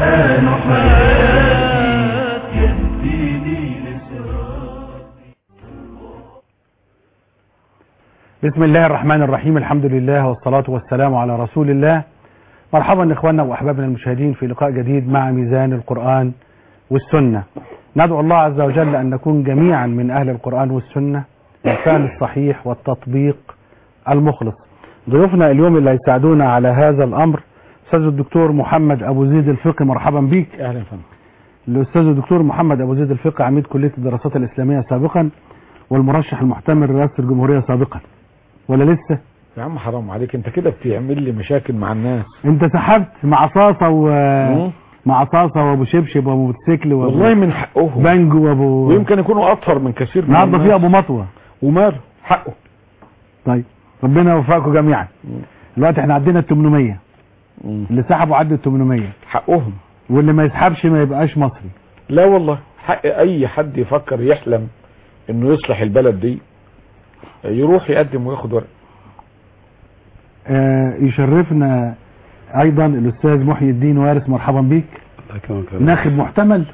القرآن حياتي يهديني لصراط بسم الله الرحمن الرحيم الحمد لله والصلاة والسلام على رسول الله مرحبا إخواننا وأحبابنا المشاهدين في لقاء جديد مع ميزان القرآن والسنة ندعو الله عز وجل أن نكون جميعا من أهل القرآن والسنة بالفعل الصحيح والتطبيق المخلص ضيوفنا اليوم اللي هيساعدونا على هذا الأمر أستاذ الدكتور محمد أبو زيد الفقي مرحبا بك اهلا فندم الأستاذ الدكتور محمد أبو زيد الفقي عميد كلية الدراسات الإسلامية سابقا والمرشح المحتمل لرئاسة الجمهورية سابقا ولا لسه يا عم حرام عليك انت كده بتعمل لي مشاكل مع الناس انت سحبت مع صاصة و مم. مع صاصة وابو شبشب وابو موتوسيكل وابو والله من حقهم بانجو وابو ويمكن يكونوا اطهر من كثير من النهارده في الناس. ابو مطوة وماله حقه طيب ربنا يوفقكم جميعا دلوقتي احنا عدينا ال 800 مم. اللي سحبوا عدوا ال 800 حقهم واللي ما يسحبش ما يبقاش مصري لا والله حق اي حد يفكر يحلم انه يصلح البلد دي يروح يقدم وياخد ورق آه يشرفنا ايضا الاستاذ محي الدين وارث مرحبا بيك ناخب محتمل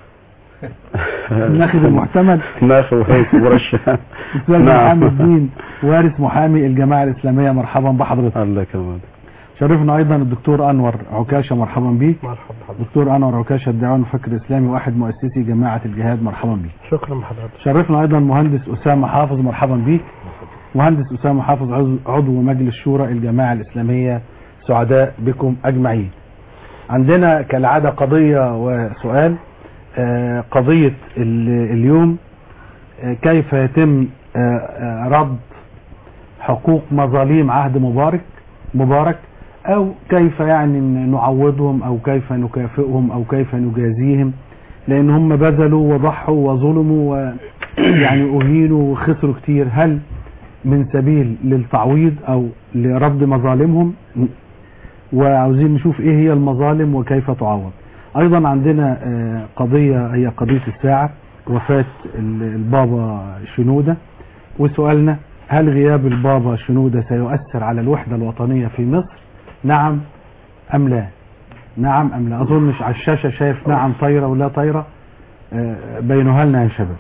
الناخب المحتمل ناخب مرشح استاذ نعم. محمد الدين وارث محامي الجماعة الاسلامية مرحبا بحضرتك الله كمان شرفنا ايضا الدكتور انور عكاشة مرحبا بيك دكتور انور عكاشة الدعوان الفكر الاسلامي واحد مؤسسي جماعة الجهاد مرحبا بيك شكرا حضرتك شرفنا ايضا مهندس اسامة حافظ مرحبا بيك مهندس اسامة حافظ عضو- عضو مجلس شورى الجماعة الاسلامية سعداء بكم اجمعين عندنا كالعادة قضية وسؤال آه، قضية ال- اليوم آه، كيف يتم آه، آه، رد حقوق مظاليم عهد مبارك مبارك او كيف يعني نعوضهم او كيف نكافئهم او كيف نجازيهم لان هم بذلوا وضحوا وظلموا ويعني اهينوا وخسروا كتير هل من سبيل للتعويض او لرد مظالمهم وعاوزين نشوف ايه هي المظالم وكيف تعوض ايضا عندنا آه، قضية هي قضية الساعة وفاة ال- البابا شنودة وسؤالنا هل غياب البابا شنودة سيؤثر على الوحدة الوطنية في مصر نعم ام لا نعم ام لا اظنش على الشاشة شايف نعم طايرة ولا طايرة آه، بينوها لنا يا شباب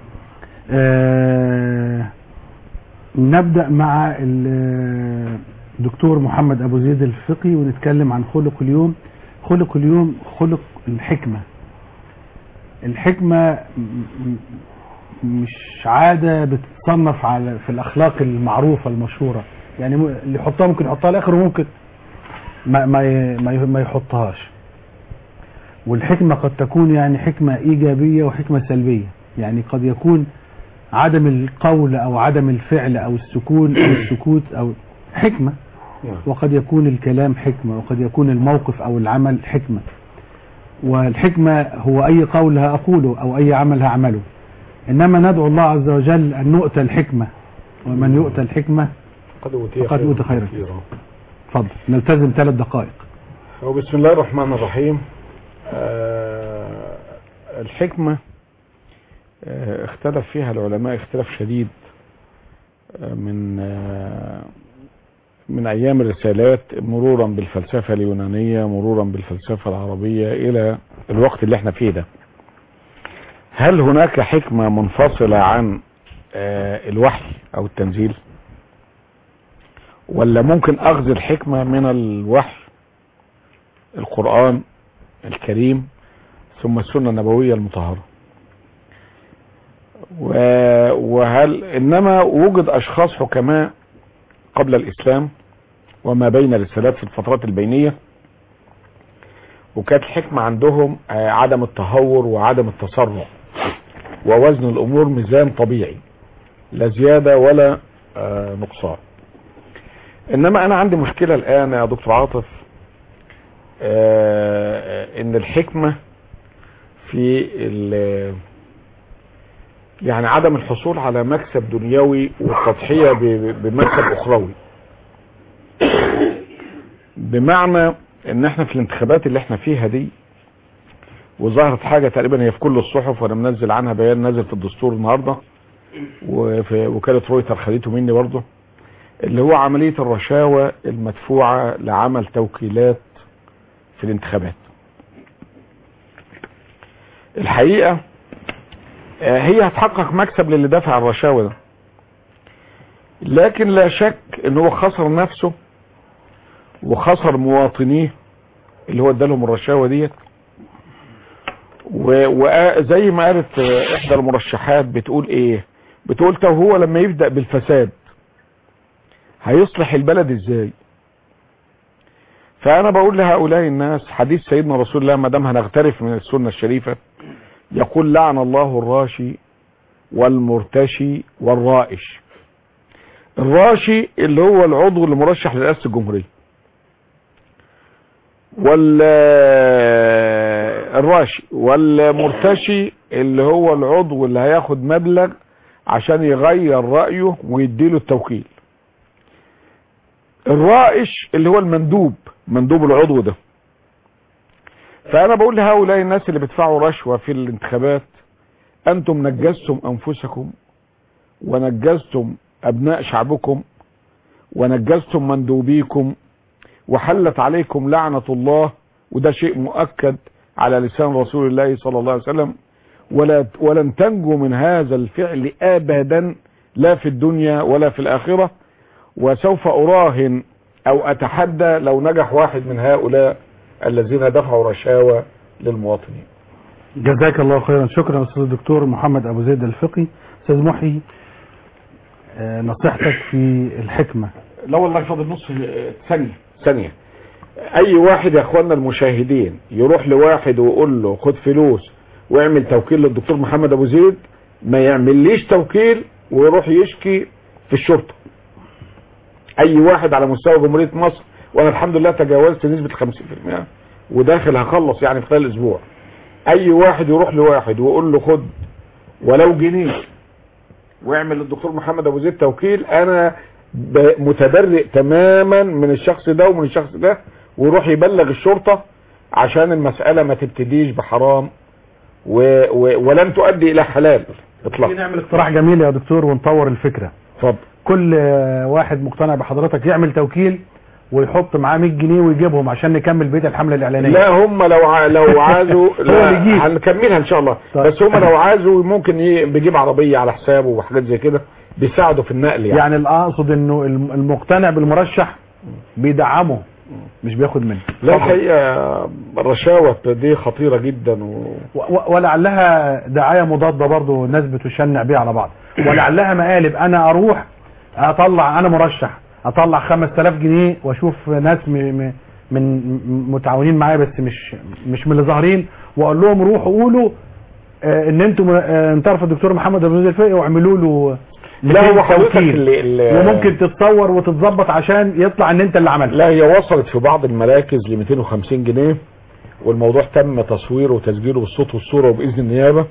آه، نبدأ مع ال- الدكتور محمد أبو زيد الفقي ونتكلم عن خلق اليوم خلق اليوم خلق الحكمة الحكمة م- م- مش عادة بتتصنف على في الأخلاق المعروفة المشهورة يعني م- اللي يحطها ممكن يحطها الآخر وممكن ما ما ي- ما ي- ما يحطهاش والحكمة قد تكون يعني حكمة إيجابية وحكمة سلبية يعني قد يكون عدم القول أو عدم الفعل أو السكون أو السكوت أو حكمة وقد يكون الكلام حكمة وقد يكون الموقف أو العمل حكمة والحكمة هو أي قول هأقوله أو أي عمل هعمله إنما ندعو الله عز وجل أن نؤتى الحكمة ومن يؤتى الحكمة قد اوتي فقد أوتي خيرا اتفضل نلتزم ثلاث دقائق وبسم الله الرحمن الرحيم آه الحكمة آه اختلف فيها العلماء اختلاف شديد آه من آه من ايام الرسالات مرورا بالفلسفة اليونانية مرورا بالفلسفة العربية الى الوقت اللي احنا فيه ده هل هناك حكمة منفصلة عن آه الوحي او التنزيل ولا ممكن اخذ الحكمة من الوحي القرآن الكريم ثم السنة النبوية المطهرة و- وهل انما وجد اشخاص حكماء قبل الاسلام وما بين الرسالات في الفترات البينية وكانت الحكمة عندهم آه، عدم التهور وعدم التسرع ووزن الامور ميزان طبيعي لا زيادة ولا آه، نقصان انما انا عندي مشكلة الان يا دكتور عاطف آه، ان الحكمة في ال- يعني عدم الحصول على مكسب دنيوي والتضحية ب- بمكسب اخروي بمعنى ان احنا في الانتخابات اللي احنا فيها دي وظهرت حاجة تقريبا هي في كل الصحف وانا منزل عنها بيان نازل في الدستور النهاردة وفي وكالة رويتر خدته مني برضه اللي هو عملية الرشاوى المدفوعة لعمل توكيلات في الانتخابات الحقيقة آه، هي هتحقق مكسب للي دافع الرشاوى ده لكن لا شك ان هو خسر نفسه وخسر مواطنيه اللي هو ادالهم الرشاوى ديت و- وزي ما قالت آه، احدى المرشحات بتقول ايه بتقول طب هو لما يبدأ بالفساد هيصلح البلد ازاي فانا بقول لهؤلاء الناس حديث سيدنا رسول الله ما دام هنغترف من السنة الشريفة يقول لعن الله الراشي والمرتشي والرائش الراشي اللي هو العضو اللي مرشح لرئاسة الجمهورية وال الراشي والمرتشي اللي هو العضو اللي هياخد مبلغ عشان يغير رأيه ويديله التوكيل الرائش اللي هو المندوب مندوب العضو ده فانا بقول لهؤلاء الناس اللي بيدفعوا رشوة في الانتخابات انتم نجزتم انفسكم ونجزتم ابناء شعبكم ونجزتم مندوبيكم وحلت عليكم لعنة الله وده شيء مؤكد على لسان رسول الله صلى الله عليه وسلم ولا ولن تنجو من هذا الفعل ابدا لا في الدنيا ولا في الاخرة وسوف اراهن او اتحدى لو نجح واحد من هؤلاء الذين دفعوا رشاوى للمواطنين جزاك الله خيرا شكرا استاذ الدكتور محمد ابو زيد الفقي استاذ محي آه، نصيحتك في الحكمة لا والله فاضل نص ثانية ثانية اي واحد يا اخوانا المشاهدين يروح لواحد ويقول له خد فلوس واعمل توكيل للدكتور محمد ابو زيد ما يعمليش توكيل ويروح يشكي في الشرطة اي واحد على مستوى جمهورية مصر وانا الحمد لله تجاوزت نسبة 50% وداخل هخلص يعني في خلال اسبوع اي واحد يروح لواحد ويقول له خد ولو جنيه واعمل للدكتور محمد ابو زيد توكيل انا ب- متبرئ تماما من الشخص ده ومن الشخص ده ويروح يبلغ الشرطة عشان المسألة ما تبتديش بحرام و... و... ولن تؤدي الى حلال اطلاقا نعمل اقتراح جميل يا دكتور ونطور الفكرة اتفضل كل آه، واحد مقتنع بحضرتك يعمل توكيل ويحط معاه 100 جنيه ويجيبهم عشان نكمل بيت الحملة الإعلانية لا هم لو ع... لو عازوا اللي يجيب. لا هنكملها ان شاء الله طيب. بس هم لو عازوا ممكن ي... بيجيب عربية على حسابه وحاجات زي كده بيساعدوا في النقل يعني, يعني اقصد انه الم- المقتنع بالمرشح بيدعمه مش بياخد منه لا الحقيقة الرشاوة دي خطيرة جدا و... و- و- ولعلها دعاية مضادة برضو الناس بتشنع بيها على بعض ولعلها مقالب انا اروح اطلع انا مرشح اطلع 5000 جنيه واشوف ناس م م من م- متعاونين معايا بس مش مش من اللي ظاهرين واقول لهم روحوا قولوا آه، ان انتم آه، ان تعرفوا الدكتور محمد ابو زيد الفقي واعملوا له لا هو حضرتك توكيل. اللي... اللي... وممكن تتصور وتتظبط عشان يطلع ان انت اللي عملت لا هي وصلت في بعض المراكز ل 250 جنيه والموضوع تم تصويره وتسجيله بالصوت والصورة وبإذن النيابة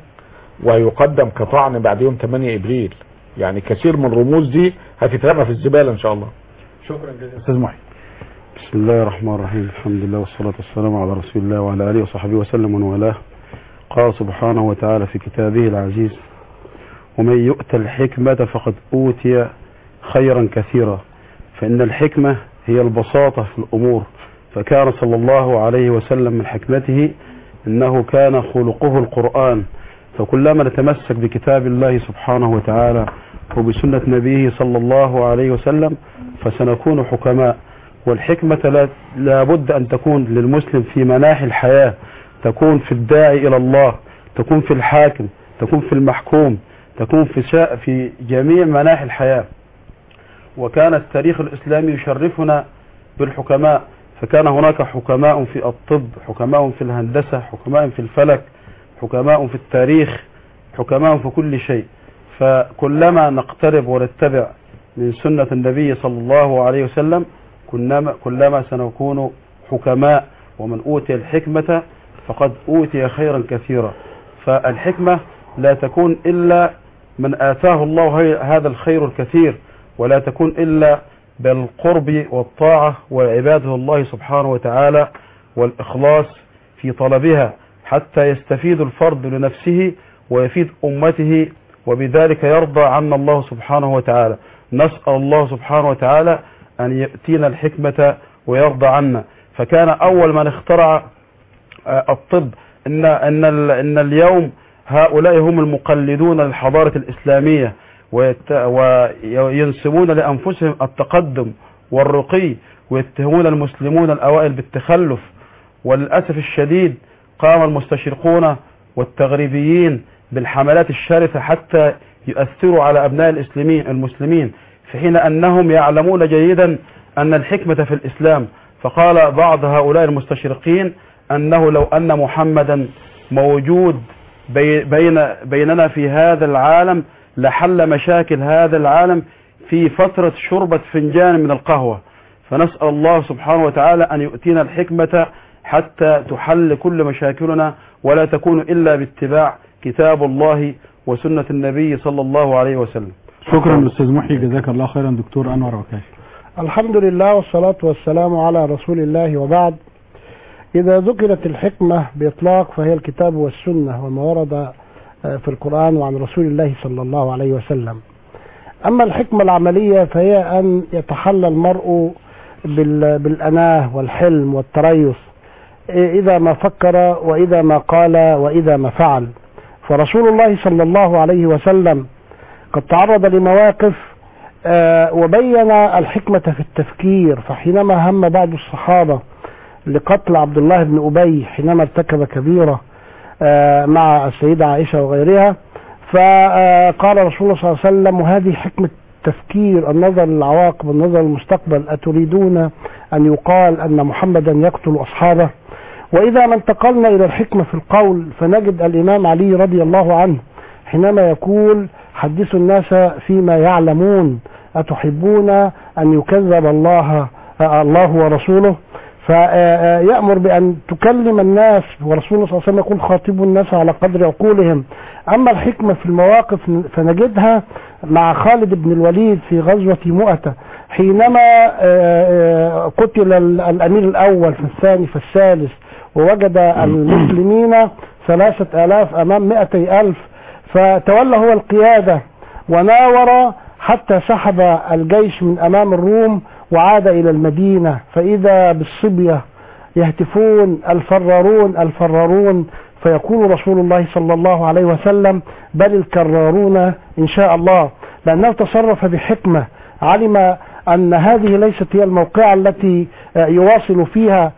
وهيقدم كطعن بعد يوم 8 ابريل يعني كثير من الرموز دي هتترمى في الزبالة ان شاء الله شكرا جزيلا استاذ محي بسم الله الرحمن الرحيم الحمد لله والصلاة والسلام على رسول الله وعلى آله وصحبه وسلم ومن والاه قال سبحانه وتعالى في كتابه العزيز ومن يؤت الحكمة فقد أوتي خيرا كثيرا فإن الحكمة هي البساطة في الأمور فكان صلى الله عليه وسلم من حكمته إنه كان خلقه القرآن فكلما نتمسك بكتاب الله سبحانه وتعالى وبسنة نبيه صلى الله عليه وسلم فسنكون حكماء والحكمة لا, لا بد أن تكون للمسلم في مناحي الحياة تكون في الداعي إلى الله تكون في الحاكم تكون في المحكوم تكون في شاء في جميع مناحي الحياة وكان التاريخ الإسلامي يشرفنا بالحكماء فكان هناك حكماء في الطب حكماء في الهندسة حكماء في الفلك حكماء في التاريخ حكماء في كل شيء فكلما نقترب ونتبع من سنة النبي صلى الله عليه وسلم كلما, كلما سنكون حكماء ومن أوتي الحكمة فقد أوتي خيرا كثيرا فالحكمة لا تكون إلا من آتاه الله هي- هذا الخير الكثير ولا تكون إلا بالقرب والطاعة وعباده الله سبحانه وتعالى والإخلاص في طلبها حتى يستفيد الفرد لنفسه ويفيد أمته وبذلك يرضى عنا الله سبحانه وتعالى نسأل الله سبحانه وتعالى أن يأتينا الحكمة ويرضى عنا فكان أول من اخترع آه، الطب ان ان ال- ان اليوم هؤلاء هم المقلدون للحضاره الاسلاميه ويت- وينسبون لانفسهم التقدم والرقي ويتهمون المسلمون الاوائل بالتخلف وللاسف الشديد قام المستشرقون والتغريبيين بالحملات الشرسه حتى يؤثروا على ابناء الاسلاميين المسلمين في حين انهم يعلمون جيدا ان الحكمه في الاسلام فقال بعض هؤلاء المستشرقين انه لو ان محمدا موجود بي- بين بيننا في هذا العالم لحل مشاكل هذا العالم في فترة شربة فنجان من القهوة فنسأل الله سبحانه وتعالى أن يؤتينا الحكمة حتى تحل كل مشاكلنا ولا تكون إلا باتباع كتاب الله وسنة النبي صلى الله عليه وسلم شكرا استاذ محي جزاك الله خيرا دكتور انور عكاش الحمد لله والصلاة والسلام على رسول الله وبعد إذا ذكرت الحكمة بإطلاق فهي الكتاب والسنة وما ورد آه، في القرآن وعن رسول الله صلى الله عليه وسلم أما الحكمة العملية فهي أن يتحلى المرء بال- بالأناه والحلم والتريث إيه إذا ما فكر وإذا ما قال وإذا ما فعل فرسول الله صلى الله عليه وسلم قد تعرض لمواقف آه، وبين الحكمة في التفكير فحينما هم بعض الصحابة لقتل عبد الله بن أبي حينما ارتكب كبيرة آه، مع السيدة عائشة وغيرها فقال رسول الله صلى الله عليه وسلم وهذه حكمة تفكير النظر للعواقب النظر للمستقبل أتريدون أن يقال أن محمدا يقتل أصحابه وإذا ما انتقلنا إلى الحكمة في القول فنجد الإمام علي رضي الله عنه حينما يقول حدثوا الناس فيما يعلمون أتحبون أن يكذب الله آه، الله ورسوله فيأمر بأن تكلم الناس ورسول الله صلى الله عليه وسلم يقول خاطبوا الناس على قدر عقولهم أما الحكمة في المواقف فنجدها مع خالد بن الوليد في غزوة مؤتة حينما آه، آه، قتل ال- الأمير الأول فالثاني فالثالث ووجد المسلمين ثلاثة آلاف أمام مئتي ألف فتولى هو القيادة وناور حتى سحب الجيش من أمام الروم وعاد إلى المدينة فإذا بالصبية يهتفون الفرارون الفرارون فيقول رسول الله صلى الله عليه وسلم بل الكرارون إن شاء الله لأنه تصرف بحكمة علم أن هذه ليست هي الموقعة التي آه، يواصل فيها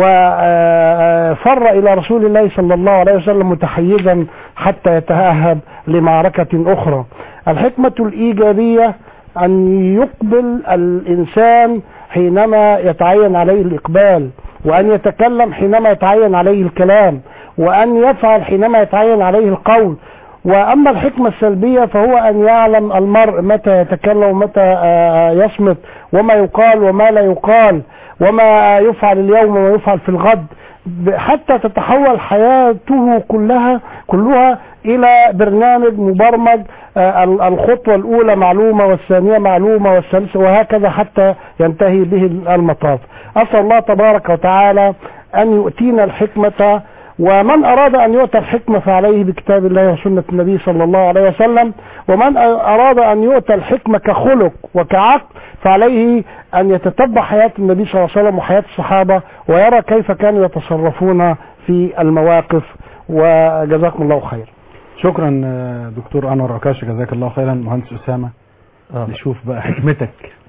وفر إلى رسول الله صلى الله عليه وسلم متحيزا حتى يتأهب لمعركة أخرى الحكمة الإيجابية أن يقبل الإنسان حينما يتعين عليه الإقبال وأن يتكلم حينما يتعين عليه الكلام وأن يفعل حينما يتعين عليه القول وأما الحكمة السلبية فهو أن يعلم المرء متى يتكلم ومتى آه، يصمت وما يقال وما لا يقال وما يفعل اليوم وما يفعل في الغد ب- حتى تتحول حياته كلها كلها إلى برنامج مبرمج آه، ال- الخطوة الأولى معلومة والثانية معلومة والثالثة وهكذا حتى ينتهي به المطاف أسأل الله تبارك وتعالى أن يؤتينا الحكمة ومن أراد أن يؤتى الحكمة فعليه بكتاب الله وسنة النبي صلى الله عليه وسلم ومن أراد أن يؤتى الحكمة كخلق وكعقل فعليه أن يتتبع حياة النبي صلى الله عليه وسلم وحياة الصحابة ويرى كيف كانوا يتصرفون في المواقف وجزاكم الله خير شكرا آه، دكتور انور عكاش جزاك الله خيرا مهندس اسامه آه. نشوف بقى حكمتك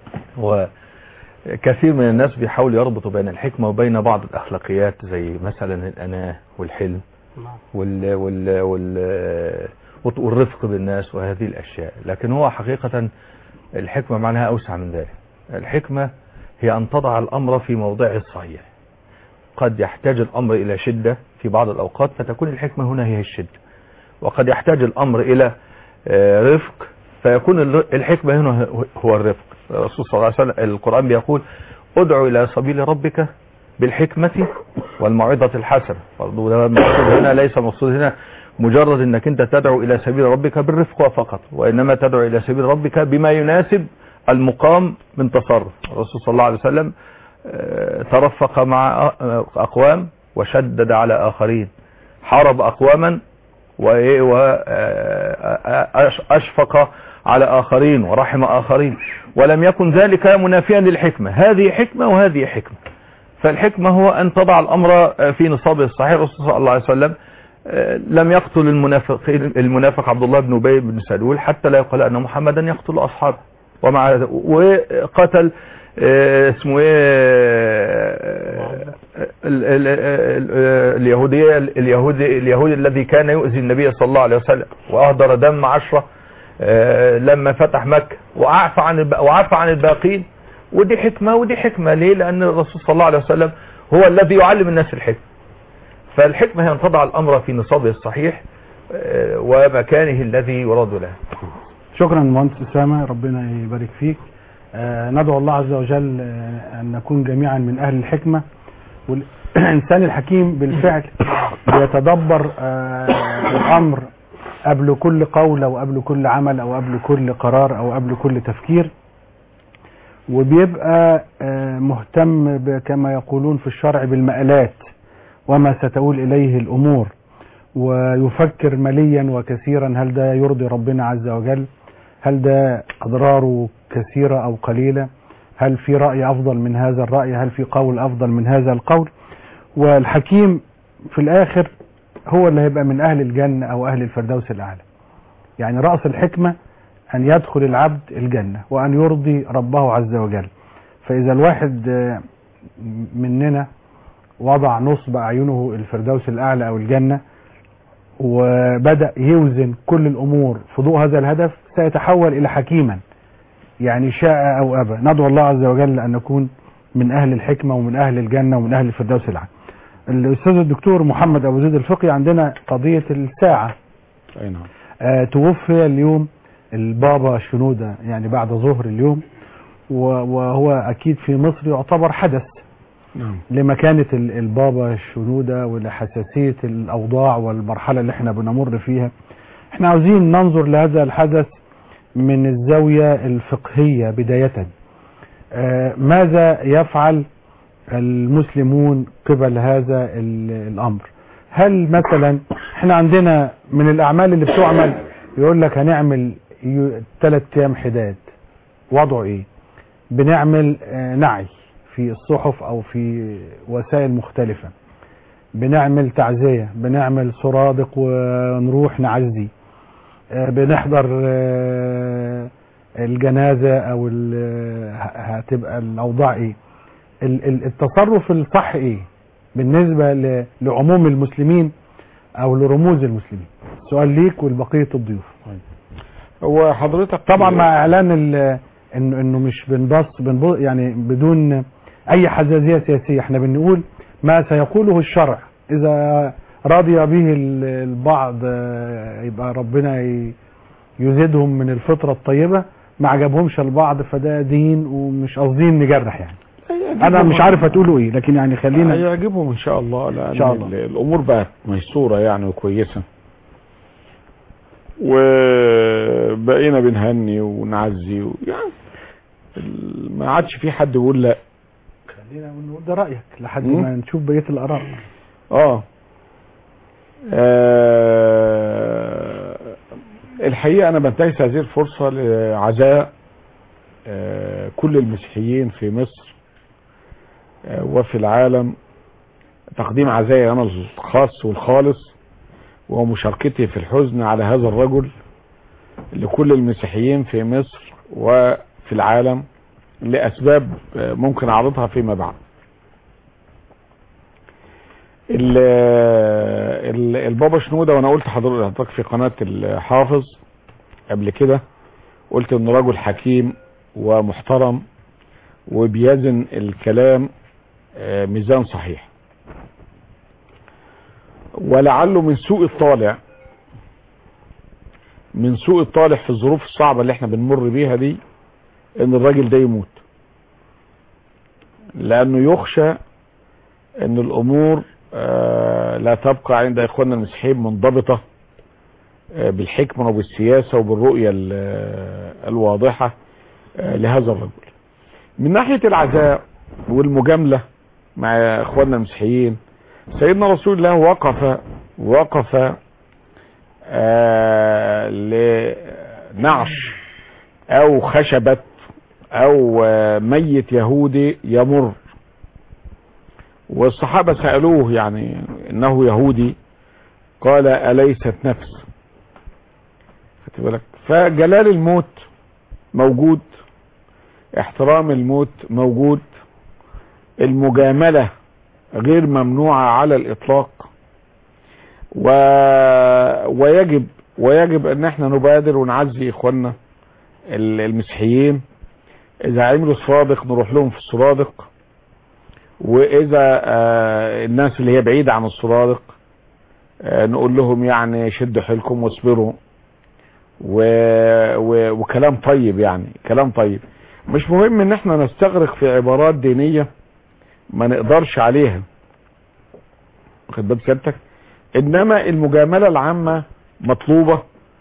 وكثير من الناس بيحاولوا يربطوا بين الحكمة وبين بعض الأخلاقيات زي مثلا الأناة والحلم وال وال وال والرفق بالناس وهذه الأشياء لكن هو حقيقة الحكمة معناها أوسع من ذلك الحكمة هي أن تضع الأمر في موضعه الصحيح قد يحتاج الأمر إلى شدة في بعض الأوقات فتكون الحكمة هنا هي الشدة وقد يحتاج الأمر إلى آه، رفق فيكون الر- الحكمة هنا هو الرفق الرسول صلى الله عليه وسلم القرآن بيقول ادعو إلى سبيل ربك بالحكمة والموعظة الحسنة برضو ده المقصود هنا ليس المقصود هنا مجرد انك انت تدعو الى سبيل ربك بالرفق فقط وانما تدعو الى سبيل ربك بما يناسب المقام من تصرف الرسول صلى الله عليه وسلم آه، ترفق مع آه، اقوام وشدد على اخرين حارب اقواما وإيه وأشفق على آخرين ورحم آخرين ولم يكن ذلك منافيا للحكمة هذه حكمة وهذه حكمة فالحكمة هو أن تضع الأمر في نصابه الصحيح الرسول صلى الله عليه وسلم آه، لم يقتل المنافقين المنافق عبد الله بن ابي بن سلول حتى لا يقال ان محمدا يقتل اصحابه ومع وقتل آه، اسمه ايه آه، ال- ال- ال- ال- اليهودية اليهودي اليهودي الذي كان يؤذي النبي صلى الله عليه وسلم واهدر دم عشرة آه، لما فتح مكة وعفى عن الب- وعفى عن الباقين ودي حكمة ودي حكمة ليه لان الرسول صلى الله عليه وسلم هو الذي يعلم الناس الحكمة فالحكمة هي ان تضع الامر في نصابه الصحيح آه، ومكانه الذي يراد له شكرا مهندس اسامه ربنا يبارك فيك آه ندعو الله عز وجل آه ان نكون جميعا من اهل الحكمه والانسان الحكيم بالفعل بيتدبر آه الامر قبل كل قول او قبل كل عمل او قبل كل قرار او قبل كل تفكير وبيبقى آه مهتم ب- كما يقولون في الشرع بالمآلات وما ستؤول اليه الامور ويفكر مليا وكثيرا هل ده يرضي ربنا عز وجل هل ده أضراره كثيرة أو قليلة هل في رأي أفضل من هذا الرأي هل في قول أفضل من هذا القول والحكيم في الآخر هو اللي هيبقى من أهل الجنة أو أهل الفردوس الأعلى يعني رأس الحكمة أن يدخل العبد الجنة وأن يرضي ربه عز وجل فإذا الواحد آه، مننا وضع نصب أعينه الفردوس الأعلى أو الجنة وبدأ يوزن كل الأمور في ضوء هذا الهدف سيتحول إلى حكيما يعني شاء أو أبى ندعو الله عز وجل أن نكون من أهل الحكمة ومن أهل الجنة ومن أهل الفردوس الأعلى الأستاذ الدكتور محمد أبو زيد الفقي عندنا قضية الساعة اي نعم آه توفي اليوم البابا شنودة يعني بعد ظهر اليوم و- وهو أكيد في مصر يعتبر حدث نعم لمكانة ال- البابا الشنودة ولحساسية الأوضاع والمرحلة اللي احنا بنمر فيها احنا عاوزين ننظر لهذا الحدث من الزاوية الفقهية بداية آه، ماذا يفعل المسلمون قبل هذا ال- الأمر هل مثلا احنا عندنا من الأعمال اللي بتعمل يقول لك هنعمل ثلاث أيام حداد وضعه ايه بنعمل آه، نعي في الصحف او في وسائل مختلفة بنعمل تعزية بنعمل سرادق ونروح نعزي آه، بنحضر آه، الجنازة او ال- ه- هتبقى الاوضاع ايه ال- ال- التصرف الصح ايه بالنسبة ل- لعموم المسلمين او لرموز المسلمين سؤال ليك ولبقية الضيوف هو حضرتك طبعا مع اعلان ال- انه انه مش بنبص بنبص يعني بدون اي حزازيه سياسيه احنا بنقول ما سيقوله الشرع اذا رضي به ال- البعض آه، يبقى ربنا ي- يزيدهم من الفطره الطيبه ما عجبهمش البعض فده دين ومش قاصدين نجرح يعني انا مش عارف هتقولوا ايه لكن يعني خلينا هيعجبهم ان شاء الله لان إن شاء الله. ال- الامور بقت ميسوره يعني وكويسه وبقينا بنهني ونعزي و... يعني ال- ما عادش في حد يقول لا خلينا نقول ده رايك لحد مم. ما نشوف بقيه الاراء اه آه، الحقيقة أنا بنتهز هذه الفرصة لعزاء آه، كل المسيحيين في مصر آه، وفي العالم تقديم عزائي أنا الخاص والخالص ومشاركتي في الحزن على هذا الرجل لكل المسيحيين في مصر وفي العالم لأسباب آه، ممكن أعرضها فيما بعد ال- ال- البابا شنودة وانا قلت حضرتك في قناة الحافظ قبل كده قلت انه رجل حكيم ومحترم وبيزن الكلام آه، ميزان صحيح ولعله من سوء الطالع من سوء الطالع في الظروف الصعبة اللي احنا بنمر بيها دي ان الراجل ده يموت لانه يخشى ان الامور آه، لا تبقى عند اخواننا المسيحيين منضبطة آه، بالحكمة وبالسياسة وبالرؤية ال- آه، الواضحة آه، لهذا الرجل من ناحية العزاء والمجاملة مع اخواننا المسيحيين سيدنا رسول الله وقف وقف آه، لنعش او خشبة او آه، ميت يهودي يمر والصحابة سألوه يعني انه يهودي قال أليست نفس خدت بالك فجلال الموت موجود احترام الموت موجود المجاملة غير ممنوعة على الإطلاق و... ويجب ويجب ان احنا نبادر ونعزي اخواننا ال- المسيحيين اذا عملوا سرادق نروح لهم في السرادق واذا آه، الناس اللي هي بعيدة عن السرادق آه، نقول لهم يعني شدوا حيلكم واصبروا و... و... وكلام طيب يعني كلام طيب مش مهم ان احنا نستغرق في عبارات دينية ما نقدرش عليها واخد بال سيادتك انما المجاملة العامة مطلوبة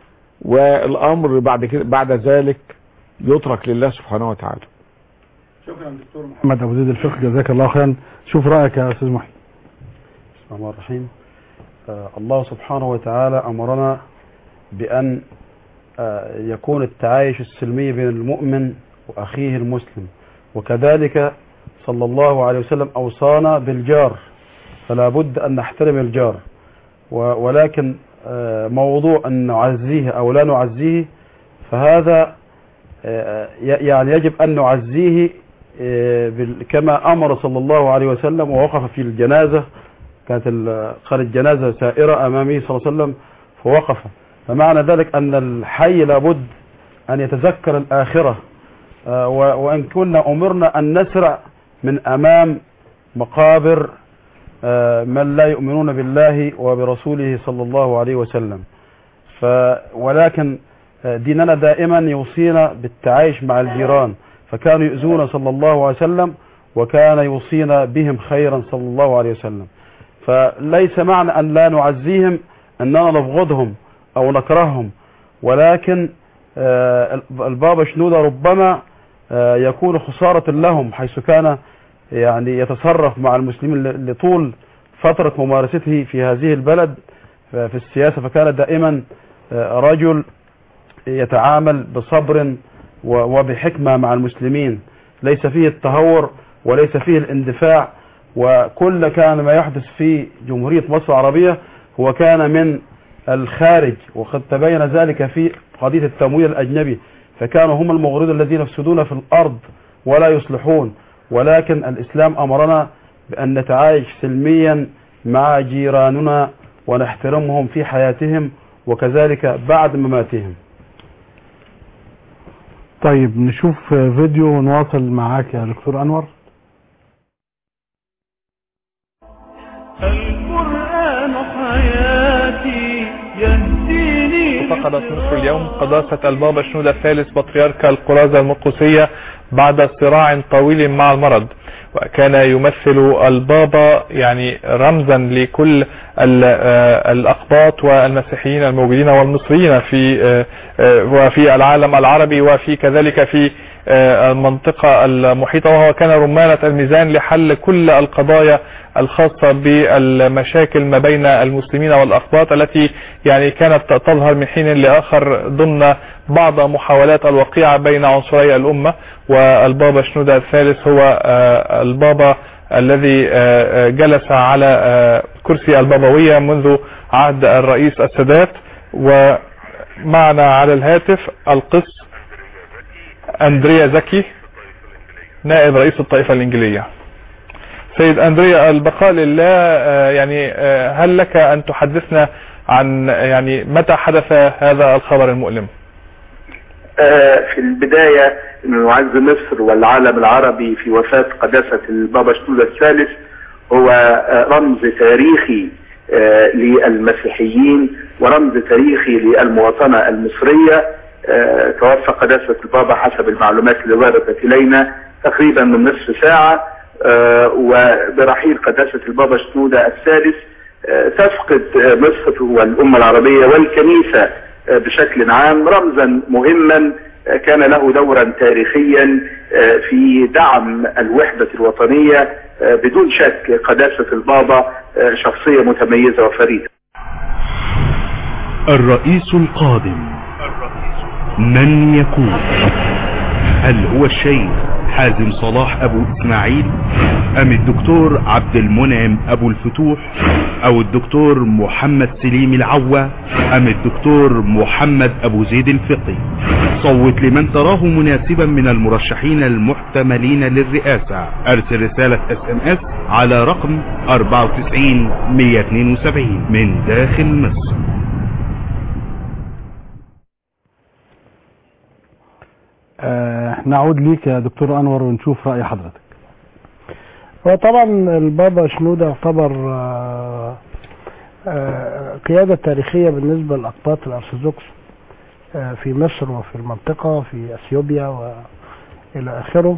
والامر بعد كده بعد ذلك يترك لله سبحانه وتعالى شكرا دكتور محمد ابو زيد الفقه جزاك الله خيرا شوف رايك يا استاذ محي بسم الله الرحمن الرحيم آه، الله سبحانه وتعالى أمرنا بأن آه، يكون التعايش السلمي بين المؤمن وأخيه المسلم وكذلك صلى الله عليه وسلم أوصانا بالجار فلا بد أن نحترم الجار و- ولكن آه، موضوع أن نعزيه أو لا نعزيه فهذا آه، ي- يعني يجب أن نعزيه آه، بال- كما أمر صلى الله عليه وسلم ووقف في الجنازة كانت ال- كانت جنازة سائرة أمامه صلى الله عليه وسلم فوقف فمعنى ذلك أن الحي لابد أن يتذكر الآخرة آه، و- وإن كنا أمرنا أن نسرع من أمام مقابر آه، من لا يؤمنون بالله وبرسوله صلى الله عليه وسلم ف ولكن آه، ديننا دائما يوصينا بالتعايش مع الجيران فكانوا يؤذون صلى الله عليه وسلم وكان يوصينا بهم خيرا صلى الله عليه وسلم فليس معنى أن لا نعزيهم أننا نبغضهم أو نكرههم ولكن آه، البابا شنودة ربما آه، يكون خسارة لهم حيث كان يعني يتصرف مع المسلمين ل- لطول فترة ممارسته في هذه البلد آه، في السياسة فكان دائما آه، رجل يتعامل بصبر و- وبحكمة مع المسلمين ليس فيه التهور وليس فيه الاندفاع وكل كان ما يحدث في جمهورية مصر العربية هو كان من الخارج وقد تبين ذلك في قضية التمويل الأجنبي فكانوا هم المغرضون الذين يفسدون في الأرض ولا يصلحون ولكن الإسلام أمرنا بأن نتعايش سلميا مع جيراننا ونحترمهم في حياتهم وكذلك بعد مماتهم طيب نشوف فيديو ونواصل معاك يا دكتور انور القرآن حياتي يهديني فقدت مصر اليوم قداسة البابا شنودة الثالث بطريرك القرازة المقدسية بعد صراع طويل مع المرض وكان يمثل البابا يعني رمزا لكل ال- آه، الأقباط والمسيحيين الموجودين والمصريين في آه، آه، وفي العالم العربي وفي كذلك في آه، المنطقة المحيطة وهو كان رمانة الميزان لحل كل القضايا الخاصة بالمشاكل ما بين المسلمين والأقباط التي يعني كانت تظهر من حين لآخر ضمن بعض محاولات الوقيعة بين عنصري الأمة والبابا شنودة الثالث هو آه، البابا الذي آه، آه، جلس على آه، كرسي البابوية منذ عهد الرئيس السادات ومعنا على الهاتف القس أندريا زكي نائب رئيس الطائفة الإنجيلية سيد أندريا البقاء لله آه، يعني آه، هل لك أن تحدثنا عن يعني متى حدث هذا الخبر المؤلم آه، في البداية نعز مصر والعالم العربي في وفاة قداسة البابا شنودة الثالث هو آه، رمز تاريخي آه، للمسيحيين ورمز تاريخي للمواطنة المصرية آه، توفى قداسة البابا حسب المعلومات اللي وردت إلينا تقريبا من نصف ساعة آه، وبرحيل قداسة البابا شنودة الثالث آه، تفقد آه، مصر والأمة العربية والكنيسة آه، بشكل عام رمزا مهما آه، كان له دورا تاريخيا آه، في دعم الوحدة الوطنية آه، بدون شك قداسة البابا آه، شخصية متميزة وفريدة الرئيس القادم من يكون هل هو الشيخ حازم صلاح ابو اسماعيل ام الدكتور عبد المنعم ابو الفتوح او الدكتور محمد سليم العوا ام الدكتور محمد ابو زيد الفقي صوت لمن تراه مناسبا من المرشحين المحتملين للرئاسة ارسل رسالة اس ام اس على رقم 94 172 من داخل مصر آه نعود ليك يا دكتور انور ونشوف راي حضرتك هو طبعا البابا شنودة يعتبر آه، آه، قيادة تاريخية بالنسبة للأقباط الأرثوذكس آه، في مصر وفي المنطقة في أثيوبيا وإلى آخره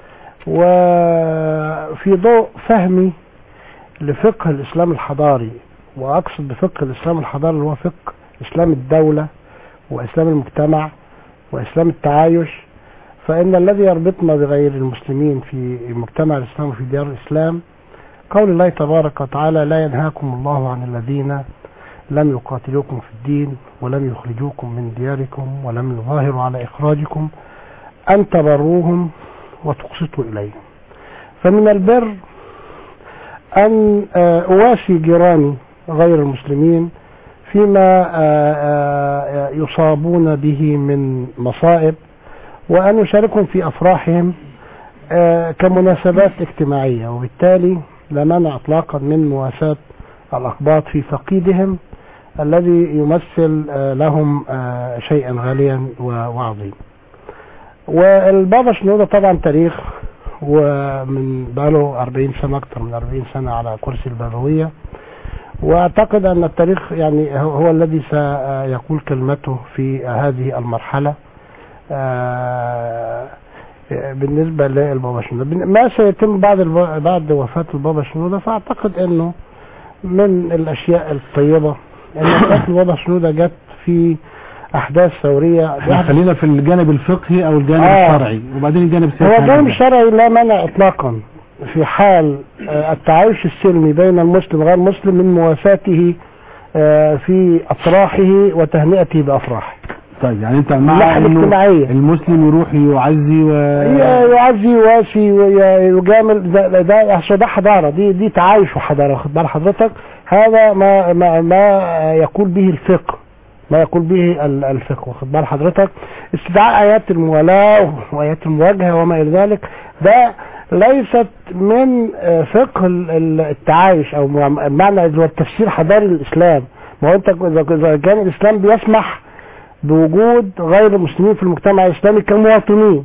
وفي ضوء فهمي لفقه الإسلام الحضاري وأقصد بفقه الإسلام الحضاري اللي هو فقه إسلام الدولة وإسلام المجتمع وإسلام التعايش فإن الذي يربطنا بغير المسلمين في المجتمع الإسلامي في ديار الإسلام قول الله تبارك وتعالى لا ينهاكم الله عن الذين لم يقاتلوكم في الدين ولم يخرجوكم من دياركم ولم يظاهروا على إخراجكم أن تبروهم وتقسطوا إليهم فمن البر أن آه، أواسي جيراني غير المسلمين فيما آه، آه، يصابون به من مصائب وأن يشاركهم في أفراحهم آه، كمناسبات اجتماعية وبالتالي لا مانع إطلاقا من مواساة الأقباط في فقيدهم الذي يمثل آه، لهم آه، شيئا غاليا و- وعظيم والبابا شنودة طبعا تاريخ ومن بقاله 40 سنة أكثر من 40 سنة على كرسي البابوية واعتقد ان التاريخ يعني هو هو الذي سيقول كلمته في هذه المرحله آه، بالنسبه للبابا شنودة ما سيتم بعد الب- بعد وفاه البابا شنودة فاعتقد انه من الاشياء الطيبه ان وفاه البابا شنودة جت في احداث ثوريه احنا خلينا في الجانب الفقهي او الجانب آه. الشرعي وبعدين الجانب السياسي هو الجانب هنرجع. الشرعي لا مانع اطلاقا في حال آه، التعايش السلمي بين المسلم وغير المسلم من مواساته آه، في افراحه وتهنئته بافراحه طيب يعني انت مع الناحية انه الاجتماعية. المسلم يروح يعزي و ي- يعزي ويواسي ويجامل ده ده أصل ده حضاره دي دي تعايش وحضاره واخد بال حضرتك هذا ما ما ما يقول به الفقه ما يقول به ال- الفقه واخد بال حضرتك استدعاء ايات الموالاه وايات المواجهه وما الى ذلك ده ليست من آه، فقه ال- ال- التعايش او مع- معنى اللي هو التفسير الحضاري للاسلام ما هو انت إذا- اذا كان الاسلام بيسمح بوجود غير المسلمين في المجتمع الاسلامي كمواطنين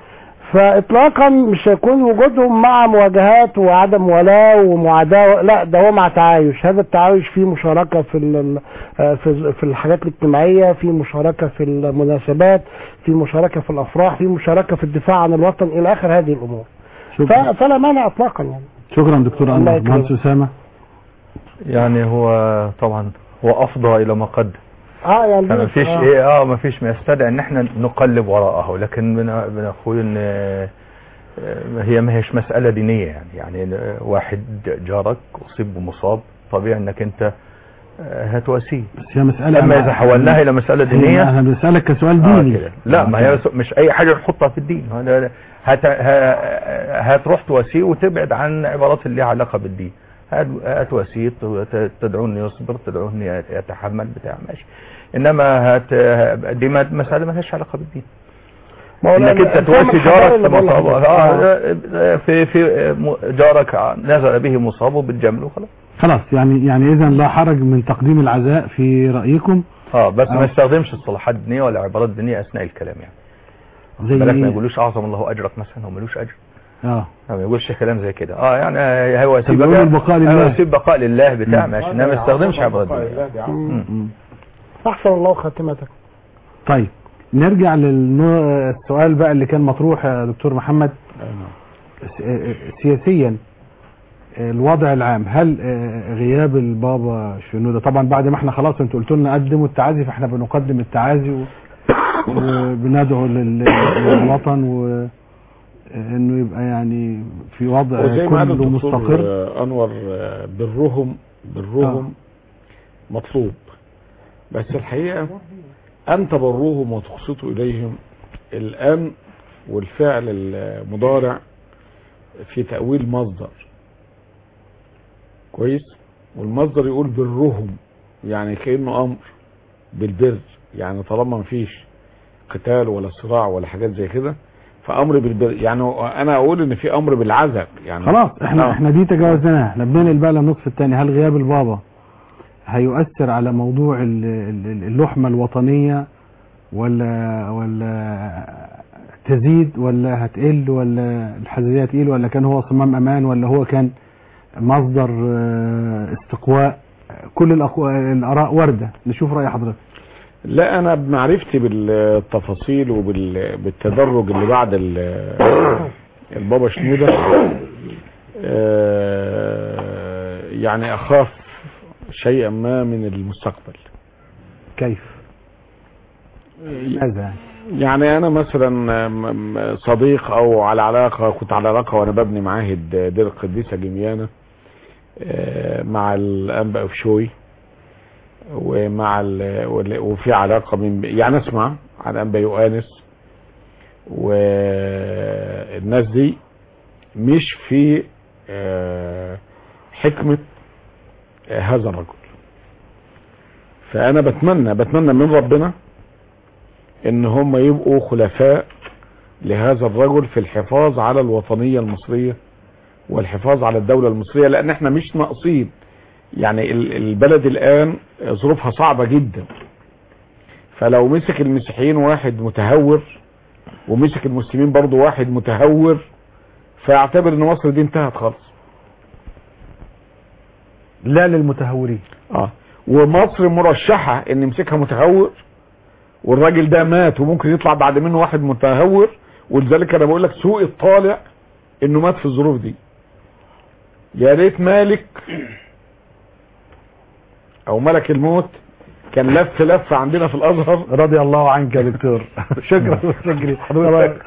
فاطلاقا مش هيكون وجودهم مع مواجهات وعدم ولاء ومعاداه لا ده هو مع تعايش هذا التعايش فيه مشاركه في ال- آه، في في الحاجات الاجتماعيه في مشاركه في المناسبات في مشاركه في الافراح في مشاركه في الدفاع عن الوطن الى اخر هذه الامور ف- شكرا فلا مانع اطلاقا يعني شكرا دكتور الله انور يكرمك. مهندس اسامه يعني هو طبعا هو افضى الى ما قدم اه يعني فما دي- فيش آه. ايه اه ما فيش ما يستدعي ان احنا نقلب وراءه لكن بن- بنقول ان آه، آه، هي ما هيش مسألة دينية يعني يعني آه، واحد جارك اصيب بمصاب طبيعي انك انت آه، هتواسيه بس هي مساله اما اذا حولناها الى مسألة دينية انا بسالك كسؤال آه ديني كده. لا ما هي مش اي حاجة نحطها في الدين هذا- هت... ه- هتروح تواسيه وتبعد عن عبارات اللي لها علاقة بالدين هت- هتواسيه ت- تدعوه انه يصبر تدعوه انه يتحمل بتاع ماشي انما هت... دي ما- مسألة ما لهاش علاقة بالدين ما هو انك الفهم انت تواسي الحضاري جارك اللي في بقول مصابه لحضرتك. آه، في في م- جارك نزل به مصاب وبتجامله وخلاص خلاص يعني يعني اذا لا حرج من تقديم العزاء في رايكم اه بس آه. ما يستخدمش الصلاحات الدينيه ولا عبارات دينيه اثناء الكلام يعني زي بالك ما ايه يقولوش اعظم الله اجرك مثلا هو ملوش اجر اه ما يقولش كلام زي كده اه يعني هو يسيب بيقولوا البقاء لله. هو يسيب بقاء لله بتاع مم. ماشي انما ما يستخدمش عبارات دينيه مم. مم. احسن الله خاتمتك طيب نرجع للسؤال بقى اللي كان مطروح يا دكتور محمد س- آه، سياسيا آه، الوضع العام هل آه، غياب البابا شنودة طبعا بعد ما احنا خلاص انتوا قلتوا لنا قدموا التعازي فاحنا بنقدم التعازي و- وبندعو لل- للوطن وانه يبقى يعني في وضع وزي ما قال كله الدكتور مستقر آه، انور آه، برهم برهم مطلوب بس الحقيقه ان تبروهم وتقسطوا اليهم الان والفعل المضارع في تأويل مصدر كويس والمصدر يقول برهم يعني كأنه أمر بالبر يعني طالما مفيش قتال ولا صراع ولا حاجات زي كده فأمر بالبر يعني أنا أقول إن في أمر بالعزب يعني خلاص احنا آه. احنا دي تجاوزناها احنا بننقل بقى للنصف الثاني هل غياب البابا هيؤثر على موضوع ال- ال- اللحمة الوطنية ولا ولا تزيد ولا هتقل ولا الحزبية تقيل ولا كان هو صمام امان ولا هو كان مصدر اه، استقواء كل الأقو- الاراء واردة نشوف رأي حضرتك لا انا بمعرفتي بالتفاصيل وبالتدرج اللي بعد ال- البابا شنودة آه، يعني اخاف شيئا ما من المستقبل كيف ماذا يعني يعني انا مثلا م- م- صديق او على علاقة كنت على علاقة وانا ببني معاهد دير القديسة جميانة آه، مع الانبا افشوي ومع ال... وال- وفي علاقة من يعني اسمع عن انبا يؤانس والناس دي مش في آه، حكمة آه، هذا الرجل فانا بتمنى بتمنى من ربنا ان هم يبقوا خلفاء لهذا الرجل في الحفاظ على الوطنية المصرية والحفاظ على الدولة المصرية لان احنا مش ناقصين يعني ال- البلد الان ظروفها صعبة جدا فلو مسك المسيحيين واحد متهور ومسك المسلمين برضو واحد متهور فيعتبر ان مصر دي انتهت خالص لا للمتهورين اه ومصر مرشحة ان يمسكها متهور والراجل ده مات وممكن يطلع بعد منه واحد متهور ولذلك انا بقول لك سوء الطالع انه مات في الظروف دي يا ريت مالك او ملك الموت كان لف لفه عندنا في الازهر رضي الله عنك يا دكتور شكرا شكرا حضرتك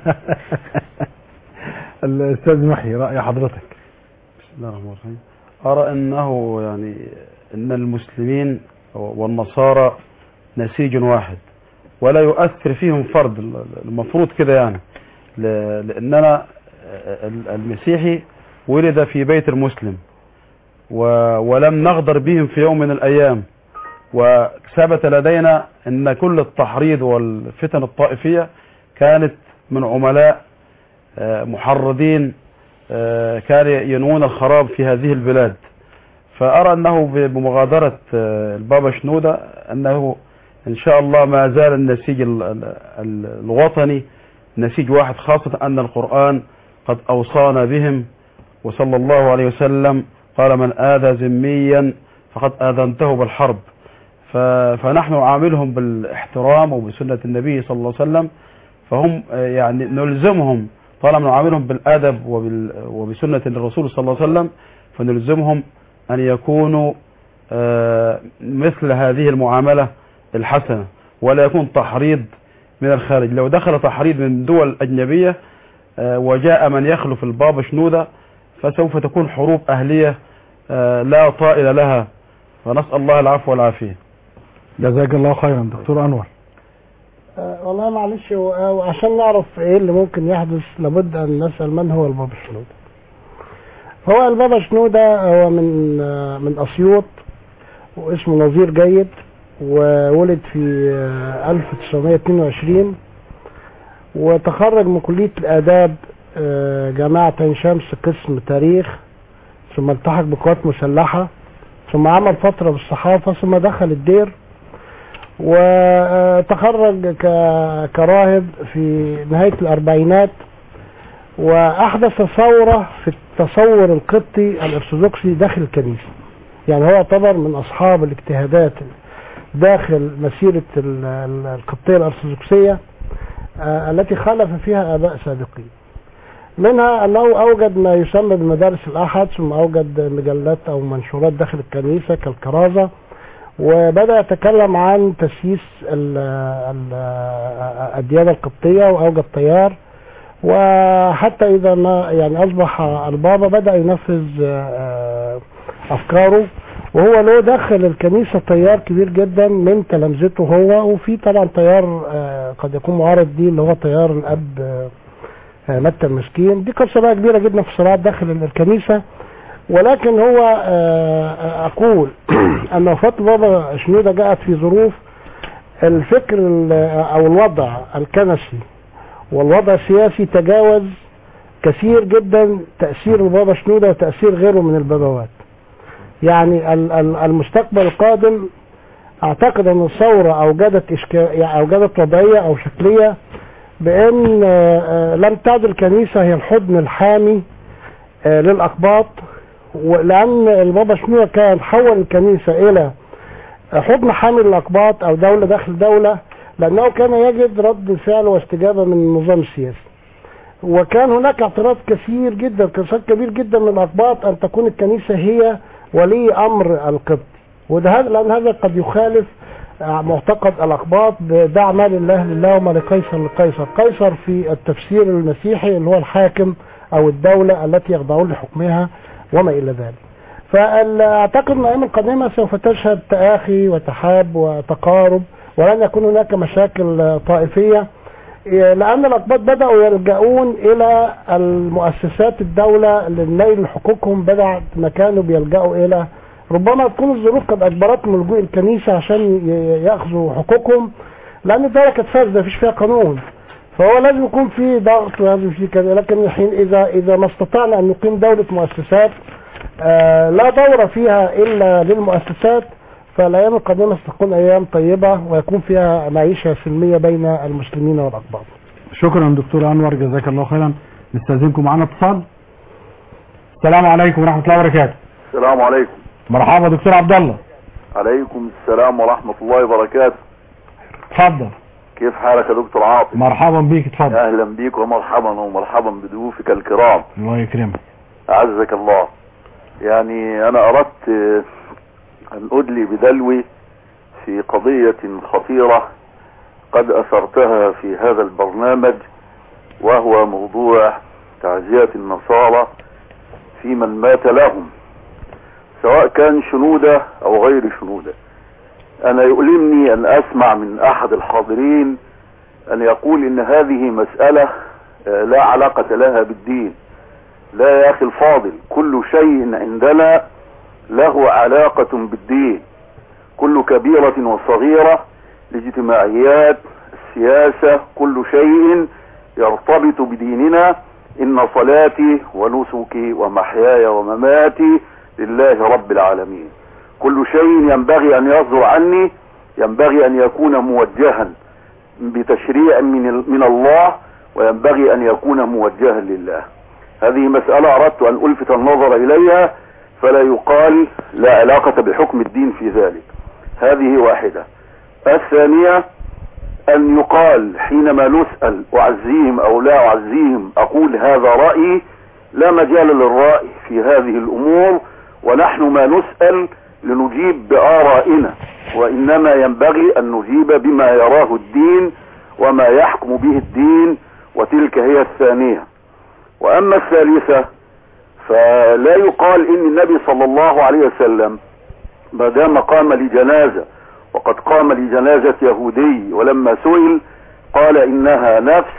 الاستاذ محي راي حضرتك بسم الله الرحمن الرحيم أرى أنه يعني أن المسلمين والنصارى نسيج واحد ولا يؤثر فيهم فرد المفروض كده يعني ل- لأننا المسيحي ولد في بيت المسلم و- ولم نغدر بهم في يوم من الأيام وثبت لدينا أن كل التحريض والفتن الطائفية كانت من عملاء آه، محرضين آه، كان ينوون الخراب في هذه البلاد فأرى أنه ب- بمغادرة آه، البابا شنودة أنه إن شاء الله ما زال النسيج ال- ال- ال- الوطني نسيج واحد خاصة أن القرآن قد أوصانا بهم وصلى الله عليه وسلم قال من آذى ذميا فقد آذنته بالحرب ف- فنحن نعاملهم بالاحترام وبسنة النبي صلى الله عليه وسلم فهم آه، يعني نلزمهم طالما نعاملهم بالادب وبال وبسنه الرسول صلى الله عليه وسلم فنلزمهم ان يكونوا آه، مثل هذه المعامله الحسنه ولا يكون تحريض من الخارج لو دخل تحريض من دول اجنبيه آه، وجاء من يخلف البابا شنوده فسوف تكون حروب اهليه آه، لا طائل لها فنسال الله العفو والعافيه جزاك الله خيرا دكتور انور آه، والله معلش هو- آه، وعشان نعرف ايه اللي ممكن يحدث لابد ان نسال من هو البابا شنودة هو البابا شنودة هو من آه، من اسيوط واسمه نظير جيد وولد في آه، 1922 وتخرج من كلية الآداب آه، جامعة عين شمس قسم تاريخ ثم التحق بقوات مسلحة ثم عمل فترة بالصحافة ثم دخل الدير وتخرج ك- كراهب في نهاية الأربعينات وأحدث ثورة في التصور القبطي الأرثوذكسي داخل الكنيسة يعني هو يعتبر من أصحاب الاجتهادات داخل مسيرة ال- ال- القبطية الأرثوذكسية آه، التي خالف فيها آباء سابقين منها أنه أوجد ما يسمى بمدارس الأحد ثم أوجد مجلات أو منشورات داخل الكنيسة كالكرازة وبدأ يتكلم عن تسييس ال- ال- الديانة القبطية وأوجد تيار وحتى إذا ما يعني أصبح البابا بدأ ينفذ آه، أفكاره وهو له دخل الكنيسة تيار كبير جدا من تلامذته هو وفي طبعا تيار آه، قد يكون معارض دي اللي هو تيار الأب آه، آه، متى المسكين دي قصة بقى كبيرة جدا في صراعات داخل الكنيسة ولكن هو آه، أقول أن وفاة بابا شنودة جاءت في ظروف الفكر ال- أو الوضع الكنسي والوضع السياسي تجاوز كثير جدا تأثير البابا شنودة وتأثير غيره من البابوات يعني ال- ال- المستقبل القادم اعتقد ان الثورة اوجدت إشكال يعني اوجدت وضعية او شكلية بان آه، آه، لم تعد الكنيسة هي الحضن الحامي آه، للاقباط ولان البابا شنودة كان حول الكنيسة الى حضن حامي للاقباط او دولة داخل دولة لانه كان يجد رد فعل واستجابة من النظام السياسي وكان هناك اعتراض كثير جدا كثير كبير جدا من الاقباط ان تكون الكنيسة هي ولي امر القبط وده هذا لان هذا قد يخالف آه، معتقد الاقباط بدع ما لله لله وما لقيصر لقيصر قيصر في التفسير المسيحي اللي هو الحاكم او الدولة التي يخضعون لحكمها وما الى ذلك فاعتقد ان الايام القادمة سوف تشهد تآخي وتحاب وتقارب ولن يكون هناك مشاكل آه، طائفية لأن الأقباط بدأوا يلجؤون إلى المؤسسات الدولة لنيل حقوقهم بدأ ما كانوا بيلجأوا إلى ربما تكون الظروف قد أجبرتهم لجوء الكنيسة عشان ي- يأخذوا حقوقهم لأن الدولة كانت فاسدة مفيش فيها قانون فهو لازم يكون في ضغط ولازم في كذا لكن الحين إذا إذا ما استطعنا أن نقيم دولة مؤسسات آه لا دور فيها إلا للمؤسسات فالأيام القادمة ستكون أيام طيبة ويكون فيها معيشة سلمية بين المسلمين والأقباط شكرا دكتور انور جزاك الله خيرا نستاذنكم معانا اتصال السلام عليكم ورحمه الله وبركاته السلام عليكم مرحبا دكتور عبد الله عليكم السلام ورحمة الله وبركاته اتفضل كيف حالك يا دكتور عاطف مرحبا بيك اتفضل اهلا بيك ومرحبا ومرحبا بضيوفك الكرام الله يكرمك اعزك الله يعني انا اردت آه، ان ادلي بدلوي في قضية خطيرة قد اثرتها في هذا البرنامج وهو موضوع تعزية النصارى في من مات لهم سواء كان شنودة او غير شنودة انا يؤلمني ان اسمع من احد الحاضرين ان يقول ان هذه مسألة آه، لا علاقة لها بالدين لا يا اخي الفاضل كل شيء عندنا له علاقة بالدين كل كبيرة وصغيرة الاجتماعيات السياسة كل شيء يرتبط بديننا ان صلاتي ونسكي ومحياي ومماتي لله رب العالمين كل شيء ينبغي ان يصدر عني ينبغي ان يكون موجها بتشريع من ال- من الله وينبغي ان يكون موجها لله هذه مسألة اردت ان الفت النظر اليها فلا يقال لا علاقة بحكم الدين في ذلك هذه واحدة الثانية ان يقال حينما نسأل اعزيهم او لا اعزيهم اقول هذا رأيي لا مجال للرأي في هذه الامور ونحن ما نسأل لنجيب بآرائنا وإنما ينبغي أن نجيب بما يراه الدين وما يحكم به الدين وتلك هي الثانية وأما الثالثة فلا يقال إن النبي صلى الله عليه وسلم ما دام قام لجنازة وقد قام لجنازة يهودي ولما سئل قال إنها نفس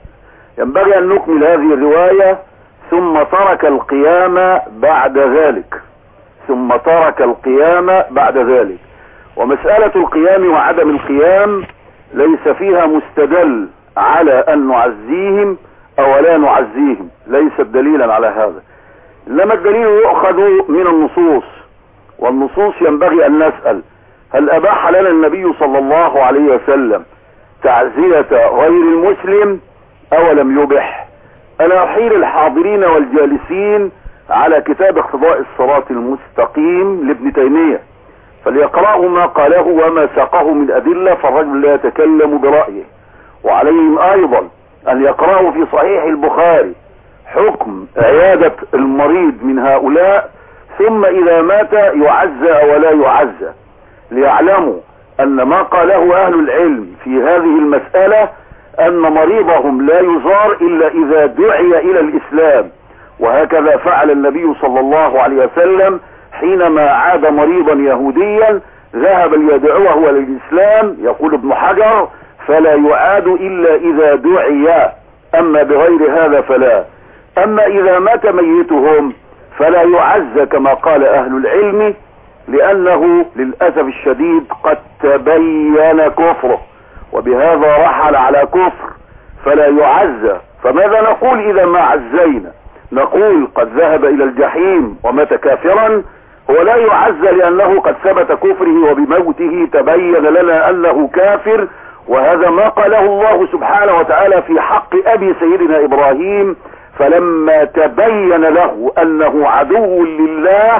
ينبغي أن نكمل هذه الرواية ثم ترك القيام بعد ذلك ثم ترك القيام بعد ذلك ومسألة القيام وعدم القيام ليس فيها مستدل على أن نعزيهم أو لا نعزيهم ليست دليلا على هذا إنما الدليل يؤخذ من النصوص والنصوص ينبغي أن نسأل هل أباح لنا النبي صلى الله عليه وسلم تعزية غير المسلم أو لم يبح أنا أحيل الحاضرين والجالسين على كتاب اقتضاء الصراط المستقيم لابن تيمية فليقرأوا ما قاله وما ساقه من أدلة فالرجل لا يتكلم برأيه وعليهم أيضا أن يقرأوا في صحيح البخاري حكم عيادة المريض من هؤلاء ثم إذا مات يعزى ولا يعزى ليعلموا أن ما قاله أهل العلم في هذه المسألة أن مريضهم لا يزار إلا إذا دعي إلى الإسلام وهكذا فعل النبي صلى الله عليه وسلم حينما عاد مريضا يهوديا ذهب ليدعوه الى الاسلام يقول ابن حجر فلا يعاد الا اذا دعي أما بغير هذا فلا أما إذا مات ميتهم فلا يعز كما قال أهل العلم لأنه للأسف الشديد قد تبين كفره وبهذا رحل على كفر فلا يعز فماذا نقول إذا ما عزينا نقول قد ذهب إلى الجحيم ومات كافرا هو لا يعز لأنه قد ثبت كفره وبموته تبين لنا أنه كافر وهذا ما قاله الله سبحانه وتعالى في حق أبي سيدنا إبراهيم فلما تبين له أنه عدو لله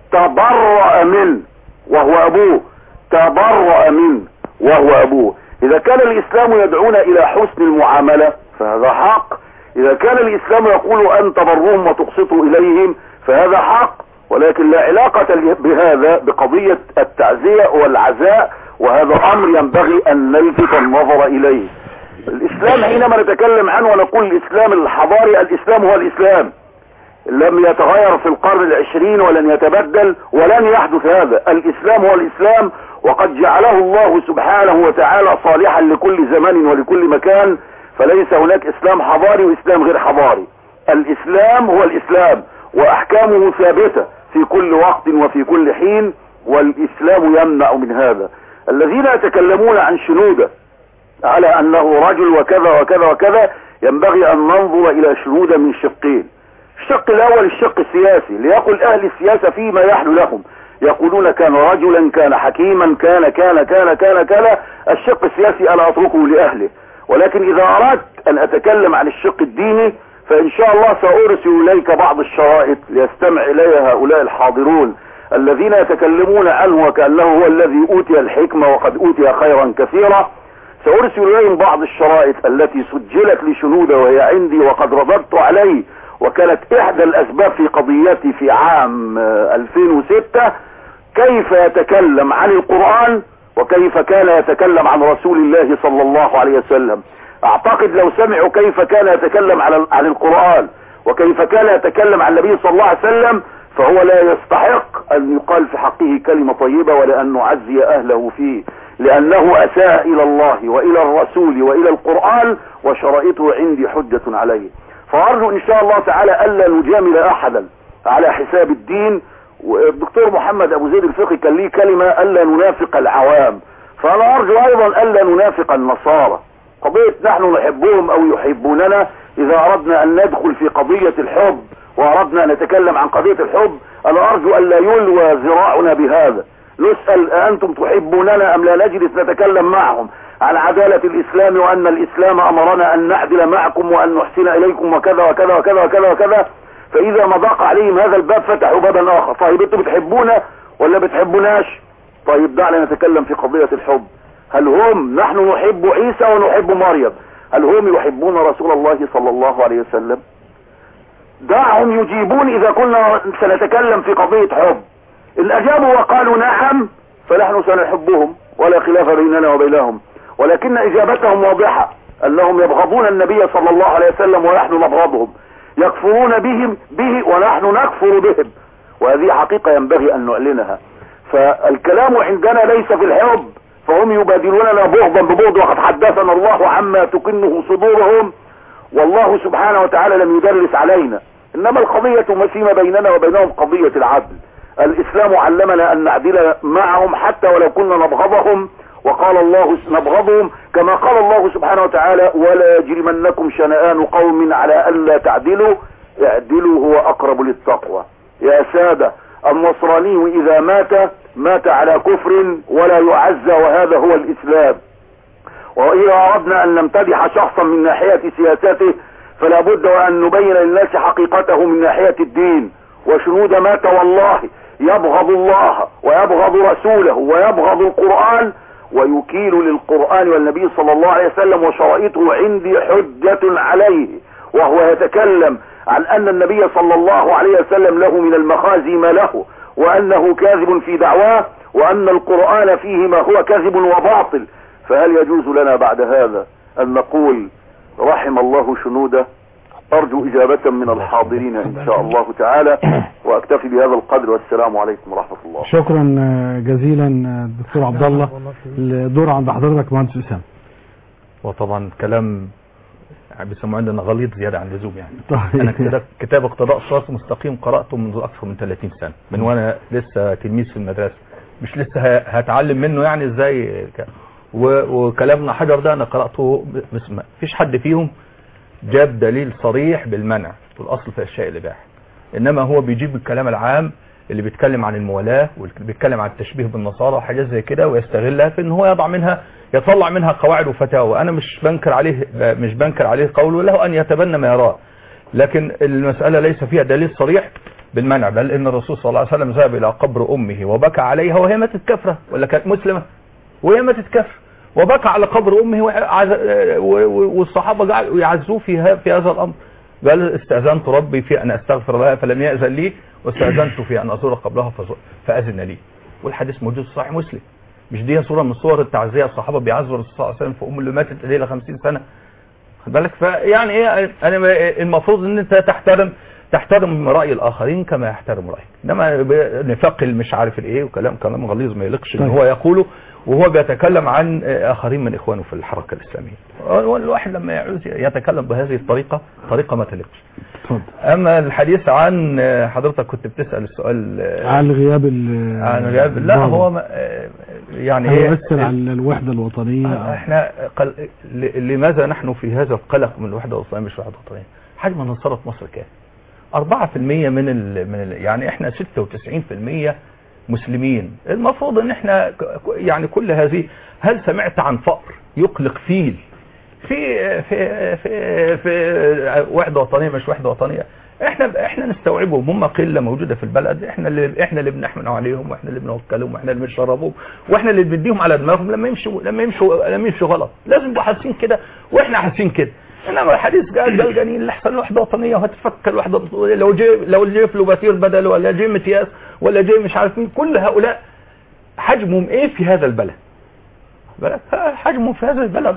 تبرأ منه وهو أبوه تبرأ منه وهو أبوه إذا كان الإسلام يدعونا إلى حسن المعاملة فهذا حق إذا كان الإسلام يقول أن تبروهم وتقسطوا إليهم فهذا حق ولكن لا علاقة بهذا بقضية التعزية والعزاء وهذا أمر ينبغي أن نلفت النظر إليه الإسلام حينما نتكلم عنه ونقول الإسلام الحضاري الإسلام هو الإسلام لم يتغير في القرن العشرين ولن يتبدل ولن يحدث هذا الإسلام هو الإسلام وقد جعله الله سبحانه وتعالى صالحا لكل زمان ولكل مكان فليس هناك إسلام حضاري وإسلام غير حضاري الإسلام هو الإسلام وأحكامه ثابتة في كل وقت وفي كل حين والإسلام يمنع من هذا الذين يتكلمون عن شنودة على أنه رجل وكذا وكذا وكذا ينبغي أن ننظر إلى شنودة من شقين الشق الأول الشق السياسي ليقل أهل السياسة فيما يحلو لهم يقولون كان رجلا كان حكيما كان كان كان كان كان الشق السياسي أنا أتركه لأهله ولكن إذا أردت أن أتكلم عن الشق الديني فإن شاء الله سأرسل إليك بعض الشرائط ليستمع إليها هؤلاء الحاضرون الذين يتكلمون عنه وكأنه هو الذي أوتي الحكمة وقد أوتي خيرا كثيرا سأرسل إليهم بعض الشرائط التي سجلت لشنودة وهي عندي وقد رددت عليه وكانت إحدى الأسباب في قضيتي في عام 2006 كيف يتكلم عن القرآن وكيف كان يتكلم عن رسول الله صلى الله عليه وسلم اعتقد لو سمعوا كيف كان يتكلم عن عن القرآن وكيف كان يتكلم عن النبي صلى الله عليه وسلم فهو لا يستحق ان يقال في حقه كلمة طيبة ولا ان نعزي اهله فيه لانه اساء الى الله والى الرسول والى القرآن وشرائطه عندي حجة عليه فارجو ان شاء الله تعالى الا نجامل احدا على حساب الدين والدكتور محمد ابو زيد الفقي كان ليه كلمة الا ننافق العوام فانا ارجو ايضا الا ننافق النصارى قضية نحن نحبهم او يحبوننا اذا اردنا ان ندخل في قضية الحب واردنا ان نتكلم عن قضية الحب انا ارجو ان لا يلوى ذراعنا بهذا نسأل انتم تحبوننا ام لا نجلس نتكلم معهم عن عدالة الاسلام وان الاسلام امرنا ان نعدل معكم وان نحسن اليكم وكذا وكذا وكذا وكذا وكذا فاذا ما ضاق عليهم هذا الباب فتحوا بابا اخر طيب انتم بتحبونا ولا بتحبوناش طيب دعنا نتكلم في قضية الحب هل هم نحن نحب عيسى ونحب مريم هل هم يحبون رسول الله صلى الله عليه وسلم دعهم يجيبون اذا كنا سنتكلم في قضية حب ان اجابوا وقالوا نعم فنحن سنحبهم ولا خلاف بيننا وبينهم ولكن اجابتهم واضحة انهم يبغضون النبي صلى الله عليه وسلم ونحن نبغضهم يكفرون بهم به ونحن نكفر بهم وهذه حقيقة ينبغي ان نعلنها فالكلام عندنا ليس في الحب فهم يبادلوننا بغضا ببغض وقد حدثنا الله عما تكنه صدورهم والله سبحانه وتعالى لم يدرس علينا انما القضية فيما بيننا وبينهم قضية العدل الاسلام علمنا ان نعدل معهم حتى ولو كنا نبغضهم وقال الله نبغضهم كما قال الله سبحانه وتعالى ولا يجرمنكم شنآن قوم على ألا تعدلوا اعدلوا هو أقرب للتقوى يا سادة النصراني إذا مات مات على كفر ولا يعزى وهذا هو الإسلام وإذا أردنا أن نمتدح شخصا من ناحية سياسته فلا بد وأن نبين للناس حقيقته من ناحية الدين وشنود مات والله يبغض الله ويبغض رسوله ويبغض القرآن ويكيل للقرآن والنبي صلى الله عليه وسلم وشرائطه عندي حجة عليه وهو يتكلم عن أن النبي صلى الله عليه وسلم له من المخازي ما له وأنه كاذب في دعواه وأن القرآن فيه ما هو كذب وباطل فهل يجوز لنا بعد هذا أن نقول رحم الله شنوده أرجو إجابة من الحاضرين إن شاء الله تعالى وأكتفي بهذا القدر والسلام عليكم ورحمة الله شكرا جزيلا دكتور عبد الله الدور عند حضرتك مهندس اسامه وطبعا كلام بيسموه عندنا غليظ زياده عن اللزوم يعني طيب. انا كتاب كتاب اقتضاء الصراط المستقيم قراته منذ اكثر من 30 سنه من وانا لسه تلميذ في المدرسه مش لسه ه- هتعلم منه يعني ازاي ك- و- وكلام ابن حجر ده انا قراته ب- بس ما فيش حد فيهم جاب دليل صريح بالمنع والاصل في اشياء الاباحه انما هو بيجيب الكلام العام اللي بيتكلم عن الموالاه واللي بيتكلم عن التشبيه بالنصارى وحاجات زي كده ويستغلها في ان هو يضع منها يطلع منها قواعد وفتاوى انا مش بنكر عليه مش بنكر عليه قوله له ان يتبنى ما يراه لكن المساله ليس فيها دليل صريح بالمنع بل ان الرسول صلى الله عليه وسلم ذهب الى قبر امه وبكى عليها وهي ماتت كافره ولا كانت مسلمه وهي ماتت كافره وبكى على قبر امه وعز- و- و- والصحابه جعلوا يعزوه في ه- في هذا الامر قال استاذنت ربي في ان استغفر لها فلم ياذن لي واستاذنت في ان ازور قبرها فز- فاذن لي والحديث موجود في صحيح مسلم مش دي صوره من صور التعزيه الصحابه بيعزوا الرسول صلى الله عليه وسلم في ام اللي ماتت ليله 50 سنه خد بالك فيعني ايه انا المفروض ان انت تحترم تحترم راي الاخرين كما يحترم رايك انما ب- نفاق مش عارف الايه وكلام كلام غليظ ما يليقش ان طيب. هو يقوله وهو بيتكلم عن اخرين من اخوانه في الحركه الاسلاميه والواحد لما يعوز يتكلم بهذه الطريقه طريقه ما تليقش اتفضل اما الحديث عن حضرتك كنت بتسال السؤال عن غياب ال عن غياب لا البابا. هو ما- يعني ايه هيؤثر على الوحدة الوطنية احنا قل... ل- لماذا نحن في هذا القلق من الوحده الوطنيه مش الوحده الوطنيه؟ حجم نصارى مصر كام؟ 4% من ال... من ال... يعني احنا 96% مسلمين المفروض ان احنا ك- ك- يعني كل هذه هل سمعت عن فقر يقلق فيل في في في في وحده وطنيه مش وحده وطنيه احنا احنا نستوعبهم هم قله موجوده في البلد احنا اللي احنا اللي بنحمل عليهم واحنا اللي بنوكلهم واحنا اللي بنشربهم واحنا اللي بنديهم على دماغهم لما يمشوا لما يمشوا لما يمشوا غلط لازم يبقوا حاسين كده واحنا حاسين كده انما الحديث قال قال جنين اللي احسن وحده وطنيه وهتفك الوحده الوطنية. لو جي لو جي فلوباتير بدل ولا جي متياس ولا جي مش عارف مين كل هؤلاء حجمهم ايه في هذا البلد بالك حجمهم في هذا البلد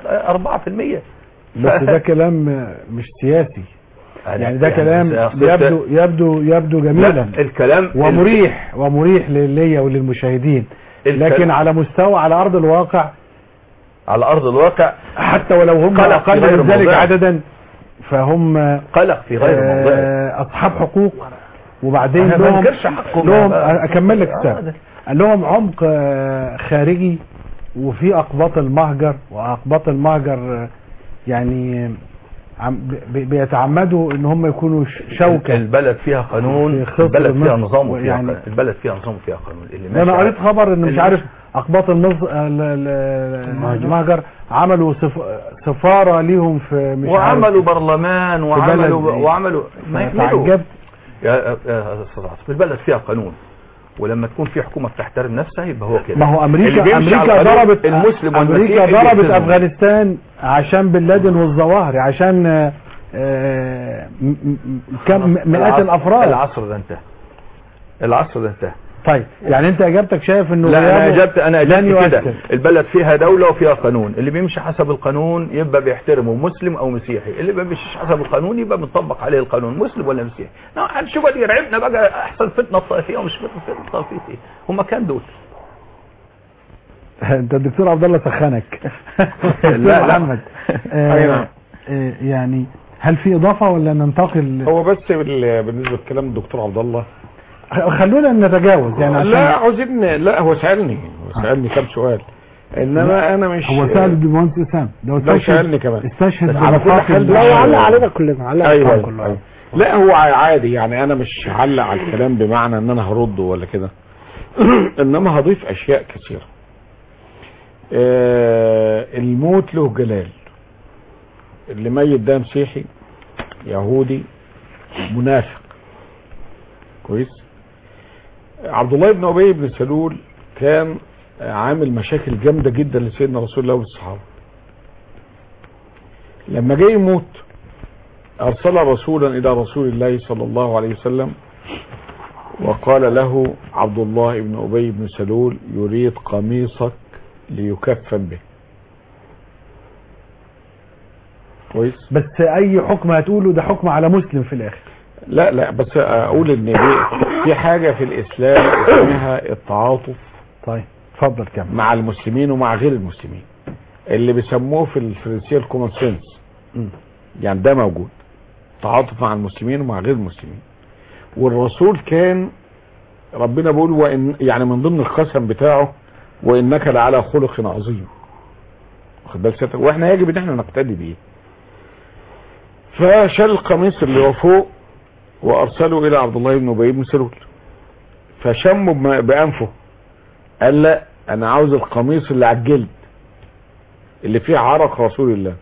4% بس ده كلام مش سياسي يعني ده كلام أصل يبدو يبدو يبدو جميلا لا الكلام ومريح ومريح ليا وللمشاهدين الكلام- لكن على مستوى على ارض الواقع على ارض الواقع حتى ولو هم قلق في اقل غير من ذلك موضعه. عددا فهم قلق في غير موضعه آه، اصحاب حقوق وبعدين أنا ما لهم انكرش حقهم لهم أنا- اكمل لك آه، السؤال ده- لهم عمق آه، خارجي وفي اقباط المهجر واقباط المهجر آه، يعني عم- ب- بيتعمدوا ان هم يكونوا ش- شوكه البلد فيها قانون في خطر البلد فيها مصر نظام وفيها يعني- قانون. البلد فيها نظام وفيها قانون اللي ماشي انا على- قريت خبر ان مش اللي عارف ماشي- اقباط النص ال- ال- المهجر عملوا سف... سفاره ليهم في مش وعملوا عارف برلمان وعملوا بلد إيه. وعملوا ما يعملوا تعجبت يا يا أستاذ عاطف البلد فيها قانون ولما تكون في حكومه بتحترم نفسها يبقى هو كده ما هو اللي امريكا بيمشي على امريكا القانون ضربت المسلم امريكا والمسيحي ضربت بيلتزموا. افغانستان عشان بن لادن والظواهر عشان آه، آه، م- م- كم مئات العصر- الافراد العصر ده انتهى العصر ده انتهى طيب يعني انت اجابتك شايف انه لا انا غيابه اجبت انا لن اجبت كده يؤثر. البلد فيها دوله وفيها قانون اللي بيمشي حسب القانون يبقى بيحترمه مسلم او مسيحي اللي ما بيمشيش حسب القانون يبقى بيطبق عليه القانون مسلم ولا مسيحي نعم هنشوف دي يرعبنا بقى احسن فتنه الطائفيه ومش فتنه الطائفيه ايه هم كان دول انت الدكتور عبد الله سخنك لا، لا. محمد آه، أي نعم. آه، يعني هل في اضافه ولا ننتقل هو بس بال- بالنسبه لكلام الدكتور عبد الله خلونا نتجاوز يعني عشان لا عاوزين لا هو سالني هو سالني كام سؤال انما انا مش هو سأل المهندس اسام ده ده سالني كمان استشهد على كل بمقاتل حال لا لا، وعلق لا. علينا كلنا علق ايوه علينا أيوة. كلنا لا هو عادي يعني انا مش هعلق على الكلام بمعنى ان انا هرده ولا كده انما هضيف اشياء كثيره آه الموت له جلال اللي ميت ده مسيحي يهودي منافق كويس عبد الله بن ابي بن سلول كان عامل مشاكل جامده جدا لسيدنا رسول الله والصحابه لما جه يموت أرسل رسولا إلى رسول الله صلى الله عليه وسلم وقال له عبد الله بن أبي بن سلول يريد قميصك ليكفن به كويس بس اي حكم هتقوله ده حكم على مسلم في الاخر لا لا بس أقول إن دي في حاجة في الإسلام اسمها التعاطف طيب اتفضل كمل مع المسلمين ومع غير المسلمين اللي بيسموه في الفرنسية الكومون سنس مم. يعني ده موجود تعاطف مع المسلمين ومع غير المسلمين والرسول كان ربنا بيقول وإن يعني من ضمن القسم بتاعه وانك لعلى خلق عظيم واخد بالك سيادتك واحنا يجب ان احنا نقتدي بيه فشال القميص اللي هو فوق وارسله الى عبد الله بن ابي بن سلول فشمه بم- بانفه قال لا انا عاوز القميص اللي على الجلد اللي فيه عرق رسول الله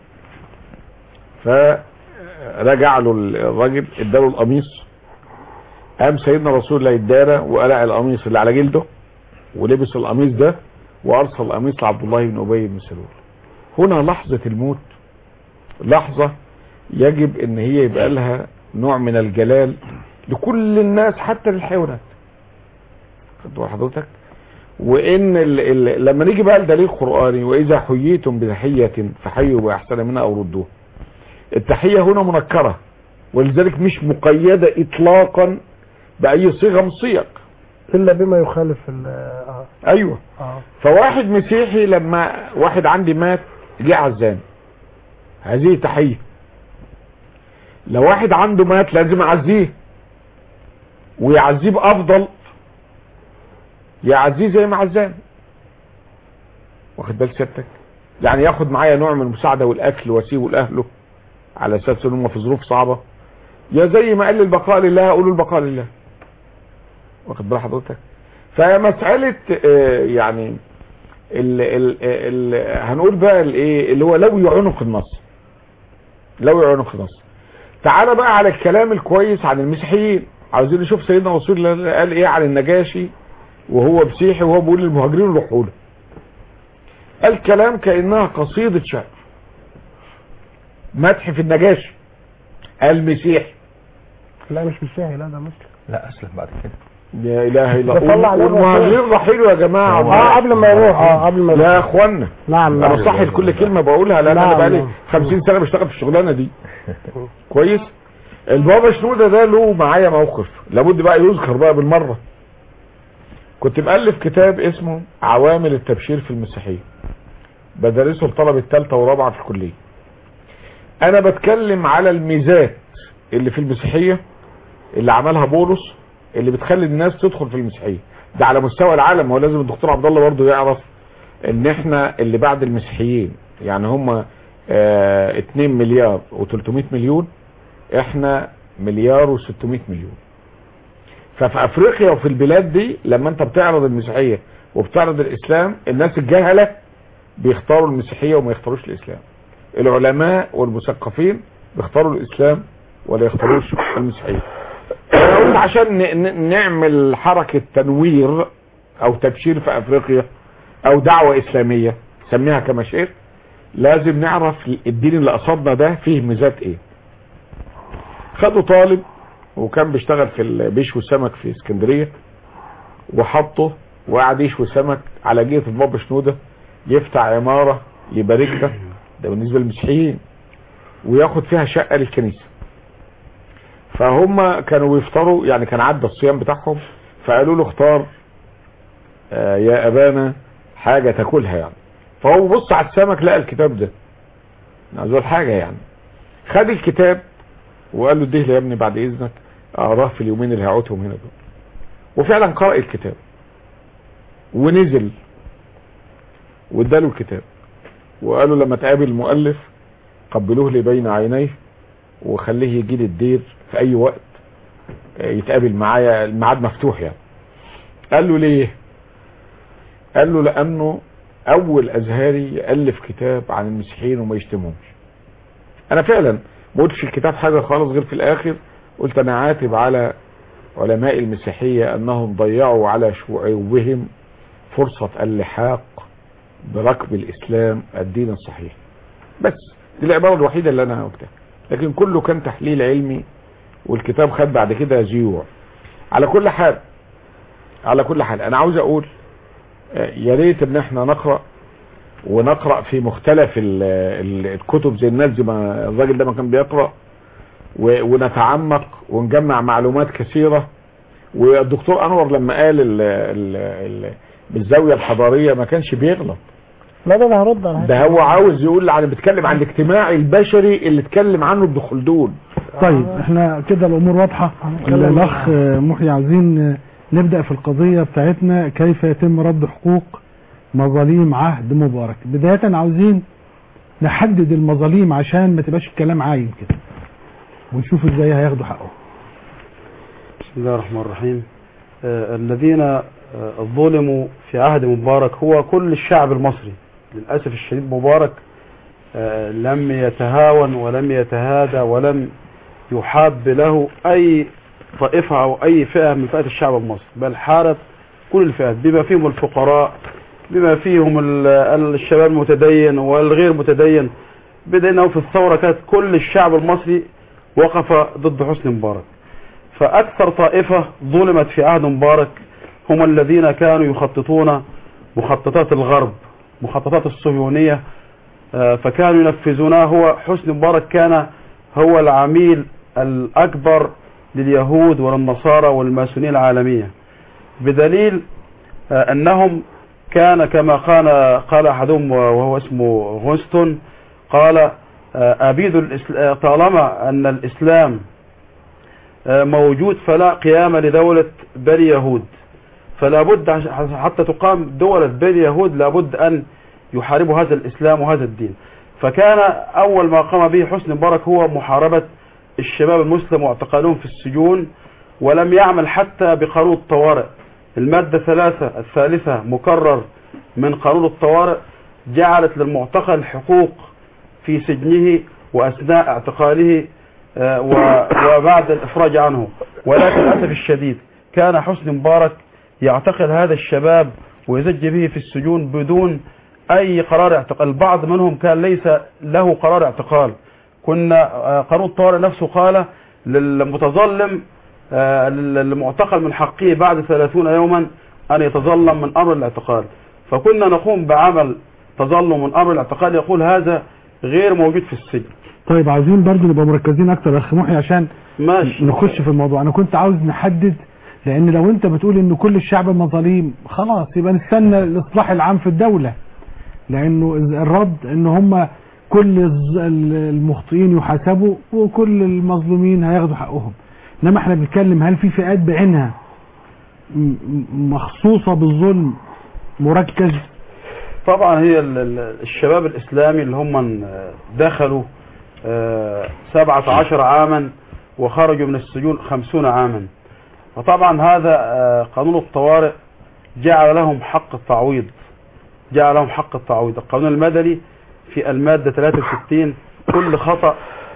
فرجع له الراجل اداله القميص قام سيدنا رسول الله ادانا وقلع القميص اللي على جلده ولبس القميص ده وارسل القميص لعبد الله بن ابي بن سلول هنا لحظة الموت لحظة يجب ان هي يبقى لها نوع من الجلال لكل الناس حتى للحيوانات خد بال حضرتك وان ال ال لما نيجي بقى لدليل قرآني واذا حييتم بتحية فحيوا باحسن منها او ردوها التحية هنا منكرة ولذلك مش مقيدة اطلاقا باي صيغة من صيغ الا بما يخالف ال اه ايوه اه فواحد مسيحي لما واحد عندي مات جه عزان هذه تحية لو واحد عنده مات لازم اعزيه ويعزيه بافضل يعزيه زي ما عزان واخد بال سيادتك يعني ياخد معايا نوع من المساعدة والاكل واسيبه لاهله على اساس ان هم في ظروف صعبة يا زي ما قال البقاء لله اقول البقاء لله واخد بال حضرتك فمسألة آه، يعني ال ال ال هنقول بقى الايه اللي هو لو يعنق النص لو يعنق النص تعالى بقى على الكلام الكويس عن المسيحيين عاوزين نشوف سيدنا رسول الله قال ايه عن النجاشي وهو مسيحي وهو بيقول للمهاجرين روحوا له قال كلام كانها قصيدة شعر مدح في النجاشي المسيحي لا مش مسيحي لا ده مسلم لا اسلم بعد كده يا اله الا ده طلع الله عليه والمهاجرين رحيلوا يا جماعه اه قبل ما يروح اه قبل ما لا يروح يا اخوانا نعم انا نعم صحي لكل كلمه بقولها لان انا نعم، بقالي نعم. 50 سنه بشتغل في الشغلانه دي كويس البابا شنوده ده له معايا موقف لابد بقى يذكر بقى بالمره كنت مؤلف كتاب اسمه عوامل التبشير في المسيحيه بدرسه لطلبه الثالثه ورابعه في الكليه انا بتكلم على الميزات اللي في المسيحيه اللي عملها بولس اللي بتخلي الناس تدخل في المسيحيه ده على مستوى العالم هو لازم الدكتور عبد الله برضه يعرف ان احنا اللي بعد المسيحيين يعني هم اه 2 مليار و300 مليون احنا مليار و600 مليون ففي افريقيا وفي البلاد دي لما انت بتعرض المسيحيه وبتعرض الاسلام الناس الجهله بيختاروا المسيحيه وما يختاروش الاسلام العلماء والمثقفين بيختاروا الاسلام ولا يختاروش المسيحيه انا قلت عشان ن- ن- نعمل حركه تنوير او تبشير في افريقيا او دعوه اسلاميه سميها كما شئت لازم نعرف الدين اللي قصدنا ده فيه ميزات ايه خدوا طالب وكان بيشتغل في ال- بيشوي سمك في اسكندريه وحطه وقعد يشوي سمك على جهه البابا شنوده يفتح عماره يباركها ده بالنسبه للمسيحيين وياخد فيها شقه للكنيسه فهم كانوا بيفطروا يعني كان عدى الصيام بتاعهم فقالوا له اختار آه يا ابانا حاجه تاكلها يعني فهو بص على السمك لقى الكتاب ده عايز اقول حاجه يعني خد الكتاب وقال له اديه لي يا ابني بعد اذنك اقراه في اليومين اللي هقعدهم هنا دول وفعلا قرأ الكتاب ونزل واداله الكتاب وقالوا لما تقابل المؤلف قبلوه لي بين عينيه وخليه يجي لي الدير في اي وقت آه، يتقابل معايا الميعاد مفتوح يعني قال له ليه قال له لانه اول ازهري يالف كتاب عن المسيحيين وما يشتمهمش انا فعلا ما قلتش في الكتاب حاجه خالص غير في الاخر قلت انا عاتب على علماء المسيحيه انهم ضيعوا على شعوبهم فرصه اللحاق بركب الاسلام الدين الصحيح بس دي العباره الوحيده اللي انا قلتها لكن كله كان تحليل علمي والكتاب خد بعد كده زيوع على كل حال على كل حال انا عاوز اقول آه، يا ريت ان احنا نقرا ونقرا في مختلف ال- ال- الكتب زي الناس زي ما الراجل ده ما كان بيقرا و- ونتعمق ونجمع معلومات كثيره والدكتور انور لما قال ال ال ال بالزاويه الحضاريه ما كانش بيغلط لا ده انا هرد على ده هو عاوز يقول انا بتكلم عن الاجتماع البشري اللي اتكلم عنه ابن خلدون طيب احنا كده الامور واضحه هنتكلم الاخ محي عاوزين نبدا في القضيه بتاعتنا كيف يتم رد حقوق مظاليم عهد مبارك بدايه عاوزين نحدد المظاليم عشان ما تبقاش الكلام عايم كده ونشوف ازاي هياخدوا حقهم بسم الله الرحمن الرحيم آه الذين آه ظلموا في عهد مبارك هو كل الشعب المصري للأسف الشديد مبارك آه لم يتهاون ولم يتهادى ولم يحاب له أي طائفة أو أي فئة من فئات الشعب المصري بل حارب كل الفئات بما فيهم الفقراء بما فيهم ال- الشباب المتدين والغير متدين بدأنا في الثورة كانت كل الشعب المصري وقف ضد حسني مبارك فأكثر طائفة ظلمت في عهد مبارك هم الذين كانوا يخططون مخططات الغرب مخططات الصهيونية آه، فكانوا ينفذونها هو حسني مبارك كان هو العميل الأكبر لليهود وللنصارى والماسونية العالمية بدليل آه، أنهم كان كما قال قال أحدهم وهو اسمه غونستون قال آه، أبيد الإسل- آه، طالما أن الإسلام آه، موجود فلا قيام لدولة بني يهود فلا بد عش- حتى تقام دولة بني يهود لابد أن يحاربوا هذا الإسلام وهذا الدين فكان أول ما قام به حسني مبارك هو محاربة الشباب المسلم واعتقالهم في السجون ولم يعمل حتى بقانون الطوارئ المادة ثلاثة الثالثة مكرر من قانون الطوارئ جعلت للمعتقل حقوق في سجنه وأثناء اعتقاله آه، و- وبعد الإفراج عنه ولكن للأسف الشديد كان حسني مبارك يعتقل هذا الشباب ويزج به في السجون بدون أي قرار اعتقال البعض منهم كان ليس له قرار اعتقال كنا آه، قانون الطوارئ نفسه قال للمتظلم آه، للمعتقل من حقه بعد 30 يوما أن يتظلم من أمر الاعتقال فكنا نقوم بعمل تظلم من أمر الاعتقال يقول هذا غير موجود في السجن طيب عاوزين برضو نبقى مركزين اكتر يا اخ محي عشان ماشي نخش في الموضوع انا كنت عاوز نحدد لان لو انت بتقول ان كل الشعب مظاليم خلاص يبقى نستنى الاصلاح العام في الدولة لانه الرد ان هم كل الز- المخطئين يحاسبوا وكل المظلومين هياخدوا حقهم انما احنا بنتكلم هل في فئات بعينها م- م- مخصوصة بالظلم مركز طبعا هي ال- ال- الشباب الإسلامي اللي هم دخلوا آه، سبعة عشر عاما وخرجوا من السجون خمسون عاما فطبعا هذا آه، قانون الطوارئ جعل لهم حق التعويض جعل لهم حق التعويض القانون المدني في المادة 63 كل خطأ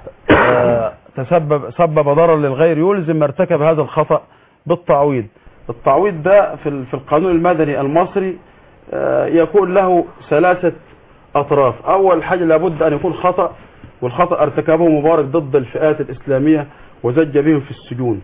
آه، تسبب سبب ضرر للغير يلزم ارتكب هذا الخطأ بالتعويض التعويض ده في ال- في القانون المدني المصري آه، يكون له ثلاثة أطراف أول حاجة لابد أن يكون خطأ والخطأ ارتكبه مبارك ضد الفئات الإسلامية وزج بهم في السجون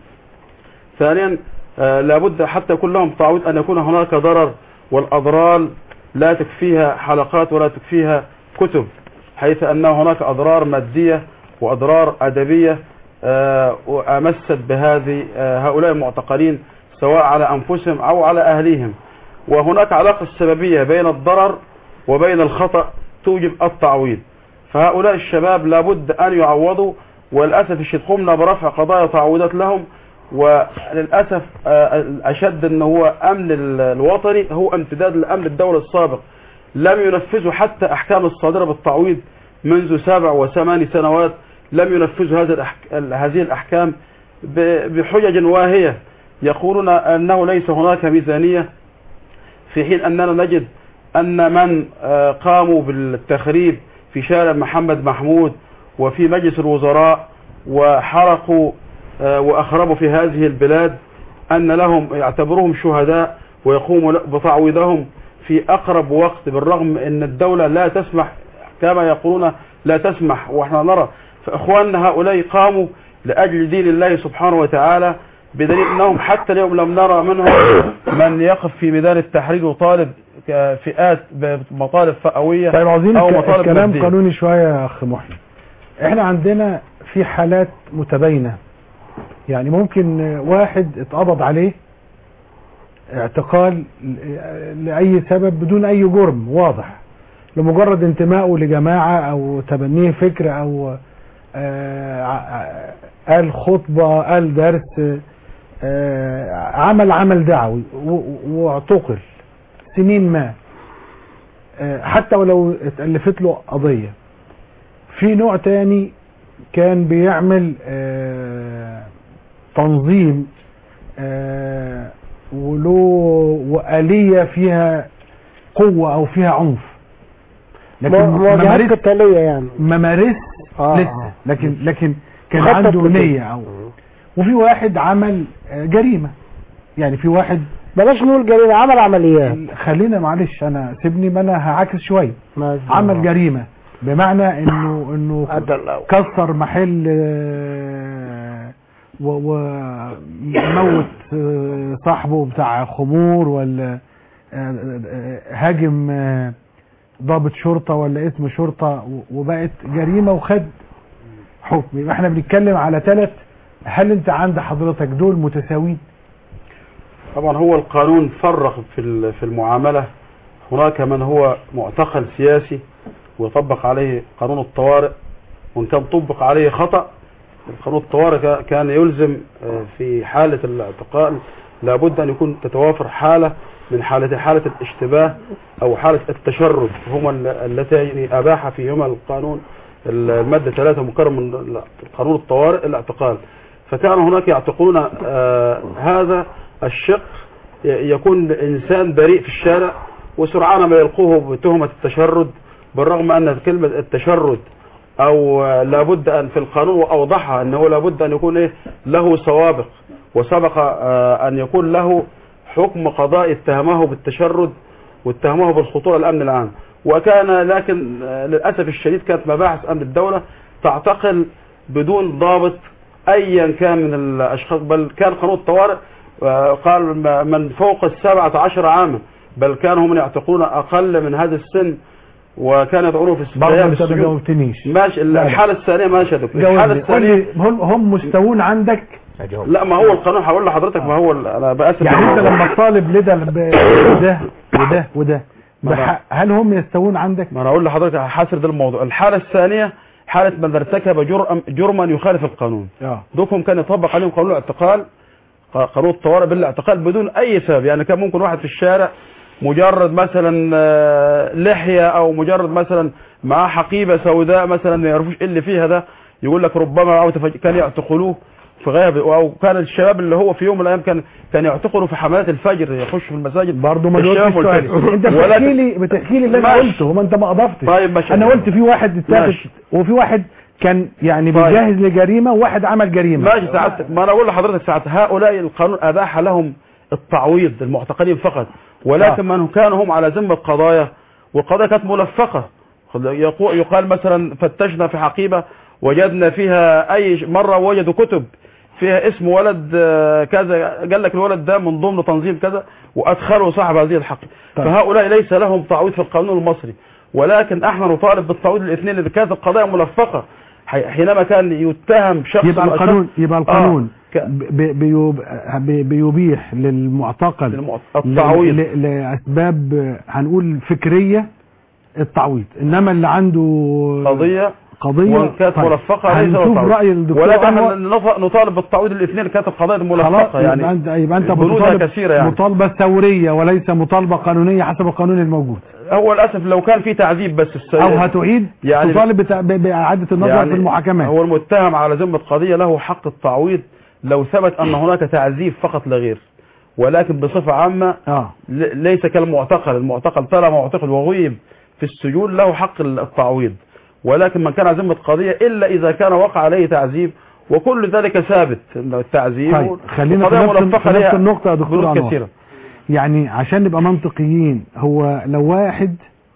ثانيا آه، لابد حتى يكون لهم تعويض أن يكون هناك ضرر والأضرار لا تكفيها حلقات ولا تكفيها كتب حيث أن هناك أضرار مادية وأضرار أدبية آه، وأمست بهذه آه، هؤلاء المعتقلين سواء على أنفسهم أو على أهليهم وهناك علاقة سببية بين الضرر وبين الخطأ توجب التعويض فهؤلاء الشباب لابد أن يعوضوا وللأسف الشديد قمنا برفع قضايا تعويضات لهم وللأسف آه، الأشد أن هو أمن ال- الوطني هو امتداد لأمن الدولة السابق لم ينفذوا حتى أحكام الصادرة بالتعويض منذ سبع وثمان سنوات لم ينفذوا هذه الأحك... هذه الأحكام ب- بحجج واهية يقولون أنه ليس هناك ميزانية في حين أننا نجد أن من آه، قاموا بالتخريب في شارع محمد محمود وفي مجلس الوزراء وحرقوا آه، وأخربوا في هذه البلاد أن لهم يعتبروهم شهداء ويقوموا بتعويضهم في أقرب وقت بالرغم أن الدولة لا تسمح كما يقولون لا تسمح وإحنا نرى فإخواننا هؤلاء قاموا لأجل دين الله سبحانه وتعالى بدليل أنهم حتى اليوم لم نرى منهم من يقف في ميدان التحرير وطالب فئات بمطالب فئوية طيب عاوزين أو الك- مطالب الكلام مادية. قانوني شوية يا أخ محي احنا عندنا في حالات متباينة يعني ممكن واحد اتقبض عليه اعتقال ل- لأي سبب بدون أي جرم واضح لمجرد انتمائه لجماعة او تبنيه فكرة او آه، ع- قال خطبة قال درس آه، عمل عمل دعوي و- واعتقل سنين ما آه، حتى ولو اتألفت له قضية في نوع تاني كان بيعمل آه، تنظيم آه، وله وآلية فيها قوة أو فيها عنف لكن مو- ما مواجهات مارس قتالية يعني ما مارس آه، لسه آه. لكن لكن كان مخطط عنده لكده. نية أو وفي واحد عمل آه، جريمة يعني في واحد بلاش نقول جريمة عمل عمليات خلينا معلش انا سيبني ما انا هعاكس شويه ما- عمل جريمه بمعنى انه انه أدى الأول. كسر محل آه، و- وموت آه، صاحبه بتاع خمور ولا آه، آه، هاجم آه، ضابط شرطه ولا اسم شرطه و- وبقت جريمه وخد حكم يبقى احنا بنتكلم على ثلاث هل انت عند حضرتك دول متساويين طبعا هو القانون فرق في ال- في المعاملة هناك من هو معتقل سياسي ويطبق عليه قانون الطوارئ وان كان طبق عليه خطأ قانون الطوارئ كا- كان يلزم آه، في حالة الاعتقال لابد ان يكون تتوافر حالة من حالة حالة الاشتباه او حالة التشرد هما ال- اللتين اباح فيهما القانون المادة 3 مكرم من قانون الطوارئ الاعتقال فكان هناك يعتقلون آه، هذا الشق ي- يكون انسان بريء في الشارع وسرعان ما يلقوه بتهمة التشرد بالرغم ان كلمة التشرد او آه، لابد ان في القانون واوضحها انه لابد ان يكون ايه له سوابق وسبق آه، ان يكون له حكم قضاء اتهمه بالتشرد واتهمه بالخطورة الامن العام وكان لكن آه، للاسف الشديد كانت مباحث امن الدولة تعتقل بدون ضابط ايا كان من الاشخاص بل كان قانون الطوارئ آه، قال م- من فوق السبعة عشر عاما بل كانوا هم يعتقلون اقل من هذا السن وكان يدعونه في برضه السجن انت ما جاوبتنيش ماشي لا. الحالة الثانية ماشي يا دكتور الحالة جاوبني قول الثانية لي هم هم مستوون عندك أجاوب. لا ما هو القانون هقول لحضرتك ما هو ال- انا باسف يعني انت لما تطالب لده ب- ده وده وده ما بح- هل هم يستوون عندك ما انا اقول لحضرتك حاسر ده الموضوع الحالة الثانية حالة من ارتكب جرم جرما يخالف القانون اه دوكم كان يطبق عليهم قانون الاعتقال ق- قانون الطوارئ بالاعتقال بدون اي سبب يعني كان ممكن واحد في الشارع مجرد مثلا آه، لحية او مجرد مثلا معاه حقيبة سوداء مثلا ما يعرفوش ايه اللي فيها ده يقول لك ربما او تفج... كان يعتقلوه في غياب او كان الشباب اللي هو في يوم من الايام كان كان يعتقلوا في حملات الفجر يخش في المساجد برضه ما الشباب جاوبتش والفجر. سؤالي انت ولكن- بتحكي لي بتحكي لي اللي انا ماشي. قلته وما انت ما اضفتش طيب ماشي انا قلت في واحد اتاخد ماشي. وفي واحد كان يعني طيب. بيجهز لجريمه وواحد عمل جريمه ماشي سعادتك ما انا اقول لحضرتك ساعات هؤلاء القانون اباح لهم التعويض المعتقلين فقط ولكن من كانوا هم على ذمه قضايا والقضايا كانت ملفقه يقو- يقال مثلا فتشنا في حقيبه وجدنا فيها اي ش- مره وجدوا كتب فيها اسم ولد آه، كذا قال لك الولد ده من ضمن تنظيم كذا وادخلوا صاحب هذه الحقيبه طيب. فهؤلاء ليس لهم تعويض في القانون المصري ولكن احنا نطالب بالتعويض الاثنين اللي كانت القضايا ملفقه حي- حينما كان يتهم شخص يبقى من الأشخاص- القانون يبقى القانون آه. ك- ب- بيوب- ب- بيبيح للمعتقل المعت- التعويض. ل- ل- لاسباب هنقول فكريه التعويض انما اللي عنده قضية قضيه وكانت طيب. ملفقة ليس هنشوف تعويض. راي الدكتور ولكن أنور. احنا نط- نطالب بالتعويض الاثنين اللي كانت القضايا خلاص الملفقة يبقى يعني انت يبقى انت بنودها مطالب كثيرة يعني. مطالبه ثوريه وليس مطالبه قانونيه حسب القانون الموجود هو للاسف لو كان في تعذيب بس السيء او هتعيد يعني- تطالب بتع- ب- باعاده النظر في المحاكمات هو المتهم على ذمة قضية له حق التعويض لو ثبت ان هناك تعذيب فقط لا غير ولكن بصفة عامة اه ل- ليس كالمعتقل المعتقل طالما معتقل وغيب في السجون له حق التعويض ولكن من كان على ذمة قضية إلا إذا كان وقع عليه تعذيب وكل ذلك ثابت إنه التعذيب طيب خلينا في والقضايا نفس, في ملفقة نفس ليها النقطه يا دكتور بنود انور كثيرة يعني عشان نبقى منطقيين هو لو واحد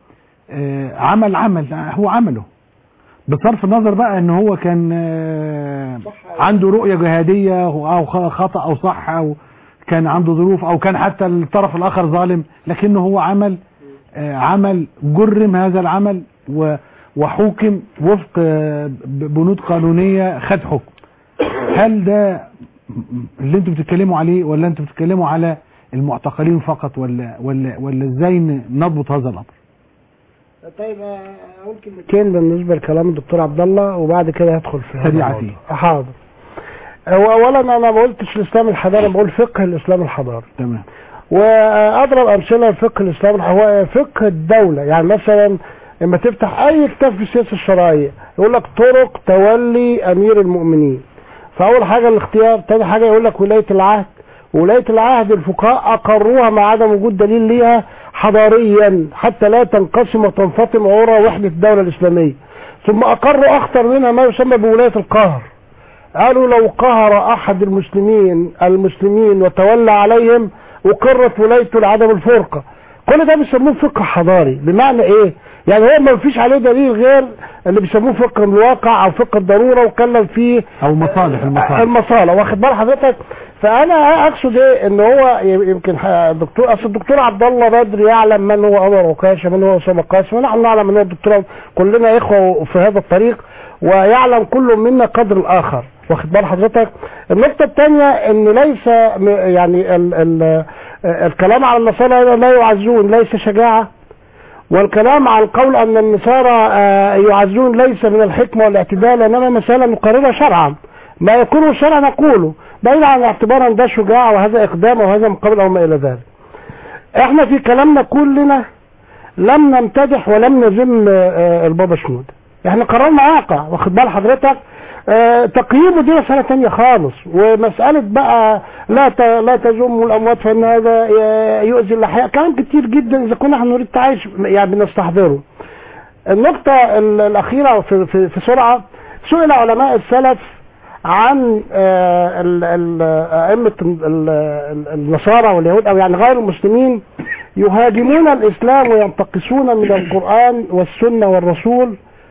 آه، عمل عمل هو عمله بصرف النظر بقى ان هو كان آه، عنده رؤية جهادية او خ- خطأ او صح او كان عنده ظروف او كان حتى الطرف الاخر ظالم لكنه هو عمل آه، عمل جرم هذا العمل و- وحوكم وفق آه، ب- بنود قانونية خد حكم هل ده اللي انتوا بتتكلموا عليه ولا انتوا بتتكلموا على المعتقلين فقط ولا ولا ولا ازاي ن- نضبط هذا الامر طيب آه، اقول كلمتين بالنسبه لكلام الدكتور عبد الله وبعد كده هدخل في هذا سريعة الموضوع. حاضر هو اولا انا ما قلتش الاسلام الحضاري أنا بقول فقه الاسلام الحضاري تمام واضرب امثله لفقه الاسلام هو فقه الدوله يعني مثلا لما تفتح اي كتاب في السياسه الشرعيه يقول لك طرق تولي امير المؤمنين فاول حاجه الاختيار تاني حاجه يقول لك ولايه العهد ولايه العهد الفقهاء اقروها مع عدم وجود دليل ليها حضاريا حتى لا تنقسم وتنفصل عورة وحده الدوله الاسلاميه ثم اقروا اخطر منها ما يسمى بولايه القهر قالوا لو قهر احد المسلمين المسلمين وتولى عليهم اقرت ولايته لعدم الفرقه كل ده بيسموه فقه حضاري بمعنى ايه يعني هو ما فيش عليه دليل غير اللي بيسموه فقه الواقع او فقه الضروره واتكلم فيه او مصالح المصالح المصالح واخد بال حضرتك فانا اقصد ايه ان هو يمكن ح- الدكتور اصل الدكتور عبد الله بدر يعلم من هو عمر عكاشه من هو اسامه قاسم ونحن نعلم من هو الدكتور كلنا اخوه في هذا الطريق ويعلم كل منا قدر الاخر واخد بال حضرتك النقطه الثانيه ان ليس م- يعني ال ال الكلام على النصارى لا يعزون ليس شجاعه والكلام على القول ان النصارى آه، يعزون ليس من الحكمه والاعتدال انما مساله نقررها شرعا ما يكون شرعا نقوله بعيد عن اعتبار ان ده شجاع وهذا اقدام وهذا مقابل او ما الى ذلك احنا في كلامنا كلنا لم نمتدح ولم نذم آه، البابا شنود احنا قررنا واقع واخد بال حضرتك آه، تقييمه دي مسألة تانية خالص ومسألة بقى لا ت- لا تزم الأموات فإن هذا ي- يؤذي الأحياء كلام كتير جدا إذا كنا احنا نريد تعيش يعني بنستحضره النقطة ال- الأخيرة في, في, في سرعة سئل علماء السلف عن آه، ال- ال- أئمة ال- ال- النصارى واليهود أو يعني غير المسلمين يهاجمون الإسلام وينتقصون من القرآن والسنة والرسول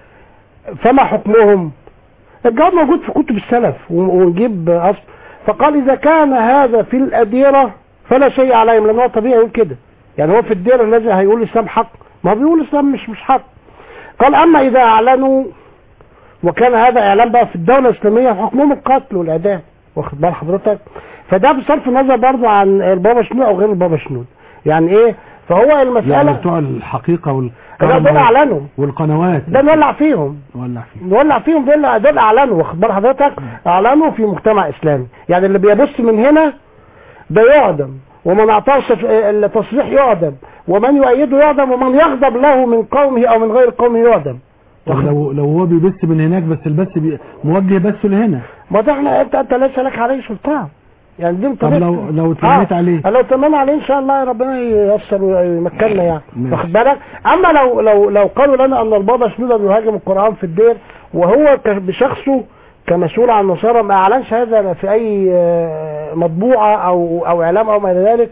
فما حكمهم الجواب موجود في كتب السلف و- ونجيب أصل فقال إذا كان هذا في الأديرة فلا شيء عليهم لأن هو طبيعي يقول كده يعني هو في الديرة الذي هيقول الإسلام حق ما هو بيقول الإسلام مش مش حق قال أما إذا أعلنوا وكان هذا إعلان بقى في الدولة الإسلامية حكمهم القتل والإعدام واخد بال حضرتك فده بصرف النظر برضه عن البابا شنود أو غير البابا شنود يعني إيه فهو يعني المسألة بتوع الحقيقة لا دول أعلنوا والقنوات ده نولع فيهم ولع فيه نولع فيهم دول دول اعلنوا واخد بال حضرتك اعلنوا في مجتمع اسلامي يعني اللي بيبص من هنا ده يعدم ومن اعطاش التصريح يعدم ومن يؤيده يعدم ومن يغضب له من قومه او من غير قومه يعدم طب لو لو هو بيبث من هناك بس البث بي موجه بس لهنا ما ده احنا انت انت ليس لك عليه سلطان يعني دي طب لو لو اتمنيت عليه لو تمنى عليه ان شاء الله ربنا ييسر ويمكننا يعني ماشي. واخد بالك اما لو لو لو قالوا لنا ان البابا شنودة بيهاجم القران في الدير وهو ك- بشخصه كمسؤول عن النصارى ما اعلنش هذا في اي آه، مطبوعه او او اعلام او ما الى ذلك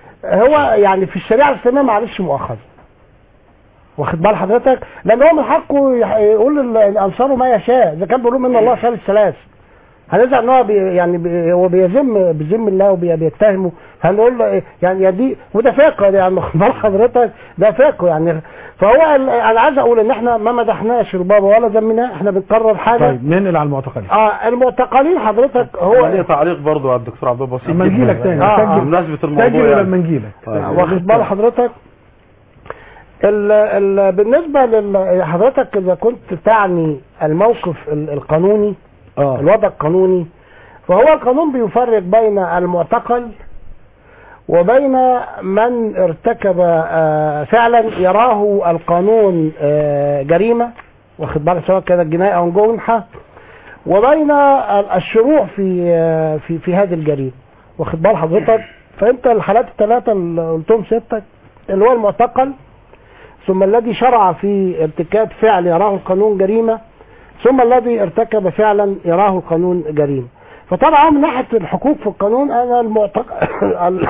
هو يعني في الشريعه الاسلاميه معلش مؤاخذه واخد بال حضرتك لان هو من حقه يح- يقول لانصاره ما يشاء اذا كان بيقولوا من الله ثالث ثلاث هنزعل ان هو بي يعني بي هو بيذم بذم الله وبيتهمه هنقول له إيه؟ يعني يا دي وده فقه يعني واخد بال حضرتك ده فقه يعني فهو ال- انا عايز اقول ان احنا ما مدحناش البابا ولا ذمناه احنا بنقرر حاجه طيب ننقل على المعتقلين اه المعتقلين حضرتك هو ليه هو تعليق برضو على الدكتور عبد الله بسيط اما جداً. نجيلك تاني آه، سجل بمناسبة الموضوع سجل يعني. لما نجيلك طيب. واخد بال حضرتك ال ال بالنسبه لل حضرتك اذا كنت تعني الموقف ال- القانوني اه الوضع القانوني فهو القانون بيفرق بين المعتقل وبين من ارتكب آه، فعلا يراه القانون آه، جريمة واخد بالك سواء كانت جناية أو جنحة وبين ال- الشروع في آه، في في هذه الجريمة واخد بال حضرتك فأنت الحالات الثلاثة اللي قلتهم ستك اللي هو المعتقل ثم الذي شرع في ارتكاب فعل يراه القانون جريمة ثم الذي ارتكب فعلا يراه القانون جريمة فطبعا من ناحية الحقوق في القانون أنا المعتقل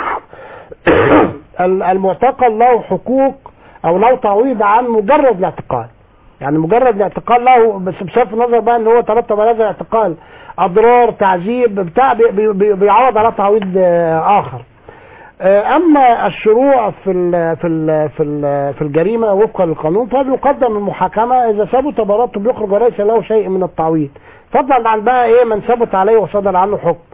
المعتقل له حقوق أو له تعويض عن مجرد الاعتقال يعني مجرد الاعتقال له بس بصرف النظر بقى ان هو ترتب على هذا الاعتقال اضرار تعذيب بتاع بي- بي- بي- بيعوض على تعويض آه، اخر آه، اما الشروع في ال في ال في ال في الجريمه وفقا للقانون فبيقدم المحاكمه اذا ثبت براءته بيخرج وليس له شيء من التعويض فضلا عن بقى ايه من ثبت عليه وصدر عنه حكم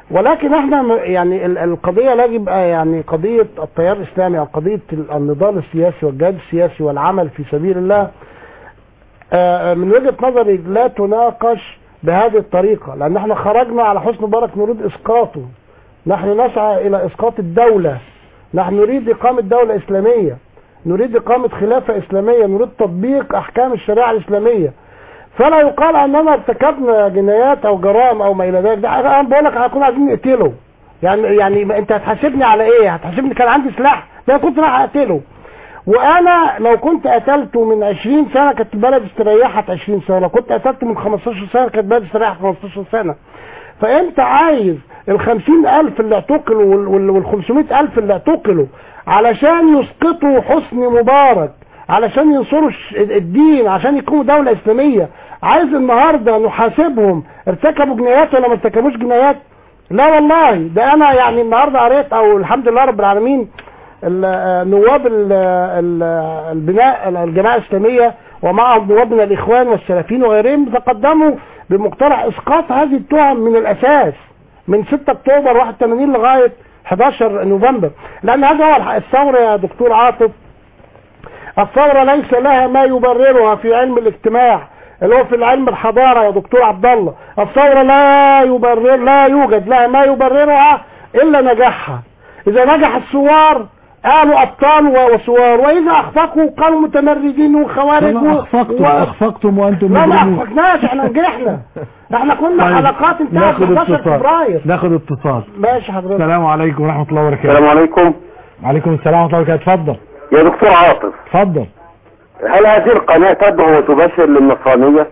ولكن احنا م- يعني ال- القضية لا يجب يعني قضية التيار الإسلامي أو قضية ال- النضال السياسي والجهاد السياسي والعمل في سبيل الله آه، من وجهة نظري لا تناقش بهذه الطريقة لأن احنا خرجنا على حسن مبارك نريد إسقاطه نحن نسعى إلى إسقاط الدولة نحن نريد إقامة دولة إسلامية نريد إقامة خلافة إسلامية نريد تطبيق أحكام الشريعة الإسلامية فلا يقال أننا ارتكبنا جنايات أو جرائم أو ما إلى ذلك ده أنا بقول لك هنكون عايزين نقتله يعني يعني ما أنت هتحاسبني على إيه؟ هتحاسبني كان عندي سلاح ده أنا كنت رايح أقتله وانا لو كنت قتلته من 20 سنه كانت البلد استريحت 20 سنه لو كنت قتلته من 15 سنه كانت البلد استريحت 15 سنه فانت عايز ال 50000 اللي اعتقلوا وال- وال 500000 اللي اعتقلوا علشان يسقطوا حسني مبارك علشان ينصروا الش- الدين عشان يقوموا دولة إسلامية عايز النهاردة نحاسبهم ارتكبوا جنايات ولا ما ارتكبوش جنايات لا والله ده انا يعني النهارده قريت او الحمد لله رب العالمين ال- آه، نواب ال- ال- البناء الجماعة الإسلامية ومعهم نواب من الإخوان والسلفيين وغيرهم تقدموا بمقترح إسقاط هذه التهم من الأساس من 6 أكتوبر 81 لغاية 11 نوفمبر لأن هذا هو الح- الثورة يا دكتور عاطف الثورة ليس لها ما يبررها في علم الاجتماع اللي هو في العلم الحضارة يا دكتور عبد الله الثورة لا يبرر لا يوجد لها ما يبررها إلا نجاحها إذا نجح الثوار قالوا أبطال و- وثوار وإذا أخفقوا قالوا متمردين وخوارج وما و- أخفقتم و- أخفقتم وأنتم لا ما مجرمون. أخفقناش احنا نجحنا احنا كنا طيب، حلقات انتهت ناخد 11 اتصال فبراير ناخد اتصال ماشي حضرتك السلام عليكم ورحمة الله وبركاته السلام عليكم وعليكم السلام ورحمة الله وبركاته اتفضل يا دكتور عاطف اتفضل هل هذه القناة تدعو وتبشر للنصرانية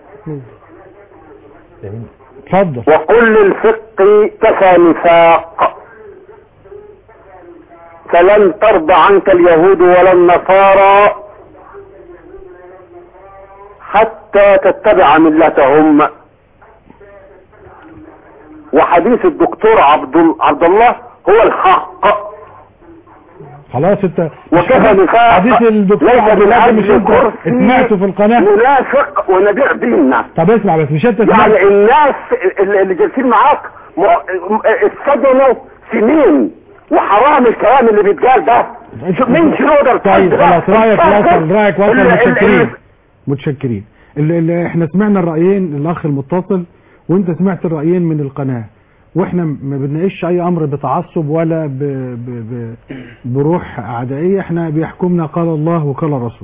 اتفضل وقل للفقه كفى نفاق فلن ترضى عنك اليهود ولا النصارى حتى تتبع ملتهم وحديث الدكتور عبد عبد الله هو الحق خلاص انت وكفى نفاق حديث الدكتور ليس عبد من الله مش أجل انت كرسي سمعته في القناة منافق ونبيع ديننا طب اسمع بس مش انت سمعت يعني الناس اللي اللي جالسين معاك م- م- اتسجنوا سنين وحرام الكلام اللي بيتقال ده شو- مين شنودر طيب خلاص رايك وصل رايك وصل ال- ال- متشكرين ال- متشكرين اللي اللي احنا سمعنا الرأيين الاخ المتصل وانت سمعت الرأيين من القناة واحنا ما بنناقش اي امر بتعصب ولا ب... ب... ب... بروح اعدائيه احنا بيحكمنا قال الله وقال الرسول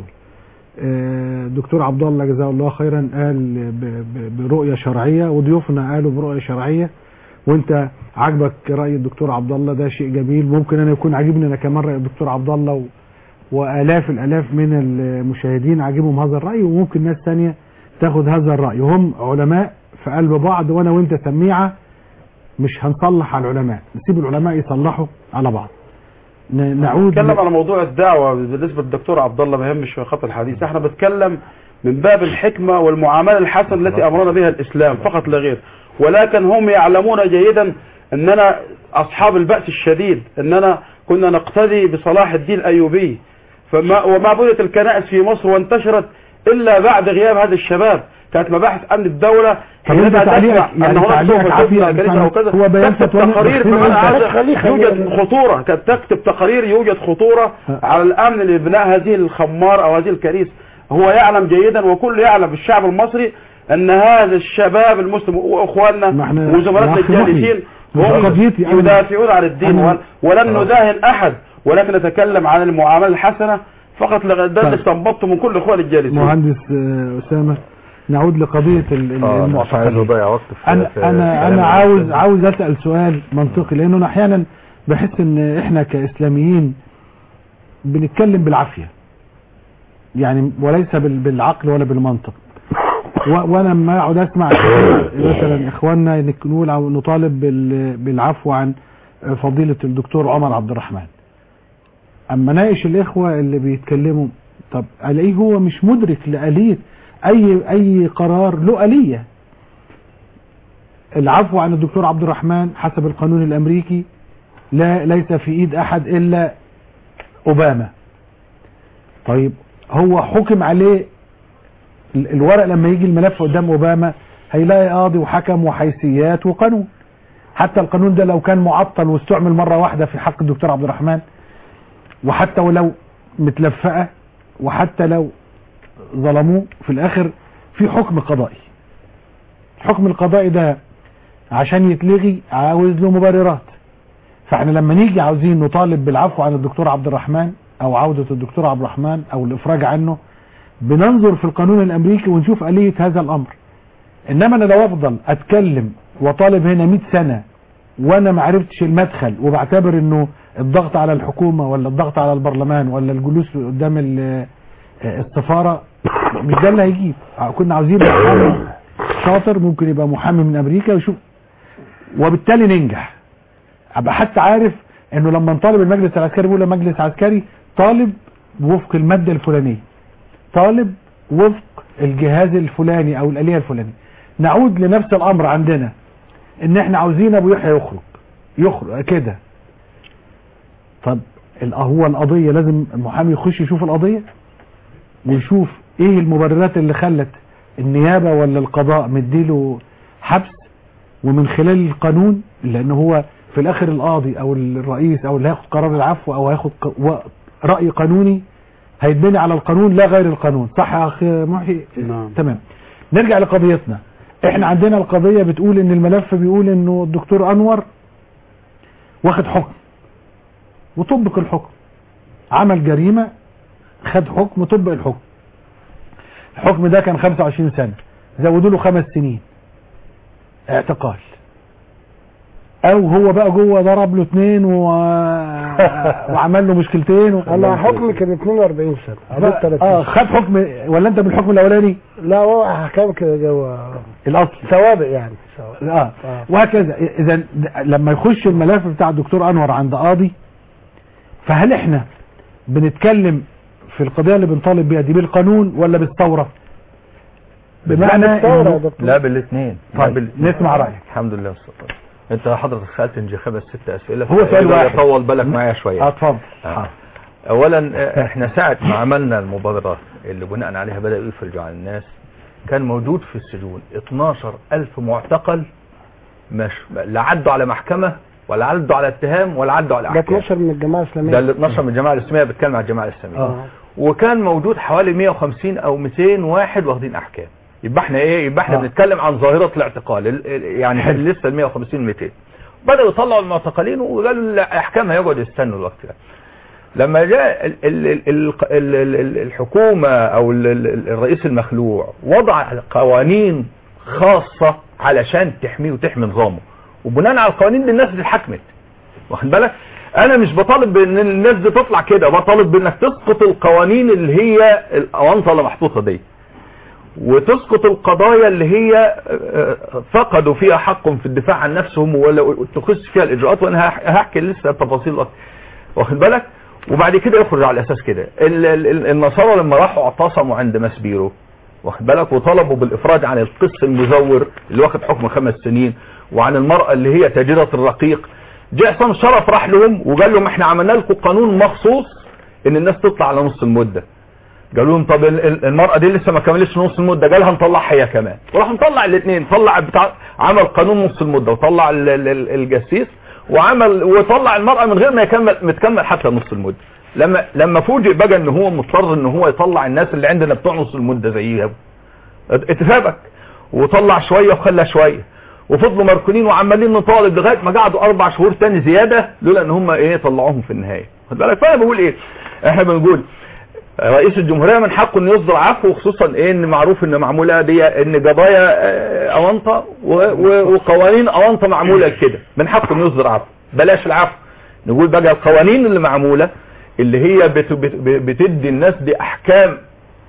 آه، دكتور عبد الله جزاه الله خيرا قال ب... ب... برؤيه شرعيه وضيوفنا قالوا برؤيه شرعيه وانت عجبك راي الدكتور عبد الله ده شيء جميل ممكن انا يكون عاجبني انا كمان راي الدكتور عبد الله و... والاف الالاف من المشاهدين عاجبهم هذا الراي وممكن ناس ثانيه تاخد هذا الراي هم علماء في قلب بعض وانا وانت سميعه مش هنصلح على العلماء نسيب العلماء يصلحوا على بعض ن- نعود نتكلم على موضوع الدعوة بالنسبة للدكتور عبد الله ما يهمش في خط الحديث احنا بنتكلم من باب الحكمة والمعاملة الحسنة التي أمرنا بها الإسلام فقط لا غير ولكن هم يعلمون جيدا أننا أصحاب البأس الشديد أننا كنا نقتدي بصلاح الدين الأيوبي فما وما بنيت الكنائس في مصر وانتشرت إلا بعد غياب هذا الشباب كانت مباحث أمن الدولة طب انت حينما تعليقك تسمع يعني أن هناك تعليقك سوف عافية تبنى كنيسة أو كذا هو بيان تكتب فتوى تقارير خلينا بمعنى ننتهي. هذا خليه- خليه- يوجد خطورة كانت تكتب تقارير يوجد خطورة على الأمن لبناء هذه الخمار أو هذه الكنيسة هو يعلم جيدا وكل يعلم الشعب المصري أن هذا الشباب المسلم ما وأخواننا احنا- وزملاتنا يا أخي الجالسين مش هم قضيتي أنا- يدافعون عن الدين أنا- ول- ولن نداهن أحد ولكن نتكلم عن المعاملة الحسنة فقط لغ- ده اللي طيب. استنبطته من كل إخوان الجالسين مهندس آه، اسامه نعود لقضيه ال- ال- اه مش عايز المعتقلين اضيع وقت في انا في انا كلام انا عاوز الأستاذ. عاوز اسال سؤال منطقي لانه أنا احيانا بحس ان احنا كاسلاميين بنتكلم بالعافيه يعني وليس بال- بالعقل ولا بالمنطق و- وانا لما اقعد اسمع مثلا اخواننا نقول او نطالب بال- بالعفو عن فضيله الدكتور عمر عبد الرحمن اما ناقش الاخوه اللي بيتكلموا طب الاقيه هو مش مدرك لآلية اي اي قرار له آلية العفو عن الدكتور عبد الرحمن حسب القانون الامريكي لا ليس في ايد احد الا اوباما طيب هو حكم عليه ال- الورق لما يجي الملف قدام اوباما هيلاقي قاضي وحكم وحيثيات وقانون حتى القانون ده لو كان معطل واستعمل مرة واحدة في حق الدكتور عبد الرحمن وحتى ولو متلفقة وحتى لو ظلموه في الاخر في حكم قضائي الحكم القضائي ده عشان يتلغي عاوز له مبررات فاحنا لما نيجي عاوزين نطالب بالعفو عن الدكتور عبد الرحمن او عودة الدكتور عبد الرحمن او الافراج عنه بننظر في القانون الامريكي ونشوف آلية هذا الامر انما انا لو افضل اتكلم وطالب هنا 100 سنة وانا ما عرفتش المدخل وبعتبر انه الضغط على الحكومة ولا الضغط على البرلمان ولا الجلوس قدام ال- السفارة مش ده اللي هيجيب كنا عاوزين محامي شاطر ممكن يبقى محامي من امريكا ويشوف وبالتالي ننجح ابقى حتى عارف انه لما نطالب المجلس العسكري بيقول المجلس العسكري طالب وفق المادة الفلانية طالب وفق الجهاز الفلاني او الالية الفلانية نعود لنفس الامر عندنا ان احنا عاوزين ابو يحيى يخرج يخرج كده طب ال- هو القضية لازم المحامي يخش يشوف القضية ويشوف ايه المبررات اللي خلت النيابة ولا القضاء مديله حبس ومن خلال القانون لان هو في الاخر القاضي او الرئيس او اللي هياخد قرار العفو او هياخد ق- و- رأي قانوني هيتبني على القانون لا غير القانون صح يا اخي محي نعم. تمام نرجع لقضيتنا احنا عندنا القضية بتقول ان الملف بيقول انه الدكتور انور واخد حكم وطبق الحكم عمل جريمة خد حكم طبق الحكم الحكم ده كان 25 سنة زودوا له خمس سنين اعتقال او هو بقى جوه ضرب له اتنين و... وعمل له مشكلتين و... انا حكمي كان 42 سنه قضيت اه 30 خد حكم ولا انت بالحكم الاولاني لا هو احكام كده جوه الاصل سوابق يعني سوابق. اه آه. وهكذا اذا لما يخش الملف بتاع الدكتور انور عند قاضي فهل احنا بنتكلم في القضيه اللي بنطالب بيها دي بالقانون ولا بالثوره بمعنى بالثورة يا إنه- دكتور. لا بالاثنين طيب نسمع رايك الحمد لله والصلاة انت حضرتك سألت انجي خمس ست اسئلة هو سؤال واحد. طول بالك معايا شوية اه اتفضل آه. اولا آه، احنا ساعة ما عملنا المبادرات اللي بناء عليها بدأوا يفرجوا على الناس كان موجود في السجون 12 الف معتقل مش لا عدوا على محكمة ولا عدوا على اتهام ولا عدوا على ده احكام 12 من الجماعه الاسلاميه ده ال 12 من الجماعة الاسلامية بتكلم عن الجماعة الاسلامية اه وكان موجود حوالي 150 او 200 واحد واخدين احكام يبقى احنا ايه يبقى احنا آه. بنتكلم عن ظاهرة الاعتقال ال- ال- يعني حلو. لسه ال 150 200 بدأوا يطلعوا المعتقلين وقالوا الاحكام هيقعدوا يستنوا الوقت ده لما جاء ال- ال- ال- ال- ال- ال- الحكومة او ال- ال- الرئيس المخلوع وضع قوانين خاصة علشان تحميه وتحمي نظامه وبناء على القوانين دي الناس اللي اتحكمت واخد بالك انا مش بطالب بان الناس دي تطلع كده بطالب بانك تسقط القوانين اللي هي الاونطه اللي محطوطه دي وتسقط القضايا اللي هي آه، فقدوا فيها حقهم في الدفاع عن نفسهم ولا تخش فيها الاجراءات وانا هح- هحكي لسه التفاصيل الأكتر. واخد بالك وبعد كده يخرج على اساس كده ال- ال- ال- النصارى لما راحوا اعتصموا عند مسبيرو واخد بالك وطلبوا بالافراج عن القس المزور اللي واخد حكم خمس سنين وعن المرأة اللي هي تاجرة الرقيق جاء عصام شرف راح لهم وقال لهم احنا عملنا لكم قانون مخصوص ان الناس تطلع على نص المدة قالوا لهم طب ال- ال- المرأة دي لسه ما كملتش نص المدة قالها نطلعها هي كمان وراح مطلع الاثنين طلع بتاع عمل قانون نص المدة وطلع ال- ال- ال- الجسيس وعمل وطلع المرأة من غير ما يكمل متكمل حتى نص المدة لما لما فوجئ بقى ان هو مضطر ان هو يطلع الناس اللي عندنا بتوع نص المدة زيها اتفاقك وطلع شوية وخلى شوية وفضلوا مركونين وعمالين نطالب لغاية ما قعدوا اربع شهور تاني زيادة لولا ان هم ايه طلعوهم في النهاية خد بالك فانا بقول ايه احنا بنقول رئيس الجمهورية من حقه انه يصدر عفو خصوصا ايه ان معروف ان معمولة دي ان قضايا آه، اونطة و- و- وقوانين اونطة معمولة كده من حقه انه يصدر عفو بلاش العفو نقول بقى القوانين اللي معمولة اللي هي بت- بت- بتدي الناس دي احكام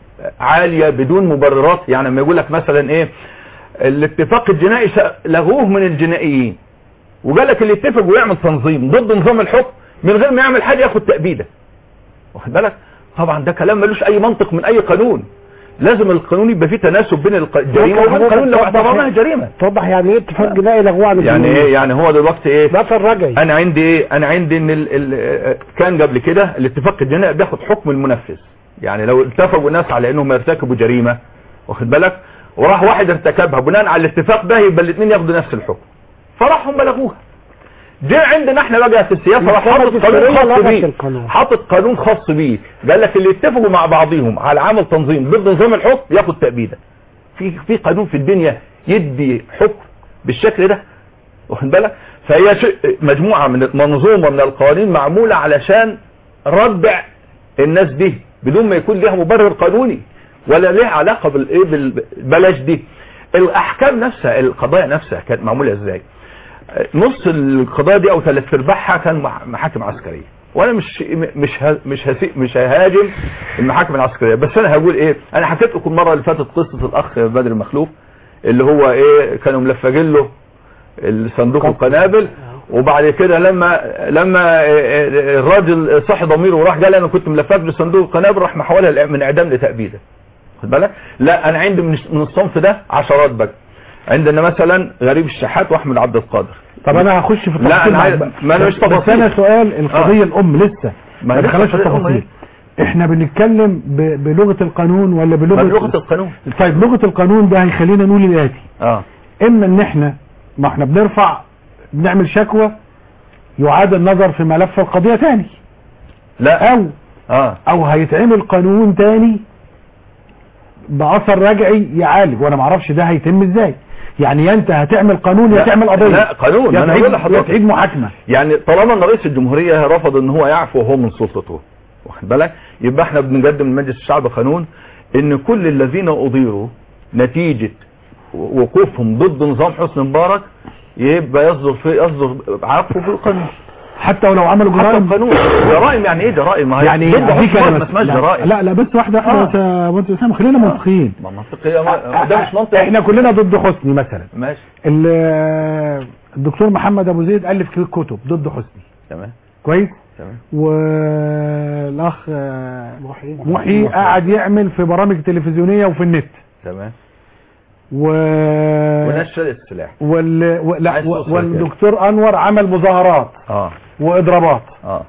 عالية بدون مبررات يعني لما يقول لك مثلا ايه الاتفاق الجنائي س- لغوه من الجنائيين وقال لك اللي يتفق ويعمل تنظيم ضد نظام الحكم من غير ما يعمل حاجة ياخد تأبيده واخد بالك طبعا ده كلام ملوش اي منطق من اي قانون لازم القانون يبقى فيه تناسب بين الق- الجريمه وبين القانون لو اعتبرناها جريمه توضح يعني ايه اتفاق جنائي لغوه عن يعني القانون. ايه يعني هو دلوقتي ايه ده فرجعي انا عندي ايه انا عندي ان ال ال كان قبل كده الاتفاق الجنائي بياخد حكم المنفذ يعني لو اتفقوا الناس على انهم يرتكبوا جريمه واخد بالك وراح واحد ارتكبها بناء على الاتفاق ده يبقى الاثنين ياخدوا نفس الحكم فراحوا بلغوها جه عندنا احنا بقى في السياسه راح حاطط السنة قانون التشريعية خاص لغت بيه القانون. حاطط قانون خاص بيه قال لك اللي يتفقوا مع بعضهم على عمل تنظيم ضد نظام الحكم ياخد تأبيده في في قانون في الدنيا يدي حكم بالشكل ده واخد بالك فهي شيء- مجموعه من منظومه من القوانين معموله علشان ردع الناس دي بدون ما يكون لها مبرر قانوني ولا لها علاقه بالايه بالبلاش دي الاحكام نفسها القضايا نفسها كانت معموله ازاي نص القضايا دي او ثلاث ارباعها كان مح- محاكم عسكريه وانا مش مش ه- مش هسي مش ههاجم المحاكم العسكريه بس انا هقول ايه انا حكيت لكم المره اللي فاتت قصه الاخ بدر مخلوف اللي هو ايه كانوا ملفجين له الصندوق القنابل وبعد كده لما لما الراجل صحي ضميره وراح قال انا كنت ملفج له صندوق القنابل راح محولها من اعدام لتأبيده خد بالك لا انا عندي من من الصنف ده عشرات بقى عندنا مثلا غريب الشحات واحمد عبد القادر طب انا هخش في لا التفاصيل انا عايز معاك بقى. ما انا مش بس انا تفاصيل سؤال القضيه الام لسه ما ما لسه دخلناش في القضية الأم التفاصيل احنا بنتكلم ب- بلغه القانون ولا بلغه ما لغه القانون طيب لغه القانون ده هيخلينا نقول الاتي اه اما ان احنا ما احنا بنرفع بنعمل شكوى يعاد النظر في ملف القضيه تاني لا او اه او هيتعمل قانون تاني باثر رجعي يعالج وانا ما اعرفش ده هيتم ازاي يعني يا انت هتعمل قانون يا لا، تعمل قضيه لا، قانون، يا ما أنا تعيد- بقول لحضرتك. يا تعيد محاكمه يعني طالما ان رئيس الجمهورية رفض ان هو يعفو وهو من سلطته واخد بالك يبقى احنا بنقدم لمجلس الشعب قانون ان كل الذين اضيروا نتيجة وقوفهم ضد نظام حسني مبارك يبقى يصدر في يصدر عفو في القانون حتى ولو عملوا حتى جرائم القانون جرائم يعني ايه جرائم ما هي يعني ضد دي حسني مبارك كلمة ما اسمهاش لا, جرائم لا لا بس واحده واحده آه. بس يا بنت اسامه خلينا منطقيين ما منطقية ما ده مش منطق احنا كلنا ضد حسني مثلا ماشي ال- الدكتور محمد ابو زيد الف كتب ضد حسني تمام كويس تمام والاخ آه، محي قاعد يعمل في برامج تلفزيونيه وفي النت تمام و ونشر السلاح وال... و... لا عايز و... توصل والدكتور انور عمل مظاهرات اه واضرابات اه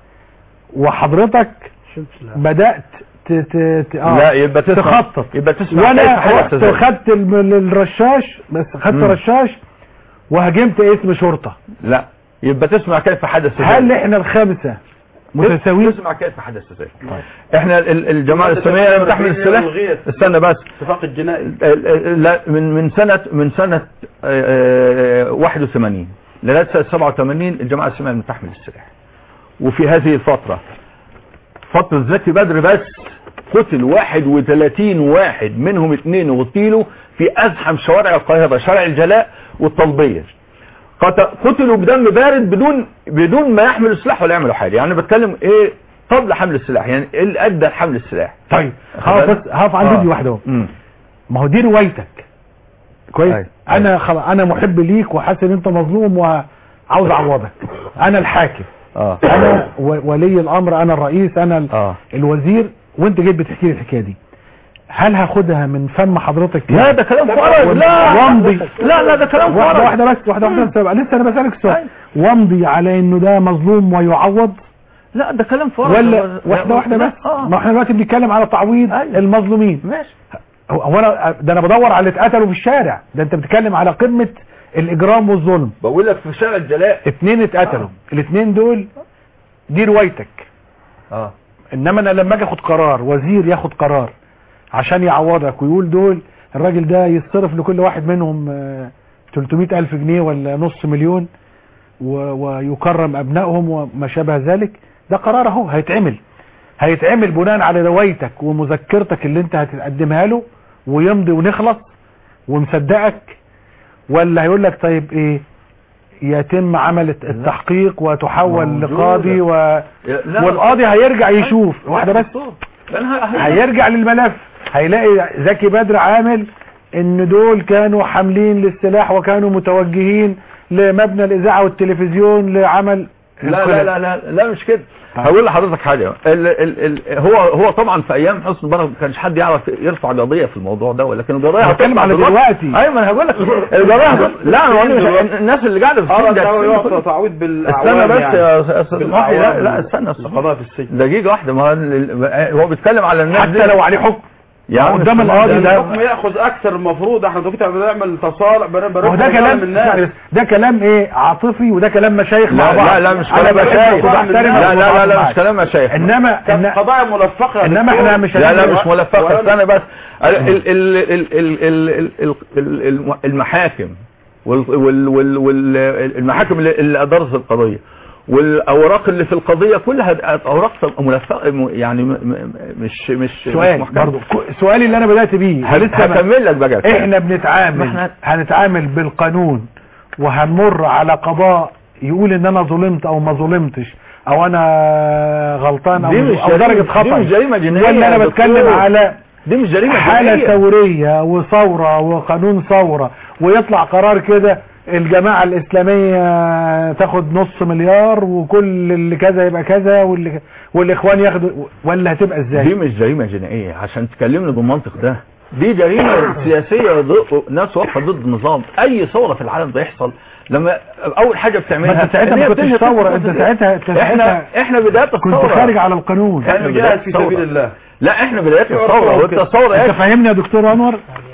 وحضرتك بدات ت... ت... ت... آه. لا يبقى تسمع تخطط يبقى تسمع وانا كيف حدث رحت ذلك. خدت الم- الرشاش بس خدت مم. رشاش وهاجمت اسم شرطه لا يبقى تسمع كيف حدث هل ذلك. احنا الخمسه متساويين تسمع كيف حدث ذلك احنا ال- الجماعه الاسلاميه لم تحمل السلاح استنى بس اتفاق الجنائي ال- ال- لا من من سنه من سنه آه، آه، 81 لغايه سنه 87 الجماعه الاسلاميه لم تحمل السلاح وفي هذه الفتره فتره زكي بدر بس قتل 31 واحد منهم اثنين اغتيلوا في ازحم شوارع القاهره شارع الجلاء والطلبيه قت- قتلوا بدم بارد بدون بدون ما يحملوا سلاح ولا يعملوا حاجه يعني بتكلم ايه قبل حمل السلاح يعني ايه اللي ادى لحمل السلاح طيب هقف بس هقف عند آه. دي واحده اهو مم. ما هو دي روايتك كويس أيوة. انا خلاص انا محب ليك وحاسس ان انت مظلوم وعاوز اعوضك انا الحاكم اه انا و- ولي الامر انا الرئيس انا ال- اه الوزير وانت جيت بتحكي لي الحكايه دي هل هاخدها من فم حضرتك كده؟ لا ده كلام فارغ لا وامضي لا لا ده كلام واحده فارغ واحده بس واحده واحده بس لسه انا بسالك السؤال وامضي على انه ده مظلوم ويعوض لا ده كلام فارغ ولا واحده واحده بس اه ما احنا دلوقتي بنتكلم على تعويض أيوة. المظلومين ماشي هو هو انا ده انا بدور على اللي اتقتلوا في الشارع ده انت بتتكلم على قمه الاجرام والظلم بقول لك في شارع الجلاء اتنين اتقتلوا الاثنين دول دي روايتك اه انما انا لما اجي اخد قرار وزير ياخد قرار عشان يعوضك ويقول دول الراجل ده يتصرف لكل واحد منهم آه، 300 الف جنيه ولا نص مليون و- ويكرم ابنائهم وما شابه ذلك ده قرار اهو هيتعمل هيتعمل بناء على روايتك ومذكرتك اللي انت هتقدمها له ويمضي ونخلص ومصدقك ولا هيقول لك طيب ايه يتم عمل التحقيق وتحول موجودة. لقاضي و... لا والقاضي هيرجع يشوف واحده بس أنا هيرجع للملف هيلاقي زكي بدر عامل ان دول كانوا حاملين للسلاح وكانوا متوجهين لمبنى الاذاعه والتلفزيون لعمل لا لا لا لا لا مش كده هقول لحضرتك حاجه ال ال ال هو هو طبعا في ايام حسن مبارك ما كانش حد يعرف يرفع قضيه في الموضوع ده ولكن القضيه أنا بتكلم هتطلع على دلوقتي. ايوه ما انا هقول لك القضيه لا انا بقول لك الناس اللي قاعده في السجن ده تعويض استنى بالاعوام بس يعني. يا استاذ محي لا بالأعوام لا استنى استنى القضاء في السجن دقيقه واحده ما هو ال- هو بيتكلم على الناس حتى دي. لو عليه حكم يعني قدام مش- القاضي ده الحكم ياخذ اكثر المفروض احنا دلوقتي بنعمل تصالح بنروح هو ده نظالم كلام الناس ده كلام ايه عاطفي وده كلام مشايخ مع لا بعض لا لا مش أنا كلام بحب مشايخ وبحترم لا لا لا, لا وبتعاطف مش كلام مشايخ انما كانت إن- قضايا ملفقه يا انما دكتور. احنا مش لا لا هنعمل- مش ملفقة ولا- استنى بس ال- ال- ال- ال- ال- ال- ال- ال- المحاكم وال- وال- وال- وال- المحاكم اللي اللي ادارت القضيه والاوراق اللي في القضيه كلها اوراق ملفقه م- يعني م- م- مش مش سؤال مش محكمة. برضو ك- سؤالي اللي انا بدات بيه لسه ما- هكمل لك بقى احنا بنتعامل إحنا- هنتعامل بالقانون وهنمر على قضاء يقول ان انا ظلمت او ما ظلمتش او انا غلطان او, دي مش أو جريمة- درجه دي خطا مش جريمة جنائية ولا يا انا بتكلم دكتور. على دي مش جريمه حالة جنائية. ثورية وثورة وقانون ثورة ويطلع قرار كده الجماعة الإسلامية تاخد نص مليار وكل اللي كذا يبقى كذا واللي والإخوان ياخدوا ولا هتبقى دي إزاي؟ مش جريمه جنائيه عشان تكلمني بالمنطق ده دي جريمه سياسيه ضد ناس واقفه ضد النظام اي ثوره في العالم بيحصل لما اول حاجه ما بتعملها أنت ساعتها إن ما هي كنتش بتنهي ثورة قصة أنت الإيه؟ ساعتها أنت احنا ساعتها احنا بدايه كنت الثوره خارج على القانون احنا كان بدايه جاهز في سبيل الثوره الله لا احنا بدايه في الثوره عرفة وانت كده. الثوره أنت ايه فاهمني يا دكتور أنور؟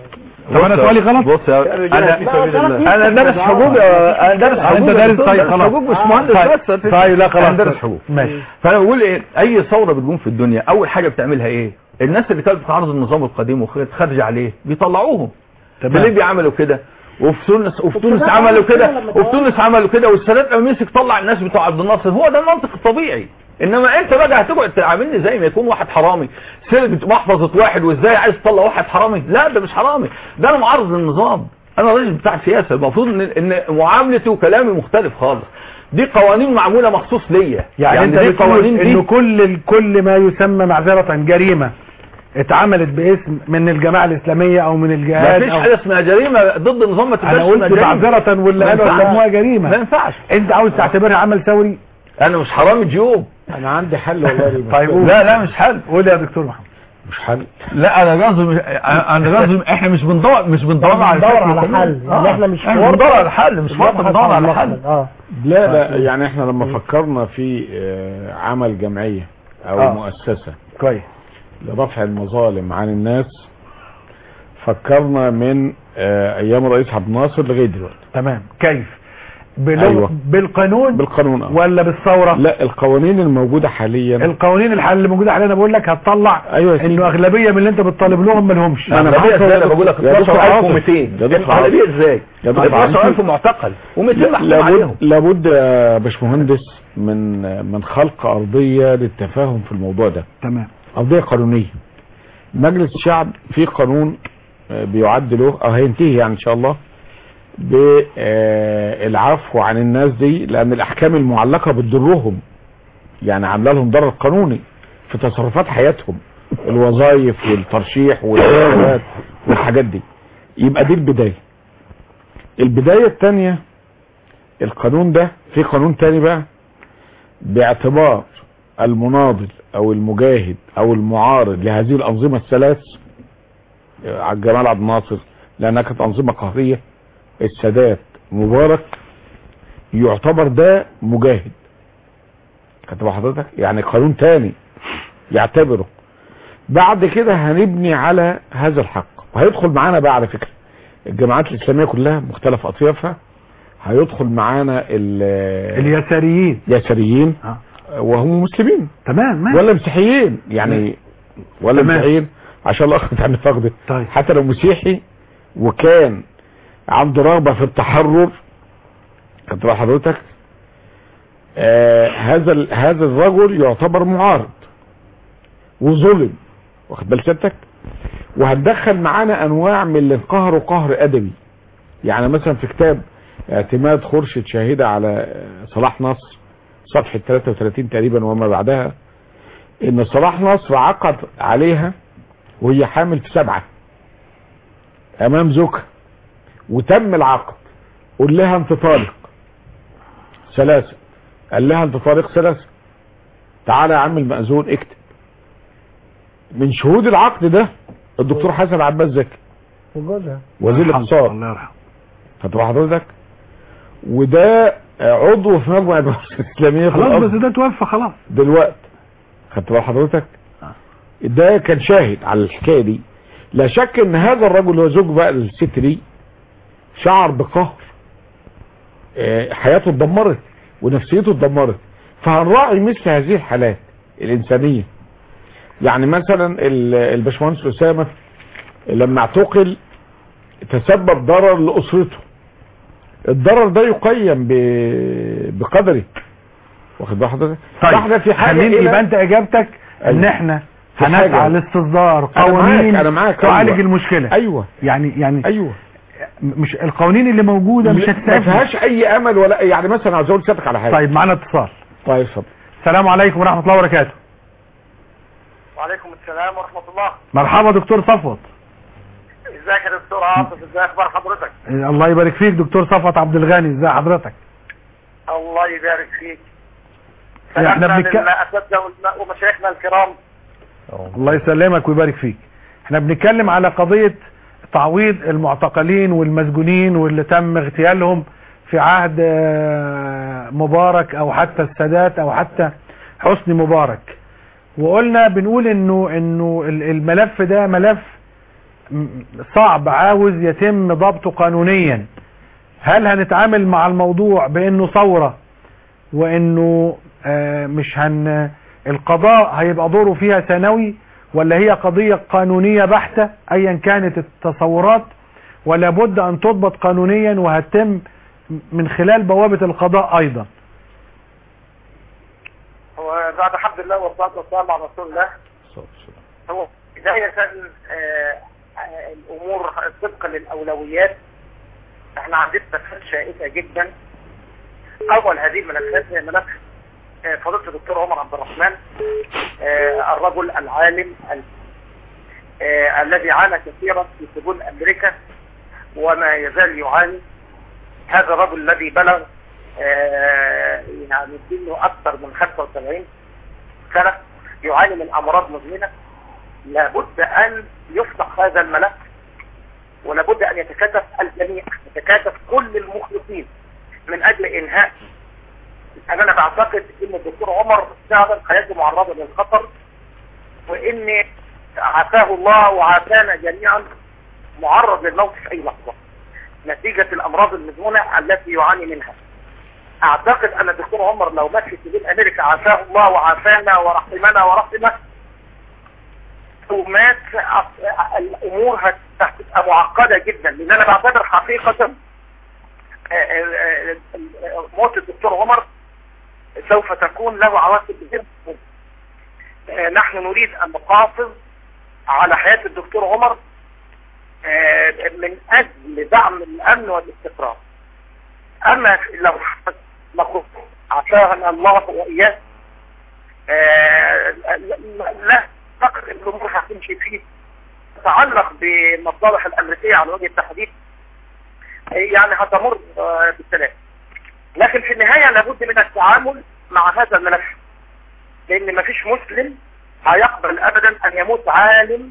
طب أنا بص- سؤالي غلط؟ بص يا كان انا جاهز في سبيل الله انا دارس حقوق يا- انا دارس حقوق أنت يا دارس دكتور، طيب دارس خلاص حقوق مش مهندس طيب بس طيب لا خلاص انا دارس حقوق ماشي فانا بقول ايه اي ثوره بتقوم في الدنيا اول حاجه بتعملها ايه الناس اللي كانت بتعارض النظام القديم وكانت خارجه عليه بيطلعوهم في ليبيا عملوا كده وفي تونس وفي تونس عملوا كده وفي تونس عملوا كده والسادات لما مسك طلع الناس بتوع عبد الناصر هو ده المنطق الطبيعي انما انت بقى هتقعد تعاملني زي ما يكون واحد حرامي سرقت محفظه واحد وازاي عايز تطلع واحد حرامي لا ده مش حرامي ده انا معارض للنظام انا راجل بتاع سياسه المفروض ان ان معاملتي وكلامي مختلف خالص دي قوانين معموله مخصوص ليا يعني, انت دي بتقول قوانين دي انه كل كل ما يسمى معذرة جريمة اتعملت باسم من الجماعة الإسلامية او من ما الجهاد فيش أو حاجه اسمها جريمه ضد النظام ما تبقاش انا قلت اسمها جريمة. معذرة واللي ما قالوا ينفعش. سموها ما جريمة ينفعش انت عاوز تعتبرها عمل ثوري انا مش حرامي جيوب انا عندي حل والله للمشكلة. طيب قول. لا لا مش حل قول يا دكتور محمد مش حل لا انا قصدي مش- انا قصدي احنا مش بندور مش بندور على بندور شكل على قانون. حل. يعني آه. احنا مش احنا في بندور ورطة. على حل مش وقت بندور على حل اه لا لا يعني احنا لما فكرنا في آه، عمل جمعية او آه. مؤسسة كويس لرفع المظالم عن الناس فكرنا من آه، ايام الرئيس عبد الناصر لغايه دلوقتي تمام كيف بلغ... أيوة. بالقانون بالقانون آه. ولا بالثورة لا القوانين الموجودة حاليا القوانين الحل اللي موجودة حاليا انا بقول لك هتطلع ايوه يا سيدي. انه اغلبيه من اللي انت بتطالب لهم ما لهمش أنا اغلبيه معاك ازاي يا انا بقول لك دكتور- يا دكتور 12200 يا دكتور اغلبيه ازاي يا دكتور 12000 معتقل و200 محكوم لابد عليهم لابد يا باشمهندس من من خلق ارضيه للتفاهم في الموضوع ده تمام ارضيه قانونيه مجلس الشعب في قانون آه، بيعد له او هينتهي يعني ان شاء الله بالعفو عن الناس دي لان الاحكام المعلقه بتضرهم يعني عامله لهم ضرر قانوني في تصرفات حياتهم الوظائف والترشيح والانتخابات والحاجات دي يبقى دي البدايه البدايه الثانيه القانون ده في قانون تاني بقى باعتبار المناضل او المجاهد او المعارض لهذه الانظمه الثلاث آه، عبد الجمال عبد الناصر لانها كانت انظمه قهريه السادات مبارك يعتبر ده مجاهد كتب حضرتك يعني قانون تاني يعتبره بعد كده هنبني على هذا الحق وهيدخل معانا بقى على فكره الجماعات الاسلاميه كلها مختلف اطيافها هيدخل معانا ال- اليساريين اليساريين آه. وهم مسلمين تمام ماشي ولا مسيحيين يعني ولا تمام. مسيحيين عشان الله اخذت عن النفاق ده طيب حتى لو مسيحي وكان عنده رغبه في التحرر كنت بقى حضرتك آه هذا ال- هذا الرجل يعتبر معارض وظلم واخد بال سيادتك وهتدخل معانا انواع من اللي انقهروا قهر ادبي يعني مثلا في كتاب اعتماد خورشيد شاهدة على آه، صلاح نصر صفحة 33 تقريبا وما بعدها ان صلاح نصر عقد عليها وهي حامل في سبعة امام زوجها وتم العقد قول لها انت طالق ثلاثة قال لها انت طالق ثلاثة تعالى يا عم المأذون اكتب من شهود العقد ده الدكتور حسن عباس زكي وجوزها وزير الله يرحمه، الاقتصاد الله يرحمه فتبقى حضرتك وده عضو في مجمع البحوث الاسلاميه في خلاص الأزهر. بس ده توفى خلاص دلوقتي خدت بال حضرتك ده كان شاهد على الحكايه دي لا شك ان هذا الرجل اللي هو زوج بقى الست دي شعر بقهر آه، حياته اتدمرت ونفسيته اتدمرت فهنراعي مثل هذه الحالات الانسانيه يعني مثلا ال- الباشمهندس اسامه لما اعتقل تسبب ضرر لاسرته الضرر ده يقيم ب- بقدره واخد بال حضرتك فاحنا في حاجه خليني إلى- يبقى انت اجابتك ان أيوة. احنا في هنسعى حاجة. لاستصدار أنا معاك، قوانين أنا معاك، تعالج أيوة. المشكله ايوه يعني يعني ايوه مش القوانين اللي موجوده مش ما هتستفيد فيهاش اي امل ولا يعني مثلا عاوز اقول سيادتك على حاجه طيب معانا اتصال طيب اتفضل السلام عليكم ورحمه الله وبركاته وعليكم السلام ورحمة الله مرحبا دكتور صفوت ازيك يا دكتور عاطف ازي اخبار حضرتك الله يبارك فيك دكتور صفوت عبد الغني ازي حضرتك الله يبارك فيك احنا سلامنا بنتكلم للأساتذة والم- ومشايخنا الكرام الله يسلمك ويبارك فيك احنا بنتكلم على قضية تعويض المعتقلين والمسجونين واللي تم اغتيالهم في عهد آه، مبارك او حتى السادات او حتى حسني مبارك وقلنا بنقول انه انه ال- الملف ده ملف م- صعب عاوز يتم ضبطه قانونيا هل هنتعامل مع الموضوع بانه ثورة وانه آه، مش هن القضاء هيبقى دوره فيها ثانوي ولا هي قضية قانونية بحتة ايا كانت التصورات ولا بد ان تضبط قانونيا وهتتم من خلال بوابة القضاء ايضا وبعد حمد الله والصلاة والسلام على رسول الله هو بداية آه، آه، الأمور طبقا للأولويات احنا عندنا ملفات شائكة جدا أول هذه الملفات هي ملف آه، فضيلة الدكتور عمر عبد الرحمن آه، الرجل العالم ال- آه، الذي عانى كثيرا في سجون أمريكا وما يزال يعاني هذا الرجل الذي بلغ آه، يعني سنه أكثر من 75 سنة يعاني من أمراض مزمنة لابد أن يفتح هذا الملف ولابد أن يتكاتف الجميع يتكاتف كل المخلصين من أجل إنهاء أنا أنا بعتقد إن الدكتور عمر فعلا حياته معرضة للخطر وإن عافاه الله وعافانا جميعا معرض للموت في أي لحظة نتيجة الأمراض المزمنة التي يعاني منها أعتقد أن الدكتور عمر لو مات في سجون أمريكا عافاه الله وعافانا ورحمنا ورحمه ومات الأمور هت- هتبقى معقدة جدا لأن أنا بعتبر حقيقة آه، آه، آه، موت الدكتور عمر سوف تكون له عواقب جدا آه، نحن نريد أن نحافظ على حياة الدكتور عمر آه، من أجل دعم الأمن والاستقرار أما لو نقول عشان الله وإياه آه، لا فقط الأمور هتمشي فيه تتعلق بالمصالح الأمريكية على وجه التحديد آه، يعني هتمر آه، بالسلام لكن في النهاية لابد من التعامل مع هذا الملف لأن مفيش مسلم هيقبل أبدا أن يموت عالم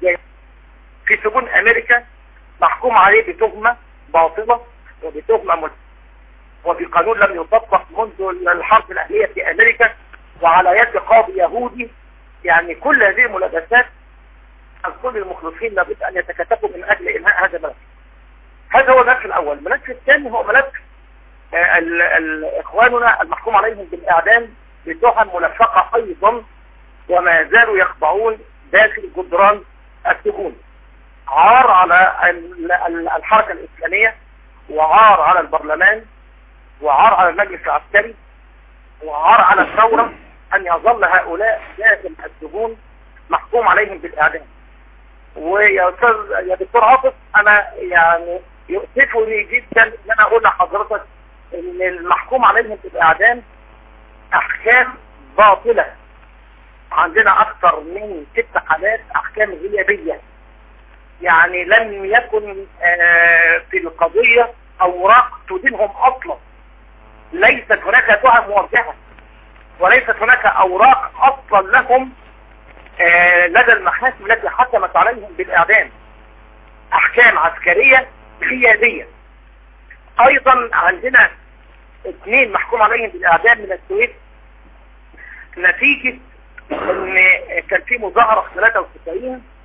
في سجون أمريكا محكوم عليه بتهمة باطلة وبتهمة مل... وبقانون لم يطبق منذ الحرب الأهلية في أمريكا وعلى يد قاضي يهودي يعني كل هذه الملابسات كل المخلصين لابد أن يتكاتفوا من أجل إنهاء هذا الملف هذا هو الملف الأول الملف الثاني هو ملف آه، ال- ال- إخواننا المحكوم عليهم بالإعدام بتهم ملفقة أيضا وما زالوا يخضعون داخل جدران السجون عار على ال- ال- الحركة الإسلامية وعار على البرلمان وعار على المجلس العسكري وعار على الثورة أن يظل هؤلاء داخل السجون محكوم عليهم بالإعدام ويا أستاذ يا دكتور عاطف أنا يعني يؤسفني جدا إن أنا أقول لحضرتك إن المحكوم عليهم بالإعدام أحكام باطلة عندنا أكثر من ست حالات أحكام غيابية يعني لم يكن آه، في القضية أوراق تدينهم أصلا ليست هناك تهم موجهة وليست هناك أوراق أصلا لهم آه، لدى المحاكم التي حكمت عليهم بالإعدام أحكام عسكرية غيابية أيضا عندنا اثنين محكوم عليهم بالإعدام من السويس نتيجة ان كان في مظاهرة في 93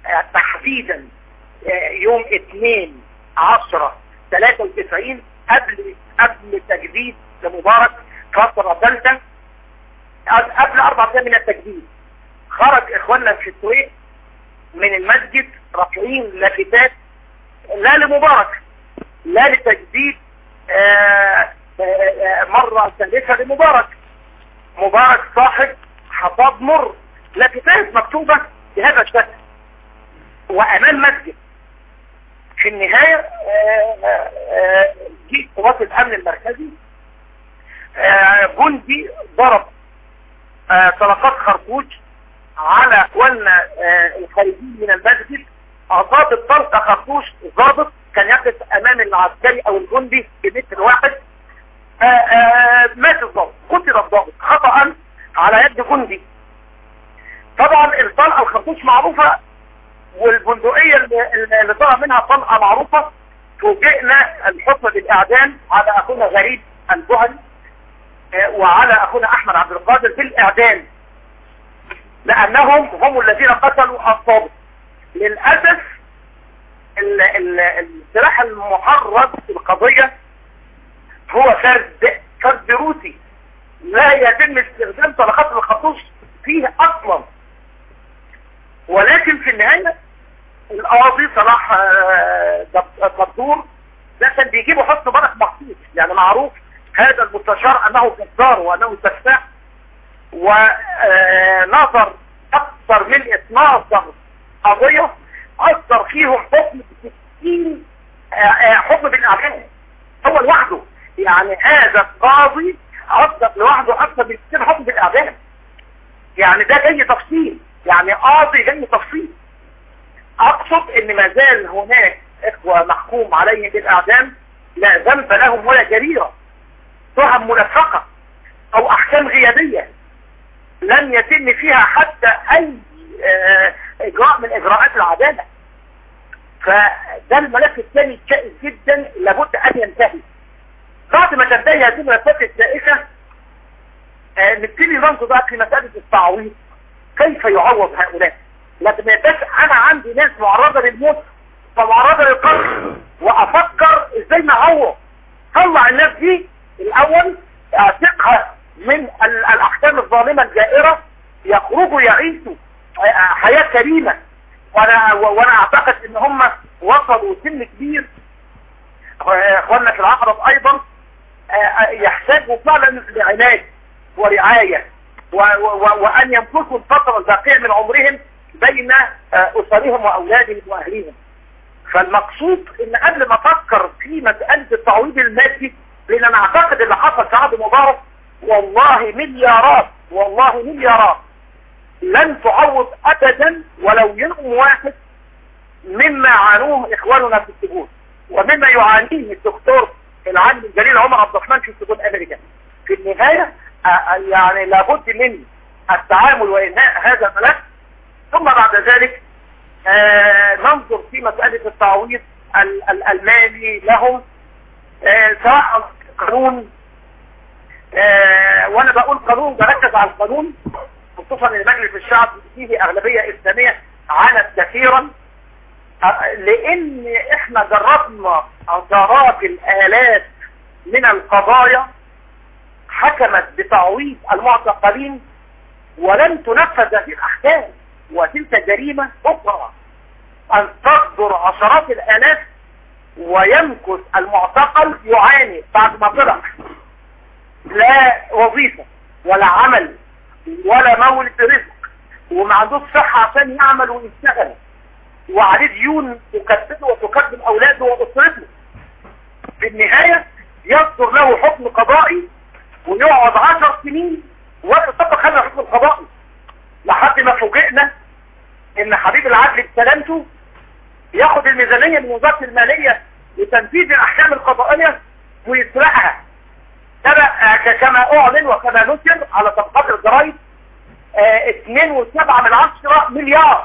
آه، تحديدا آه، يوم 2 10 93 قبل قبل تجديد لمبارك فترة ثالثة قبل اربع ايام من التجديد خرج اخواننا في الطريق من المسجد رافعين لافتات لا لمبارك لا لتجديد آه، آه، آه، مرة ثالثة لمبارك مبارك صاحب حصاد مر لافتات مكتوبة بهذا الشكل وامام مسجد في النهاية آه، آه، آه، جه قوات الامن المركزي آه، جندي ضرب آه، طلقات خرطوش على اخواننا آه، الخارجين من المسجد اصاب الطلقه خرطوش ضابط كان يقف امام العسكري او الجندي بمتر واحد آه، آه، مات الضابط قتل الضابط خطأ على يد جندي طبعا الطلقه الخرطوش معروفه والبندقيه اللي اللي طلع منها طلقه معروفه فوجئنا الحكم بالاعدام على اخونا غريب الجهني آه، وعلى اخونا احمد عبد القادر بالاعدام لانهم هم الذين قتلوا الضابط للاسف ال- ال- السلاح المحرض في القضيه هو فرد فرد روسي لا يتم استخدام طلقات الخرطوش فيه اصلا ولكن في النهايه القاضي صلاح آه، دب- دبور ده كان بيجيبوا حسن برك مخصوص يعني معروف هذا المستشار انه جزار وانه سفاح ونظر اكثر من 12 قضية اصدر فيهم حكم ب 60 آه، آه، حكم بالاعدام هو لوحده يعني هذا القاضي اصدر لوحده اكثر من 60 حكم بالاعدام يعني ده جاي تفصيل يعني قاضي جاي تفصيل اقصد ان ما زال هناك اخوة محكوم عليهم بالاعدام لا ذنب لهم ولا جريرة تهم منفقة او احكام غيابية لم يتم فيها حتى اي آه، اجراء من اجراءات العدالة فده الملف الثاني الشائك جدا لابد ان ينتهي بعد ما تنتهي هذه الملفات السائسة آه، نبتدي ننظر بقى في مسألة التعويض كيف يعوض هؤلاء لكن ما يبقاش انا عندي ناس معرضة للموت ومعرضة للقتل وافكر ازاي نعوض طلع الناس دي الاول اعتقها من ال- الاحكام الظالمة الجائرة يخرجوا يعيشوا آه، آه، حياة كريمة وانا و- وانا اعتقد ان هم وصلوا سن كبير آه، اخواننا في العقرب ايضا آه، آه، يحتاجوا فعلا لعلاج ورعاية و- و- وان يمكثوا الفترة الباقية من عمرهم بين آه، اسرهم واولادهم واهليهم فالمقصود ان قبل ما افكر في مسألة التعويض المادي لان انا اعتقد اللي حصل في عهد مبارك والله مليارات والله مليارات لن تعوض ابدا ولو يوم واحد مما عانوه اخواننا في السجون ومما يعانيه الدكتور العالم الجليل عمر عبد الرحمن في سجون امريكا في النهاية آه، آه، يعني لابد من التعامل وانهاء هذا الملف ثم بعد ذلك آه، ننظر في مسألة التعويض ال- ال- المالي لهم آه، سواء قانون آه، وانا بقول قانون بركز على القانون خصوصا ان مجلس الشعب فيه اغلبية اسلامية عانت كثيرا آه، لان احنا جربنا عشرات الالاف من القضايا حكمت بتعويض المعتقلين ولم تنفذ هذه الاحكام وتلك جريمة اخرى ان تصدر عشرات الالاف ويمكث المعتقل يعاني بعد ما طلع لا وظيفة ولا عمل ولا مولد رزق وما عندوش صحة عشان يعمل ويشتغل وعليه ديون تكبده وتكبد اولاده واسرته في النهاية يصدر له حكم قضائي ويقعد عشر سنين ولا يطبق هذا الحكم القضائي لحد ما فوجئنا ان حبيب العدل بسلامته ياخد الميزانية من وزارة المالية لتنفيذ الاحكام القضائية ويسرقها ده بقى ك- كما اعلن وكما نشر على صفحات الجرايد اه، اتنين وسبعة من عشرة مليار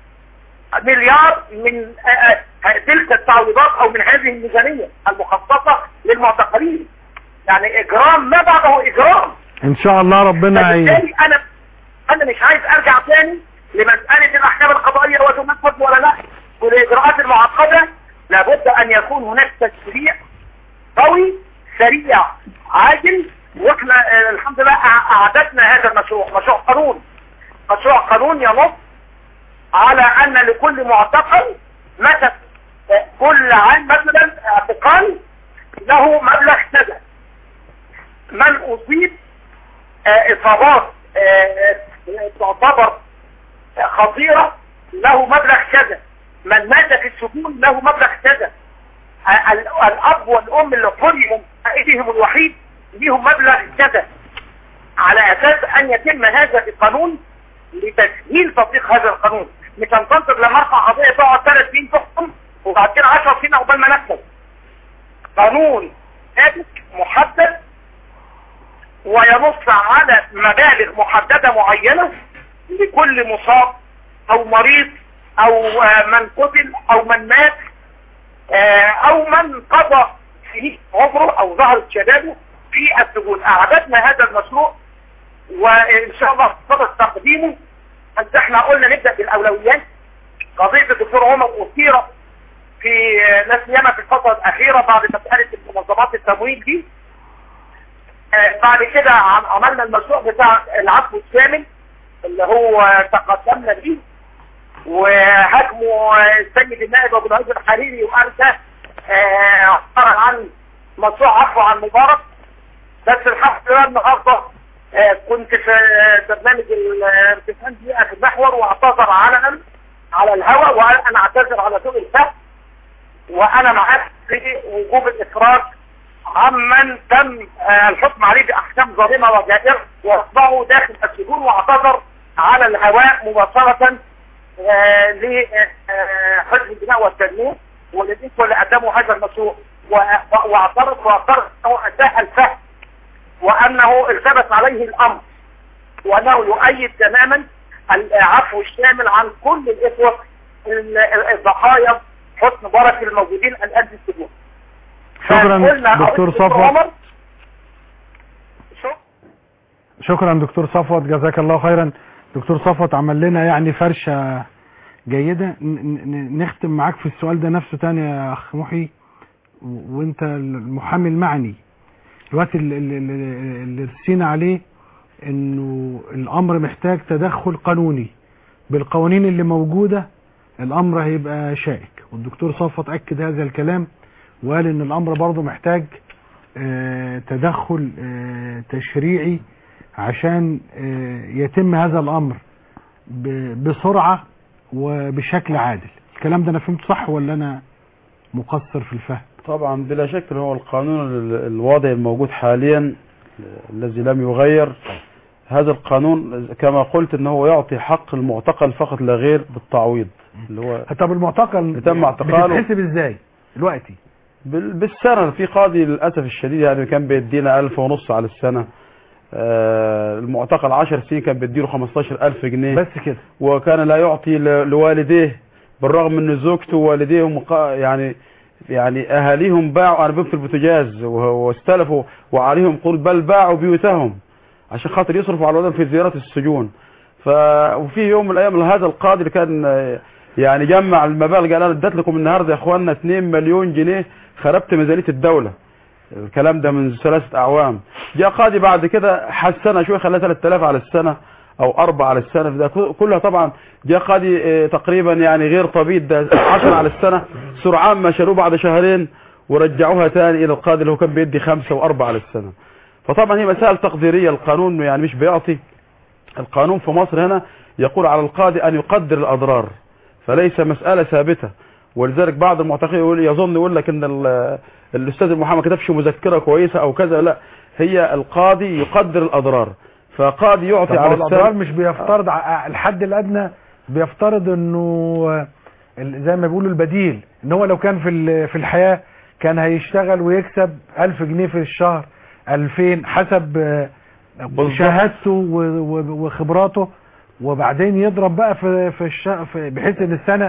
مليار من اه، اه، تلك التعويضات او من هذه الميزانية المخصصة للمعتقلين يعني اجرام ما بعده اجرام ان شاء الله ربنا ي... فبالتالي انا انا مش عايز ارجع تاني لمسألة الأحكام القضائية وتنفذ ولا لا والإجراءات المعقدة لابد أن يكون هناك تشريع قوي سريع عاجل واحنا آه، الحمد لله أع- أعددنا هذا المشروع مشروع قانون مشروع قانون ينص على أن لكل معتقل مثلا آه، كل عام مثلا اعتقال له مبلغ كذا من أصيب آه، إصابات آه، تعتبر خطيرة له مبلغ كذا من مات في السجون له مبلغ كذا ال- ال- الأب والأم اللي حرموا عائدهم الوحيد ليهم مبلغ كذا على أساس أن يتم هذا بقانون لتسهيل تطبيق هذا القانون مش هنتظر لما ارفع قضية تقعد ثلاث سنين تحكم وبعد كده 10 سنين عقبال ما نفذ قانون ثابت محدد وينص على مبالغ محددة معينة لكل مصاب او مريض او آه، من قتل او من مات آه، او من قضى سنين عمره او ظهرت شبابه في السجون اعددنا هذا المشروع وان شاء الله صدد تقديمه بس احنا قلنا نبدأ بالاولويات قضية الدكتور عمر اثيرت في آه، لا سيما في الفترة الاخيرة بعد مسألة منظمات التمويل دي آه، بعد كده عم- عملنا المشروع بتاع العفو الشامل اللي هو تقدمنا بيه وهاجموا السيد النائب ابو العز الحريري وارسى آه، عبارة عن مشروع عفو عن مبارك بس الحمد لله النهارده آه، كنت في برنامج الامتحان دي في المحور واعتذر علنا على الهواء وانا اعتذر على سوء الفهم وانا معاك في وجوب الاخراج عمن تم آه، الحكم عليه باحكام ظالمه وجائره واصبحوا داخل السجون واعتذر على الهواء مباشره آه، لحزب البناء والتنميه وللإخوة اللي قدموا هذا المشروع و- و- واعترف واعترف انه اساء الفهم وانه التبس عليه الامر وانه يؤيد تماما العفو الشامل عن كل الاخوه ال- ال- الضحايا حسن بركه الموجودين الان في السجون شكرا فقلنا دكتور دكتور صفوت عمر شكرا شكرا دكتور صفوت جزاك الله خيرا دكتور صفوت عمل لنا يعني فرشة جيدة ن- ن- نختم معاك في السؤال ده نفسه تاني يا اخ محي و- وانت المحامي المعني الوقت اللي, اللي, اللي اللي رسينا عليه انه الامر محتاج تدخل قانوني بالقوانين اللي موجودة الامر هيبقى شائك والدكتور صفوت اكد هذا الكلام وقال ان الامر برضه محتاج آه، تدخل آه، تشريعي عشان آه، يتم هذا الامر ب- بسرعة وبشكل عادل الكلام ده انا فهمت صح ولا انا مقصر في الفهم طبعا بلا شك هو القانون ال- الوضعي الموجود حاليا الذي لم يغير هذا القانون كما قلت ان هو يعطي حق المعتقل فقط لا غير بالتعويض اللي هو طب المعتقل تم اعتقاله. بتتحسب ازاي دلوقتي بال- بالسنة في قاضي للأسف الشديد يعني كان بيدينا ألف ونص على السنة آه، المعتقل عشر سنين كان بيديله خمستاشر ألف جنيه بس كده وكان لا يعطي ل- لوالديه بالرغم ان زوجته ووالديهم مقا- يعني يعني اهاليهم باعوا انابيب البوتاجاز و- واستلفوا وعليهم قروض بل باعوا بيوتهم عشان خاطر يصرفوا على اولادهم في زيارات السجون ف وفي يوم من الايام هذا القاضي اللي كان آه، يعني جمع المبالغ قال انا اديت لكم النهارده يا اخواننا 2 مليون جنيه خربت ميزانيه الدوله الكلام ده من ثلاثة اعوام جاء قاضي بعد كده حسنها شويه خلاها 3000 على السنه او اربعة على السنه ده كل- كلها طبعا جاء قاضي آه، تقريبا يعني غير طبيب ده 10 على السنه سرعان ما شالوه بعد شهرين ورجعوها تاني الى القاضي اللي هو كان بيدي خمسة واربعة على السنه فطبعا هي مسائل تقديريه القانون يعني مش بيعطي القانون في مصر هنا يقول على القاضي ان يقدر الاضرار فليس مساله ثابته ولذلك بعض المعتقدين يقول يظن يقول لك ان ال- الاستاذ المحامي ما كتبش مذكره كويسه او كذا لا هي القاضي يقدر الاضرار فقاضي طب يعطي هو على الاضرار السنه مش بيفترض ع- الحد الادنى بيفترض انه ال- زي ما بيقولوا البديل ان هو لو كان في ال- في الحياة كان هيشتغل ويكسب 1000 جنيه في الشهر 2000 حسب آه، بالظبط. شهادته و- و- وخبراته وبعدين يضرب بقى في في, الش... في بحيث ان السنة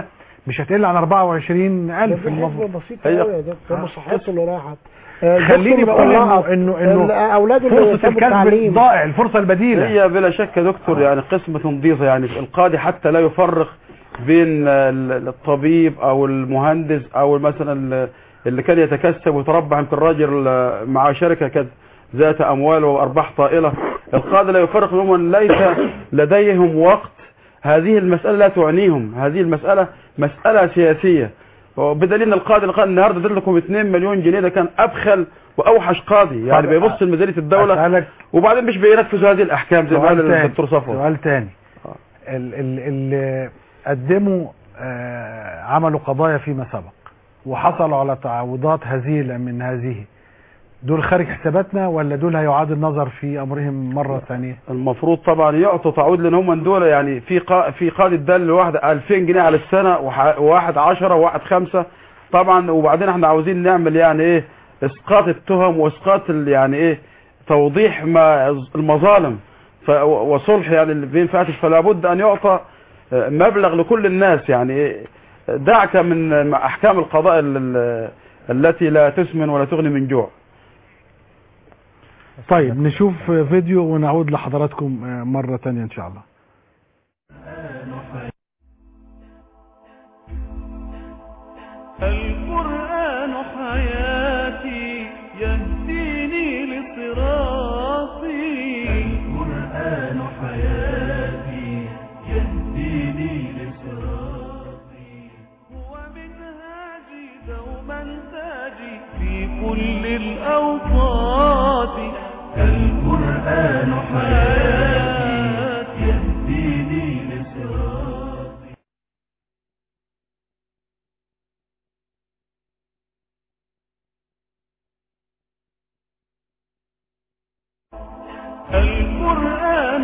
مش هتقل عن 24000 ده المفروض حسبة بسيطة هي- قوي يا دكتور آه. مصحته اللي راحت آه، خليني دكتور بقول طلعت انه انه انه الاولاد اللي فرصه يسيبوا الكسب التعليم ضائع الفرصه البديله هي بلا شك يا دكتور يعني قسمة ضيزة يعني القاضي حتى لا يفرق بين ال- الطبيب او المهندس او مثلا ال- اللي كان يتكسب ويتربح يمكن راجل مع شركة كانت ذات اموال وارباح طائلة القاضي لا يفرق بينهم ليس لديهم وقت هذه المسألة لا تعنيهم هذه المسألة مسألة سياسية وبدليل ان القاضي القاضي النهارده اديت لكم 2 مليون جنيه ده كان ابخل واوحش قاضي يعني طب بيبص لميزانيه الدوله أسألك وبعدين مش بينفذوا هذه الاحكام زي ما سؤال قال تاني الدكتور صفوت سؤال تاني ال- ال- اللي قدموا آه، عملوا قضايا فيما سبق وحصلوا على تعويضات هزيلة من هذه دول خارج حساباتنا ولا دول هيعاد النظر في امرهم مرة ثانية المفروض طبعا يعطوا تعويض لان هم دول يعني في قا... في قاضي ادال لواحد 2000 جنيه على السنه وح... وواحد 10 وواحد 5 طبعا وبعدين احنا عاوزين نعمل يعني ايه اسقاط التهم واسقاط ال... يعني ايه توضيح ما المظالم ف... وصلح يعني اللي بين فاتش فلا بد ان يعطى آه، مبلغ لكل الناس يعني إيه دعك من مع احكام القضاء ال... ال- التي لا تسمن ولا تغني من جوع طيب نشوف فيديو ونعود لحضراتكم آه، مرة تانية ان شاء الله القرآن حياتي يهديني لصراطي القرآن حياتي يهديني لصراطي هو منهاجي دوما تاجي في كل الأوقات القرآن حياتي يهديني لصراطي القرآن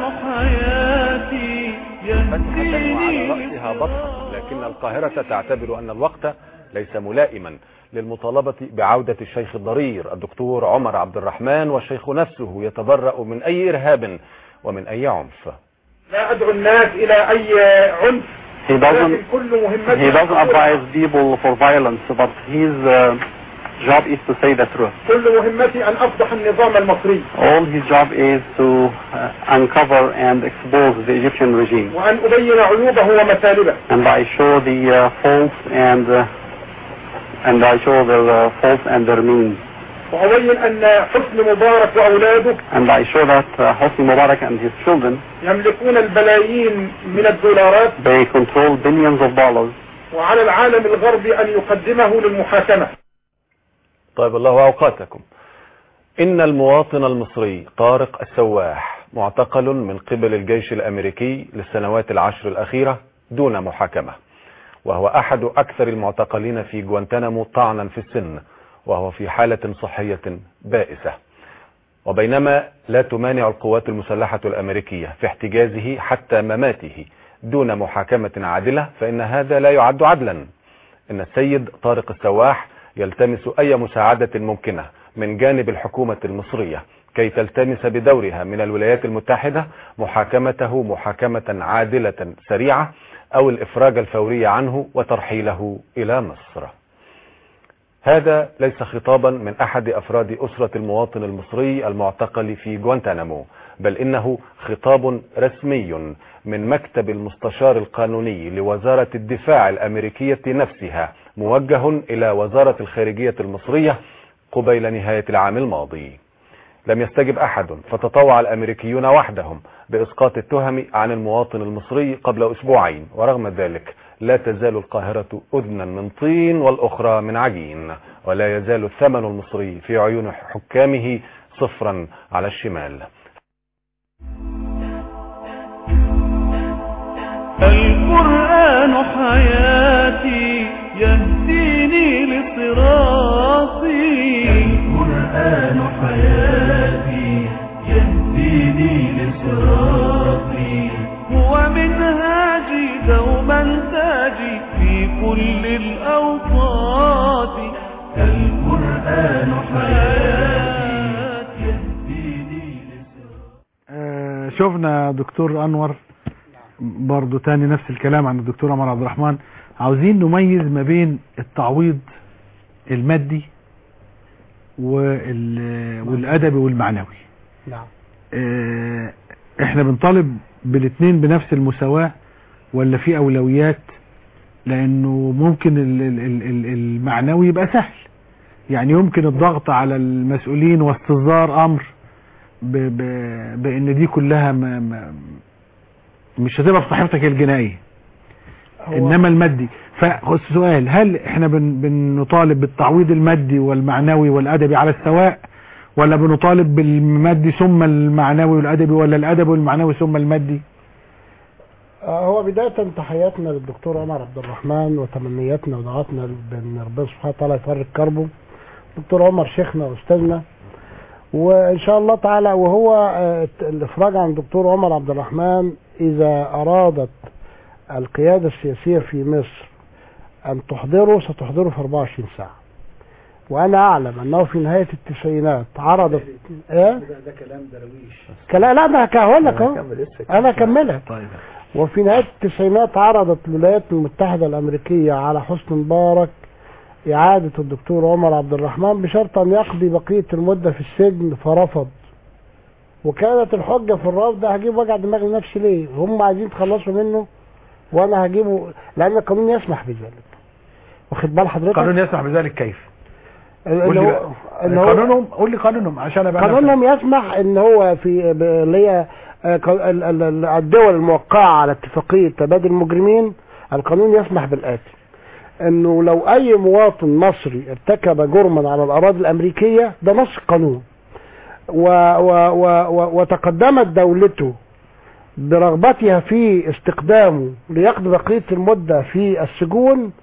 حياتي يهديني رأسها بطحا لكن القاهرة تعتبر أن الوقت ليس ملائما للمطالبة بعودة الشيخ الضرير الدكتور عمر عبد الرحمن والشيخ نفسه يتبرأ من أي إرهاب ومن أي عنف لا أدعو الناس إلى أي عنف He doesn't, لكن كل مهمتي he doesn't advise people for violence, but his uh, job is to say the truth. كل مهمتي أن أفضح النظام المصري All his job is to uh, uncover and expose the Egyptian regime. وأن أبين عيوبه ومثالبه And I show the uh, faults and uh, and I show their uh, faults and their means. وأبين أن حسن مبارك وأولاده And I show that uh, Hosni Mubarak and his children, يملكون البلايين من الدولارات they control billions of dollars. وعلى العالم الغربي أن يقدمه للمحاكمة طيب الله أوقاتكم إن المواطن المصري طارق السواح معتقل من قبل الجيش الأمريكي للسنوات العشر الأخيرة دون محاكمة وهو أحد أكثر المعتقلين في جوانتانامو طعنا في السن وهو في حالة صحية بائسة وبينما لا تمانع القوات المسلحة الأمريكية في احتجازه حتى مماته دون محاكمة عادلة فإن هذا لا يعد عدلا إن السيد طارق السواح يلتمس أي مساعدة ممكنة من جانب الحكومة المصرية كي تلتمس بدورها من الولايات المتحدة محاكمته محاكمة عادلة سريعة أو الإفراج الفوري عنه وترحيله إلى مصر هذا ليس خطابا من أحد أفراد أسرة المواطن المصري المعتقل في جوانتانامو بل إنه خطاب رسمي من مكتب المستشار القانوني لوزارة الدفاع الأمريكية نفسها موجه إلى وزارة الخارجية المصرية قبيل نهاية العام الماضي لم يستجب أحد فتطوع الأمريكيون وحدهم بإسقاط التهم عن المواطن المصري قبل أسبوعين ورغم ذلك لا تزال القاهرة أذنا من طين والأخرى من عجين ولا يزال الثمن المصري في عيون حكامه صفرا على الشمال القرآن حياتي يهديني لصراطي القرآن حياتي يهديني لصراطي هو منهاجي دوما تاجي في كل الأوقات القرآن حياتي يهديني آه، شفنا دكتور انور برضو تاني نفس الكلام عن الدكتور عمر عبد الرحمن عاوزين نميز ما بين التعويض المادي وال- والادبي والمعنوي نعم آه، احنا بنطالب بالاثنين بنفس المساواة ولا في اولويات لانه ممكن ال- ال- ال- ال- المعنوي يبقى سهل يعني يمكن الضغط على المسؤولين واستصدار امر ب ب بان دي كلها ما ما مش هتبقى في صحيفتك الجنائيه هو- انما المادي فالسؤال هل احنا بن بنطالب بالتعويض المادي والمعنوي والادبي على السواء ولا بنطالب بالمادي ثم المعنوي والادبي ولا الادبي والمعنوي ثم المادي آه، هو بداية تحياتنا للدكتور عمر عبد الرحمن وتمنياتنا ودعاتنا بأن ربنا سبحانه وتعالى يفرج كربه دكتور عمر شيخنا وأستاذنا وإن شاء الله تعالى وهو آه، الإفراج عن الدكتور عمر عبد الرحمن إذا أرادت القيادة السياسية في مصر أن تحضره ستحضره في 24 ساعة وأنا أعلم أنه في نهاية التسعينات عرضت إيه؟ ده كلام درويش كلا لا أنا هقول لك أهو أنا أكملها طيب وفي نهاية التسعينات عرضت الولايات المتحدة الأمريكية على حسني مبارك إعادة الدكتور عمر عبد الرحمن بشرط أن يقضي بقية المدة في السجن فرفض وكانت الحجة في الرفض ده هجيب وجع دماغ لنفسي ليه هم عايزين يتخلصوا منه وأنا هجيبه لأن القانون يسمح بذلك واخد بال حضرتك قانون يسمح بذلك كيف قول اللي لي هو بقى. اللي هو قانونهم قول لي قانونهم عشان ابقى أنا قانونهم يسمح ان هو في ب- اللي هي آه، ق- ال- ال- ال- الدول الموقعة على اتفاقية تبادل المجرمين القانون يسمح بالآتي انه لو اي مواطن مصري ارتكب جرما على الاراضي الامريكية ده نص القانون و و و و وتقدمت دولته برغبتها في استقدامه ليقضي بقية المدة في السجون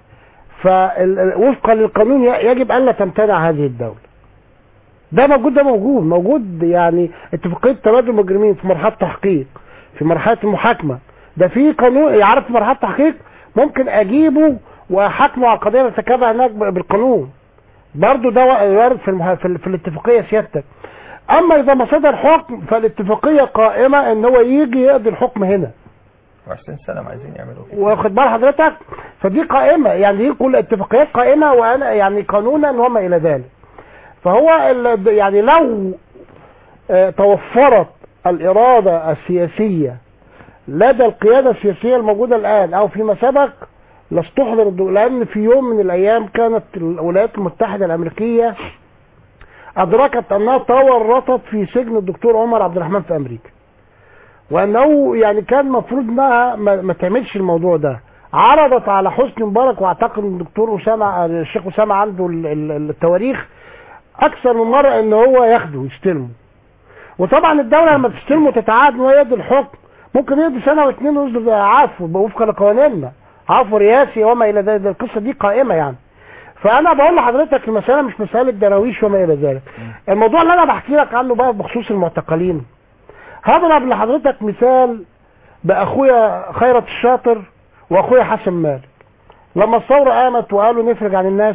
فوفقا للقانون ي- يجب ألا تمتنع هذه الدولة ده موجود ده موجود موجود يعني اتفاقية تبادل المجرمين في مرحلة تحقيق في مرحلة المحاكمة ده في قانون يعرف في مرحلة تحقيق ممكن اجيبه واحاكمه على القضية اللي ارتكبها هناك ب- بالقانون برضه ده وارد في, المح... في, ال- في الاتفاقية سيادتك اما اذا ما صدر حكم فالاتفاقية قائمة ان هو يجي يقضي الحكم هنا 20 سنة ما عايزين يعملوا كده واخد بال حضرتك فدي قائمة يعني دي كل اتفاقيات قائمة وانا يعني قانونا وما الى ذلك فهو ال- يعني لو آه، توفرت الإرادة السياسية لدى القيادة السياسية الموجودة الآن أو فيما سبق لاستحضر الدول لأن في يوم من الأيام كانت الولايات المتحدة الأمريكية أدركت أنها تورطت في سجن الدكتور عمر عبد الرحمن في أمريكا وأنه يعني كان المفروض أنها ما, ما تعملش الموضوع ده عرضت على حسني مبارك واعتقد ان الدكتور اسامه الشيخ اسامه عنده ال- ال- التواريخ اكثر من مره ان هو ياخده يستلمه وطبعا الدوله لما تستلمه وتتعاد ان هو يدي الحكم ممكن يقضي سنه واثنين ويصدر عفو وفقا لقوانيننا عفو رئاسي وما الى ذلك القصه دي قائمه يعني فانا بقول لحضرتك المساله مش مساله دراويش وما الى ذلك الموضوع اللي انا بحكي لك عنه بقى بخصوص المعتقلين هضرب لحضرتك مثال باخويا خيرت الشاطر واخويا حسن مالك لما الثوره قامت وقالوا نفرج عن الناس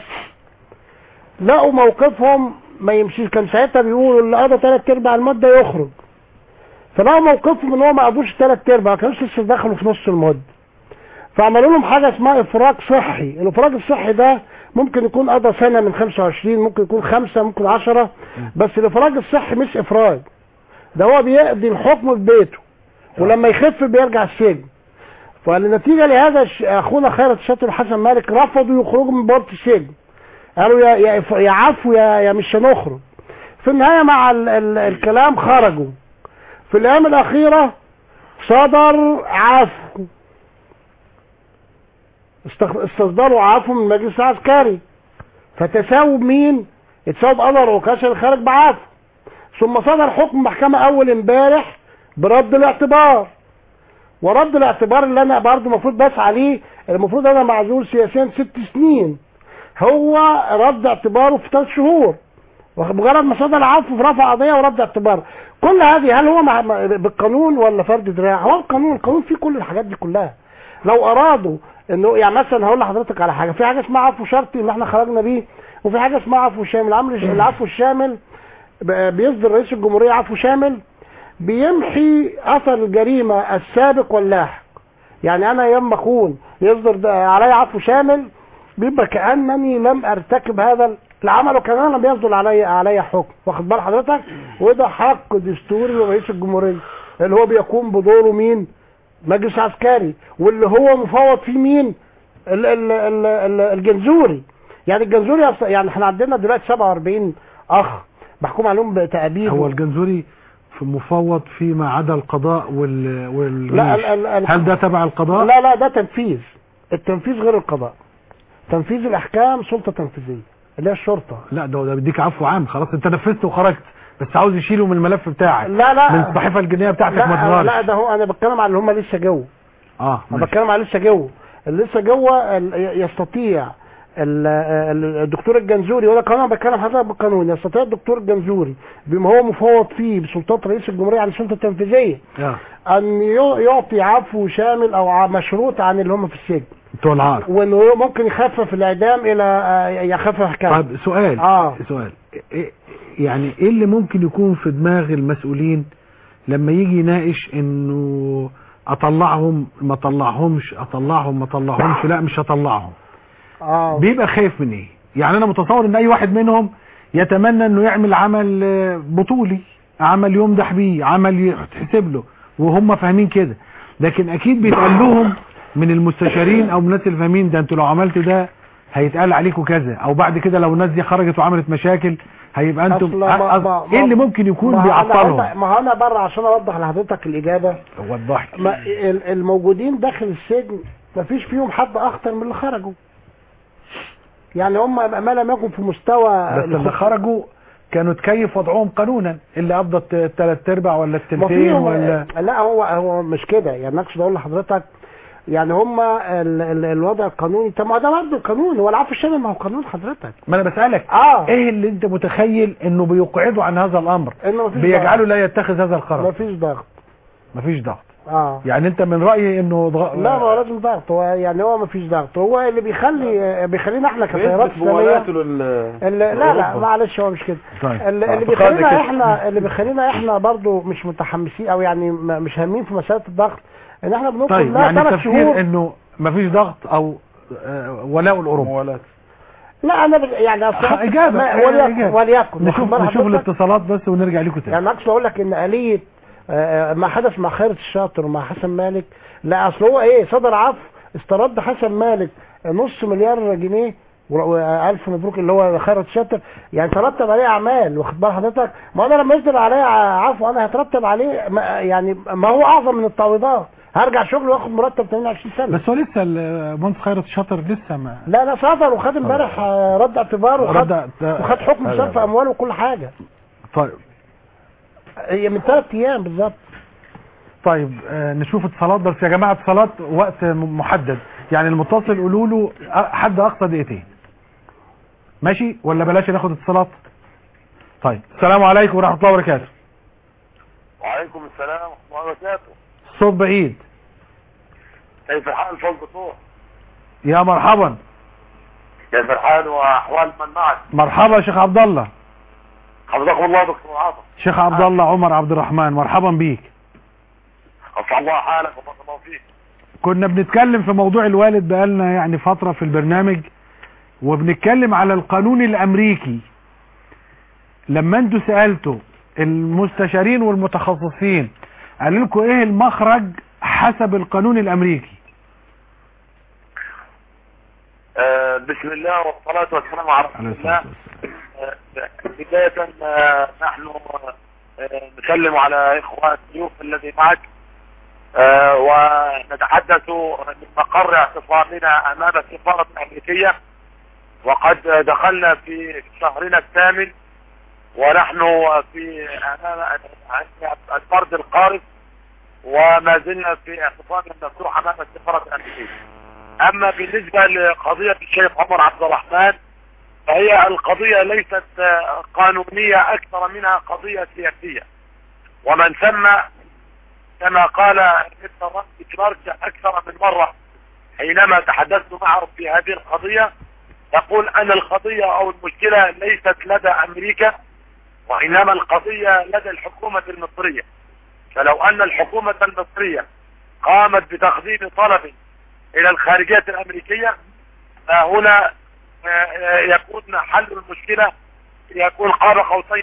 لقوا موقفهم ما يمشيش كان ساعتها بيقولوا اللي قضى ثلاث ارباع المده يخرج فلقوا موقفهم ان هو ما قضوش ثلاث ارباع ما كانوش لسه دخلوا في نص المده فعملوا لهم حاجه اسمها افراج صحي الافراج الصحي ده ممكن يكون قضى سنه من 25 ممكن يكون خمسة ممكن 10 بس الافراج الصحي مش افراج ده هو بيقضي الحكم في بيته ولما يخف بيرجع السجن فالنتيجة لهذا الش- اخونا خيرت الشاطر وحسن مالك رفضوا يخرجوا من بورت السجن قالوا يا يا إف- يا عفو يا يا مش هنخرج في النهاية مع ال ال الكلام خرجوا في الايام الاخيرة صدر عفو استخ- استصدروا عفو من المجلس العسكري فتساووا مين اتساووا بقدر وكاش الخارج بعفو ثم صدر حكم محكمة اول امبارح برد الاعتبار ورد الاعتبار اللي انا برضه المفروض بسعى ليه المفروض انا معزول سياسيا ست سنين هو رد اعتباره في ثلاث شهور مجرد ما صدر عفو في رفع قضيه ورد اعتبار كل هذه هل هو مع مع- بالقانون ولا فرد دراع هو القانون القانون فيه كل الحاجات دي كلها لو ارادوا انه يعني مثلا هقول لحضرتك على حاجه في حاجه اسمها عفو شرطي اللي احنا خرجنا بيه وفي حاجه اسمها عفو شامل الامر العفو الشامل ب- بيصدر رئيس الجمهوريه عفو شامل بيمحي اثر الجريمه السابق واللاحق يعني انا يوم ما اكون يصدر ده علي عفو شامل بيبقى كانني لم ارتكب هذا العمل وكان لم يصدر علي علي حكم واخد بال حضرتك وده حق دستوري لرئيس الجمهوريه اللي هو بيقوم بدوره مين مجلس عسكري واللي هو مفوض فيه مين ال ال ال ال الجنزوري يعني الجنزوري أص- يعني احنا عندنا دلوقتي 47 اخ محكوم عليهم بتأبيد هو الجنزوري في مفوض فيما عدا القضاء وال والجيش لا ال ال ال هل ده تبع القضاء لا لا ده تنفيذ التنفيذ غير القضاء تنفيذ الاحكام سلطه تنفيذيه اللي هي الشرطه لا ده ده بيديك عفو عام خلاص انت نفذت وخرجت بس عاوز يشيله من الملف بتاعك لا لا من الصحيفه الجنائيه بتاعتك ما لا, لا تظهرش ده هو انا بتكلم على اللي هم لسه جوه اه انا ماشي. بتكلم على لسه جوه اللي لسه جوه ال- يستطيع ال- ال- الدكتور الجنزوري ولا قانون بتكلم حضرتك بالقانون يستطيع الدكتور الجنزوري بما هو مفوض فيه بسلطات رئيس الجمهوريه عن السلطه التنفيذيه اه ان يع- يعطي عفو شامل او ع- مشروط عن اللي هم في السجن بتوع العار وانه ممكن يخفف الاعدام الى آه، يخفف احكام طيب سؤال اه سؤال إيه- يعني ايه اللي ممكن يكون في دماغ المسؤولين لما يجي يناقش انه اطلعهم ما اطلعهمش اطلعهم ما اطلعهمش لا مش هطلعهم اه بيبقى خايف من ايه يعني انا متصور ان اي واحد منهم يتمنى انه يعمل عمل آه، بطولي عمل يمدح بيه عمل يتحسب له وهم فاهمين كده لكن اكيد بيتقال لهم من المستشارين او من الناس اللي فاهمين ده انتوا لو عملتوا ده هيتقال عليكم كذا او بعد كده لو الناس دي خرجت وعملت مشاكل هيبقى انتم أصل ما- أ- أ- ما- ايه ما- اللي ممكن يكون ما أنا بيعطلهم قلت- ما هو انا بره عشان اوضح لحضرتك الاجابه وضح لي. ما ال- الموجودين داخل السجن ما فيش فيهم حد اخطر من اللي خرجوا يعني هم ما لم يكن في مستوى بس اللي الخ- خرجوا كانوا تكيف وضعهم قانونا اللي قبضت الثلاث ارباع ولا ما التلتين فيهم ولا لا هو هو مش كده يعني اقصد اقول لحضرتك يعني هم ال ال الوضع القانوني طب ما ده برضه قانون هو العفو الشامل ما هو قانون حضرتك ما انا بسالك اه ايه اللي انت متخيل انه بيقعدوا عن هذا الامر انه ما فيش بيجعلوا لا يتخذ هذا ما القرار فيش ضغط مفيش ضغط اه يعني انت من رايي انه ضغ... لا ما هو لازم ضغط هو يعني هو ما فيش ضغط هو اللي بيخلي بيخلينا احنا كتيارات اسلاميه اللي لا لا معلش هو مش كده طيب اللي, اللي بيخلينا احنا اللي بيخلينا احنا برضو مش متحمسين او يعني م- مش هامين في مساله الضغط ان احنا بنطلب طيب لها يعني ثلاث التفكير شهور انه مفيش ضغط او آه، ولاء الاوروبا لا انا بج... يعني أصل اجابه ما- آه، وليكن إجابة. وليكن نشوف واخد بال نشوف حضرتك؟ الاتصالات بس ونرجع لكم تاني يعني اقصد اقول لك ان اليه آه، ما حدث مع خالد الشاطر ومع حسن مالك لا اصل هو ايه صدر عفو استرد حسن مالك نص مليار جنيه والف مبروك اللي هو خالد الشاطر يعني ترتب عليه اعمال واخد بال حضرتك ما انا لما يصدر عليا عفو انا هترتب عليه ما يعني ما هو اعظم من التعويضات هرجع شغل واخد مرتب 28 سنه بس هو لسه المهندس خيرت شاطر لسه ما لا لا صدر وخد امبارح آه، رد اعتبار وخد رد- وخد حكم هذا- بصرف اموال وكل حاجه طيب هي من ثلاث ايام بالظبط طيب آه، نشوف اتصالات بس يا جماعه اتصالات وقت م- محدد يعني المتصل قولوا له أ- حد اقصى دقيقتين ماشي ولا بلاش ناخد اتصالات طيب السلام عليكم ورحمه الله وبركاته وعليكم السلام ورحمة الله وبركاته الصوت بعيد كيف الحال فوز دكتور يا مرحبا كيف الحال وأحوال من معك مرحبا شيخ عبد الله حفظكم الله دكتور عاطف شيخ عبد الله عمر عبد الرحمن مرحبا بيك رفع الله حالك وبارك الله فيك كنا بنتكلم في موضوع الوالد بقالنا يعني فترة في البرنامج وبنتكلم على القانون الامريكي لما انتوا سألتوا المستشارين والمتخصصين قالوا لكم ايه المخرج حسب القانون الامريكي آه بسم الله والصلاة والسلام على رسول الله آه، بداية آه، نحن آه، نسلم على إخوان الضيوف الذي معك آه، ونتحدث من مقر اعتصامنا أمام السفارة الأمريكية وقد دخلنا في شهرنا الثامن ونحن في أمام الفرد القارس وما زلنا في اعتصام مفتوح أمام السفارة الأمريكية أما بالنسبة لقضية الشيخ عمر عبد الرحمن فهي القضية ليست آه، قانونية أكثر منها قضية سياسية ومن ثم كما قال مستر رمزي كلارك أكثر من مرة حينما تحدثت معه في هذه القضية يقول أن القضية أو المشكلة ليست لدى أمريكا وإنما القضية لدى الحكومة المصرية فلو أن الحكومة المصرية قامت بتقديم طلب الى الخارجية الامريكية فهنا آه، آه، يكون حل المشكلة يكون قاب قوسين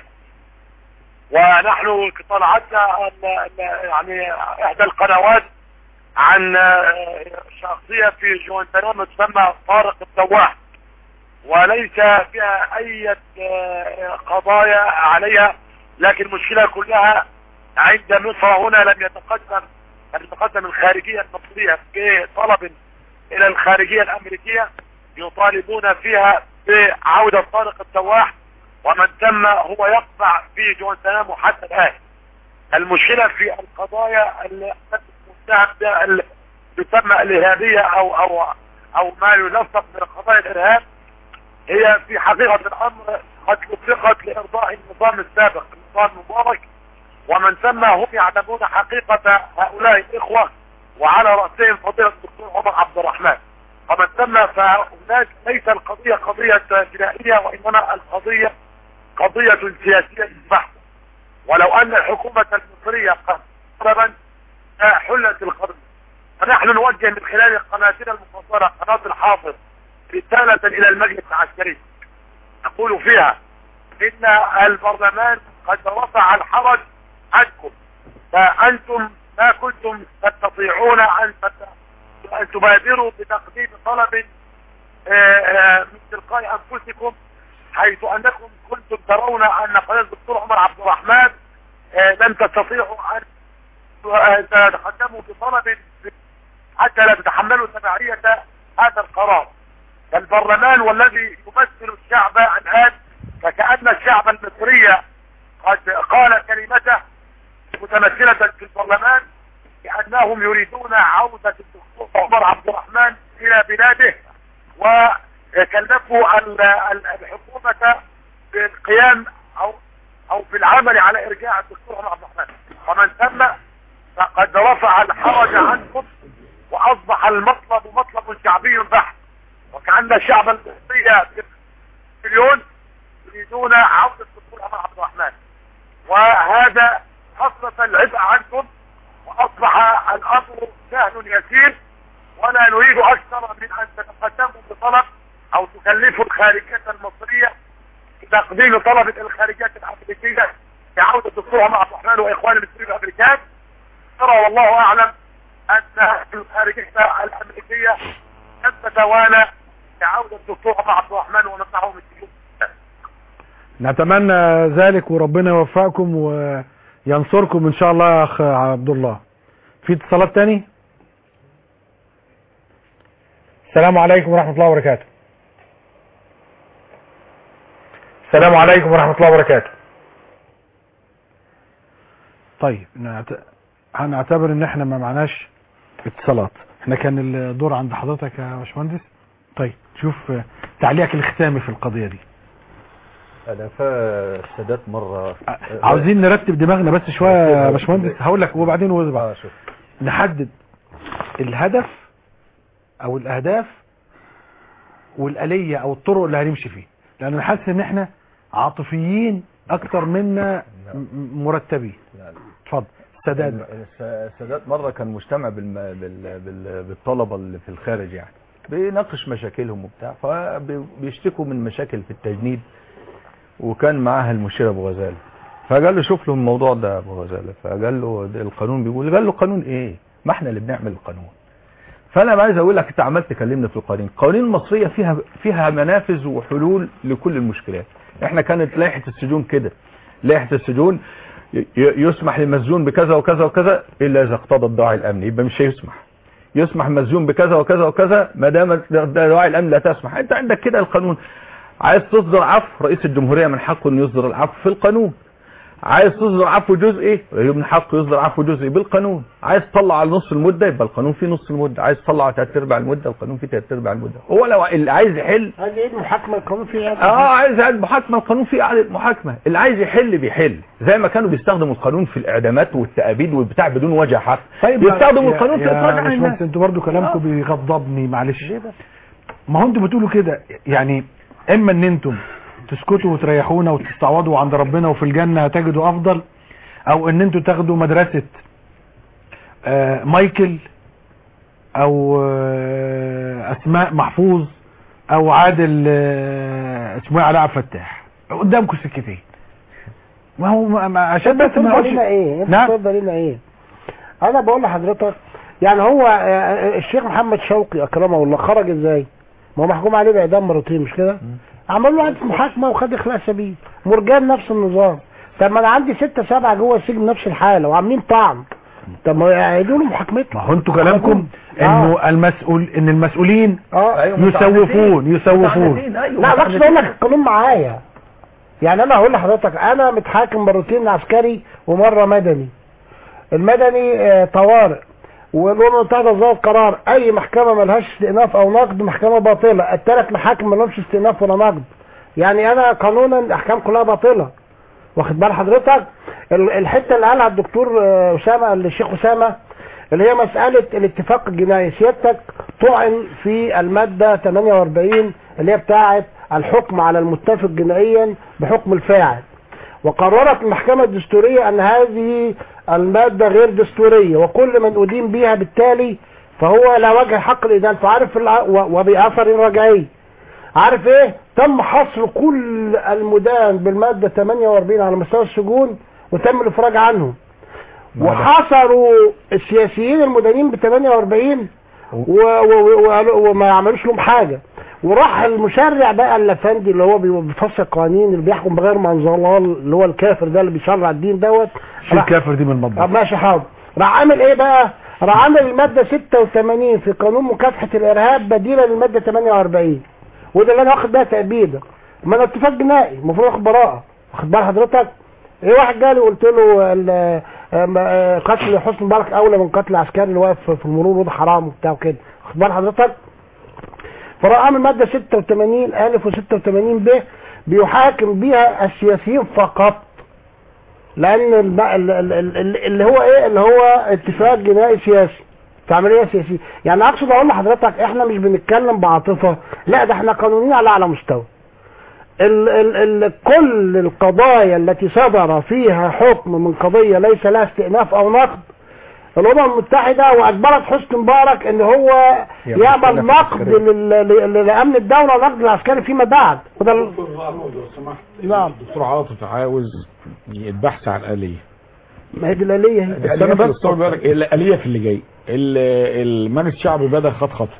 ونحن طلعتنا ال- ال- يعني احدى القنوات عن آه، شخصية في جوانتنامو تسمى طارق الدواح وليس فيها اي آه، قضايا عليها لكن المشكلة كلها عند مصر هنا لم يتقدم لم يتقدم الخارجية المصرية بطلب الى الخارجية الامريكية يطالبون فيها بعودة طارق الدواح ومن تم هو يقطع في جوانتنامو حتى الان المشكلة في القضايا اللي متهم بها ال- تسمى الارهابية او او او ما يلصق من قضايا الارهاب هي في حقيقة الامر قد اطلقت لارضاء النظام السابق النظام المبارك ومن ثم هم يعلمون حقيقة هؤلاء الاخوة وعلى رأسهم فضيلة الدكتور عمر عبد الرحمن ومن ثم فهناك ليس القضية قضية جنائية وإنما القضية قضية سياسية بحتة ولو أن الحكومة المصرية قد طلبا حلت القضية فنحن نوجه من خلال قناتنا المفضلة قناة الحافظ رسالة إلى المجلس العسكري نقول فيها إن البرلمان قد رفع الحرج عنكم فأنتم ما كنتم تستطيعون أن تت- أن تبادروا بتقديم طلب آه، آه، من تلقاء أنفسكم حيث أنكم كنتم ترون أن قناة الدكتور عمر عبد الرحمن آه، لم تستطيعوا أن آه، تقدموا بطلب حتى لا تتحملوا تبعية هذا القرار البرلمان والذي يمثل الشعب الآن فكأن الشعب المصري قد قال كلمته متمثلة في البرلمان بأنهم يريدون عودة الدكتور عمر عبد الرحمن إلى بلاده وكلفوا ال- ال- الحكومة بالقيام أو أو بالعمل على إرجاع الدكتور عمر عبد الرحمن ومن ثم فقد رفع الحرج عنكم وأصبح المطلب مطلب شعبي بحت وكأن الشعب المصري مليون يريدون عودة الدكتور عمر عبد الرحمن وهذا خفف العبء عنكم واصبح الامر سهل يسير ولا نريد اكثر من ان تتقدموا بطلب او تكلفوا الخارجية المصرية بتقديم طلب الى الخارجية الامريكية لعودة الدكتور عمر عبد الرحمن واخوان المسلمين الامريكان ترى والله اعلم ان الخارجية الامريكية لن تتوانى لعودة الدكتور عمر عبد الرحمن ونمنعه من السجون نتمنى ذلك وربنا يوفقكم وينصركم ان شاء الله يا اخ عبد الله في اتصالات تاني السلام عليكم ورحمة الله وبركاته السلام عليكم ورحمة الله وبركاته طيب نعت- هنعتبر ان احنا ما معناش اتصالات احنا كان الدور عند حضرتك يا باشمهندس طيب شوف آه، تعليقك الختامي في القضية دي انا فالسادات مره عاوزين نرتب دماغنا بس شويه يا باشمهندس هقول لك وبعدين وزبع نحدد الهدف او الاهداف والاليه او الطرق اللي هنمشي فيه لان انا حاسس ان احنا عاطفيين اكتر منا م- م- مرتبين اتفضل السداد بقى. الس- السادات مره كان مجتمع بالم... بال... بال... بالطلبه اللي في الخارج يعني بيناقش مشاكلهم وبتاع فبيشتكوا من مشاكل في التجنيد وكان معاها المشير ابو غزاله فقال له شوف له الموضوع ده يا ابو غزاله فقال له ده القانون بيقول قال له قانون ايه ما احنا اللي بنعمل القانون فانا عايز اقول لك انت عمال تكلمنا في القوانين القوانين المصريه فيها فيها منافذ وحلول لكل المشكلات احنا كانت لائحه السجون كده لائحه السجون ي- ي- يسمح للمسجون بكذا وكذا وكذا الا اذا اقتضى الداعي الامني يبقى مش هيسمح يسمح المسجون بكذا وكذا وكذا ما دام الداعي الامني لا تسمح انت عندك كده القانون عايز تصدر عفو رئيس الجمهوريه من حقه انه يصدر العفو في القانون عايز تصدر عفو جزئي يبقى من حقه يصدر عفو جزئي بالقانون عايز تطلع على نص المده يبقى القانون فيه نص المده عايز تطلع على ثلاث ارباع المده القانون فيه ثلاث ارباع المده هو لو اللي عايز يحل هذه ايه المحاكمه القانون فيها اه عايز يعمل محاكمه القانون فيه اعاده محاكمه اللي عايز يحل بيحل زي ما كانوا بيستخدموا القانون في الاعدامات والتأبيد والبتاع بدون وجه حق بيستخدموا يا- القانون في يا اخراج عن الناس باشمهندس انتوا برضو كلامكم بيغضبني معلش ما هو انتوا بتقولوا كده يعني اما ان انتم تسكتوا وتريحونا وتستعوضوا عند ربنا وفي الجنة هتجدوا افضل او ان انتوا تاخدوا مدرسة آه، مايكل او آه، اسماء محفوظ او عادل آه، اسمه إيه؟ علاء عبد الفتاح قدامكم سكتين ما هو ما ما- عشان بس ما ترضى اقولش لنا ايه انت نعم. ترضى لنا ايه انا بقول لحضرتك يعني هو آه، الشيخ محمد شوقي اكرمه الله خرج ازاي ما هو محكوم عليه باعدام مرتين مش كده عملوا له عدة محاكمه وخد اخلاء سبيل مرجان نفس النظام طب ما انا عندي ستة سبعة جوه السجن نفس الحاله وعاملين طعن طب ما يعيدوا له محاكمته ما هو انتوا كلامكم انه المسؤول ان المسؤولين اه يسوفون يسوفون لا بس اقول لك القانون معايا يعني انا هقول لحضرتك انا متحاكم مرتين عسكري ومره مدني المدني آه، طوارئ والامم المتحده ظهر قرار اي محكمه ملهاش استئناف او نقد محكمه باطله الثلاث محاكم ملهمش استئناف ولا نقد يعني انا قانونا الاحكام كلها باطله واخد بال حضرتك ال- الحته اللي قالها الدكتور آه، اسامه الشيخ اسامه اللي هي مساله الاتفاق الجنائي سيادتك طعن في الماده 48 اللي هي بتاعه الحكم على المتفق جنائيا بحكم الفاعل وقررت المحكمة الدستورية أن هذه المادة غير دستورية وكل من أدين بها بالتالي فهو لا وجه حق الإدانة فعارف الع- و- وبأثر رجعي عارف ايه تم حصر كل المدان بالمادة 48 على مستوى السجون وتم الافراج عنهم وحصروا السياسيين المدانين ب 48 و- و- و- وما يعملوش لهم حاجة وراح المشرع بقى الافندي اللي هو بي- بيفسر قوانين اللي بيحكم بغير ما انزل الله اللي هو الكافر ده اللي بيشرع الدين دوت شيل الكافر دي من طب المطبخ ماشي حاضر راح عامل ايه بقى راح عامل المادة 86 في قانون مكافحة الارهاب بديلة للمادة 48 وده اللي انا واخد بيها تأبيدة ما انا اتفاق جنائي المفروض اخد براءة واخد بال حضرتك ايه واحد جالي قلت له ال- آم، آه، قتل حسني مبارك اولى من قتل عسكري اللي واقف في المرور وده حرام وبتاع وكده واخد بال حضرتك فراح عامل مادة 86 الف و86 ب بيحاكم بيها السياسيين فقط لان الم- ال- ال- ال- اللي هو ايه اللي هو اتفاق جنائي سياسي في عمليه سياسيه يعني اقصد اقول لحضرتك احنا مش بنتكلم بعاطفه لا ده احنا قانونيين على اعلى مستوى ال ال ال كل القضايا التي صدر فيها حكم من قضيه ليس لها استئناف او نقد الامم المتحده واجبرت حسني مبارك ان هو يعمل يعمل استئناف نقد عسكري. لل- لل- لامن الدوله ونقد العسكري فيما بعد وده ال- نعم الدكتور عاطف عاوز البحث عن آلية ما هي دي الاليه هي بس انا بس طول بالك الآلية في اللي جاي ال- المجلس الشعبي بدأ خد خطوة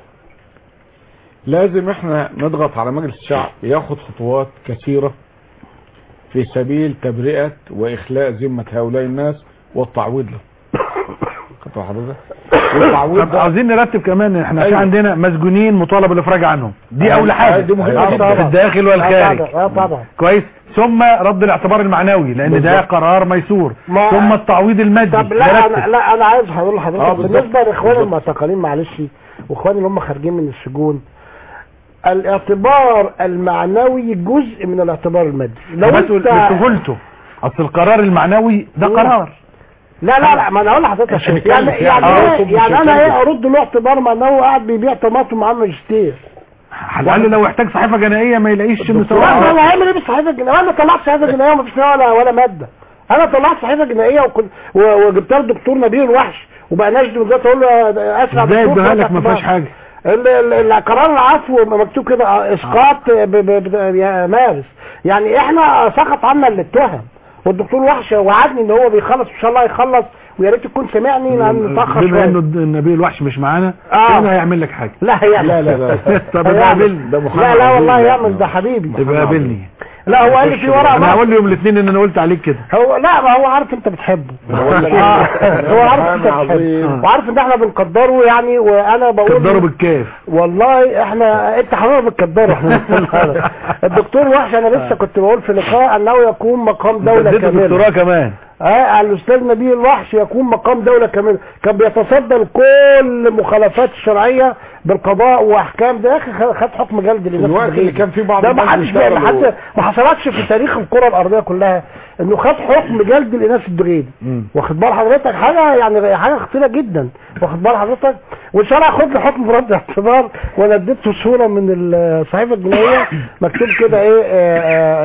لازم احنا نضغط على مجلس الشعب ياخد خطوات كثيرة في سبيل تبرئة واخلاء ذمة هؤلاء الناس والتعويض لهم خطوة حضرتك والتعويض طب عاوزين نرتب كمان احنا في أيوة. عندنا مسجونين مطالب بالافراج عنهم دي أيوة. اول حاجه دي مهمة آه، جدا. في الداخل اه والخارج طبعا اه طبعا كويس ثم رد الاعتبار المعنوي لان ده بالظبط. قرار ميسور ما- ثم التعويض المادي طب لا نرتب. انا لا انا عايز هقول آه، لحضرتك بالظبط. بالنسبه لاخواني بالظبط. المعتقلين معلش واخواني اللي هم خارجين من السجون الاعتبار المعنوي جزء من الاعتبار المادي لو بس انت لسهولته اصل القرار المعنوي ده مم. قرار لا لا لا ما انا اقول لحضرتك عشان يعني نتكلم يعني فيها. آه، ايه طب يعني مش انا هتكلم. ايه ارد له اعتبار معنوي قاعد بيبيع طماطم معاه ماجستير على الاقل لو احتاج صحيفه جنائيه ما يلاقيش لا مساواه انا هعمل ايه بالصحيفه الجنائيه انا طلعت صحيفه جنائيه ومفيش فيها ولا ولا ماده انا طلعت صحيفه جنائيه وكنت و- وجبت لها الدكتور نبيل الوحش وبقى ناشد من ذاته اقول له اسرع ازاي دكتور اديها فتح لك ما دماغك. فيهاش حاجه ال- ال- القرار العفو مكتوب كده آه، اسقاط ب- ب- ب- يا مارس يعني احنا سقط عنا اللي اتهم والدكتور وحش وعدني ان هو بيخلص ان شاء الله يخلص ويا ريت تكون سمعني لان متاخر بما انه شويه النبي الوحش مش معانا آه. كان هيعمل لك حاجه لا هي لا لا لا طب هيعمل. قابلني ده محمد لا لا والله عزيز. يعمل ده حبيبي تبقى قابلني لا هو قال لي في ورقه انا بقى. هقول له يوم الاثنين ان انا قلت عليك كده هو لا ما هو عارف انت بتحبه بقول لك آه، إيه؟ هو عارف انت محمد عظيم. بتحبه وعارف ان احنا بنقدره يعني وانا بقول قدروا بالكاف والله احنا انت حضرتك بتقدره احنا بنقدره. الدكتور وحش انا لسه كنت بقول في لقاء انه يقوم مقام دوله اديته كامله دكتوراه كمان اه الاستاذ نبيل الوحش يكون مقام دوله كامله كان بيتصدى لكل المخالفات الشرعيه بالقضاء واحكام ده يا اخي خد- خد حكم جلد في الوقت اللي كان فيه بعض ده ما الناس حدش بيشتغلوا. ما حد ما حصلتش في تاريخ الكره الارضيه كلها انه خد حكم جلد الاناث الدغيدي واخد بال حضرتك حاجه يعني حاجه خطيره جدا واخد بال حضرتك وان شاء الله هاخد له حكم برد اعتبار وانا اديته صوره من الصحيفه الجنائيه مكتوب كده ايه آه، آه،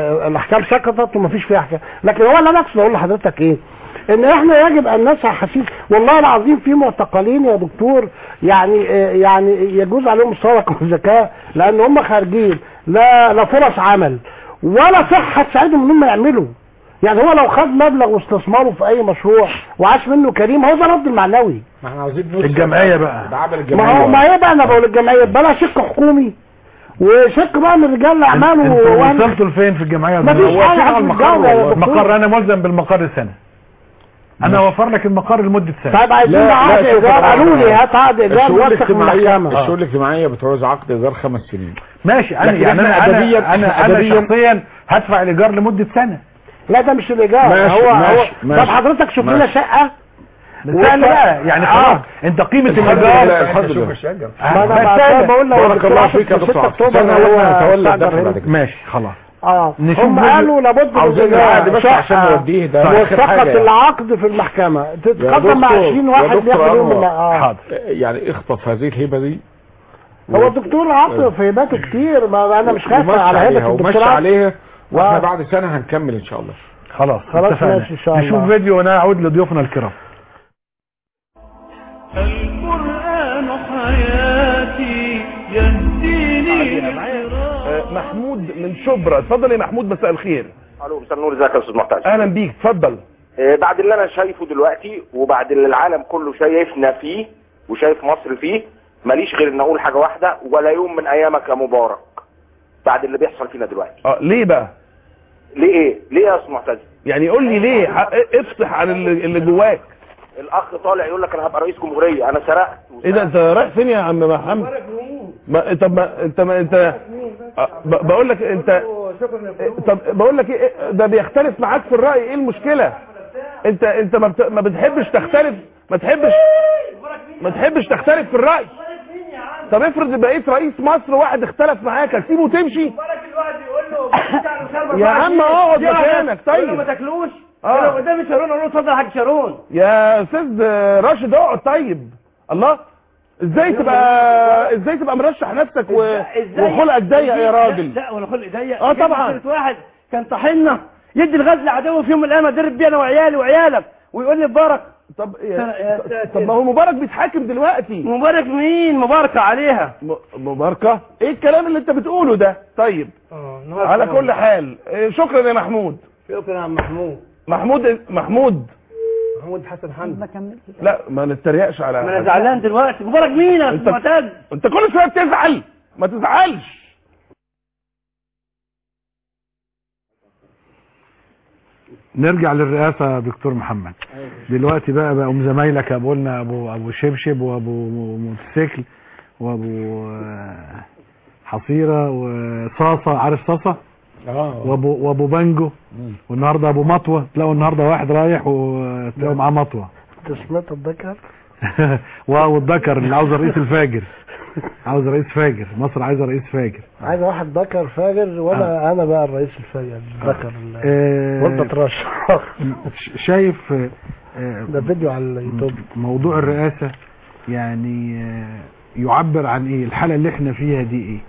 احكام سقطت ومفيش فيها احكام لكن هو اللي انا اقصد اقول لحضرتك ايه ان احنا يجب ان نسعى حسيس والله العظيم في معتقلين يا دكتور يعني آه، يعني يجوز عليهم الصدقه والزكاه لان هم خارجين لا لا فرص عمل ولا صحه تساعدهم ان هم يعملوا يعني هو لو خد مبلغ واستثماره في اي مشروع وعاش منه كريم هو ده الرد المعنوي ما احنا عاوزين نوصل الجمعية بقى. ده عمل ما الجمعيه هو ما هي بقى انا بقول الجمعيه بلا شق حكومي وشق بقى من رجال الاعمال انتوا وأنا- وصلتوا لفين في الجمعيه مفيش هو حاجة فين حد المقر بيتجاوب يا والله؟ دكتور. المقر انا ملزم بالمقر سنه انا اوفر لك المقر لمده سنه طيب عايزين عقد ايجار قالوا لي هات عقد ايجار الشؤون وثق من الاجتماعيه المحكمه الشؤون الاجتماعيه بتعوز عقد ايجار خمس سنين ماشي انا لكن يعني احنا انا أدبياً- انا انا, إحنا أنا أدبياً- شخصيا هدفع الايجار لمده سنه لا ده مش الايجار ماشي، هو ماشي، هو ماشي. طب حضرتك شوف لنا ماشي. شقه سهل بقى يعني خلاص انت قيمه الحمد الايجار لله، الحمد لله. ما انا بس ما سهلة. بقول لو بارك الله فيك يا في دكتور 6 عبد. اكتوبر استنى هو لما نتولى استأجر الدخل هنا. بعد كده. ماشي خلاص اه نشوف هم فيديو. قالوا لابد من عاوزين الإيجار. العقد بس شقة عشان نوديه ده آخر موثقة حاجة يعني. العقد في المحكمة تتقدم مع دكتور- 20 يا واحد دكتور بياخدوا أنور، من اه حاضر يعني اخطف هذه الهبه دي هو الدكتور عاطف في هيباته كتير ما انا مش خايف ومشي على عليها هيبة ومشي الدكتور عليها واحنا آه. بعد سنه هنكمل ان شاء الله خلاص خلاص اتفقنا. ماشي إن شاء الله. نشوف فيديو ونعود لضيوفنا الكرام القرآن حياتي يهديني لصراط محمود من شبرا اتفضل يا محمود مساء الخير الو مساء النور ازيك يا استاذ معتز اهلا بيك اتفضل آه، بعد اللي انا شايفه دلوقتي وبعد اللي العالم كله شايفنا فيه وشايف مصر فيه ماليش غير ان اقول حاجه واحده ولا يوم من ايامك يا مبارك بعد اللي بيحصل فينا دلوقتي اه ليه بقى ليه ايه ليه يا استاذ معتز يعني قول لي ليه ح- افصح عن اللي, اللي جواك الاخ طالع يقول لك انا هبقى رئيس جمهوريه انا سرقت ايه ده انت رايح فين يا عم محمد ما طب ما انت ما انت آه، ب- بقول لك انت طب بقول لك ايه ده بيختلف معاك في الراي ايه المشكله انت انت ما, بت... ما بتحبش تختلف ما تحبش ما تحبش تختلف في الراي طب افرض بقيت رئيس مصر واحد اختلف معاك هتسيبه وتمشي يا عم اقعد مكانك طيب ما تاكلوش آه. لو قدامي شارون اقول له اتفضل يا حاج شارون يا استاذ راشد اقعد طيب الله ازاي تبقى ازاي تبقى مرشح نفسك و... إزاي؟ وخلقك ضيق يا راجل لا وانا خلقي ضيق آه جبت طبعا. سيرة واحد كان طاحنا يدي الغاز لعدوه في يوم من الايام ادرب بيه انا وعيالي وعيالك ويقول لي مبارك طب طب ما هو مبارك بيتحاكم دلوقتي مبارك مين مباركه عليها م... مباركه ايه الكلام اللي انت بتقوله ده طيب على كل حال إيه، شكرا يا محمود شكرا يا عم محمود محمود محمود محمود حسن حمد لا ما نتريقش على ما انا زعلان دلوقتي مبارك مين يا انت استاذ معتز انت كل شويه بتزعل ما تزعلش نرجع للرئاسة يا دكتور محمد دلوقتي بقى بقوا زمايلك ابو لنا ابو ابو شبشب وابو موتوسيكل وابو آه، حصيرة وصاصة عارف صاصة اه وابو وابو بانجو والنهارده ابو مطوة تلاقوا النهارده واحد رايح وتلاقوا معاه مطوة انت سمعت الذكر والذكر اللي عاوز الرئيس الفاجر عاوز رئيس فاجر مصر عايزه رئيس فاجر عايز واحد ذكر فاجر وانا انا بقى الرئيس الفاجر الذكر ال- آه، وانت ترشح ش- شايف آه، آه، ده فيديو على اليوتيوب موضوع الرئاسة يعني آه، يعبر عن ايه الحالة اللي احنا فيها دي ايه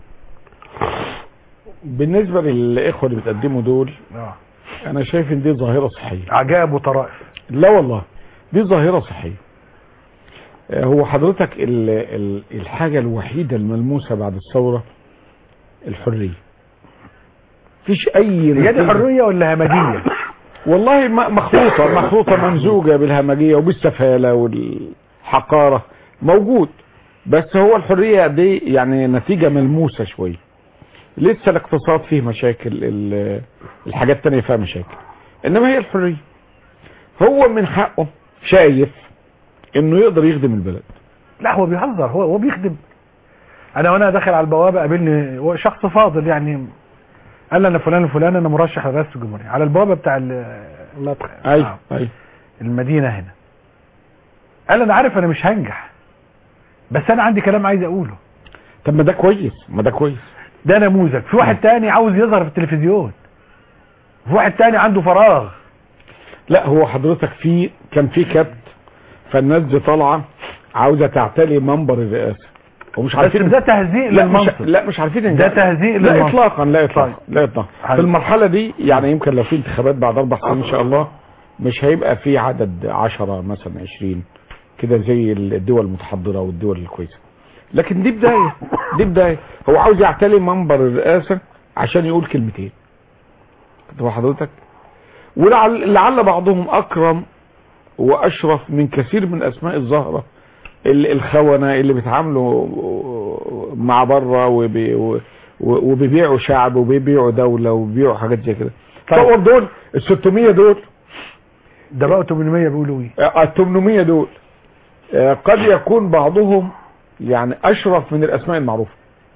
بالنسبه للاخوه اللي بتقدموا دول اه انا شايف ان دي ظاهره صحيه عجائب وطرائف لا والله دي ظاهرة صحية آه، هو حضرتك ال ال الحاجة الوحيدة الملموسة بعد الثورة الحرية فيش اي هي دي نتيجة. حرية ولا همجية والله م- مخلوطة مخلوطة ممزوجة بالهمجية وبالسفالة والحقارة موجود بس هو الحرية دي يعني نتيجة ملموسة شوية لسه الاقتصاد فيه مشاكل ال- الحاجات التانية فيها مشاكل انما هي الحرية هو من حقه شايف انه يقدر يخدم البلد لا هو بيهزر هو هو بيخدم انا وانا داخل على البوابة قابلني هو شخص فاضل يعني قال لي انا فلان الفلاني انا مرشح لرئاسة الجمهورية على البوابة بتاع ال- المدخل ايوه ايوه المدينة هنا قال انا عارف انا مش هنجح بس انا عندي كلام عايز اقوله طب ما ده كويس ما ده كويس ده نموذج في واحد تاني عاوز يظهر في التلفزيون في واحد تاني عنده فراغ لا هو حضرتك في كان في كبت فالناس دي طالعه عاوزه تعتلي منبر الرئاسه ومش بس عارفين ده تهزيء لا مش للمنصب لا مش عارفين ده إنجاز. تهزيء لا للمنصب. اطلاقا لا اطلاقا طيب. لا اطلاقا حلو. في المرحله دي يعني يمكن لو في انتخابات بعد اربع سنين ان شاء الله مش هيبقى في عدد عشرة مثلا عشرين كده زي الدول المتحضره والدول الكويسه لكن دي بدايه دي بدايه هو عاوز يعتلي منبر الرئاسه عشان يقول كلمتين كنت مع حضرتك ولعل لعل بعضهم اكرم واشرف من كثير من اسماء الزهره ال- الخونه اللي بيتعاملوا مع بره وبي و- وبيبيعوا شعب وبيبيعوا دوله وبيبيعوا حاجات زي كده تصور دول ال 600 دول ده بقى 800 بيقولوا ايه ال 800 دول آه، قد يكون بعضهم يعني اشرف من الاسماء المعروفه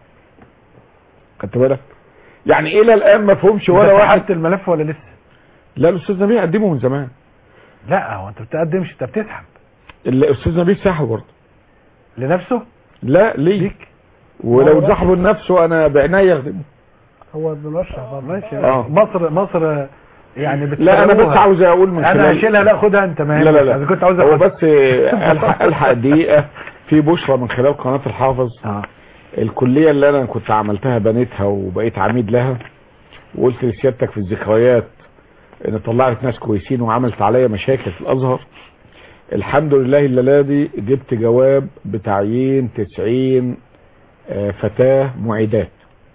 خدت بالك يعني الى الان ما فهمش ولا أنت واحد فتحت الملف ولا لسه لا الاستاذ نبيل قدمه من زمان لا هو انت بتقدمش انت بتسحب الاستاذ نبيل سحب برضه لنفسه لا ليه ليك ولو هو سحبه لنفسه انا بعناية اخدمه هو بنرشح برضه ماشي آه. مصر مصر يعني لا انا بس بتسوقها. عاوز اقول من انا خلال هشيلها لا خدها انت ما لا لا يهمك. لا انا كنت عاوز هو أخدها. بس الحق الحق دقيقه في بشرى من خلال قناه الحافظ آه. الكليه اللي انا كنت عملتها بنيتها وبقيت عميد لها وقلت لسيادتك في الذكريات ان طلعت ناس كويسين وعملت عليا مشاكل في الازهر الحمد لله الليله دي جبت جواب بتعيين 90 آه، فتاه معيدات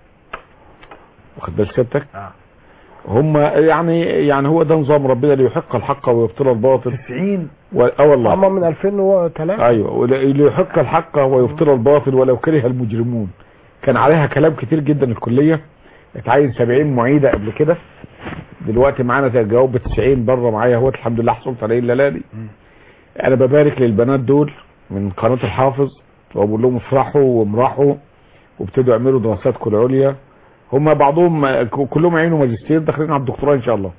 واخد بال سيادتك آه. هم يعني يعني هو ده نظام ربنا اللي يحق الحق ويبطل الباطل 90 و... اه والله هم من 2003 ايوه ولا- اللي يحق الحق ويبطل الباطل ولو كره المجرمون كان عليها كلام كتير جدا الكليه اتعين 70 معيده قبل كده دلوقتي معانا تجاوب ب 90 بره معايا اهوت الحمد لله حصلت عليه الليله دي انا ببارك للبنات دول من قناه الحافظ وبقول لهم افرحوا وامرحوا وابتدوا يعملوا دراساتكم العليا هم بعضهم كلهم عينوا ماجستير داخلين على الدكتوراه ان شاء الله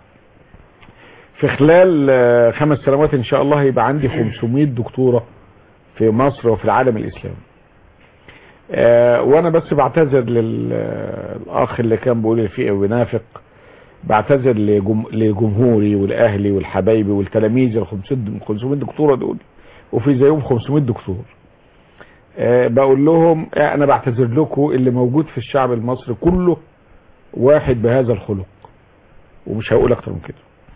في خلال آه، خمس سنوات ان شاء الله هيبقى عندي 500 دكتورة في مصر وفي العالم الاسلامي آه، وانا بس بعتذر للاخ اللي كان بيقول لي فيه بينافق بعتذر لجم... لجمهوري والاهلي والحبايبي والتلاميذ ال 500 500 دكتوره دول وفي زيهم 500 دكتور آه، بقول لهم آه، انا بعتذر لكم اللي موجود في الشعب المصري كله واحد بهذا الخلق ومش هقول اكتر من كده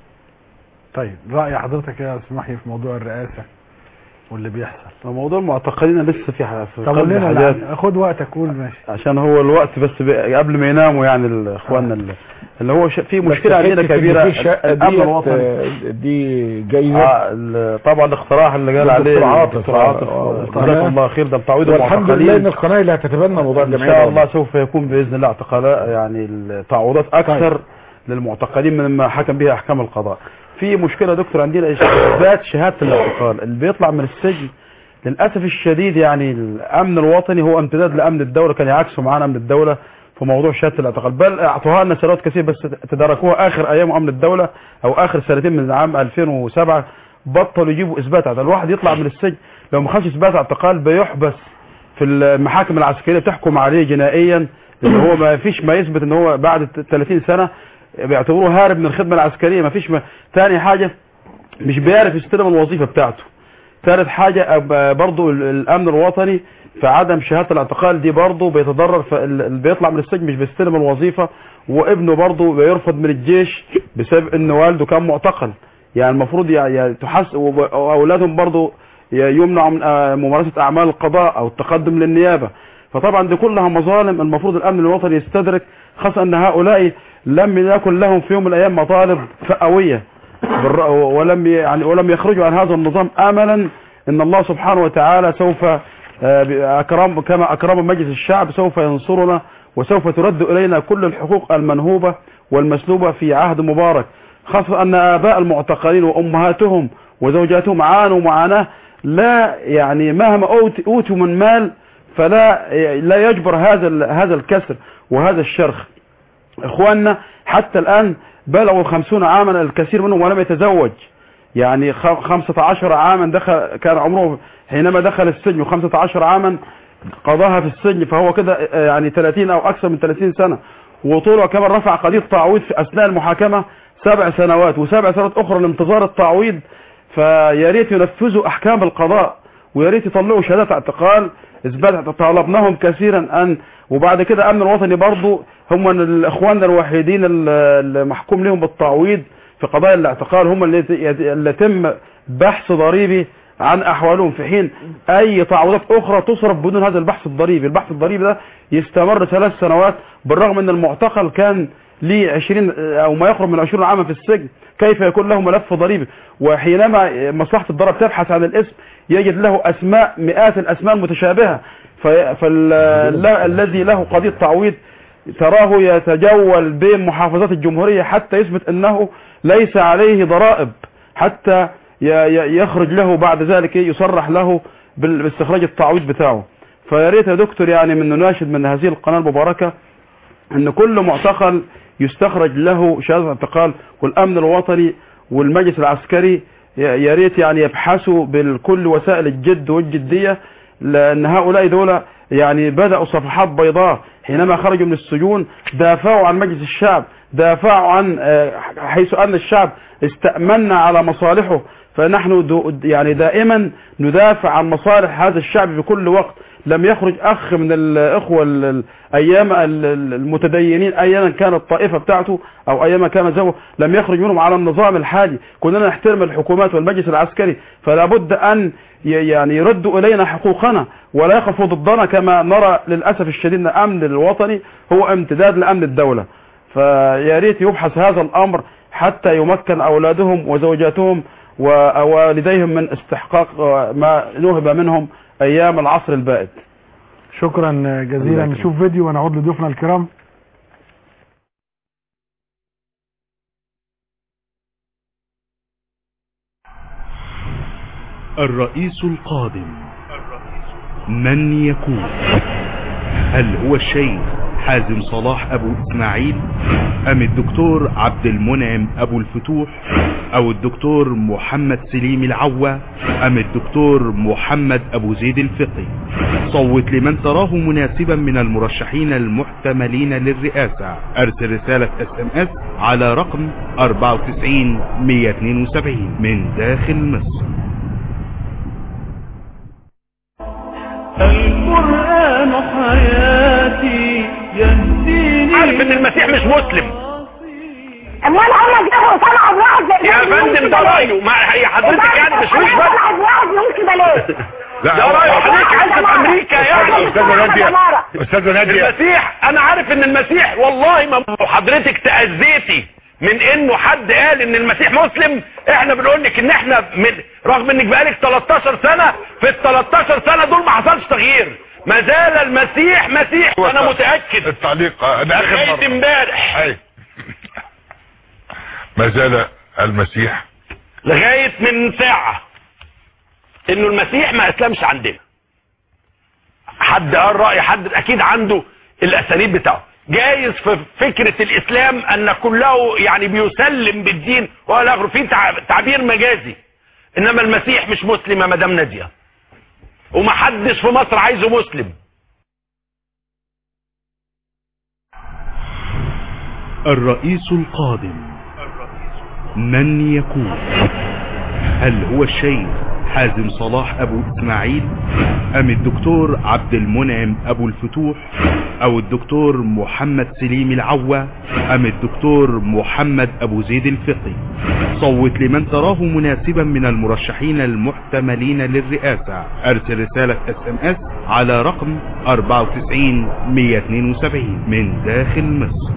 طيب رأي حضرتك يا استاذ محي في موضوع الرئاسة واللي بيحصل موضوع المعتقلين لسه في ح- في طب قلب قول لنا حاجات الع- خد وقتك قول ماشي عشان هو الوقت بس ب- قبل ما يناموا يعني ال- اخواننا اللي, اللي هو ش... في مشكله بس عندنا حتة إن كبيره في شقة الامن ديت، الوطني آه، دي جايزه آه ال- طبعا الاقتراح اللي قال عليه الدكتور عاطف. الدكتور عاطف آه، جزاكم الله خير ده تعويض والحمد المعتقلين لله ان القناه اللي هتتبنى موضوع ان الجمعيه شاء الله سوف يكون باذن الله اعتقالات يعني التعويضات اكثر للمعتقلين مما حكم بها احكام القضاء في مشكله يا دكتور عندنا اثبات شهاده الاعتقال اللي بيطلع من السجن للاسف الشديد يعني الامن الوطني هو امتداد لامن الدوله كان يعكسوا معانا امن الدوله في موضوع شهاده الاعتقال بل اعطوها لنا سنوات كثير بس تداركوها اخر ايام امن الدوله او اخر سنتين من عام 2007 بطلوا يجيبوا اثبات اعتقال الواحد يطلع من السجن لو ما خدش اثبات اعتقال بيحبس في المحاكم العسكريه بتحكم عليه جنائيا اللي هو ما فيش ما يثبت ان هو بعد 30 سنه بيعتبروه هارب من الخدمه العسكريه ما فيش ما... تاني حاجه مش بيعرف يستلم الوظيفه بتاعته ثالث حاجه أب- برضو ال- الامن الوطني في عدم شهاده الاعتقال دي برضو بيتضرر اللي بيطلع من السجن مش بيستلم الوظيفه وابنه برضو بيرفض من الجيش بسبب ان والده كان معتقل يعني المفروض يعني تحس وب- واولادهم برضو ي- يمنعوا من آه، ممارسه اعمال القضاء او التقدم للنيابه فطبعا دي كلها مظالم المفروض الامن الوطني يستدرك خاصه ان هؤلاء لم يكن لهم في يوم من الايام مطالب فئويه بالر- ولم ي- يعني ولم يخرجوا عن هذا النظام املا ان الله سبحانه وتعالى سوف آه، ب- اكرم كما اكرم مجلس الشعب سوف ينصرنا وسوف ترد الينا كل الحقوق المنهوبه والمسلوبه في عهد مبارك خاصه ان اباء المعتقلين وامهاتهم وزوجاتهم عانوا معاناه لا يعني مهما أوت- اوتوا من مال فلا لا يجبر هذا ال- هذا الكسر وهذا الشرخ اخواننا حتى الان بلغوا خمسون عاما الكثير منهم ولم يتزوج يعني خ- خمسة عشر عاما دخل كان عمره حينما دخل السجن وخمسة عشر عاما قضاها في السجن فهو كده آه، يعني 30 او اكثر من 30 سنة وطوله كمان رفع قضية تعويض في اثناء المحاكمة سبع سنوات وسبع سنوات اخرى لانتظار التعويض فيا ريت ينفذوا احكام القضاء ويا ريت يطلعوا شهادات اعتقال اثبات طالبناهم كثيرا ان وبعد كده امن الوطني برضو هم الاخوان الوحيدين اللي محكوم لهم بالتعويض في قضايا الاعتقال هم اللي اللي يتم بحث ضريبي عن احوالهم في حين اي تعويضات اخرى تصرف بدون هذا البحث الضريبي البحث الضريبي ده يستمر ثلاث سنوات بالرغم ان المعتقل كان ليه 20 او ما يقرب من 20 عاما في السجن كيف يكون له ملف ضريبي وحينما مصلحة الضرب تبحث عن الاسم يجد له اسماء مئات الاسماء المتشابهة فالذي له قضية تعويض تراه يتجول بين محافظات الجمهورية حتى يثبت انه ليس عليه ضرائب حتى يخرج له بعد ذلك يصرح له باستخراج التعويض بتاعه فيا ريت يا دكتور يعني من نناشد من هذه القناة المباركة ان كل معتقل يستخرج له شهادة اعتقال والامن الوطني والمجلس العسكري يا ريت يعني يبحثوا بكل وسائل الجد والجدية لان هؤلاء دول يعني بدأوا صفحات بيضاء حينما خرجوا من السجون دافعوا عن مجلس الشعب دافعوا عن حيث ان الشعب استأمنا على مصالحه فنحن يعني دائما ندافع عن مصالح هذا الشعب في كل وقت لم يخرج اخ من الاخوة الايام المتدينين اياما كانت الطائفة بتاعته او اياما كان زوه لم يخرج منهم على النظام الحالي كلنا نحترم الحكومات والمجلس العسكري فلا بد ان يعني يردوا الينا حقوقنا ولا يقفوا ضدنا كما نرى للاسف الشديد ان امن الوطني هو امتداد لامن الدولة فيا ريت يبحث هذا الامر حتى يمكن اولادهم وزوجاتهم ووالديهم من استحقاق ما نهب منهم ايام العصر البائد شكرا جزيلا نشوف فيديو ونعود لضيوفنا الكرام الرئيس القادم من يكون هل هو الشيخ حازم صلاح ابو اسماعيل ام الدكتور عبد المنعم ابو الفتوح او الدكتور محمد سليم العوا ام الدكتور محمد ابو زيد الفقي صوت لمن تراه مناسبا من المرشحين المحتملين للرئاسة ارسل رسالة اس ام اس على رقم 94 172 من داخل مصر القرآن حياتي يهديني عارف ان المسيح مش مسلم امال هم جابوا طلعوا بواحد زي يا فندم ده رايه ما هي حضرتك يعني مش مش بس طلعوا بواحد ممكن ليه ده رايه حضرتك عايز في امريكا يعني استاذه ناديه استاذه ناديه المسيح انا عارف ان المسيح والله ما حضرتك تاذيتي من انه حد قال ان المسيح مسلم احنا بنقول لك ان احنا من رغم انك بقالك 13 سنة في ال 13 سنة دول ما حصلش تغيير ما زال المسيح مسيح انا متأكد التعليق انا اخر لغاية مرة امبارح أي. ما زال المسيح لغاية من ساعة انه المسيح ما اسلمش عندنا حد قال رأي حد اكيد عنده الاساليب بتاعه جايز في فكرة الاسلام ان كله يعني بيسلم بالدين ولا اخره في تع- تعبير مجازي انما المسيح مش مسلم يا مدام نادية ومحدش في مصر عايزه مسلم الرئيس القادم من يكون هل هو الشيخ حازم صلاح ابو اسماعيل ام الدكتور عبد المنعم ابو الفتوح او الدكتور محمد سليم العوا ام الدكتور محمد ابو زيد الفقي صوت لمن تراه مناسبا من المرشحين المحتملين للرئاسة ارسل رسالة اس ام اس على رقم 94 172 من داخل مصر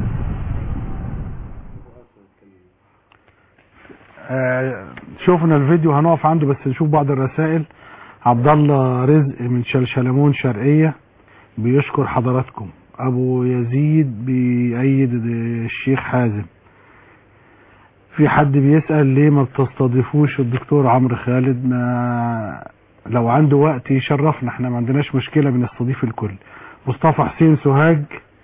آه، شوفنا الفيديو هنقف عنده بس نشوف بعض الرسائل عبد الله رزق من شلشلمون شرقية بيشكر حضراتكم ابو يزيد بيأيد الشيخ حازم في حد بيسأل ليه ما بتستضيفوش الدكتور عمرو خالد ما لو عنده وقت يشرفنا احنا ما عندناش مشكلة بنستضيف الكل مصطفى حسين سوهاج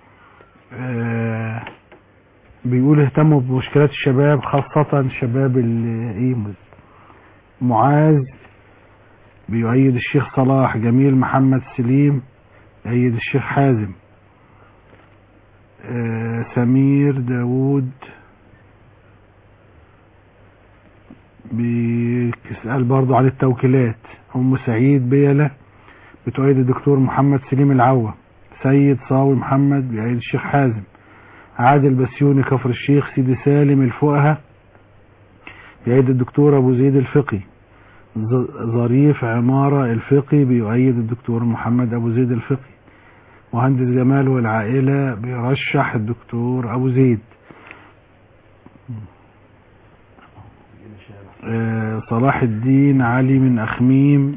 آه بيقول اهتموا بمشكلات الشباب خاصة شباب الايمز معاذ بيؤيد الشيخ صلاح جميل محمد سليم يؤيد الشيخ حازم آه سمير داوود بيسأل برضو عن التوكيلات ام سعيد بيلة بتؤيد الدكتور محمد سليم العوة سيد صاوي محمد بيؤيد الشيخ حازم عادل بسيوني كفر الشيخ سيدي سالم الفقهة بيؤيد الدكتور أبو زيد الفقي ظ- ظريف عمارة الفقي بيؤيد الدكتور محمد أبو زيد الفقي مهندس جمال والعائلة بيرشح الدكتور أبو زيد آه، صلاح الدين علي من أخميم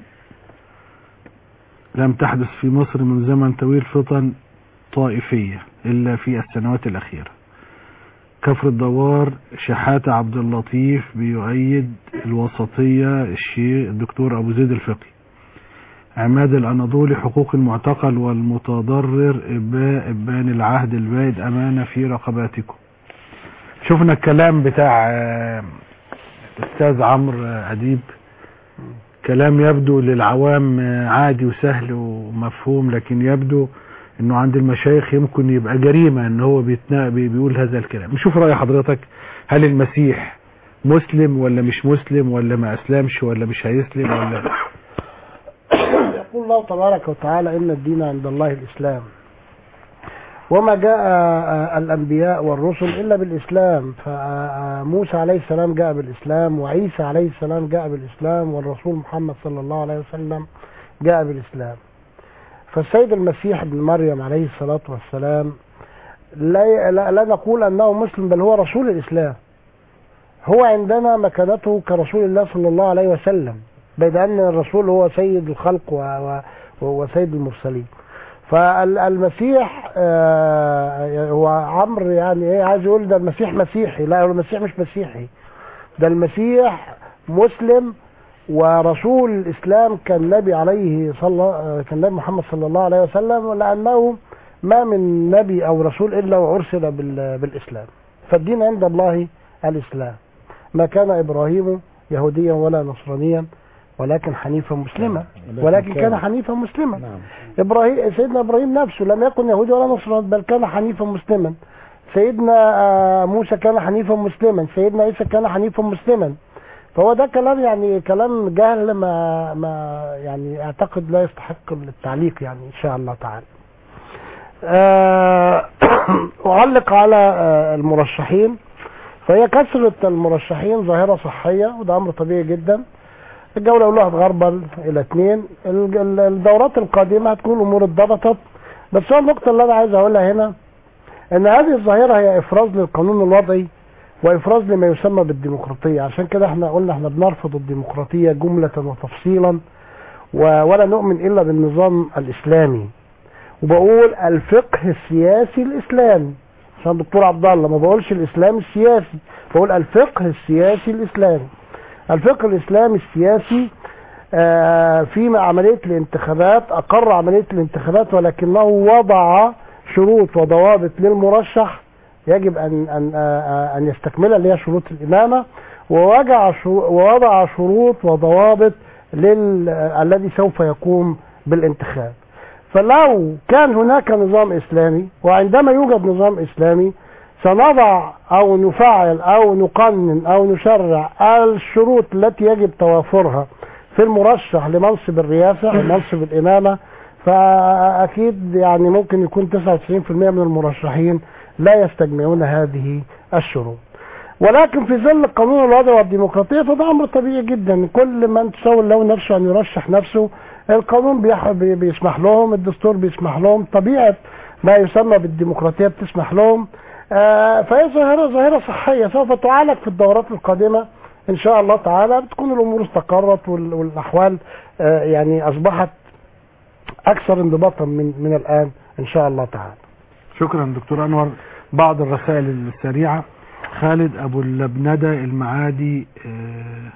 لم تحدث في مصر من زمن طويل فتن طائفية إلا في السنوات الأخيرة كفر الدوار شحاتة عبد اللطيف بيؤيد الوسطية الشيخ الدكتور أبو زيد الفقي عماد الأناضولي حقوق المعتقل والمتضرر إباء إبان العهد البائد أمانة في رقباتكم شفنا الكلام بتاع آه، أستاذ عمرو آه، أديب كلام يبدو للعوام آه، عادي وسهل ومفهوم لكن يبدو انه عند المشايخ يمكن يبقى جريمة ان هو بيتنا... بي- بيقول هذا الكلام نشوف رأي حضرتك هل المسيح مسلم ولا مش مسلم ولا ما اسلمش ولا مش هيسلم ولا يقول الله تبارك وتعالى إن الدين عند الله الإسلام وما جاء آه، الأنبياء والرسل إلا بالإسلام فموسى عليه السلام جاء بالإسلام وعيسى عليه السلام جاء بالإسلام والرسول محمد صلى الله عليه وسلم جاء بالإسلام فالسيد المسيح ابن مريم عليه الصلاة والسلام لا, لا, لا نقول أنه مسلم بل هو رسول الإسلام هو عندنا مكانته كرسول الله صلى الله عليه وسلم بيد أن الرسول هو سيد الخلق و- و- وسيد المرسلين فالمسيح آه، هو عمرو يعني ايه عايز يقول ده المسيح مسيحي لا هو المسيح مش مسيحي ده المسيح مسلم ورسول الاسلام كان نبي عليه صلى آه، كان نبي محمد صلى الله عليه وسلم ولانه ما من نبي او رسول الا وارسل بال- بالاسلام فالدين عند الله الاسلام ما كان ابراهيم يهوديا ولا نصرانيا ولكن حنيفا مسلما ولكن كان حنيفا مسلما ابراهيم سيدنا ابراهيم نفسه لم يكن يهودي ولا نصراني بل كان حنيفا مسلما سيدنا آه، موسى كان حنيفا مسلما سيدنا عيسى كان حنيفا مسلما فهو ده كلام يعني كلام جهل ما ما يعني اعتقد لا يستحق التعليق يعني ان شاء الله تعالى آه، اعلق على آه، المرشحين فهي كثرة المرشحين ظاهرة صحية وده امر طبيعي جدا الجولة الأولى هتغربل إلى اثنين ال- ال- الدورات القادمة هتكون الأمور اتضبطت بس هو النقطة اللي أنا عايز أقولها هنا إن هذه الظاهرة هي إفراز للقانون الوضعي وإفراز لما يسمى بالديمقراطية عشان كده احنا قلنا احنا بنرفض الديمقراطية جملة وتفصيلا و- ولا نؤمن إلا بالنظام الإسلامي وبقول الفقه السياسي الإسلامي عشان الدكتور عبد الله ما بقولش الإسلام السياسي بقول الفقه السياسي الإسلامي الفقه الإسلامي السياسي آه، في عملية الانتخابات أقر عملية الانتخابات ولكنه وضع شروط وضوابط للمرشح يجب أن أن آه، آه، أن يستكملها اللي هي شروط الإمامة ووضع شرو- ووضع شروط وضوابط لل آه، الذي سوف يقوم بالانتخاب فلو كان هناك نظام إسلامي وعندما يوجد نظام إسلامي سنضع أو نفعل أو نقنن أو نشرع الشروط التي يجب توافرها في المرشح لمنصب الرئاسة أو منصب الإمامة فأكيد يعني ممكن يكون 99% من المرشحين لا يستجمعون هذه الشروط ولكن في ظل القانون الوضعي والديمقراطية فده أمر طبيعي جدا كل من تسول له نفسه أن يرشح نفسه القانون بيح- بي- بيسمح لهم الدستور بيسمح لهم طبيعة ما يسمى بالديمقراطية بتسمح لهم آه، فهي ظاهرة ظاهرة صحية سوف تعالج في الدورات القادمة إن شاء الله تعالى بتكون الأمور استقرت وال- والأحوال آه، يعني أصبحت أكثر انضباطا من من الآن إن شاء الله تعالى شكرا دكتور انور بعض الرسائل السريعة خالد ابو اللبندة المعادي آه،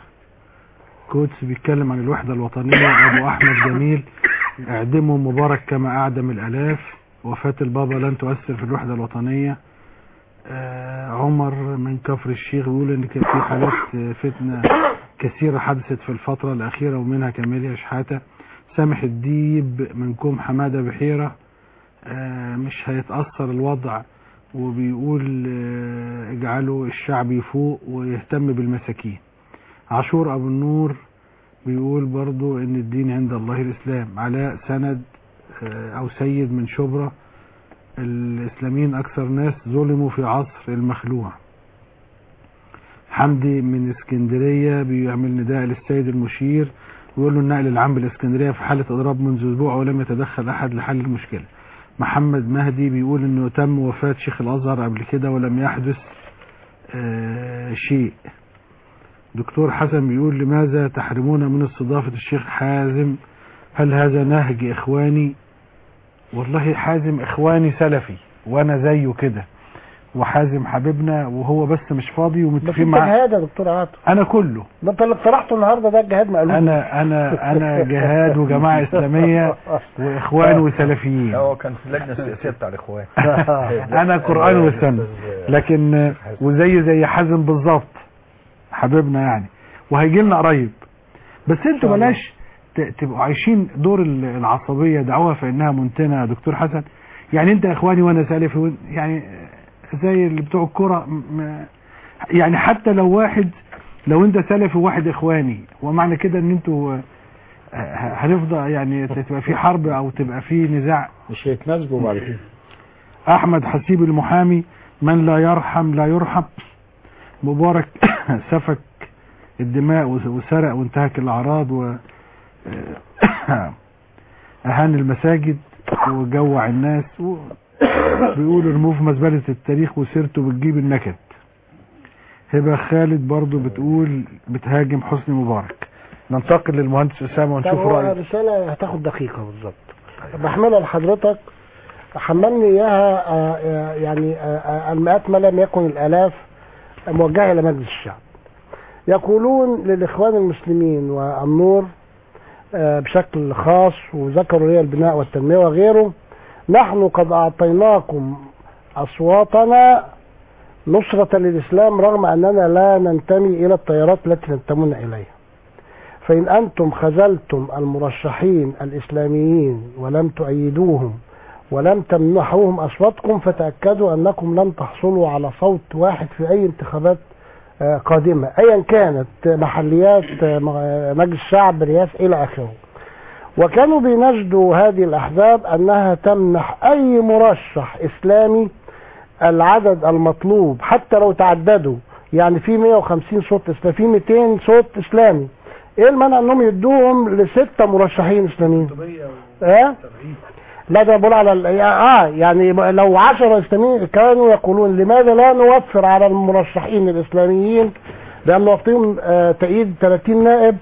كوتس بيتكلم عن الوحدة الوطنية ابو احمد جميل اعدموا مبارك كما اعدم الالاف وفاة البابا لن تؤثر في الوحدة الوطنية آه، عمر من كفر الشيخ بيقول ان كان في حالات آه، فتنة كثيرة حدثت في الفترة الاخيرة ومنها كاميليا شحاتة سامح الديب من كوم حمادة بحيرة آه، مش هيتأثر الوضع وبيقول آه، اجعلوا الشعب يفوق ويهتم بالمساكين عاشور ابو النور بيقول برضو ان الدين عند الله الاسلام علاء سند آه، او سيد من شبرا الاسلاميين اكثر ناس ظلموا في عصر المخلوع حمدي من اسكندرية بيعمل نداء للسيد المشير ويقول له النقل العام بالاسكندرية في حالة اضراب منذ اسبوع ولم يتدخل احد لحل المشكلة محمد مهدي بيقول انه تم وفاة شيخ الازهر قبل كده ولم يحدث آه شيء دكتور حسن بيقول لماذا تحرمون من استضافة الشيخ حازم هل هذا نهج اخواني والله حازم اخواني سلفي وانا زيه كده وحازم حبيبنا وهو بس مش فاضي بس ومتفقين انت معاه جهاد يا دكتور عاطف انا كله ده انت اللي اقترحته النهارده ده الجهاد مقلوب انا انا انا جهاد وجماعه اسلاميه واخوان وسلفيين هو كان في اللجنه السياسيه بتاع الاخوان انا قران وسنه لكن وزي زي حازم بالظبط حبيبنا يعني وهيجي لنا قريب بس انتوا بلاش ت- تبقوا عايشين دور ال- العصبيه دعوها فانها منتنه يا دكتور حسن يعني انت اخواني وانا سلفي وإن- يعني زي اللي بتوع الكوره م- م- يعني حتى لو واحد لو انت سلفي وواحد اخواني ومعنى كده ان انتوا آه، ه- هنفضل يعني تبقى في حرب او تبقى في نزاع مش هيتناسبوا بعد كده احمد حسيب المحامي من لا يرحم لا يرحم مبارك سفك الدماء وس- وسرق وانتهك الاعراض و اهان المساجد وجوع الناس و... بيقول ارموه في مزبلة التاريخ وسيرته بتجيب النكد هبة خالد برضو بتقول بتهاجم حسني مبارك ننتقل للمهندس اسامه ونشوف طب هو رايه رسالة هتاخد دقيقة بالظبط بحملها لحضرتك حملني اياها آه، آه، يعني آه، آه، المئات ما لم يكن الالاف موجهة الى مجلس الشعب يقولون للاخوان المسلمين والنور آه، بشكل خاص وذكروا لي البناء والتنمية وغيره نحن قد اعطيناكم اصواتنا نصرة للاسلام رغم اننا لا ننتمي الى التيارات التي تنتمون اليها فإن أنتم خذلتم المرشحين الإسلاميين ولم تؤيدوهم ولم تمنحوهم أصواتكم فتأكدوا أنكم لن تحصلوا على صوت واحد في أي انتخابات آه، قادمة أيا كانت محليات آه، م- مجلس الشعب رئاسة إلى آخره وكانوا بيناشدوا هذه الأحزاب أنها تمنح أي مرشح إسلامي العدد المطلوب حتى لو تعددوا يعني في 150 صوت إسلامي في 200 صوت إسلامي ايه المانع انهم يدوهم لستة مرشحين اسلاميين ايه لا ده بقول على ال- اه يعني لو 10 اسلاميين كانوا يقولون لماذا لا نوفر على المرشحين الاسلاميين بان نعطيهم آه تأييد 30 نائب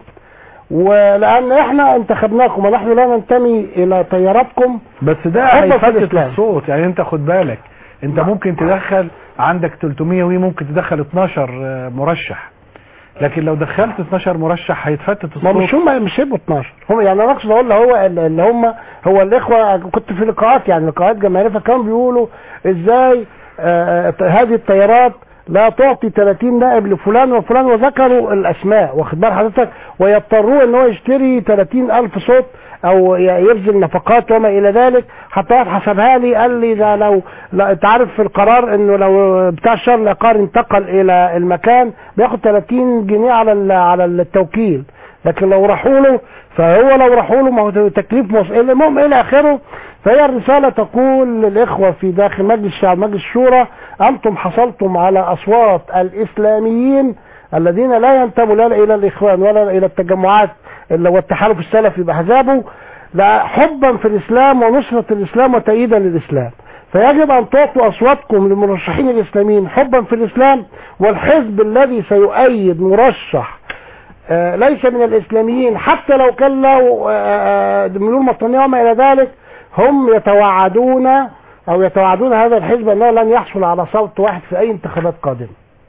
ولان احنا انتخبناكم ونحن لا ننتمي الى تياراتكم بس ده حبا في هيفتت الإسلام. الصوت يعني انت خد بالك انت ممكن تدخل عندك 300 وي ممكن تدخل 12 آه، مرشح لكن لو دخلت 12 مرشح هيتفتت الصوت ما مش هم مش هيبقوا 12 هم يعني انا اقصد اقول هو ال- اللي هم هو الاخوه كنت في لقاءات يعني لقاءات جماهيريه فكانوا بيقولوا ازاي آه، آه، هذه التيارات لا تعطي 30 نائب لفلان وفلان وذكروا الاسماء واخد بال حضرتك ويضطروا ان هو يشتري 30 الف صوت او ي- يبذل نفقات وما الى ذلك حتى واحد حسبها لي قال لي ده لو لا انت عارف في القرار انه لو بتاع الشهر العقاري انتقل الى المكان بياخد 30 جنيه على ال- على التوكيل لكن لو راحوا له فهو لو راحوا له ما هو تكليف مص... المهم الى اخره فهي الرسالة تقول للإخوة في داخل مجلس الشعب مجلس الشورى أنتم حصلتم على أصوات الإسلاميين الذين لا ينتموا لا إلى الإخوان ولا إلى التجمعات اللي هو التحالف السلفي بأحزابه لا حبا في الإسلام ونصرة الإسلام وتأييدا للإسلام فيجب أن تعطوا أصواتكم للمرشحين الإسلاميين حبا في الإسلام والحزب الذي سيؤيد مرشح آه، ليس من الإسلاميين حتى لو كان له آه، آه، مليون مطنية وما إلى ذلك هم يتوعدون أو يتوعدون هذا الحزب أنه لن يحصل على صوت واحد في أي انتخابات قادمة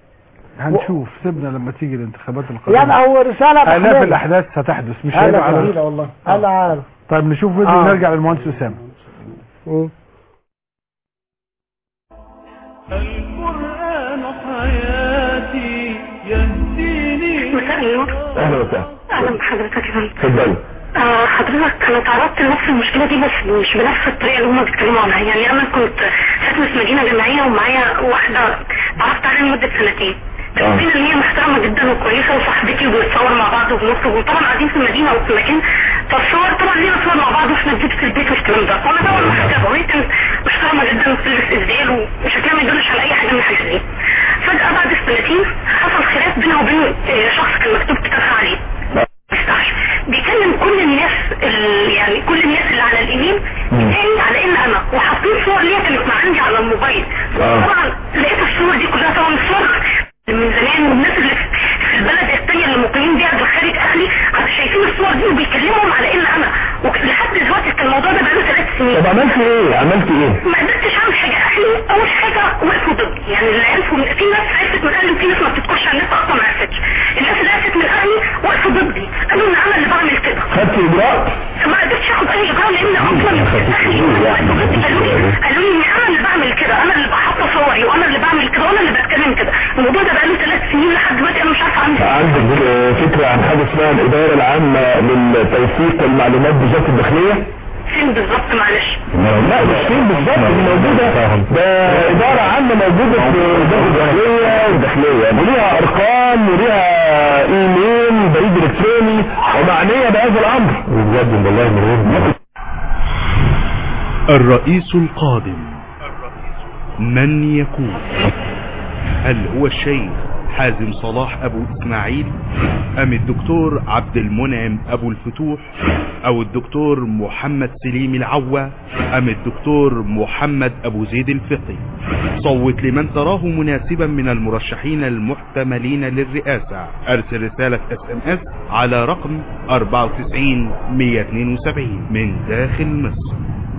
هنشوف سيبنا لما تيجي الانتخابات القادمة يعني هو رسالة آلاف بحملها. الأحداث ستحدث مش أنا هيبقى على جميلة والله أنا عارف طيب نشوف فيديو آه. ونرجع للمهندس أسامة مم. القرآن حياتي يهديني مساء النور اهلا وسهلا اهلا بحضرتك يا فندم اتفضلي آه، حضرتك انا تعرضت لنفس المشكله دي بس مش بنفس الطريقه اللي هم بيتكلموا عنها يعني انا كنت ساكنه في مدينه جامعيه ومعايا واحده تعرفت عليها لمده سنتين بتبين ان هي محترمه جدا وكويسه وصاحبتي وبنتصور مع بعض وبنخرج وطبعا قاعدين في المدينه او في مكان فالصور طبعا لينا صور مع بعض واحنا في في البيت والكلام ده وانا طبعا محجبه وهي كانت محترمه جدا وبتلبس ازدال وشكلها ما يدلش على اي حاجه من الحاجات دي فجاه بعد السنتين حصل خلاف بينها وبين آه، شخص كان مكتوب كتابها عليه بيكلم كل الناس ال- يعني كل الناس اللي على الايميل بتاعي على ان انا وحاطين صور ليا كانت مع عندي على الموبايل طبعا لقيت الصور دي كلها طبعا صور من زمان والناس اللي في البلد التانية اللي مقيمين بيها دول خارج اهلي عشان شايفين الصور دي وبيكلمهم على ان انا ولحد دلوقتي كان الموضوع ده بقاله ثلاث سنين طب عملت ايه عملت ايه ما قدرتش اعمل حاجه اهلي اول حاجه وقفوا ضدي يعني اللي عرفوا من- في ناس عرفت من اهلي وفي ناس ما بتدخلش على النت اصلا ما عرفتش الناس اللي عرفت من اهلي وقفوا ضدي قالوا ان انا اللي بعمل كده خدت اجراء ما قدرتش اخد اي اجراء لان اصلا اهلي وقفوا ضدي قالوا لي قالوا لي ان انا اللي بعمل كده انا اللي بحط صوري وانا اللي بعمل كده وانا اللي بتكلم كده الموضوع ده بقاله ثلاث سنين لحد دلوقتي انا مش عارفه اعمل ايه عندك آه، فكرة عن حاجة اسمها الإدارة العامة للتوثيق المعلومات بذات الداخلية؟ فين بالظبط معلش لا مش فين بالظبط دي موجودة ده إدارة عامة موجودة في وزارة الداخلية والداخلية وليها أرقام وليها إيميل بريد إلكتروني ومعنية بهذا الأمر بجد والله مرور الرئيس القادم من يكون هل هو الشيخ حازم صلاح ابو اسماعيل ام الدكتور عبد المنعم ابو الفتوح او الدكتور محمد سليم العوة ام الدكتور محمد ابو زيد الفقي صوت لمن تراه مناسبا من المرشحين المحتملين للرئاسة ارسل رسالة اس ام اس على رقم 94 172 من داخل مصر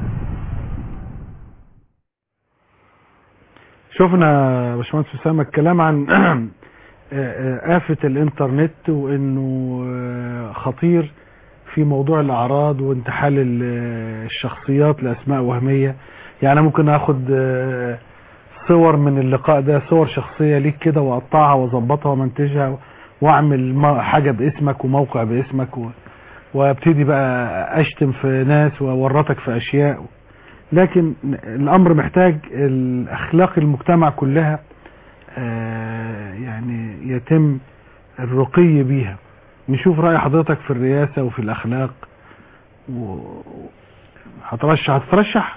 شفنا يا باشمهندس اسامه الكلام عن آفة الانترنت وانه آه، خطير في موضوع الاعراض وانتحال ال- الشخصيات لاسماء وهمية يعني ممكن اخد آه، صور من اللقاء ده صور شخصية ليك كده واقطعها واظبطها ومنتجها واعمل ما- حاجة باسمك وموقع باسمك و- وابتدي بقى اشتم في ناس واورطك في اشياء لكن الامر محتاج الاخلاق المجتمع كلها آه، يعني يتم الرقي بيها نشوف رأي حضرتك في الرئاسة وفي الاخلاق و... هترشح هتترشح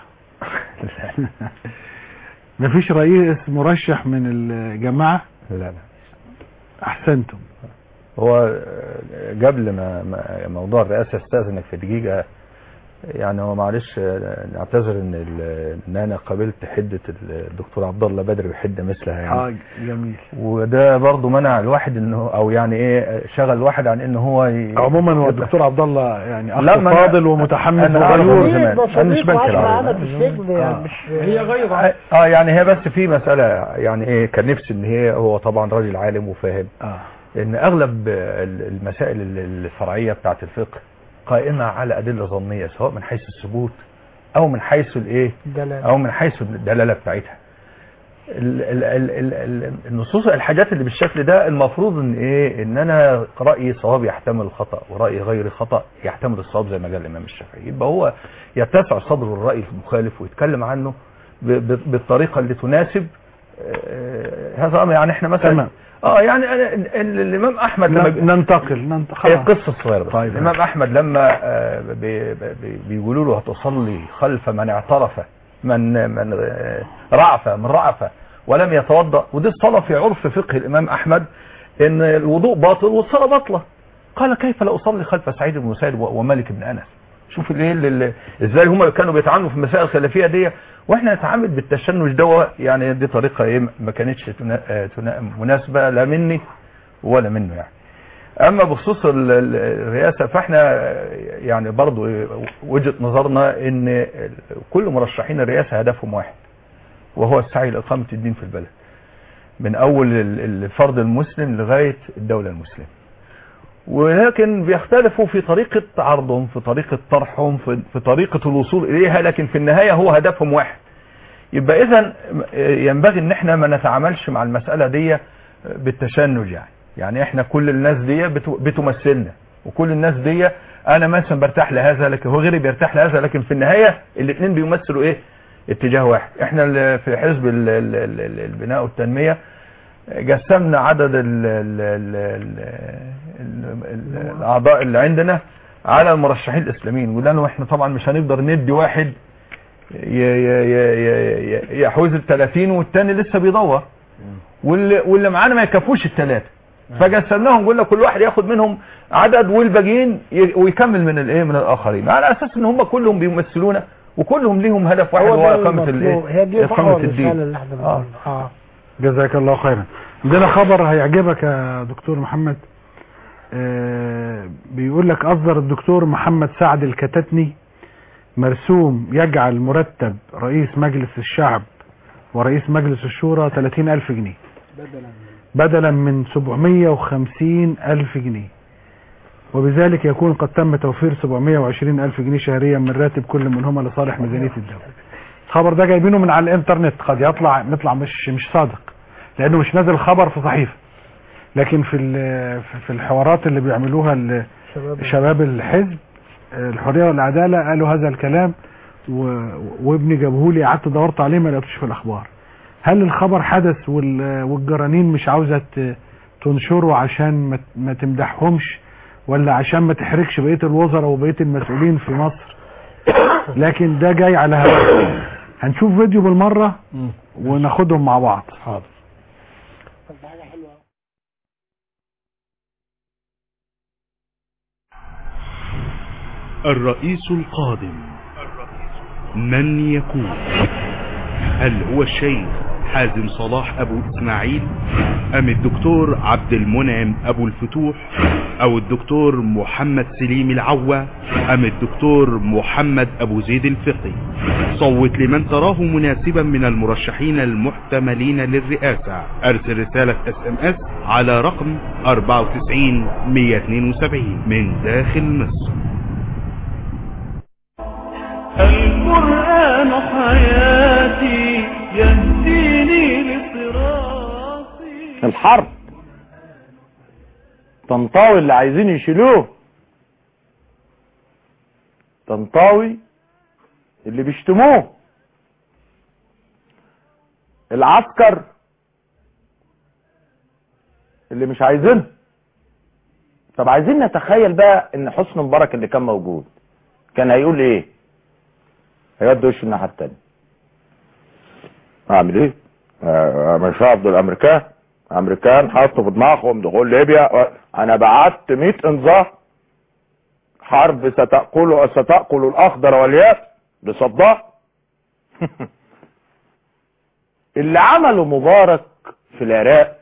مفيش رئيس مرشح من الجماعة لا لا احسنتم هو قبل ما ما- موضوع الرئاسة استاذنك في دقيقة يعني هو معلش نعتذر ان ال- ان انا قابلت حدة الدكتور عبد الله بدر بحدة مثلها يعني اه جميل وده برضه منع الواحد انه او يعني ايه شغل الواحد عن ان هو ي... عموما هو الدكتور عبد الله يعني اخ لا، ما أنا- فاضل ومتحمس أنا أعرفه وغيور من زمان. أنا مش بنكر عليه. في السجن يعني مش هي غير اه يعني هي بس في مسألة يعني ايه كان نفسي ان هي هو طبعا راجل عالم وفاهم اه ان اغلب ال- المسائل ال- الفرعية بتاعت الفقه قائمة على ادلة ظنية سواء من حيث الثبوت او من حيث الايه دلالة. او من حيث الدلالة بتاعتها ال- ال- ال- ال- ال- النصوص الحاجات اللي بالشكل ده المفروض ان ايه ان انا رأيي صواب يحتمل الخطأ ورأيي غير خطأ يحتمل الصواب زي ما قال الامام الشافعي يبقى هو يتسع صدره الرأي المخالف ويتكلم عنه ب- ب- بالطريقة اللي تناسب آه، هذا امر يعني احنا مثلا تمام. اه يعني أنا ال- ال- الامام احمد لما نن- ننتقل ننتقل هي خلاص. قصة صغيرة بس طيب. الإمام أحمد لما آه، بي- بي- بيقولوا له هتصلي خلف من اعترف من من آه، رعف من رعف ولم يتوضأ ودي الصلاة في عرف فقه الإمام أحمد إن الوضوء باطل والصلاة باطلة قال كيف لا أصلي خلف سعيد بن مسيب و- ومالك بن أنس شوف الايه ال- ال- ازاي هم كانوا بيتعاملوا في المسائل الخلافيه دي واحنا نتعامل بالتشنج ده يعني دي طريقه ايه ما كانتش تنا- آه، تنا- مناسبه لا مني ولا منه يعني اما بخصوص ال- ال- الرئاسة فاحنا يعني برضو وجهة نظرنا ان كل مرشحين الرئاسة هدفهم واحد وهو السعي لإقامة الدين في البلد من اول ال- الفرد المسلم لغاية الدولة المسلمة ولكن بيختلفوا في طريقة عرضهم في طريقة طرحهم في, في طريقة الوصول اليها لكن في النهاية هو هدفهم واحد يبقى اذا ينبغي ان احنا ما نتعاملش مع المسألة دي بالتشنج يعني يعني احنا كل الناس دي بت- بتمثلنا وكل الناس دي انا مثلا برتاح لهذا لكن هو غيري بيرتاح لهذا لكن في النهاية الاثنين بيمثلوا ايه اتجاه واحد احنا ال- في حزب ال- ال- ال- ال- البناء والتنمية قسمنا عدد ال ال ال ال ال ال الاعضاء اللي عندنا على المرشحين الاسلاميين ولانه احنا طبعا مش هنقدر ندي واحد ي- ي- ي- ي- يحوز ال 30 والتاني لسه بيدور واللي واللي معانا ما يكفوش الثلاثه فقسمناهم قلنا كل واحد ياخد منهم عدد والباقيين ي- ويكمل من الايه من الاخرين على اساس ان هم كلهم بيمثلونا وكلهم ليهم هدف واحد هو هو ده اقامه المطلوب. الايه هي دي اقامه محور الرسالة الدين اللي احنا آه. بنقولها. اه جزاك الله خيرا عندنا خبر هيعجبك يا دكتور محمد آه، بيقول لك أصدر الدكتور محمد سعد الكتتني مرسوم يجعل مرتب رئيس مجلس الشعب ورئيس مجلس الشورى 30 ألف جنيه بدلا من 750 ألف جنيه وبذلك يكون قد تم توفير 720 ألف جنيه شهريا من راتب كل منهما لصالح ميزانية الدولة الخبر ده جايبينه من على الانترنت قد يطلع يطلع مش مش صادق لانه مش نازل خبر في صحيفه لكن في ال- في الحوارات اللي بيعملوها ال- شباب الحزب الحريه والعداله قالوا هذا الكلام و- وابني جابهولي قعدت دورت عليه ما لقيتوش في الاخبار هل الخبر حدث وال- والجرانين مش عاوزه ت- تنشره عشان ما ت- ما تمدحهمش ولا عشان ما تحرجش بقيه الوزراء وبقيه المسؤولين في مصر لكن ده جاي على هواء هنشوف فيديو بالمره وناخدهم مع بعض حاضر الرئيس القادم من يكون هل هو الشيخ حازم صلاح ابو اسماعيل ام الدكتور عبد المنعم ابو الفتوح او الدكتور محمد سليم العوا ام الدكتور محمد ابو زيد الفقي صوت لمن تراه مناسبا من المرشحين المحتملين للرئاسة ارسل رسالة اس ام اس على رقم 94 172 من داخل مصر القرآن حياتي يهديني لصراط الحرب طنطاوي اللي عايزين يشيلوه طنطاوي اللي بيشتموه العسكر اللي مش عايزينه طب عايزين نتخيل بقى ان حسن مبارك اللي كان موجود كان هيقول ايه هيودي وشه الناحيه التانيه اعمل ايه آه، مش هقبض الامريكان امريكان حطوا في دماغهم دخول ليبيا انا بعت 100 انذار حرب ستأكل ستأكل الاخضر والياس لصدام اللي عمله مبارك في العراق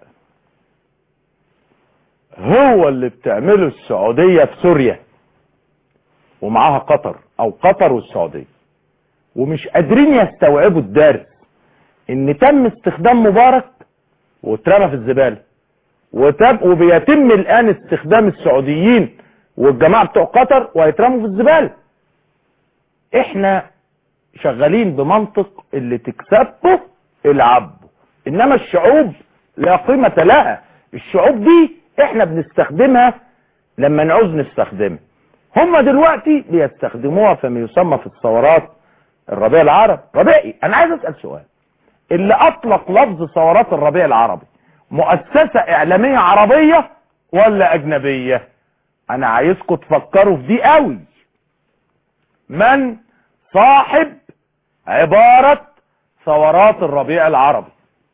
هو اللي بتعمله السعودية في سوريا ومعاها قطر او قطر والسعودية ومش قادرين يستوعبوا الدرس ان تم استخدام مبارك واترمى في الزبالة وتم وبيتم الان استخدام السعوديين والجماعة بتوع قطر وهيترموا في الزبالة احنا شغالين بمنطق اللي تكسبه العبه انما الشعوب لا قيمة لها الشعوب دي احنا بنستخدمها لما نعوز نستخدمها هم دلوقتي بيستخدموها فيما يسمى في الثورات الربيع العربي ربيعي انا عايز اسال سؤال اللي اطلق لفظ ثورات الربيع العربي مؤسسة اعلامية عربية ولا اجنبية انا عايزكم تفكروا في دي قوي من صاحب عبارة ثورات الربيع العربي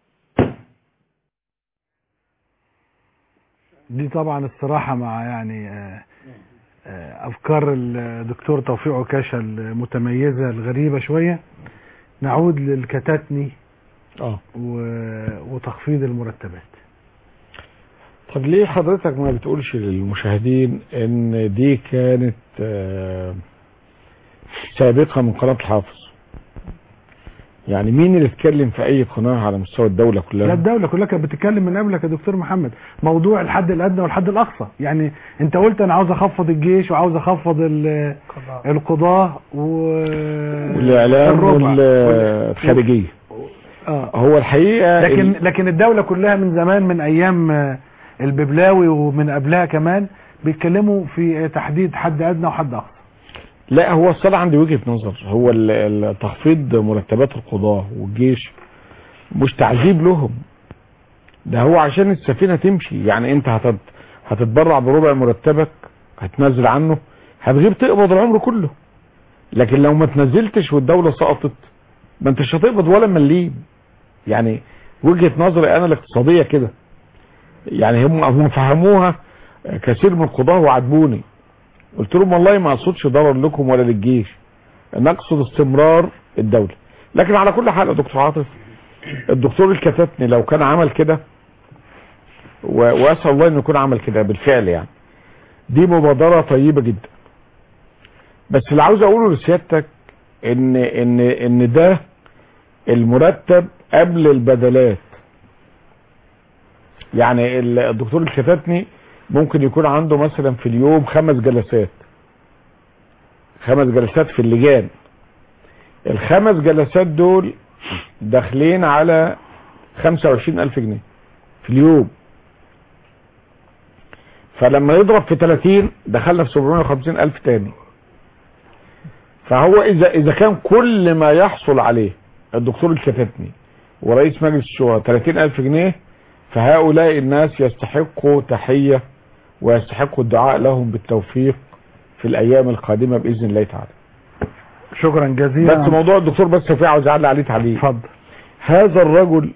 دي طبعا الصراحة مع يعني آه، آه، أفكار الدكتور توفيق عكاشة المتميزة الغريبة شوية نعود للكتاتني اه و- وتخفيض المرتبات طب ليه حضرتك ما بتقولش للمشاهدين ان دي كانت آه، سابقة من قناة الحافظ يعني مين اللي اتكلم في اي قناة على مستوى الدولة لا كلها الدولة كلها كانت بتتكلم من قبلك يا دكتور محمد موضوع الحد الأدنى والحد الأقصى يعني أنت قلت أنا عاوز أخفض الجيش وعاوز أخفض ال- القضاة و... والاعلام الربع. والخارجية آه. هو الحقيقة لكن ال- لكن الدولة كلها من زمان من أيام آه، الببلاوي ومن قبلها كمان بيتكلموا في آه، تحديد حد أدنى وحد أقصى لا هو الصراحة عندي وجهة نظر هو ال- ال- تخفيض مرتبات القضاة والجيش مش تعذيب لهم ده هو عشان السفينة تمشي يعني انت هتت... هتتبرع بربع مرتبك هتنزل عنه هتغيب تقبض العمر كله لكن لو ما تنزلتش والدولة سقطت ما انتش هتقبض ولا مليم يعني وجهة نظري انا الاقتصادية كده يعني هم هم فهموها كثير من القضاة وعاتبوني قلت لهم والله ما اقصدش ضرر لكم ولا للجيش انا اقصد استمرار الدولة لكن على كل حال يا دكتور عاطف الدكتور الكتاتني لو كان عمل كده و- واسال الله انه يكون عمل كده بالفعل يعني دي مبادرة طيبة جدا بس اللي عاوز اقوله لسيادتك ان ان ان ده المرتب قبل البدلات يعني ال- الدكتور الكتاتني ممكن يكون عنده مثلا في اليوم خمس جلسات خمس جلسات في اللجان الخمس جلسات دول داخلين على 25 ألف جنيه في اليوم فلما يضرب في 30 دخلنا في 750 ألف تاني فهو إذا إذا كان كل ما يحصل عليه الدكتور الكتاتني ورئيس مجلس الشورى 30 ألف جنيه فهؤلاء الناس يستحقوا تحية ويستحقوا الدعاء لهم بالتوفيق في الأيام القادمة بإذن الله تعالى شكرا جزيلا بس موضوع الدكتور بس في عاوز اعلق عليه تعليق اتفضل هذا الرجل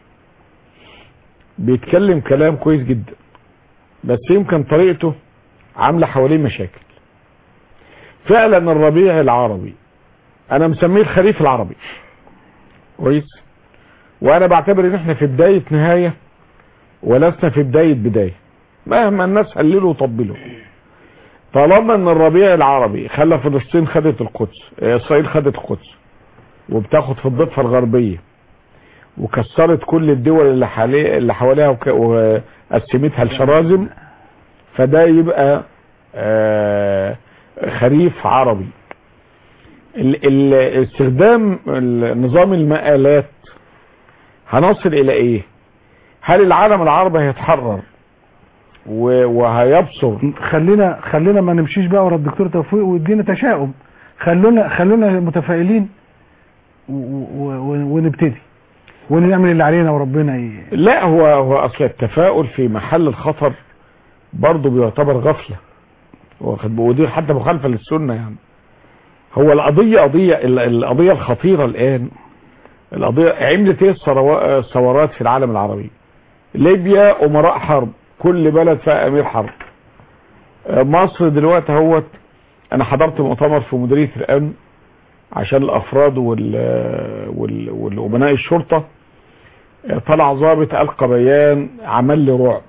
بيتكلم كلام كويس جدا بس يمكن طريقته عامله حواليه مشاكل فعلا الربيع العربي انا مسميه الخريف العربي كويس وانا بعتبر ان احنا في بدايه نهايه ولسنا في بدايه بدايه مهما الناس هللوا وطبلوا طالما ان الربيع العربي خلى فلسطين خدت القدس آه، اسرائيل خدت القدس وبتاخد في الضفه الغربيه وكسرت كل الدول اللي حواليها اللي حواليها وك- وقسمتها لشرازم فده يبقى آه، خريف عربي ال- ال- استخدام ال- نظام المقالات هنصل الى ايه هل العالم العربي هيتحرر و- وهيبصر خلينا خلينا ما نمشيش بقى ورا الدكتور توفيق ويدينا تشاؤم خلونا خلونا متفائلين و- و- و- ونبتدي ونعمل اللي علينا وربنا ي... لا هو هو اصل التفاؤل في محل الخطر برضه بيعتبر غفله واخد ودي حتى مخالفه للسنه يعني هو القضيه قضيه ال- القضيه الخطيره الان القضيه عملت ايه الثروا- الثورات في العالم العربي ليبيا امراء حرب كل بلد فيها امير حرب آه، مصر دلوقتي اهوت انا حضرت مؤتمر في مديريه الامن عشان الافراد وال وال والامناء الشرطه آه، طلع ضابط القى بيان عمل لي رعب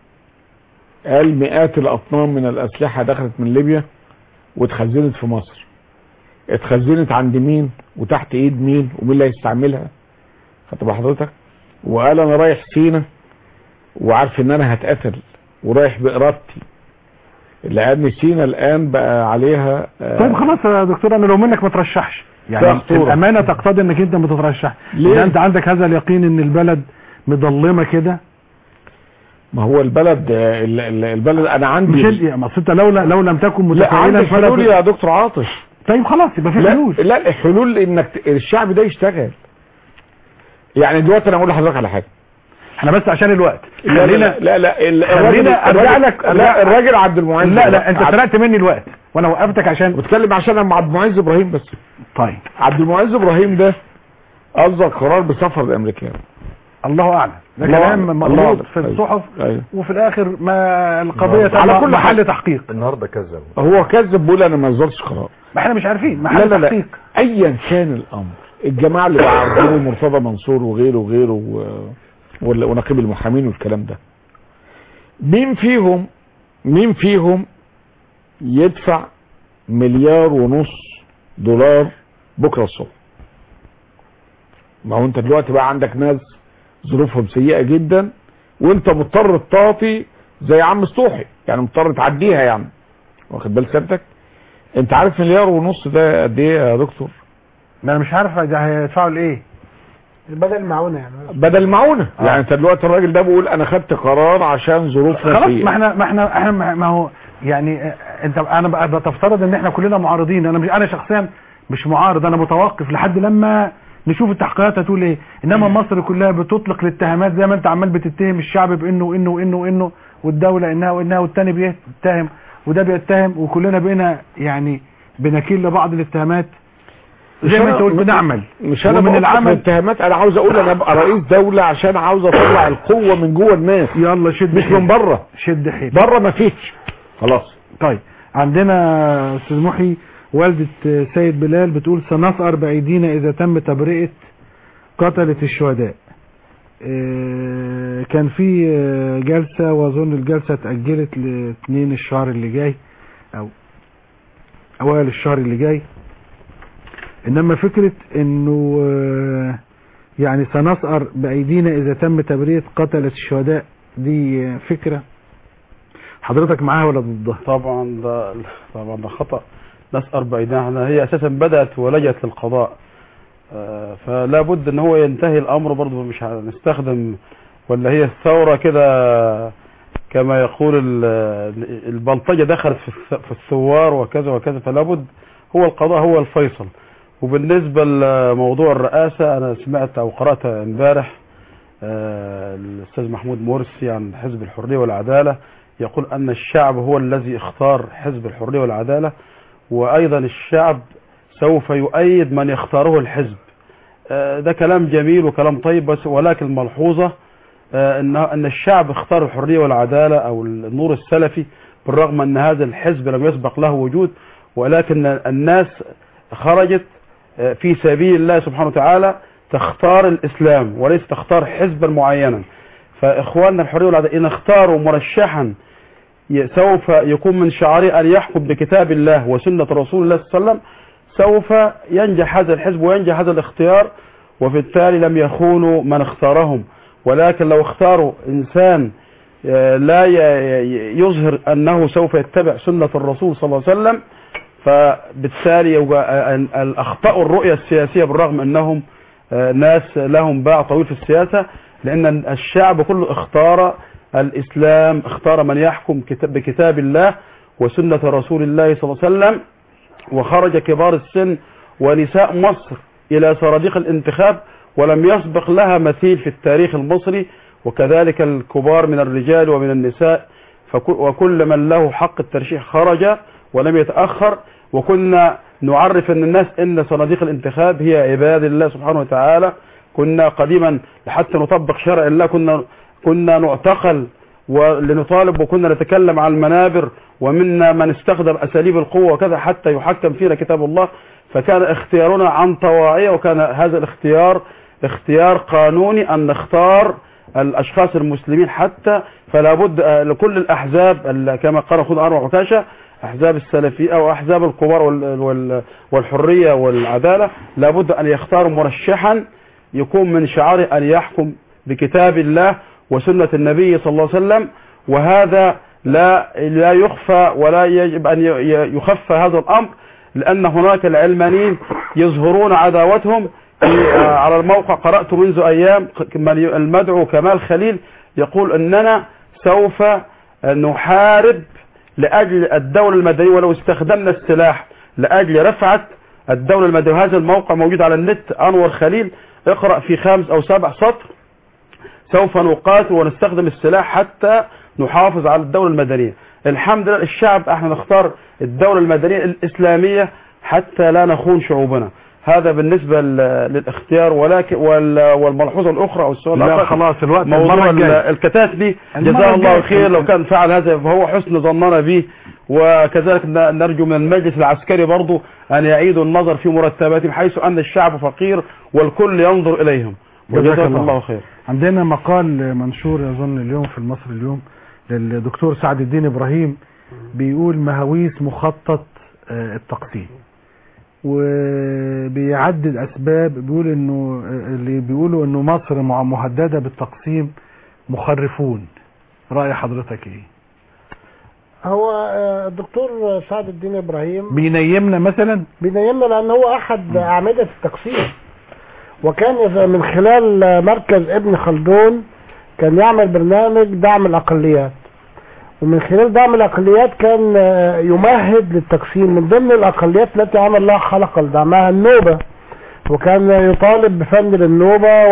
قال مئات الاطنان من الاسلحه دخلت من ليبيا واتخزنت في مصر اتخزنت عند مين وتحت ايد مين ومين اللي هيستعملها خدت بال حضرتك وقال انا رايح سينا وعارف ان انا هتقتل ورايح بارادتي لان سينا الان بقى عليها آه، طيب خلاص يا دكتور انا لو منك ما ترشحش فيها يعني خطورة. الامانه تقتضي انك انت ما تترشح ليه؟ ليه انت عندك هذا اليقين ان البلد مظلمه كده ما هو البلد آه، ال- ال- البلد انا عندي مش ال- ما أصل انت لولا لو لم تكن لا متفائلا عندي فلا حلول يا دكتور عاطف طيب خلاص يبقى في لا حلول لا الحلول انك ت- الشعب ده يشتغل يعني دلوقتي انا اقول لحضرتك على حاجه احنا بس عشان الوقت لا لا خلينا لا, لا ال- الراجل خلينا ارجع الراجل- لك لا الراجل عبد المعز لا لا انت عبد- سرقت مني الوقت وانا وقفتك عشان بتكلم عشان انا مع عبد المعز ابراهيم بس طيب عبد المعز ابراهيم ده اصدر قرار بسفر الامريكان الله اعلم ده الله كلام أعلم. الله مغلوط أعلم. في أيوة. الصحف أيوة. وفي الاخر ما القضيه على تبقى كل محل حال. تحقيق النهارده كذب هو كذب بيقول انا ما اصدرتش قرار ما احنا مش عارفين لا محل لا لا تحقيق ايا كان الامر الجماعه اللي بقى عارضين مرتضى منصور وغيره وغيره و- وال- ونقيب المحامين والكلام ده مين فيهم مين فيهم يدفع مليار ونص دولار بكره الصبح ما هو انت دلوقتي بقى عندك ناس ظروفهم سيئه جدا وانت مضطر تعطي زي عم سطوحي يعني مضطر تعديها يعني واخد بال سيادتك انت عارف مليار ونص ده قد ايه يا دكتور ما انا مش عارف ده هيدفعوا لايه بدل المعونه يعني بدل المعونه آه. يعني انت دلوقتي الراجل ده بيقول انا خدت قرار عشان ظروفنا خلاص سيئة. ما احنا ما احنا احنا ما ما هو يعني اه، انت انا بقى بتفترض ان احنا كلنا معارضين انا مش انا شخصيا مش معارض انا متوقف لحد لما نشوف التحقيقات هتقول ايه انما مصر كلها بتطلق الاتهامات زي ما انت عمال بتتهم الشعب بانه وانه وانه وانه والدوله انها وانها والتاني بيتهم وده بيتهم وكلنا بقينا يعني بنكيل لبعض الاتهامات زي ما انت قلت نعمل مش انا ومن من العمل العمل اتهامات انا عاوز اقول انا ابقى رئيس دولة عشان عاوز اطلع القوة من جوه الناس يلا شد مش من بره شد حيل بره ما فيش خلاص طيب عندنا استاذ محي والدة سيد بلال بتقول سنسأر بأيدينا إذا تم تبرئة قتلة الشهداء آه، كان في آه، جلسة وأظن الجلسة اتأجلت لاثنين الشهر اللي جاي أو أوائل الشهر اللي جاي إنما فكرة إنه آه، يعني سنسأر بأيدينا إذا تم تبرئة قتلة الشهداء دي آه، فكرة حضرتك معاها ولا ضدها؟ طبعا ده طبعا ده خطأ نسأر بأيدينا هي أساسا بدأت ولجت للقضاء آه، فلا بد ان هو ينتهي الامر برضه مش هنستخدم ولا هي الثورة كده كما يقول ال- البلطجة دخلت في الث- في الثوار وكذا وكذا فلا بد هو القضاء هو الفيصل وبالنسبة لموضوع الرئاسة انا سمعت او قرأت امبارح آه، الاستاذ محمود مرسي عن حزب الحرية والعدالة يقول ان الشعب هو الذي اختار حزب الحرية والعدالة وايضا الشعب سوف يؤيد من يختاره الحزب آه، ده كلام جميل وكلام طيب بس ولكن الملحوظة آه، ان ان الشعب اختار الحرية والعدالة او النور السلفي بالرغم ان هذا الحزب لم يسبق له وجود ولكن الناس خرجت آه، في سبيل الله سبحانه وتعالى تختار الاسلام وليس تختار حزبا معينا فاخواننا الحرية والعدالة ان اختاروا مرشحا ي- سوف يكون من شعاره ان يحكم بكتاب الله وسنة رسول الله صلى الله عليه وسلم سوف ينجح هذا الحزب وينجح هذا الاختيار وبالتالي لم يخونوا من اختارهم ولكن لو اختاروا انسان آه، لا ي- ي- يظهر انه سوف يتبع سنة الرسول صلى الله عليه وسلم فبالتالي يبقى ال- ال- اخطأوا الرؤية السياسية بالرغم انهم آه، ناس لهم باع طويل في السياسة لان الشعب كله اختار الاسلام اختار من يحكم كتاب- بكتاب الله وسنة رسول الله صلى الله عليه وسلم وخرج كبار السن ونساء مصر إلى صناديق الانتخاب ولم يسبق لها مثيل في التاريخ المصري وكذلك الكبار من الرجال ومن النساء فكل وكل من له حق الترشيح خرج ولم يتأخر وكنا نعرف ان الناس ان صناديق الانتخاب هي عباد الله سبحانه وتعالى كنا قديما حتى نطبق شرع الله كنا كنا نعتقل ولنطالب وكنا نتكلم عن المنابر ومنا من استخدم اساليب القوه وكذا حتى يحكم فينا كتاب الله فكان اختيارنا عن طواعيه وكان هذا الاختيار اختيار قانوني ان نختار الاشخاص المسلمين حتى فلا بد آه، لكل الاحزاب ال- كما قال اخونا انور عكاشه احزاب السلفيه او احزاب الكبار وال- وال- والحريه والعداله لابد ان يختاروا مرشحا يكون من شعاره ان يحكم بكتاب الله وسنه النبي صلى الله عليه وسلم وهذا لا لا يخفى ولا يجب ان ي- ي- يخفى هذا الامر لان هناك العلمانيين يظهرون عداوتهم في- آه، على الموقع قرأت منذ ايام ق- من ي- المدعو كمال خليل يقول اننا سوف نحارب لاجل الدولة المدنية ولو استخدمنا السلاح لاجل رفعة الدولة المدنية هذا الموقع موجود على النت انور خليل اقرأ في خامس او سبع سطر سوف نقاتل ونستخدم السلاح حتى نحافظ على الدولة المدنية الحمد لله الشعب احنا نختار الدولة المدنية الإسلامية حتى لا نخون شعوبنا هذا بالنسبة ل- للاختيار ولكن وال- والملحوظة الأخرى أو السؤال لا الآخر خلاص الوقت موضوع المرة ال- الجاية. الكتاتبي المرة جزاه الله الجاية. خير لو كان فعل هذا فهو حسن ظننا به وكذلك ن- نرجو من المجلس العسكري برضو أن يعيدوا النظر في مرتباتهم حيث أن الشعب فقير والكل ينظر إليهم جزاك وجزاك الله. الله خير عندنا مقال منشور يظن اليوم في المصري اليوم للدكتور سعد الدين ابراهيم بيقول مهاويس مخطط آه، التقسيم وبيعدد اسباب بيقول انه آه، اللي بيقولوا انه مصر مع- مهدده بالتقسيم مخرفون راي حضرتك ايه هو آه، الدكتور سعد الدين ابراهيم بينيمنا مثلا بينيمنا لان هو احد اعمده التقسيم وكان إذا من خلال آه، مركز ابن خلدون كان يعمل برنامج دعم الاقليات ومن خلال دعم الاقليات كان آه، يمهد للتقسيم من ضمن الاقليات التي عمل لها حلقه لدعمها النوبه وكان يطالب بفن النوبة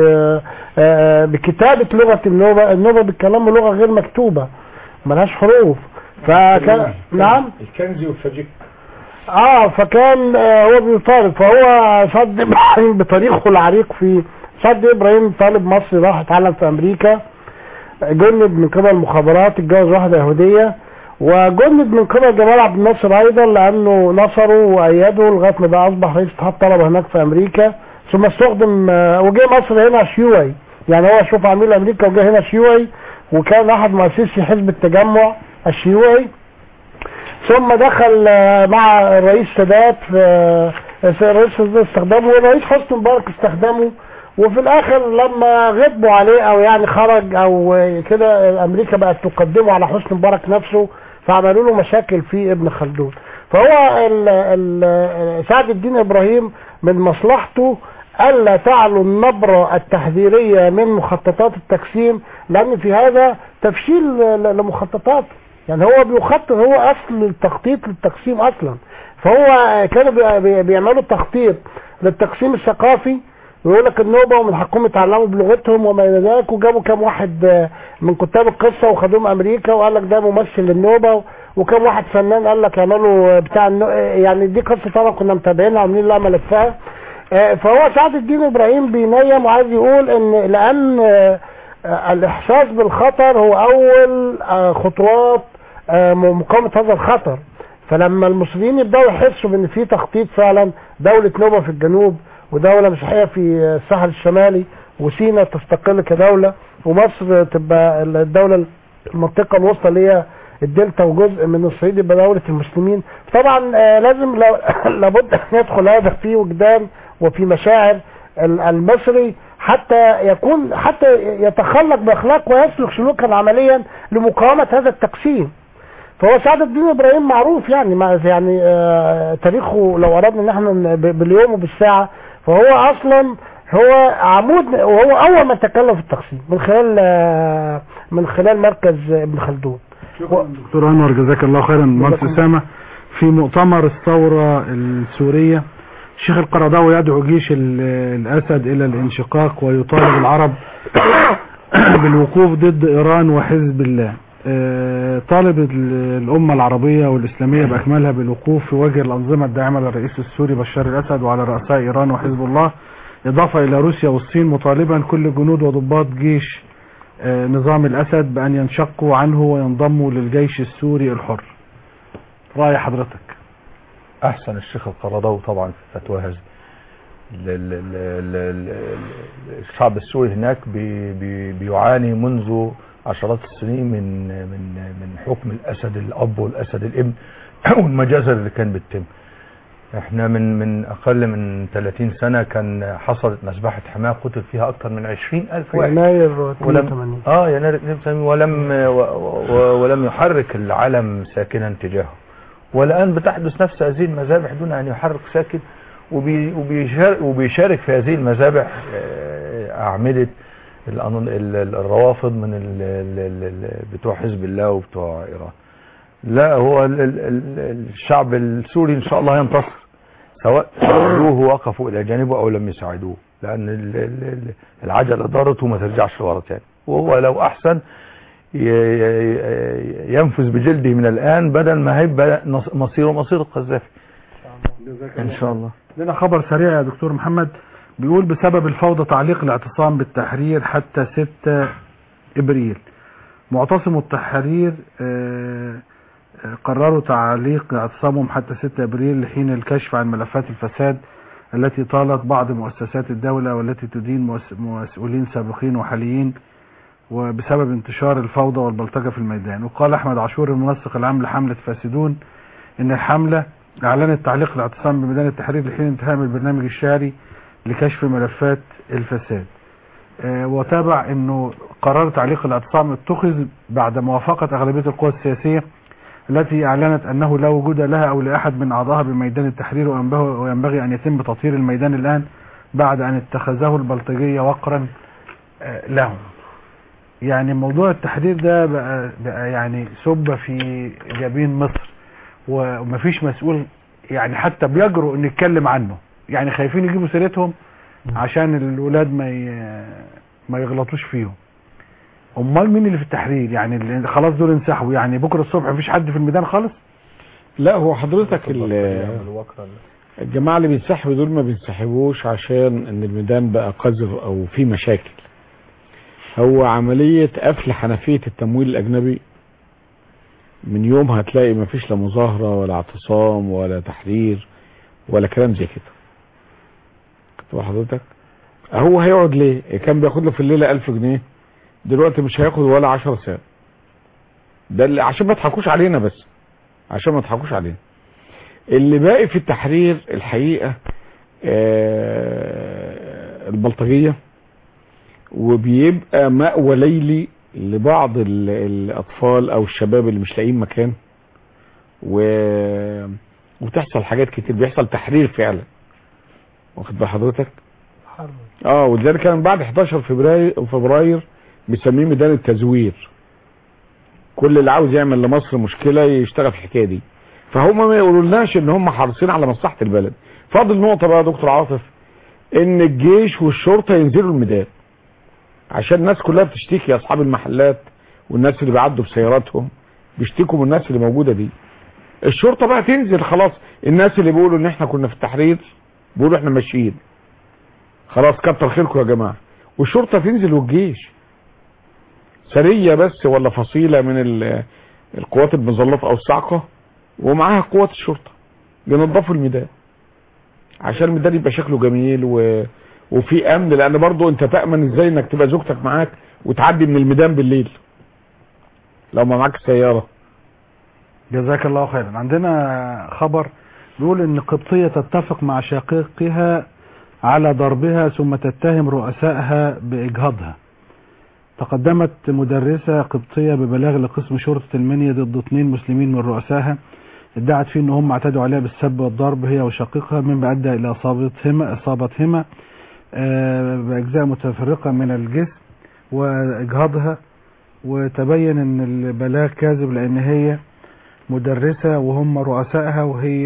وبكتابة لغة النوبة النوبة بيتكلموا لغة غير مكتوبة ملهاش حروف فكان نعم الكنزي والفجيك اه فكان آه هو بيطالب فهو صد ابراهيم بتاريخه العريق في صد ابراهيم طالب مصري راح اتعلم في امريكا جند من قبل المخابرات اتجوز واحده يهوديه وجند من قبل جمال عبد الناصر ايضا لانه نصره وايده لغايه ما بقى اصبح رئيس اتحاد طلبه هناك في امريكا ثم استخدم آه، وجه مصر هنا شيوعي يعني هو شوف عميل امريكا وجه هنا شيوعي وكان احد مؤسسي حزب التجمع الشيوعي ثم دخل آه، مع الرئيس سادات في آه، في الرئيس سادات استخدمه والرئيس حسني مبارك استخدمه وفي الاخر لما غضبوا عليه او يعني خرج او آه، كده امريكا بقت تقدمه على حسني مبارك نفسه فعملوا له مشاكل في ابن خلدون فهو ال ال سعد الدين ابراهيم من مصلحته الا تعلو النبره التحذيريه من مخططات التقسيم لان في هذا تفشيل ل- لمخططات يعني هو بيخطط هو اصل التخطيط للتقسيم اصلا فهو كانوا بي- بي- بيعملوا تخطيط للتقسيم الثقافي ويقول لك النوبه ومن حقهم يتعلموا بلغتهم وما الى ذلك وجابوا كام واحد آه، من كتاب القصه وخدوهم امريكا وقال لك ده ممثل للنوبه وكام واحد فنان قال لك اعملوا بتاع النو... يعني دي قصه طبعا كنا متابعينها عاملين لها ملفها آه، فهو سعد الدين ابراهيم بينيم وعايز يقول ان لان آه، آه، الاحساس بالخطر هو اول آه، خطوات آه، مقاومه هذا الخطر فلما المصريين يبداوا يحسوا بان في تخطيط فعلا دوله نوبه في الجنوب ودوله مسيحيه في الساحل الشمالي وسينا تستقل كدوله ومصر تبقى الدوله المنطقه الوسطى اللي هي الدلتا وجزء من الصعيد يبقى دوله المسلمين طبعا آه، لازم لو- لابد ان يدخل هذا في وجدان وفي مشاعر ال- المصري حتى يكون حتى يتخلق باخلاق ويسلك سلوكا عمليا لمقاومه هذا التقسيم فهو سعد الدين ابراهيم معروف يعني مع يعني آه تاريخه لو اردنا ان احنا ن- ب- باليوم وبالساعه فهو اصلا هو عمود وهو اول من تكلم في التقسيم من خلال آه من خلال مركز ابن خلدون دكتور انور جزاك الله خيرا مهندس اسامه في مؤتمر الثوره السوريه الشيخ القرضاوي يدعو جيش ال- الاسد الى الانشقاق ويطالب العرب بالوقوف ضد ايران وحزب الله آه، طالب ال- الامه العربيه والاسلاميه باكملها بالوقوف في وجه الانظمه الداعمه للرئيس السوري بشار الاسد وعلى رؤساء ايران وحزب الله اضافه الى روسيا والصين مطالبا كل جنود وضباط جيش آه، نظام الأسد بأن ينشقوا عنه وينضموا للجيش السوري الحر رأي حضرتك احسن الشيخ القرضاوي طبعا في فتوى هذه ال- ال- ال- ال- ال- ال- الشعب السوري هناك بي بي بيعاني منذ عشرات السنين من من من حكم الاسد الاب والاسد الابن والمجازر اللي كان بتتم احنا من من اقل من 30 سنه كان حصلت مذبحه حماه قتل فيها اكثر من 20 الف في واحد يناير ولم 82 اه يناير 82 ولم و و ولم يحرك العالم ساكنا تجاهه والان بتحدث نفس هذه المذابح دون ان يحرك ساكن وبي وبيشارك, وبيشارك في هذه المذابح آه، اعمده الأن- ال- ال- الروافض من ال- ال- ال- بتوع حزب الله وبتوع ايران لا هو ال- ال- ال- الشعب السوري ان شاء الله ينتصر سواء ساعدوه وقفوا الى جانبه او لم يساعدوه لان ال- ال- ال- العجله دارت وما ترجعش لورا تاني وهو لو احسن ي- ي- ينفذ بجلده من الان بدل ما هيبقى نص- مصيره مصير القذافي ان شاء الله لنا خبر سريع يا دكتور محمد بيقول بسبب الفوضى تعليق الاعتصام بالتحرير حتى 6 ابريل معتصمو التحرير آه، آه، قرروا تعليق اعتصامهم حتى 6 ابريل لحين الكشف عن ملفات الفساد التي طالت بعض مؤسسات الدولة والتي تدين مؤس- مسؤولين سابقين وحاليين وبسبب انتشار الفوضى والبلطجة في الميدان وقال احمد عاشور المنسق العام لحملة فاسدون ان الحملة اعلنت تعليق الاعتصام بميدان التحرير لحين انتهاء من البرنامج الشهري لكشف ملفات الفساد آه، وتابع انه قرار تعليق الاعتصام اتخذ بعد موافقة اغلبية القوى السياسية التي اعلنت انه لا وجود لها او لاحد من اعضائها بميدان التحرير وينبغي- وينبغي ان يتم تطهير الميدان الان بعد ان اتخذه البلطجية وقرا آه، لهم يعني موضوع التحرير ده بقى, بقى يعني سب في جبين مصر ومفيش مسؤول يعني حتى بيجرؤ انه يتكلم عنه يعني خايفين يجيبوا سيرتهم عشان الولاد ما ي... ما يغلطوش فيهم امال مين اللي في التحرير يعني اللي خلاص دول انسحبوا يعني بكره الصبح مفيش حد في الميدان خالص لا هو حضرتك ال- الجماعة اللي بينسحبوا دول ما بينسحبوش عشان ان الميدان بقى قذر او في مشاكل هو عملية قفل حنفية التمويل الاجنبي من يوم هتلاقي ما فيش لا مظاهرة ولا اعتصام ولا تحرير ولا كلام زي كده كنت بقول حضرتك هو هيقعد ليه كان بياخد له في الليلة ألف جنيه دلوقتي مش هياخد ولا عشر ساعات ده اللي عشان ما تضحكوش علينا بس عشان ما تضحكوش علينا اللي باقي في التحرير الحقيقة آه، البلطجية وبيبقى مأوى ليلي لبعض ال- الأطفال أو الشباب اللي مش لاقيين مكان و... وتحصل حاجات كتير بيحصل تحرير فعلا واخد بال حضرتك اه ولذلك كان بعد 11 فبراير فبراير بيسميه ميدان التزوير كل اللي عاوز يعمل لمصر مشكله يشتغل في الحكايه دي فهم ما يقولولناش ان هم حريصين على مصلحه البلد فاضل نقطه بقى يا دكتور عاطف ان الجيش والشرطه ينزلوا الميدان عشان الناس كلها بتشتكي اصحاب المحلات والناس اللي بيعدوا بسياراتهم بيشتكوا من الناس اللي موجوده دي الشرطه بقى تنزل خلاص الناس اللي بيقولوا ان احنا كنا في التحرير بيقولوا احنا ماشيين خلاص كتر خيركم يا جماعه والشرطه تنزل والجيش سريه بس ولا فصيله من ال- القوات المظلفه او الصاعقه ومعاها قوات الشرطه ينظفوا الميدان عشان الميدان يبقى شكله جميل و... وفي امن لان برضو انت تامن ازاي انك تبقى زوجتك معاك وتعدي من الميدان بالليل لو ما معاك سياره جزاك الله خيرا عندنا خبر بيقول ان قبطية تتفق مع شقيقها على ضربها ثم تتهم رؤسائها باجهاضها تقدمت مدرسة قبطية ببلاغ لقسم شرطة المنيا ضد اثنين مسلمين من رؤسائها ادعت فيه ان هم اعتدوا عليها بالسب والضرب هي وشقيقها مما ادى الى اصابتهما اصابتهما آه، باجزاء متفرقة من الجسم واجهاضها وتبين ان البلاغ كاذب لان هي مدرسة وهم رؤسائها وهي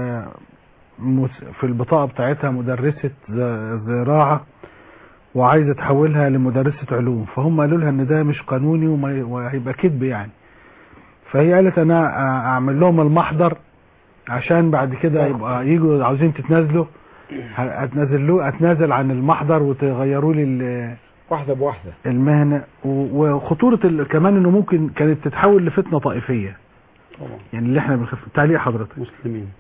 مس- في البطاقة بتاعتها مدرسة ز- زراعة وعايزة تحولها لمدرسة علوم فهم قالوا لها ان ده مش قانوني وما- وهيبقى كذب يعني فهي قالت انا أ- اعمل لهم المحضر عشان بعد كده يبقى يجوا عاوزين تتنازلوا ه- اتنازلوا اتنازل عن المحضر وتغيروا لي ال- واحده بواحده المهنة و- وخطورة ال- كمان انه ممكن كانت تتحول لفتنة طائفية يعني اللي احنا بنخاف تعليق حضرتك مسلمين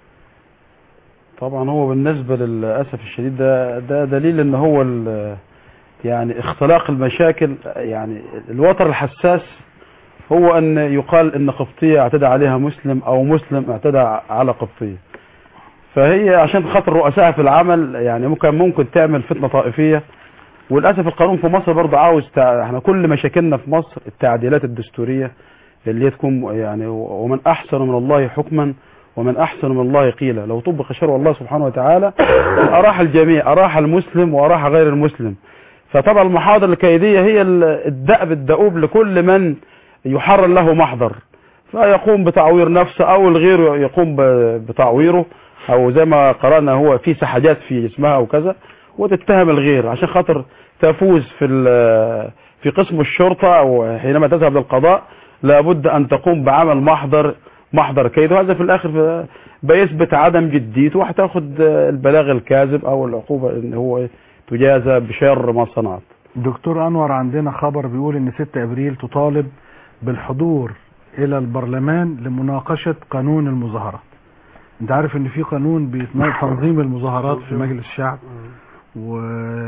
طبعا هو بالنسبة للأسف الشديد ده ده دليل ان هو ال- يعني اختلاق المشاكل يعني الوتر الحساس هو ان يقال ان قبطية اعتدى عليها مسلم او مسلم اعتدى على قبطية فهي عشان خاطر رؤسائها في العمل يعني ممكن ممكن تعمل فتنة طائفية وللاسف القانون في مصر برضه عاوز تع... احنا كل مشاكلنا في مصر التعديلات الدستورية اللي هي تكون يعني ومن احسن من الله حكما ومن احسن من الله قيلا لو طبق شرع الله سبحانه وتعالى اراح الجميع اراح المسلم واراح غير المسلم فطبعا المحاضر الكيدية هي ال- الدأب الدؤوب لكل من يحرر له محضر فيقوم بتعوير نفسه او الغير يقوم ب- بتعويره او زي ما قرأنا هو في سحاجات في اسمها او كذا وتتهم الغير عشان خاطر تفوز في ال- في قسم الشرطة او حينما تذهب للقضاء لابد ان تقوم بعمل محضر محضر كيد وهذا في الاخر في- بيثبت عدم جديته وهتاخد البلاغ الكاذب او العقوبة ان هو تجازى بشر ما صنعت دكتور انور عندنا خبر بيقول ان 6 ابريل تطالب بالحضور الى البرلمان لمناقشة قانون المظاهرات انت عارف ان في قانون بتنظيم المظاهرات في مجلس الشعب و...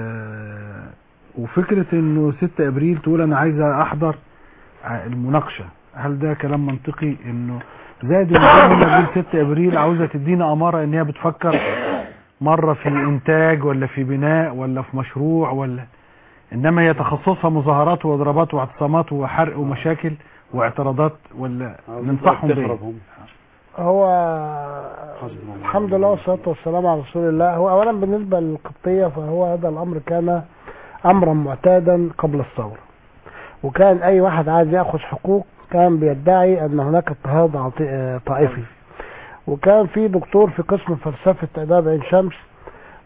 وفكرة انه 6 ابريل تقول انا عايزة احضر المناقشة هل ده كلام منطقي انه زائد ان لما تقول 6 ابريل عاوزة تدينا امارة ان هي بتفكر مرة في انتاج ولا في بناء ولا في مشروع ولا انما هي تخصصها مظاهرات واضرابات واعتصامات وحرق ومشاكل واعتراضات ولا ننصحهم بايه هو الحمد لله والصلاة والسلام على رسول الله هو أولا بالنسبة للقبطية فهو هذا الأمر كان أمرا معتادا قبل الثورة وكان أي واحد عايز يأخذ حقوق كان بيدعي أن هناك اضطهاد عطي- آه، طائفي وكان في دكتور في قسم فلسفة آداب عين شمس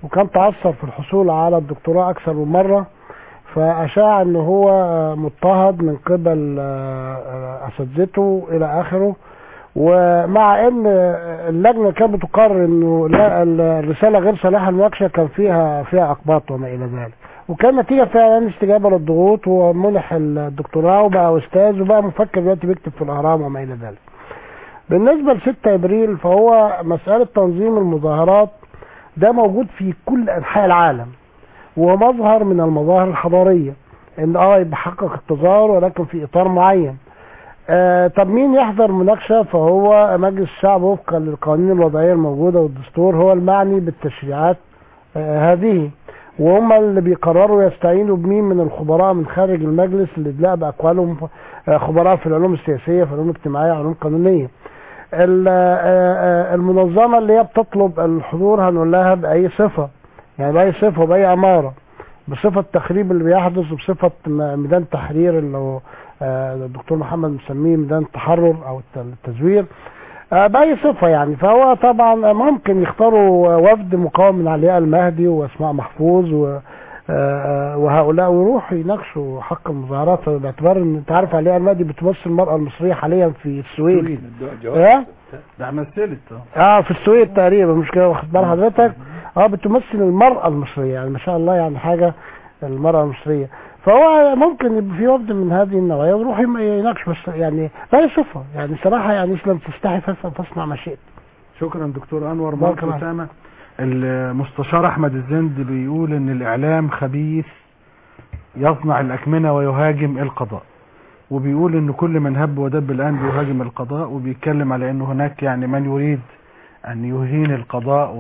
وكان تعثر في الحصول على الدكتوراه اكثر من مره فاشاع ان هو آه، مضطهد من قبل آه، آه، اساتذته الى اخره ومع ان اللجنه كانت بتقرر انه لا الرساله غير صالحه للمناقشه كان فيها فيها اقباط وما الى ذلك وكان نتيجه فعلا استجابه للضغوط ومنح الدكتوراه وبقى استاذ وبقى مفكر دلوقتي بيكتب في الاهرام وما الى ذلك. بالنسبه ل 6 ابريل فهو مساله تنظيم المظاهرات ده موجود في كل انحاء العالم وهو مظهر من المظاهر الحضاريه ان اه يبقى حقق التظاهر ولكن في اطار معين. آه طب مين يحضر مناقشه فهو مجلس الشعب وفقا للقوانين الوضعيه الموجوده والدستور هو المعني بالتشريعات آه هذه وهم اللي بيقرروا يستعينوا بمين من الخبراء من خارج المجلس اللي ادلاء باقوالهم آه، خبراء في العلوم السياسيه في العلوم الاجتماعيه علوم قانونيه ال- آه، آه، المنظمه اللي هي بتطلب الحضور هنقول لها باي صفه يعني باي صفه وباي اماره بصفه التخريب اللي بيحدث وبصفه م- ميدان تحرير اللي هو آه، الدكتور محمد مسميه ميدان التحرر او الت- التزوير آه، بأي صفة يعني فهو طبعا ممكن يختاروا وفد مقاوم من علياء المهدي واسماء محفوظ و آه، آه، وهؤلاء ويروحوا يناقشوا حق المظاهرات باعتبار ان انت عارف علياء المهدي بتمثل المرأة المصرية حاليا في السويد اه ده مثلت اه اه في السويد تقريبا مش كده واخد بال حضرتك اه بتمثل المرأة المصرية يعني ما شاء الله يعني حاجة المرأة المصرية فهو ممكن يبقى في وفد من هذه النوعية ويروح يم- يناقش بس يعني لا صفة يعني صراحة يعني اسلم تستحي فس- فاصنع ما شئت شكرا دكتور انور بارك مارك الله. اسامه المستشار احمد الزند بيقول ان الاعلام خبيث يصنع الاكمنه ويهاجم القضاء وبيقول ان كل من هب ودب الان بيهاجم القضاء وبيتكلم على ان هناك يعني من يريد ان يهين القضاء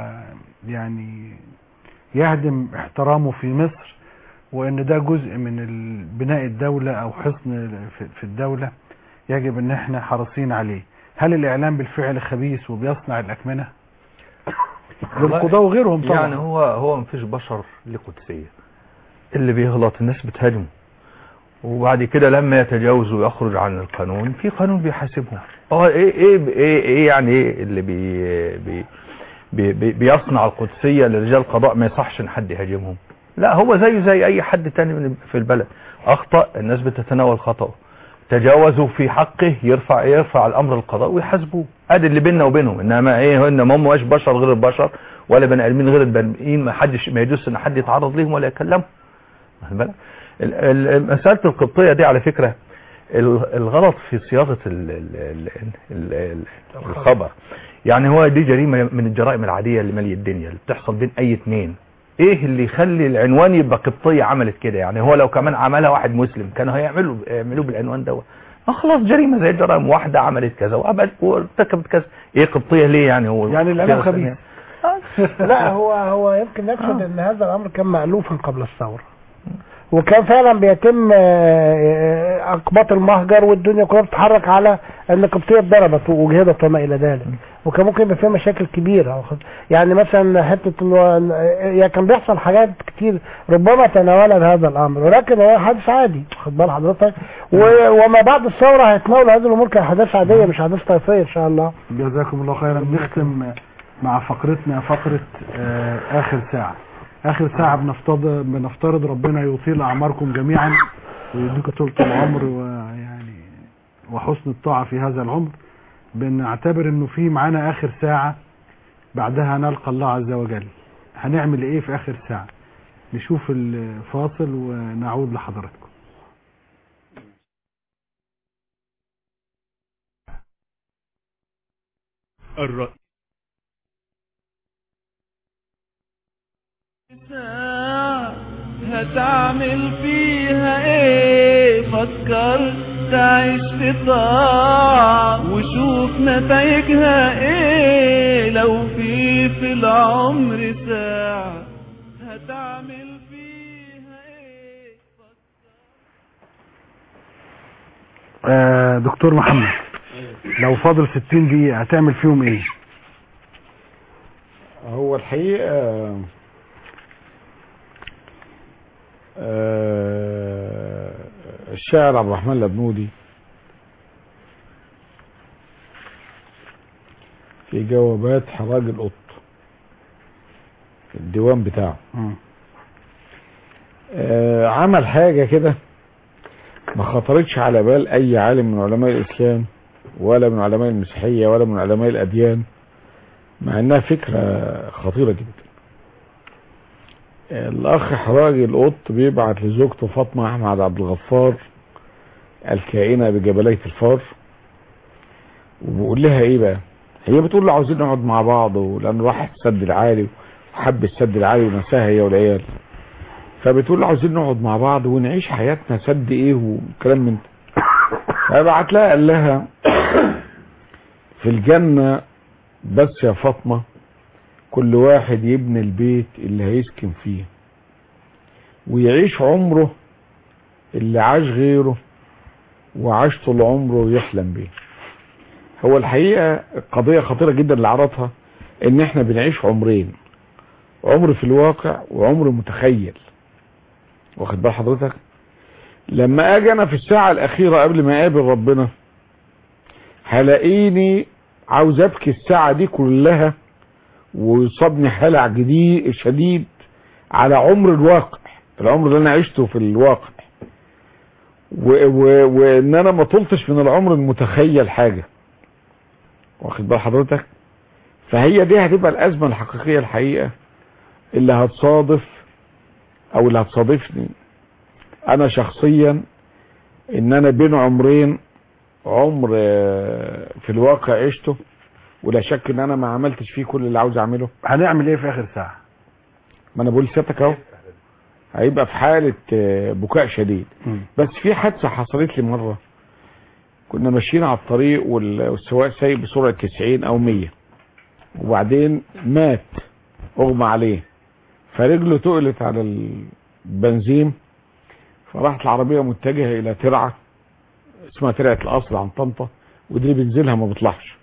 ويعني يهدم احترامه في مصر وان ده جزء من ال- بناء الدولة او حصن في- في الدولة يجب ان احنا حريصين عليه هل الاعلام بالفعل خبيث وبيصنع الاكمنة للقضاء وغيرهم طبعا يعني هو هو مفيش بشر ليه قدسيه اللي بيغلط الناس بتهاجمه وبعد كده لما يتجاوز ويخرج عن القانون في قانون بيحاسبهم هو ايه ايه ايه, إيه يعني ايه اللي بي بي بي بي بيصنع القدسيه لرجال القضاء ما يصحش ان حد يهاجمهم لا هو زيه زي اي حد تاني من في البلد اخطا الناس بتتناول خطأه تجاوزوا في حقه يرفع يرفع الامر القضاء ويحاسبوه ادي اللي بيننا وبينهم انما ايه ان هم مش بشر غير البشر ولا بني ادمين غير البني ادمين ما حدش ما يجوز ان حد يتعرض ليهم ولا يكلمهم واخد بالك ال- ال- مساله القبطيه دي على فكره ال- الغلط في صياغه ال- ال- ال- ال- ال- الخبر يعني هو دي جريمه من الجرائم العاديه اللي ماليه الدنيا اللي بتحصل بين اي اتنين ايه اللي يخلي العنوان يبقى قبطيه عملت كده يعني هو لو كمان عملها واحد مسلم كانوا هيعملوا يعملوه بالعنوان دوت آه خلاص جريمه زي الجرائم واحده عملت كذا وعملت وارتكبت كذا ايه قبطيه ليه يعني هو يعني الاعلام خبيث لا هو هو يمكن يقصد ان هذا الامر كان مألوفا قبل الثوره وكان فعلا بيتم آه، آه، اقباط المهجر والدنيا كلها بتتحرك على ان القبطيه اتضربت وجهدت وما الى ذلك وكان ممكن يبقى فيها مشاكل كبيره واخد- يعني مثلا حته انه يعني كان بيحصل حاجات كتير ربما تناولها هذا الامر ولكن هو حادث عادي واخد بال حضرتك و- وما بعد الثوره هيتناول هذه الامور كاحداث عاديه مش احداث طائفيه ان شاء الله جزاكم الله خيرا نختم مع فقرتنا فقرة آه، آخر ساعة آخر ساعة بنفترض بنفترض ربنا يطيل أعماركم جميعا ويديك طولة العمر ويعني وحسن الطاعة في هذا العمر بنعتبر إنه في معانا آخر ساعة بعدها نلقى الله عز وجل هنعمل إيه في آخر ساعة نشوف الفاصل ونعود لحضراتكم الرأي ساعة هتعمل فيها ايه فكر تعيش في طاعة وشوف نتائجها ايه لو في في العمر ساعة هتعمل فيها ايه آه دكتور محمد لو فاضل 60 دقيقة هتعمل فيهم إيه؟ هو الحقيقة آه، الشاعر عبد الرحمن الأبنودي في جوابات حراج القط الديوان بتاعه آه عمل حاجة كده ما خطرتش على بال اي عالم من علماء الاسلام ولا من علماء المسيحية ولا من علماء الاديان مع انها فكرة خطيرة جدا الاخ حراجي القط بيبعت لزوجته فاطمة احمد عبد الغفار الكائنة بجبلية الفار وبقول لها ايه بقى هي بتقول له عاوزين نقعد مع بعض ولان راح السد العالي وحب السد العالي ونساها هي والعيال فبتقول له عاوزين نقعد مع بعض ونعيش حياتنا سد ايه وكلام من ده فبعت لها قال لها في الجنة بس يا فاطمة كل واحد يبني البيت اللي هيسكن فيه ويعيش عمره اللي عاش غيره وعاش طول عمره يحلم بيه هو الحقيقة قضية خطيرة جدا اللي عرضها ان احنا بنعيش عمرين عمر في الواقع وعمر متخيل واخد بال حضرتك لما اجي انا في الساعة الاخيرة قبل ما اقابل ربنا هلاقيني عاوز ابكي الساعة دي كلها ويصابني هلع جديد شديد على عمر الواقع العمر اللي انا عشته في الواقع و- و- وان انا ما طلتش من العمر المتخيل حاجة واخد بال حضرتك فهي دي هتبقى الازمة الحقيقية الحقيقة اللي هتصادف او اللي هتصادفني انا شخصيا ان انا بين عمرين عمر آه، في الواقع عشته ولا شك ان انا ما عملتش فيه كل اللي عاوز اعمله هنعمل ايه في اخر ساعة ما انا بقول لسيادتك اهو هيبقى في حالة آه، بكاء شديد بس في حادثة حصلت لي مرة كنا ماشيين على الطريق وال- والسواق سايق بسرعة 90 او 100 وبعدين مات اغمى عليه فرجله تقلت على البنزين فراحت العربية متجهة الى ترعة اسمها ترعة الاصل عن طنطا ودي بنزلها ما بيطلعش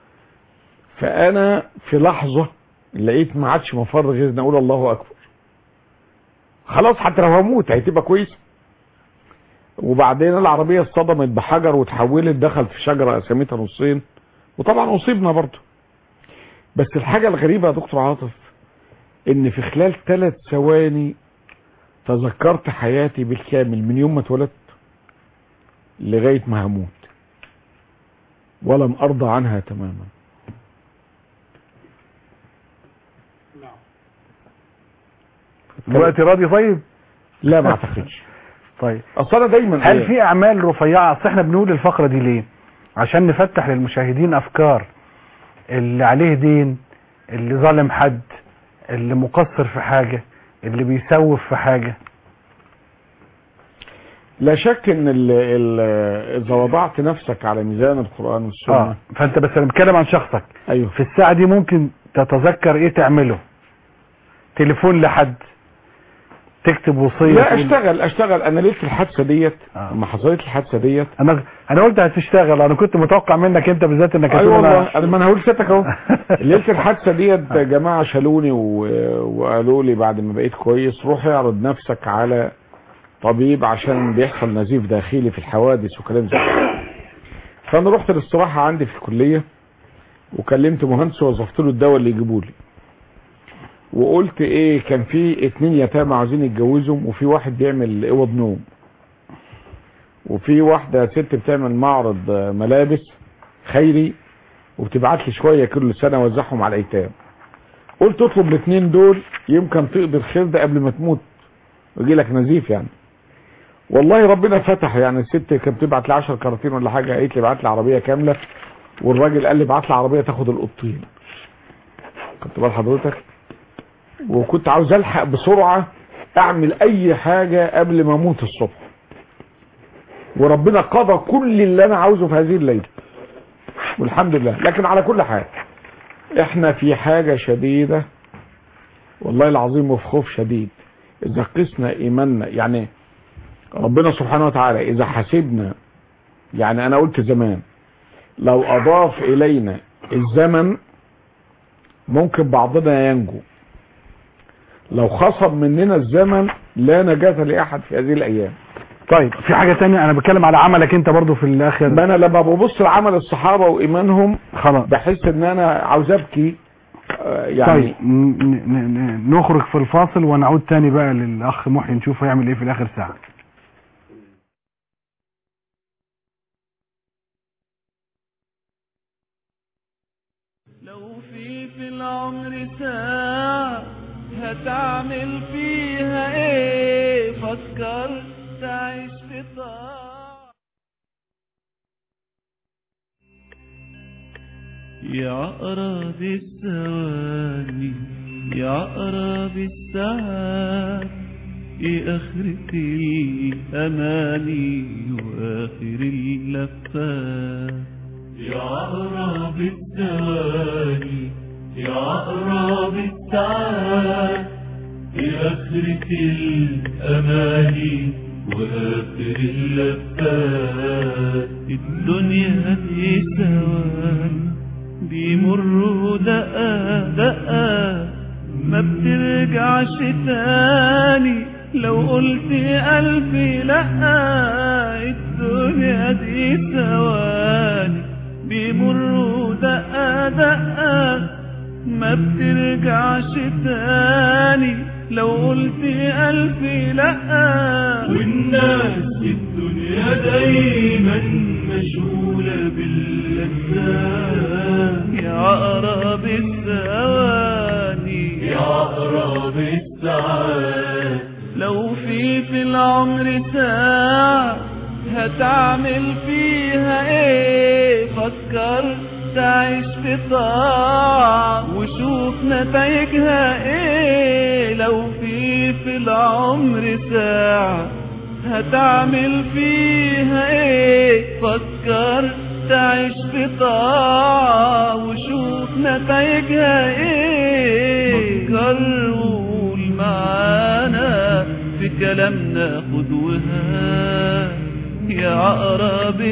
فانا في لحظة لقيت ما عادش مفر غير ان اقول الله اكبر خلاص حتى لو هموت هتبقى كويس وبعدين العربية اصطدمت بحجر وتحولت دخل في شجرة قسمتها نصين وطبعا اصيبنا برضه بس الحاجة الغريبة يا دكتور عاطف ان في خلال ثلاث ثواني تذكرت حياتي بالكامل من يوم ما اتولدت لغاية ما هموت ولم ارضى عنها تماما دلوقتي راضي طيب لا ما اعتقدش طيب اصل انا دايما هل إيه؟ في اعمال رفيعة اصل احنا بنقول الفقرة دي ليه عشان نفتح للمشاهدين افكار اللي عليه دين اللي ظالم حد اللي مقصر في حاجة اللي بيسوف في حاجة لا شك ان ال ال اذا وضعت نفسك على ميزان القرآن والسنة اه فانت بس انا بتكلم عن شخصك ايوه في الساعة دي ممكن تتذكر ايه تعمله تليفون لحد تكتب وصية لا تقول- اشتغل اشتغل انا ليله الحادثه ديت لما حصلت الحادثه ديت انا انا قلت هتشتغل انا كنت متوقع منك انت بالذات انك ايوه هتقول والله أنا- انا ما انا هقول لسيادتك اهو ليله الحادثه ديت جماعه شالوني و- وقالوا لي بعد ما بقيت كويس روح اعرض نفسك على طبيب عشان بيحصل نزيف داخلي في الحوادث وكلام زي كده فانا رحت الاستراحه عندي في الكليه وكلمت مهندس ووظفت له الدواء اللي يجيبوا لي وقلت ايه كان في اتنين يتامى عاوزين يتجوزهم وفي واحد بيعمل اوض نوم وفي واحدة ست بتعمل معرض آه، ملابس خيري وبتبعت لي شوية كل سنة اوزعهم على الايتام قلت اطلب الاثنين دول يمكن تقضي الخير ده قبل ما تموت ويجي لك نزيف يعني والله ربنا فتح يعني الست كانت بتبعت لي 10 كراتين ولا حاجه قالت لي ابعت لي عربيه كامله والراجل قال لي ابعت لي عربيه تاخد القطين كنت بال حضرتك وكنت عاوز الحق بسرعه اعمل اي حاجه قبل ما اموت الصبح وربنا قضى كل اللي انا عاوزه في هذه الليله والحمد لله لكن على كل حال احنا في حاجه شديده والله العظيم وفي خوف شديد اذا قسنا ايماننا يعني ربنا سبحانه وتعالى اذا حسبنا يعني انا قلت زمان لو اضاف الينا الزمن ممكن بعضنا ينجو لو خصم مننا الزمن لا نجاة لاحد في هذه الايام طيب في حاجة تانية انا بتكلم على عملك انت برضو في الاخر ما انا لما ببص لعمل الصحابة وايمانهم خلاص بحس ان انا عاوز ابكي آه، يعني طيب ن- ن- ن- نخرج في الفاصل ونعود تاني بقى للاخ محي نشوف هيعمل ايه في الاخر ساعه لو في في العمر ساعة هتعمل فيها ايه فكر تعيش في طاعة يا عقرب الثواني يا عقرب الساعات ايه اخرة الاماني واخر اللفات يا عقرب الثواني يا عقرب الساعات بآخرة الأماني وآخر اللفات الدنيا دي ثواني بيمروا دقة دقة ما بترجعش تاني لو قلت ألف لأ الدنيا دي ثواني بيمروا دقة دقة ما بترجعش تاني لو قلت ألف لأ والناس في الدنيا دايما مشغولة باللذات يا عقرب الثواني يا عقرب الساعات لو في في العمر ساعة هتعمل فيها ايه فكر تعيش في طاعة وشوف نتائجها ايه لو في في العمر ساعة هتعمل فيها ايه فكر تعيش في طاعة وشوف نتائجها ايه فكر وقول معانا في كلامنا خدوها يا عقرب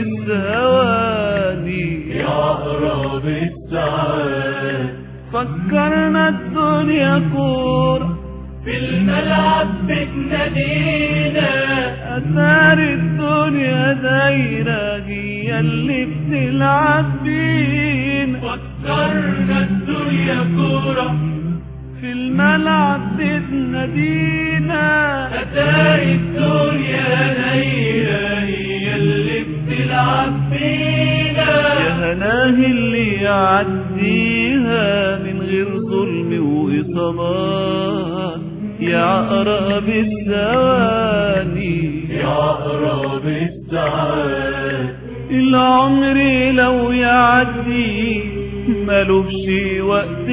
الثواني يا عقرب الساعات فكرنا الدنيا كورة في الملعب بتنادينا أثار الدنيا دايرة هي اللي بتلعب بينا فكرنا الدنيا كورة في الملعب بتنادينا أتاري الدنيا دايرة هي اللي بتلعب بينا يا هناه اللي يعديها من غير ظلم وإصابات يا عقرب الثواني يا عقرب الساعات العمر لو يعدي ملوش وقت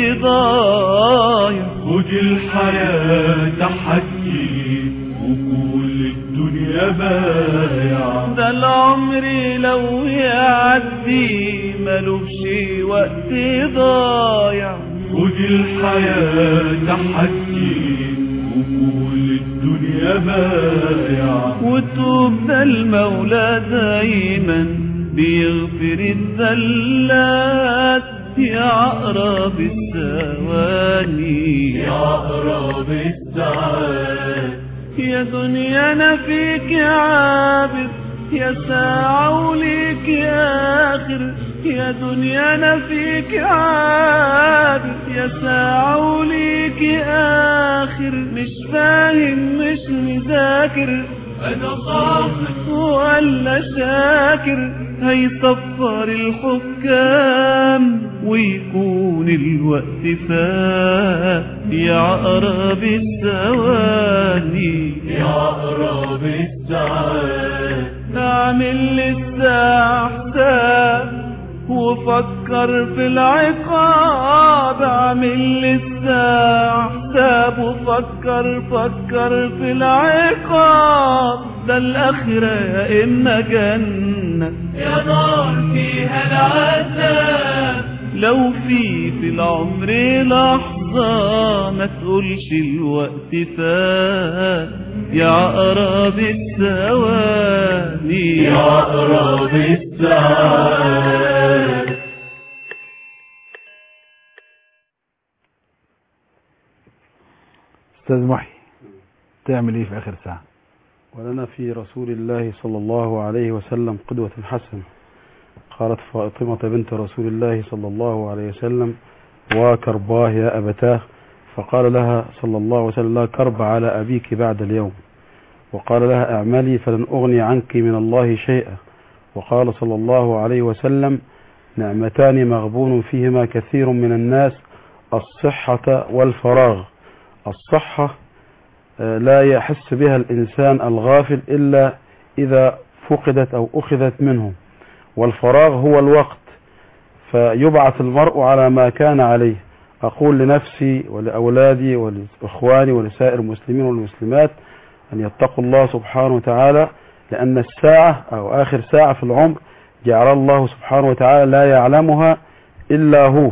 ضايع خد الحياة تحدي وكل الدنيا بايع ده العمر لو يعدي ملوش وقت ضايع خد الحياة تحدي وكل الدنيا بايع وتوب ده المولى دايما بيغفر الذلات يا عقرب الثواني يا عقرب الساعات يا دنيا انا فيك عابد يا ساعة وليك يا آخر يا دنيا انا فيك عابد يا ساعة وليك آخر مش فاهم مش مذاكر انا صاحب ولا شاكر هيصفر الحكام ويكون الوقت فات يا عقرب الثواني يا عقرب الساعات اعمل للساعة حساب وفكر في العقاب اعمل للساعة حساب وفكر فكر في العقاب ده الآخرة يا إما جنة يا نار فيها العذاب لو في في العمر لحظة ما تقولش الوقت فات يا عقرب الثواني يا عقرب الساعات استاذ محي تعمل ايه في اخر ساعه ولنا في رسول الله صلى الله عليه وسلم قدوة حسنة قالت فاطمة بنت رسول الله صلى الله عليه وسلم وكرباه يا أبتاه فقال لها صلى الله عليه وسلم لا كرب على أبيك بعد اليوم وقال لها اعملي فلن أغني عنك من الله شيئا وقال صلى الله عليه وسلم نعمتان مغبون فيهما كثير من الناس الصحة والفراغ الصحة آه، لا يحس بها الإنسان الغافل إلا إذا فقدت أو أخذت منه والفراغ هو الوقت فيبعث المرء على ما كان عليه أقول لنفسي ولأولادي ولإخواني ولسائر المسلمين والمسلمات أن يتقوا الله سبحانه وتعالى لأن الساعة أو آخر ساعة في العمر جعل الله سبحانه وتعالى لا يعلمها إلا هو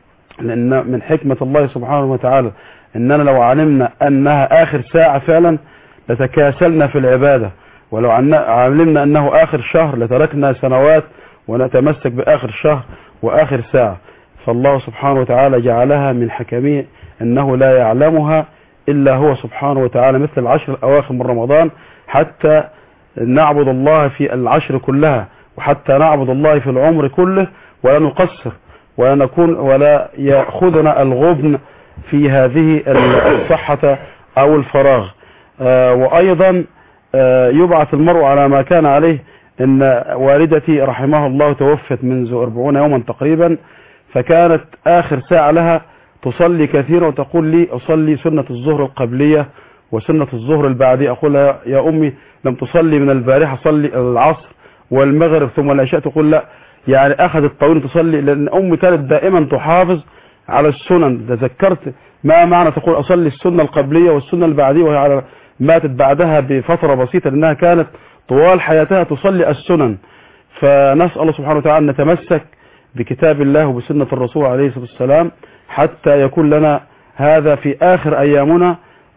لأن من حكمة الله سبحانه وتعالى إننا لو علمنا أنها آخر ساعة فعلا لتكاسلنا في العبادة ولو عن- علمنا أنه آخر شهر لتركنا سنوات ونتمسك بآخر شهر وآخر ساعة فالله سبحانه وتعالى جعلها من حكمه أنه لا يعلمها إلا هو سبحانه وتعالى مثل العشر الأواخر من رمضان حتى نعبد الله في العشر كلها وحتى نعبد الله في العمر كله ولا نقصر ولا نكون ولا يأخذنا الغبن في هذه الصحة أو الفراغ آه، وأيضا آه، يبعث المرء على ما كان عليه إن والدتي رحمها الله توفت منذ أربعون يوما تقريبا فكانت آخر ساعة لها تصلي كثيرا وتقول لي أصلي سنة الظهر القبلية وسنة الظهر البعدية أقول لها يا أمي لم تصلي من البارحة صلي العصر والمغرب ثم العشاء تقول لا يعني أخذت طويل تصلي لأن أمي كانت دائما تحافظ على السنن تذكرت ما معنى تقول أصلي السنة القبلية والسنة البعدية وهي على ماتت بعدها بفترة بسيطة لأنها كانت طوال حياتها تصلي السنن فنسأل الله سبحانه وتعالى أن نتمسك بكتاب الله وبسنة الرسول عليه الصلاة والسلام حتى يكون لنا هذا في آخر أيامنا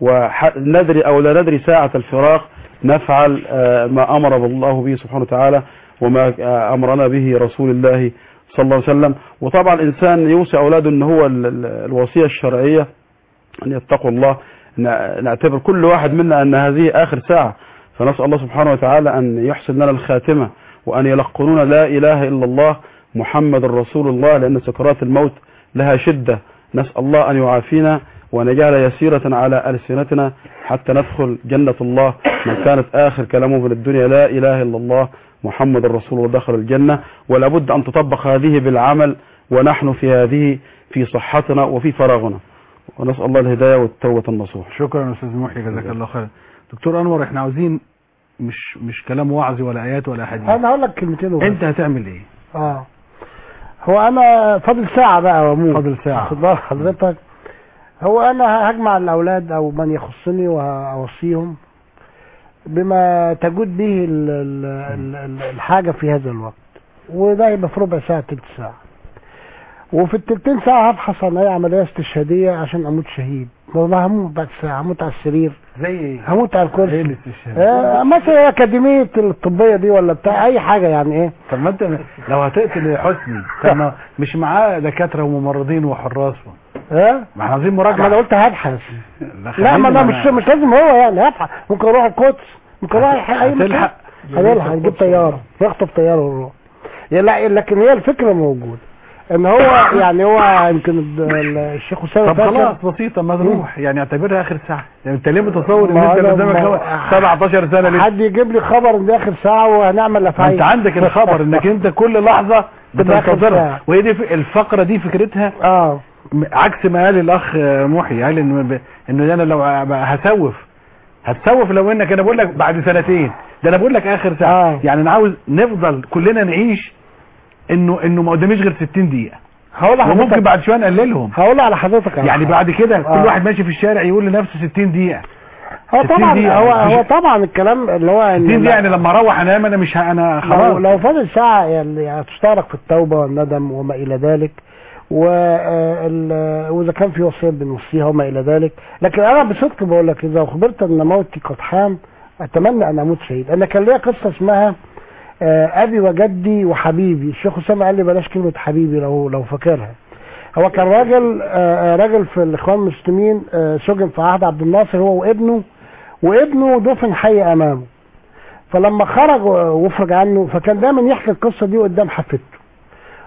وندري أو لا ندري ساعة الفراق نفعل آه، ما أمر الله به سبحانه وتعالى وما آه، أمرنا به رسول الله صلى الله عليه وسلم وطبعا الإنسان يوصي أولاده أن هو ال- ال- الوصية الشرعية أن يتقوا الله ن- نعتبر كل واحد منا أن هذه آخر ساعة فنسأل الله سبحانه وتعالى أن يحسن لنا الخاتمة وأن يلقنون لا إله إلا الله محمد رسول الله لأن سكرات الموت لها شدة نسأل الله أن يعافينا وأن يجعل يسيرة على ألسنتنا حتى ندخل جنة الله من كانت آخر كلامه من الدنيا لا إله إلا الله محمد رسول الله دخل الجنة ولابد أن تطبق هذه بالعمل ونحن في هذه في صحتنا وفي فراغنا ونسأل الله الهداية والتوبة النصوح شكرا استاذ محي جزاك الله خير دكتور انور احنا عاوزين مش مش كلام وعظي ولا ايات ولا حديث انا هقول لك كلمتين وبس. انت هتعمل ايه اه هو انا فاضل ساعة بقى واموت فاضل ساعة. خد بالك حضرتك هو انا هجمع الاولاد او من يخصني واوصيهم بما تجود به ال- ال- ال- ال- الحاجة في هذا الوقت وده يبقى في ربع ساعة تلت ساعة وفي التلتين ساعة هبحث عن اي عملية استشهادية عشان اموت شهيد والله هموت بعد ساعة هموت على السرير زي ايه هموت على الكرسي ايه الاستشهاد آه مثلا اكاديمية الطبية دي ولا بتاع اي حاجة يعني ايه طب ما انت لو هتقتل حسني طب ما مش معاه دكاتره وممرضين وحراس ها ما احنا عايزين ما مراجعه انا قلت هبحث لا, لا ما انا خلينا مش مش لازم هو يعني هبحث ممكن اروح القدس ممكن اروح اي مكان هتلحق هنلحق نجيب طياره يخطف طياره ونروح يا لا لكن هي الفكره موجوده ان هو يعني هو يمكن ال- ال- الشيخ اسامه طب فاكر خلاص بسيطه ما نروح يعني اعتبرها اخر ساعه يعني انت ليه متصور ان ما انت أنا- قدامك ما- هو 17 سنه لسه حد يجيب لي خبر ان دي اخر ساعه وهنعمل ما افعال انت عندك الخبر انك انت كل لحظه تبقى آخر بتنتظرها ساعة. وهي دي في- الفقره دي فكرتها اه م- عكس ما قال الاخ محي قال انه ب- انه انا لو هسوف هتسوف لو انك انا بقول لك بعد سنتين ده انا بقول لك اخر ساعه آه. يعني انا عاوز نفضل كلنا نعيش انه انه ما قداميش غير 60 دقيقه هقول لحضرتك وممكن بعد شويه نقللهم هقول على حضرتك على يعني حاجة. بعد كده آه. كل واحد ماشي في الشارع يقول لنفسه 60 دقيقه هو 60 طبعا دقيقة. هو مش- هو طبعا الكلام اللي هو 60 دقيقه يعني لما اروح انام انا مش ه- انا لو, خلاص لو فاضل ساعة يعني هتشترك في التوبة والندم وما إلى ذلك و آه، ال- وإذا كان في وصية بنوصيها وما إلى ذلك لكن أنا بصدق بقول لك إذا أخبرت أن موتي قد حان أتمنى أن أموت شهيد أنا كان ليا قصة اسمها آه، أبي وجدي وحبيبي الشيخ أسامة قال لي بلاش كلمة حبيبي لو لو فاكرها هو كان راجل آه، آه، راجل في الإخوان المسلمين آه، سجن في عهد عبد الناصر هو وابنه وابنه دفن حي أمامه فلما خرج وافرج عنه فكان دايما يحكي القصه دي قدام حفيدته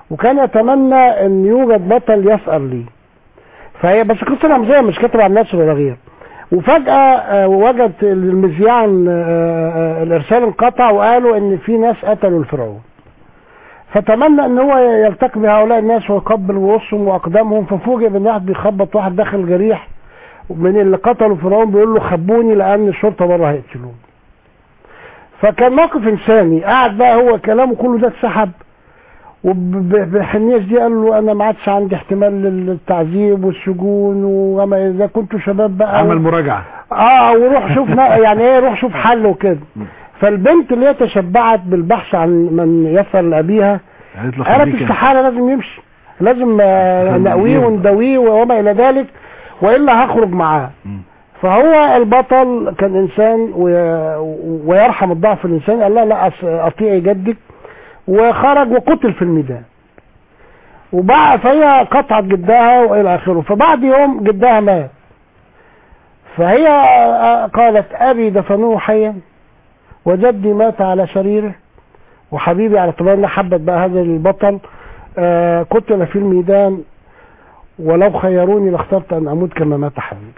وكان يتمنى ان يوجد بطل يسأل لي فهي بس قصة رمزية مش كاتب عن نفسه ولا غير وفجأة آه، وجد المذيعان آه، آه، الارسال انقطع وقالوا ان في ناس قتلوا الفرعون فتمنى ان هو يلتقي بهؤلاء الناس ويقبل رؤوسهم واقدامهم ففوجئ بان واحد بيخبط واحد داخل جريح من اللي قتلوا فرعون بيقول له خبوني لان الشرطه بره هيقتلوني فكان موقف انساني قعد بقى هو كلامه كله ده اتسحب وبحنية دي قال له انا ما عادش عندي احتمال للتعذيب والسجون وما اذا كنتوا شباب بقى عمل مراجعة اه وروح شوف نا- يعني ايه روح شوف حل وكده فالبنت اللي هي تشبعت بالبحث عن من يسأل لأبيها قالت له قالت خليك استحالة لازم يمشي لازم آه، لازم نقويه يرضى. وندويه وما إلى ذلك وإلا هخرج معاه فهو البطل كان إنسان و- ويرحم الضعف الإنساني قال لا لا أس- أطيعي جدك وخرج وقتل في الميدان وبعد فهي قطعت جدها والى اخره فبعد يوم جدها مات فهي آه، قالت ابي دفنوه حيا وجدي مات على سريره وحبيبي على اعتبار انها حبت بقى هذا البطل آه، قتل في الميدان ولو خيروني لاخترت ان اموت كما مات حبيبي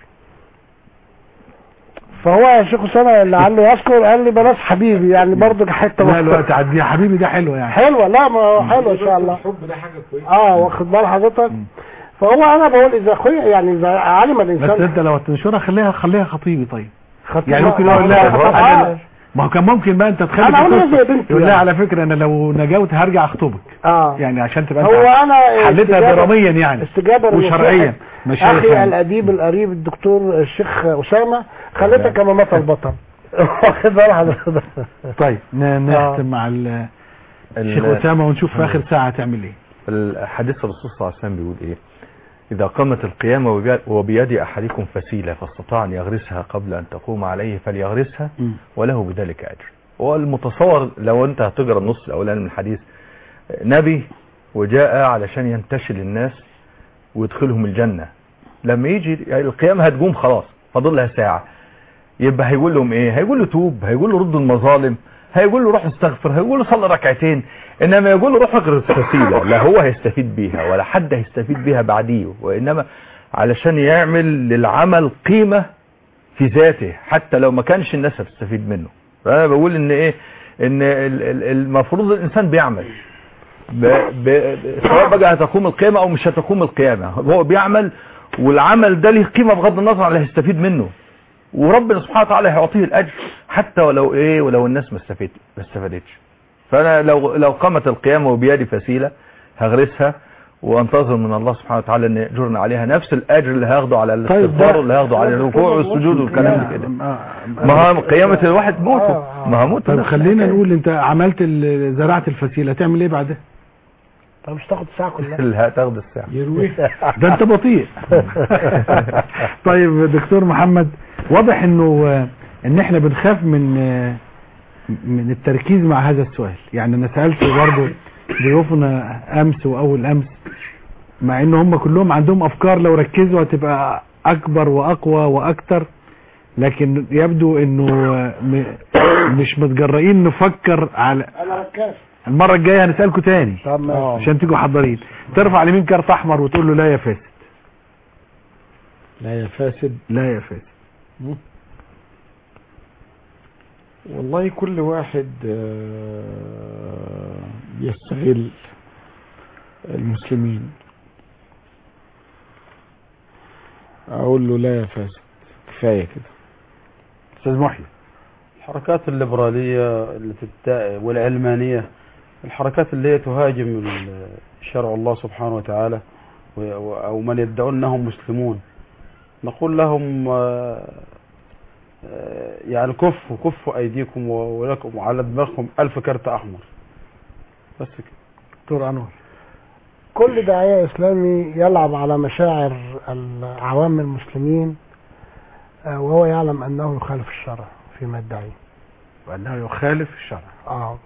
فهو يا شيخ اسامه لعله يذكر قال لي بلاش حبيبي يعني برضه حته لا الوقت عدي يا حبيبي ده حلو يعني حلوه لا ما هو حلو ان شاء الله الحب ده حاجه كويسه اه واخد بال حضرتك فهو انا بقول اذا اخويا يعني اذا علم بس الانسان انت لو تنشرها خليها خليها خطيبي طيب خطيبي. يعني ممكن ما- يقول ما- لا ما- أنا- ما- ما هو كان ممكن بقى انت تخلي أنا في أقول القصة. زي بنتي يقول لها يعني. على فكره انا لو نجوت هرجع اخطبك اه يعني عشان تبقى هو انت انا حلتها استجابة- دراميا يعني استجابه وشرعيا مش هي اخي فعلا. الاديب القريب الدكتور الشيخ اسامه خليتها كما مات البطل واخد بال حضرتك طيب ن- نختم مع ال- الشيخ اسامه ونشوف في اخر ساعه هتعمل ايه الحديث الرسول صلى الله عليه وسلم بيقول ايه إذا قامت القيامة وبي- وبيد أحدكم فسيلة فاستطاع أن يغرسها قبل أن تقوم عليه فليغرسها وله بذلك أجر والمتصور لو أنت هتقرأ النص الأولاني من الحديث نبي وجاء علشان ينتشل الناس ويدخلهم الجنة لما يجي القيامة هتقوم خلاص فاضل لها ساعة يبقى هيقول لهم ايه هيقول له توب هيقول له رد المظالم هيقول له روح استغفر هيقول له صلي ركعتين انما يقول له روح اقرا الفسيله لا هو هيستفيد بيها ولا حد هيستفيد بيها بعديه وانما علشان يعمل للعمل قيمه في ذاته حتى لو ما كانش الناس هتستفيد منه فانا بقول ان ايه ان ال- ال- المفروض الانسان بيعمل ب... ب... سواء بقى هتقوم القيامه او مش هتقوم القيامه هو بيعمل والعمل ده له قيمه بغض النظر عن اللي هيستفيد منه وربنا سبحانه وتعالى هيعطيه الاجر حتى ولو ايه ولو الناس ما استفادت ما استفادتش فانا لو لو قامت القيامه وبيدي فسيله هغرسها وانتظر من الله سبحانه وتعالى ان ياجرنا عليها نفس الاجر اللي هياخده على الاستغفار واللي هياخده على الركوع والسجود والكلام ده كده ما هو قيامه الواحد موته ما هو موته طيب نفس خلينا الحكاية. نقول انت عملت ال- زرعت الفسيله تعمل ايه بعدها طب مش تاخد الساعه كلها اللي هتاخد الساعه يروي ده انت بطيء طيب دكتور محمد واضح انه آه، ان احنا بنخاف من آه، من التركيز مع هذا السؤال يعني انا سالت برضه ضيوفنا امس واول امس مع ان هم كلهم عندهم افكار لو ركزوا هتبقى اكبر واقوى واكتر لكن يبدو انه آه، م- مش متجرئين نفكر على انا ركاز المره الجايه هنسالكم تاني طب ماشي. عشان تيجوا حضرين ترفع اليمين كارت احمر وتقول له لا يا فاسد لا يا فاسد لا يا فاسد والله كل واحد آه، يستغل المسلمين اقول له لا يا فاسد كفايه كده استاذ محيي الحركات الليبرالية اللي تت... والعلمانية الحركات اللي هي تهاجم ال- شرع الله سبحانه وتعالى و... و- أو من يدعون أنهم مسلمون نقول لهم آه، آه، يعني كفوا كفوا أيديكم و- ولكم على دماغكم ألف كارت أحمر بس كده دكتور أنور كل داعية إسلامي يلعب على مشاعر العوام المسلمين آه، وهو يعلم أنه يخالف الشرع فيما يدعيه وأنه يخالف الشرع آه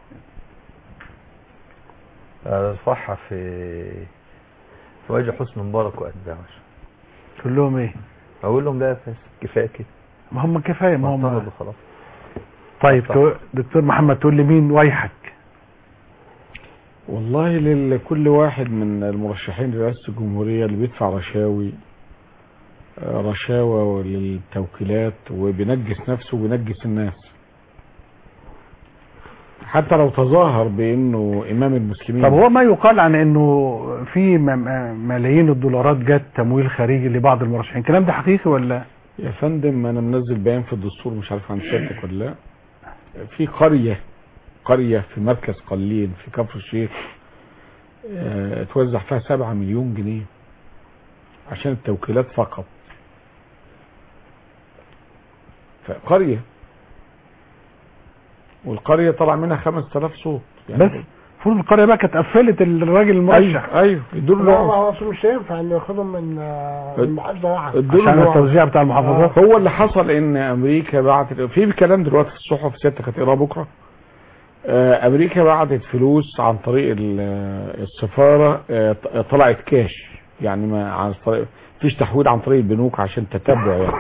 صح في في وجه حسن مبارك واتباعه تقول لهم ايه اقول لهم لا يا فاسد كفايه كده ما هم كفايه ما هم اعترضوا خلاص طيب تو- دكتور محمد تقول لي مين ويحك والله لكل واحد من المرشحين لرئاسة الجمهورية اللي بيدفع رشاوي آه، رشاوى للتوكيلات وبينجس نفسه وبينجس الناس حتى لو تظاهر بانه امام المسلمين طب هو ما يقال عن انه في م- م- ملايين الدولارات جت تمويل خارجي لبعض المرشحين الكلام ده حقيقي ولا يا فندم انا منزل بيان في الدستور مش عارف عن سيادتك ولا لا في قرية قرية في مركز قليل في كفر الشيخ آه، اتوزع فيها سبعة مليون جنيه عشان التوكيلات فقط فقرية والقرية طلع منها 5000 صوت بس المفروض القريه بقى كانت قفلت الراجل المرشح ايوه ايوه يدور لا له ما هو أصل مش هينفع انه ياخدهم من آه، من محافظه واحده الدور عشان اللي هو- التوزيع بتاع المحافظات هو اللي حصل ان امريكا بعتت في كلام دلوقتي في الصحف سيادتك هتقراه بكره آه، امريكا بعتت فلوس عن طريق ال- السفاره آه، ط- طلعت كاش يعني ما عن طريق فيش تحويل عن طريق البنوك عشان تتبع يعني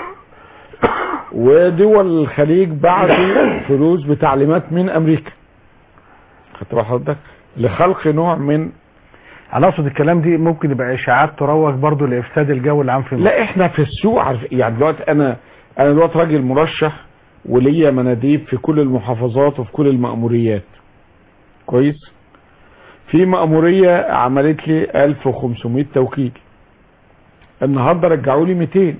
ودول الخليج بعتوا فلوس بتعليمات من امريكا خدت بال حضرتك لخلق نوع من انا اقصد الكلام دي ممكن يبقى اشاعات تروج برضو لافساد الجو العام في مصر لا احنا في السوق عارف يعني دلوقتي انا انا دلوقتي راجل مرشح وليا مناديب في كل المحافظات وفي كل المأموريات كويس في مأمورية عملت لي 1500 توكيل النهارده رجعوا لي 200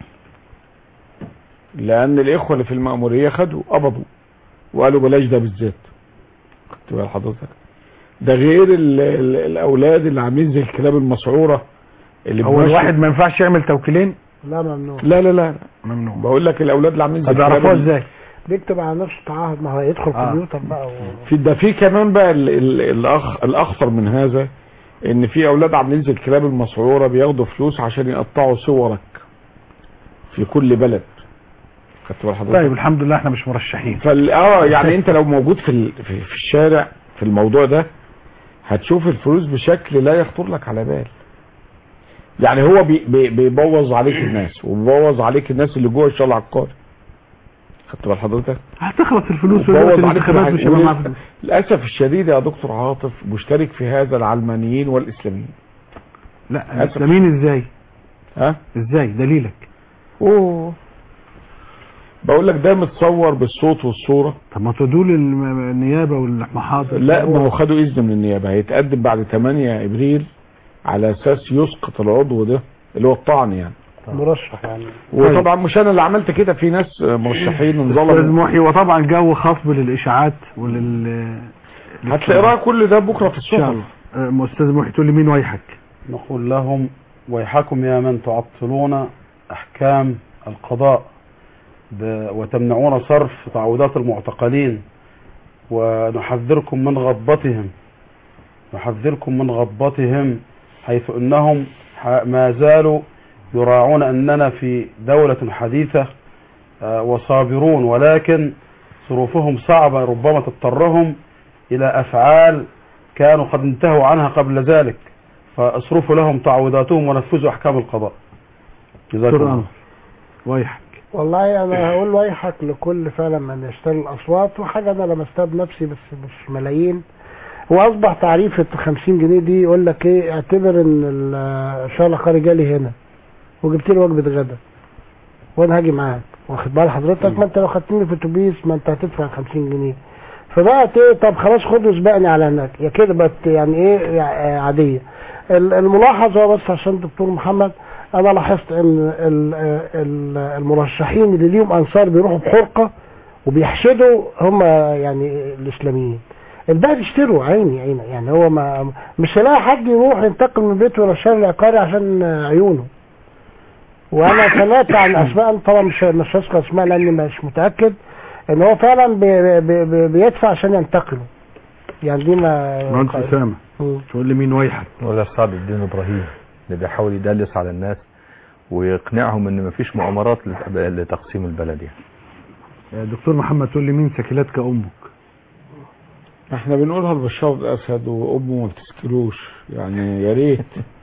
لان الاخوه اللي في المأمورية خدوا قبضوا وقالوا بلاش ده بالذات خدت بال حضرتك ده غير ال ال الاولاد اللي عاملين زي الكلاب المسعوره اللي هو بمشوا- الواحد ما ينفعش يعمل توكيلين لا ممنوع لا لا لا ممنوع بقول لك الاولاد اللي عاملين زي طب يعرفوها الكلاب ازاي بيكتب على نفسه تعهد ما هو يدخل آه. كمبيوتر بقى و... في ده في كمان بقى ال ال الأخ الاخطر من هذا ان في اولاد عاملين زي الكلاب المسعوره بياخدوا فلوس عشان يقطعوا صورك في كل بلد خدت بال حضرتك طيب الحمد لله احنا مش مرشحين فال اه يعني انت لو موجود في ال... في, في الشارع في الموضوع ده هتشوف الفلوس بشكل لا يخطر لك على بال يعني هو بي... بي... بيبوظ عليك الناس وبيبوظ عليك الناس اللي جوه الشارع العقاري خدت بال حضرتك هتخلص الفلوس بوظ ودلوقتي عليك الانتخابات الحاجة. مش هيبقى معاها ولل- فلوس للاسف الشديد يا دكتور عاطف مشترك في هذا العلمانيين والاسلاميين لا للأسف. الاسلاميين ازاي ها ازاي دليلك اوه بقول لك ده متصور بالصوت والصوره طب ما تدول الم- النيابه والمحاضر لا ما هو خدوا اذن من النيابه هيتقدم بعد 8 ابريل على اساس يسقط العضو ده اللي هو الطعن يعني مرشح يعني وطبعا مش انا اللي عملت كده في ناس مرشحين استاذ انظلموا محي وطبعا جو خصب للاشاعات ولل هتلاقيها كل ده بكره في ان شاء الصحف الله آه، استاذ محي تقول لي مين ويحك نقول لهم ويحكم يا من تعطلون أحكام القضاء ب- وتمنعون صرف تعويضات المعتقلين ونحذركم من غضبتهم نحذركم من غضبتهم حيث أنهم ح- ما زالوا يراعون أننا في دولة حديثة آه، وصابرون ولكن ظروفهم صعبة ربما تضطرهم إلى أفعال كانوا قد انتهوا عنها قبل ذلك فاصرفوا لهم تعويضاتهم ونفذوا احكام القضاء جزاكم دكتور الله أنور ويحك والله انا هقول ويحك لكل فعلا من يشتري الاصوات وحاجه انا لمستها بنفسي بس مش ملايين واصبح تعريف ال 50 جنيه دي يقول لك ايه اعتبر ان ال- الشهر العقاري جالي هنا وجبت لي وجبه غدا وانا هاجي معاك واخد بال حضرتك ما انت لو خدتني في اتوبيس ما انت هتدفع 50 جنيه فبقت ايه طب خلاص خد وسبقني على هناك يا كده بقت يعني ايه يع- عاديه ال- الملاحظ هو بس عشان دكتور محمد انا لاحظت ان ال- ال- المرشحين اللي ليهم انصار بيروحوا بحرقه وبيحشدوا هم يعني الاسلاميين الباقي بيشتروا عيني عيني يعني هو ما مش هلاقي حد يروح ينتقل من بيته الى الشارع العقاري عشان عيونه وانا سمعت عن اسماء طبعا مش مش هذكر اسماء لاني مش متاكد ان هو فعلا بي بي بي بيدفع عشان ينتقلوا يعني دي ما مهندس اسامه تقول لي مين ويحك ولا سعد الدين ابراهيم اللي بيحاول يدلس على الناس ويقنعهم ان مفيش مؤامرات لت- لتقسيم البلد يعني آه، دكتور محمد تقول لي مين سكيلات كأمك احنا بنقولها لبشار الاسد وامه ما بتسكلوش يعني يا ريت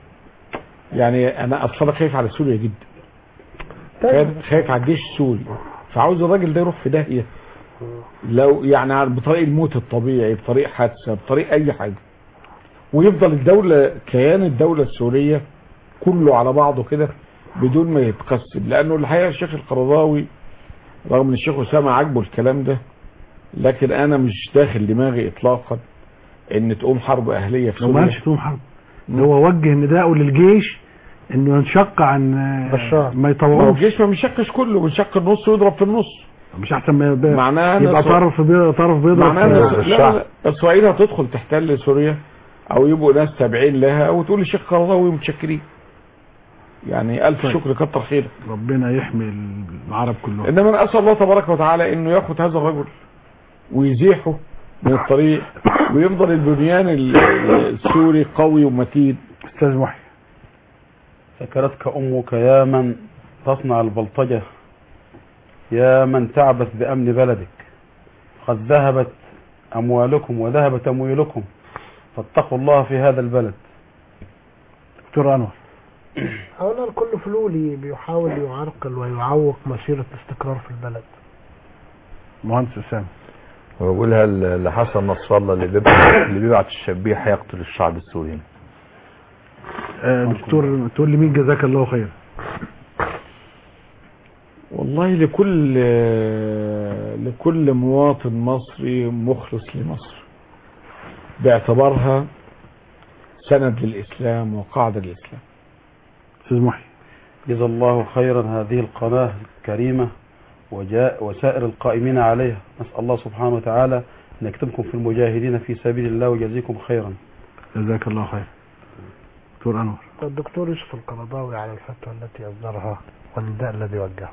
يعني انا اصلا خايف على سوريا جدا خايف, خايف على الجيش السوري فعاوز الراجل ده يروح في داهيه لو يعني بطريق الموت الطبيعي بطريق حادثه بطريق اي حاجه ويفضل الدولة كيان الدولة السورية كله على بعضه كده بدون ما يتقسم لانه الحقيقة الشيخ القرضاوي رغم ان الشيخ اسامة عاجبه الكلام ده لكن انا مش داخل دماغي اطلاقا ان تقوم حرب اهلية في لو ما سوريا قالش تقوم حرب ده هو وجه نداءه للجيش انه ينشق عن بشار ما ما هو يطوعوش الجيش ما بيشكش كله بيشق النص ويضرب في النص مش احسن ما يبقى, معناها إن يبقى إسرائيل- طرف بيضرب طرف بيضرب معناها في إن لا لا اسرائيل هتدخل تحتل سوريا او يبقوا ناس تابعين لها وتقول الشيخ قرضاوي متشكرين يعني الف طيب. شكر كتر خيرك ربنا يحمي العرب كلهم انما انا اسال الله تبارك وتعالى انه ياخد هذا الرجل ويزيحه من الطريق ويفضل البنيان ال- السوري قوي ومتين استاذ محي سكرتك أمك يا من تصنع البلطجة يا من تعبث بأمن بلدك قد ذهبت أموالكم وذهبت أموالكم فاتقوا الله في هذا البلد دكتور أنور هؤلاء الكل فلولي بيحاول يعرقل ويعوق مسيرة الاستقرار في البلد مهندس اسامه وبقولها ل- لحسن نصر الله اللي بيبعت اللي بيبعت الشبيح يقتل الشعب السوري آه، دكتور تقول لي مين جزاك الله خير والله لكل لكل مواطن مصري مخلص لمصر باعتبارها سند للإسلام وقاعدة للإسلام استاذ محي جزا الله خيرا هذه القناة الكريمة وجاء وسائر القائمين عليها نسأل الله سبحانه وتعالى أن يكتبكم في المجاهدين في سبيل الله ويجزيكم خيرا جزاك الله خير دكتور انور الدكتور يوسف القرضاوي على الفتوى التي أصدرها والنداء الذي وجهه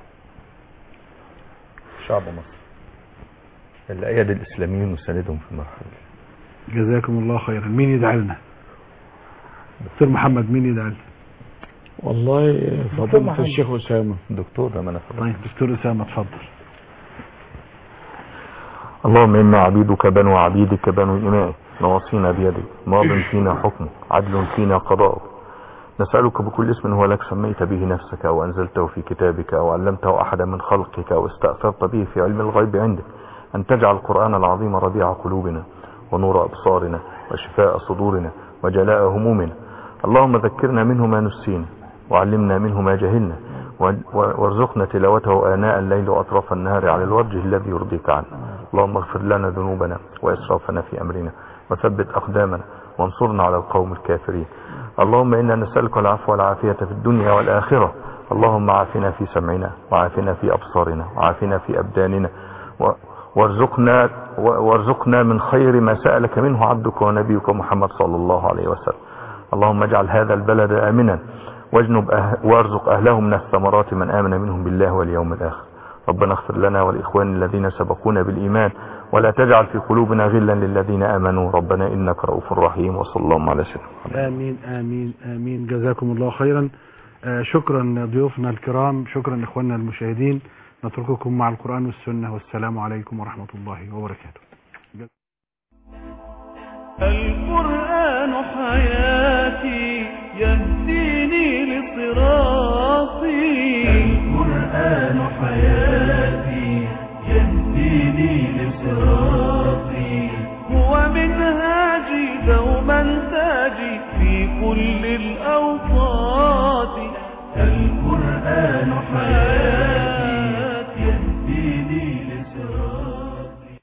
شعب مصر اللي أيد الإسلاميين وساندهم في المرحلة دي. جزاكم الله خيرا مين يدعي لنا دكتور محمد مين يدعي لنا والله فضيلة الشيخ أسامة دكتور لما أنا طيب دكتور اسامه اتفضل اللهم إنا عبيدك بنو عبيدك بنو إمائك نواصينا بيدك ماض فينا حكمك عدل فينا قضاؤك نسألك بكل اسم هو لك سميت به نفسك أو أنزلته في كتابك أو علمته أحدا من خلقك أو استأثرت به في علم الغيب عندك أن تجعل القرآن العظيم ربيع قلوبنا ونور أبصارنا وشفاء صدورنا وجلاء همومنا اللهم ذكرنا منه ما نسينا وعلمنا منه ما جهلنا وارزقنا تلاوته آناء الليل وأطراف النهار على الوجه الذي يرضيك عنه اللهم اغفر لنا ذنوبنا وإسرافنا في أمرنا وثبت أقدامنا وانصرنا على القوم الكافرين اللهم إنا نسألك العفو والعافية في الدنيا والآخرة اللهم عافنا في سمعنا وعافنا في أبصارنا وعافنا في أبداننا و... وارزقنا وارزقنا من خير ما سألك منه عبدك ونبيك محمد صلى الله عليه وسلم اللهم اجعل هذا البلد آمنا واجنب أه وارزق أهله من الثمرات من آمن منهم بالله واليوم الآخر ربنا اغفر لنا والإخوان الذين سبقونا بالإيمان ولا تجعل في قلوبنا غلا للذين آمنوا ربنا إنك رؤوف رحيم وصلى الله على سيدنا امين امين امين جزاكم الله خيرا آه شكرا ضيوفنا الكرام شكرا اخواننا المشاهدين نترككم مع القرآن والسنة والسلام عليكم ورحمة الله وبركاته القرآن حياتي يهديني لصراطي القرآن حياتي يهديني لصراطي هو منهاجي دوما تاجي في كل الأوقات القرآن حياتي يهديني لصراطي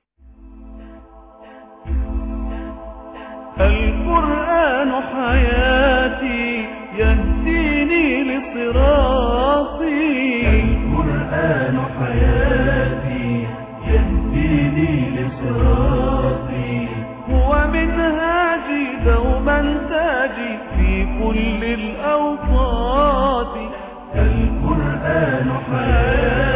القرآن حياتي يهديني لصراطي القرآن حياتي يهديني لصراطي هو منهاجي دوما تاجي في كل الأوقات القرآن حياتي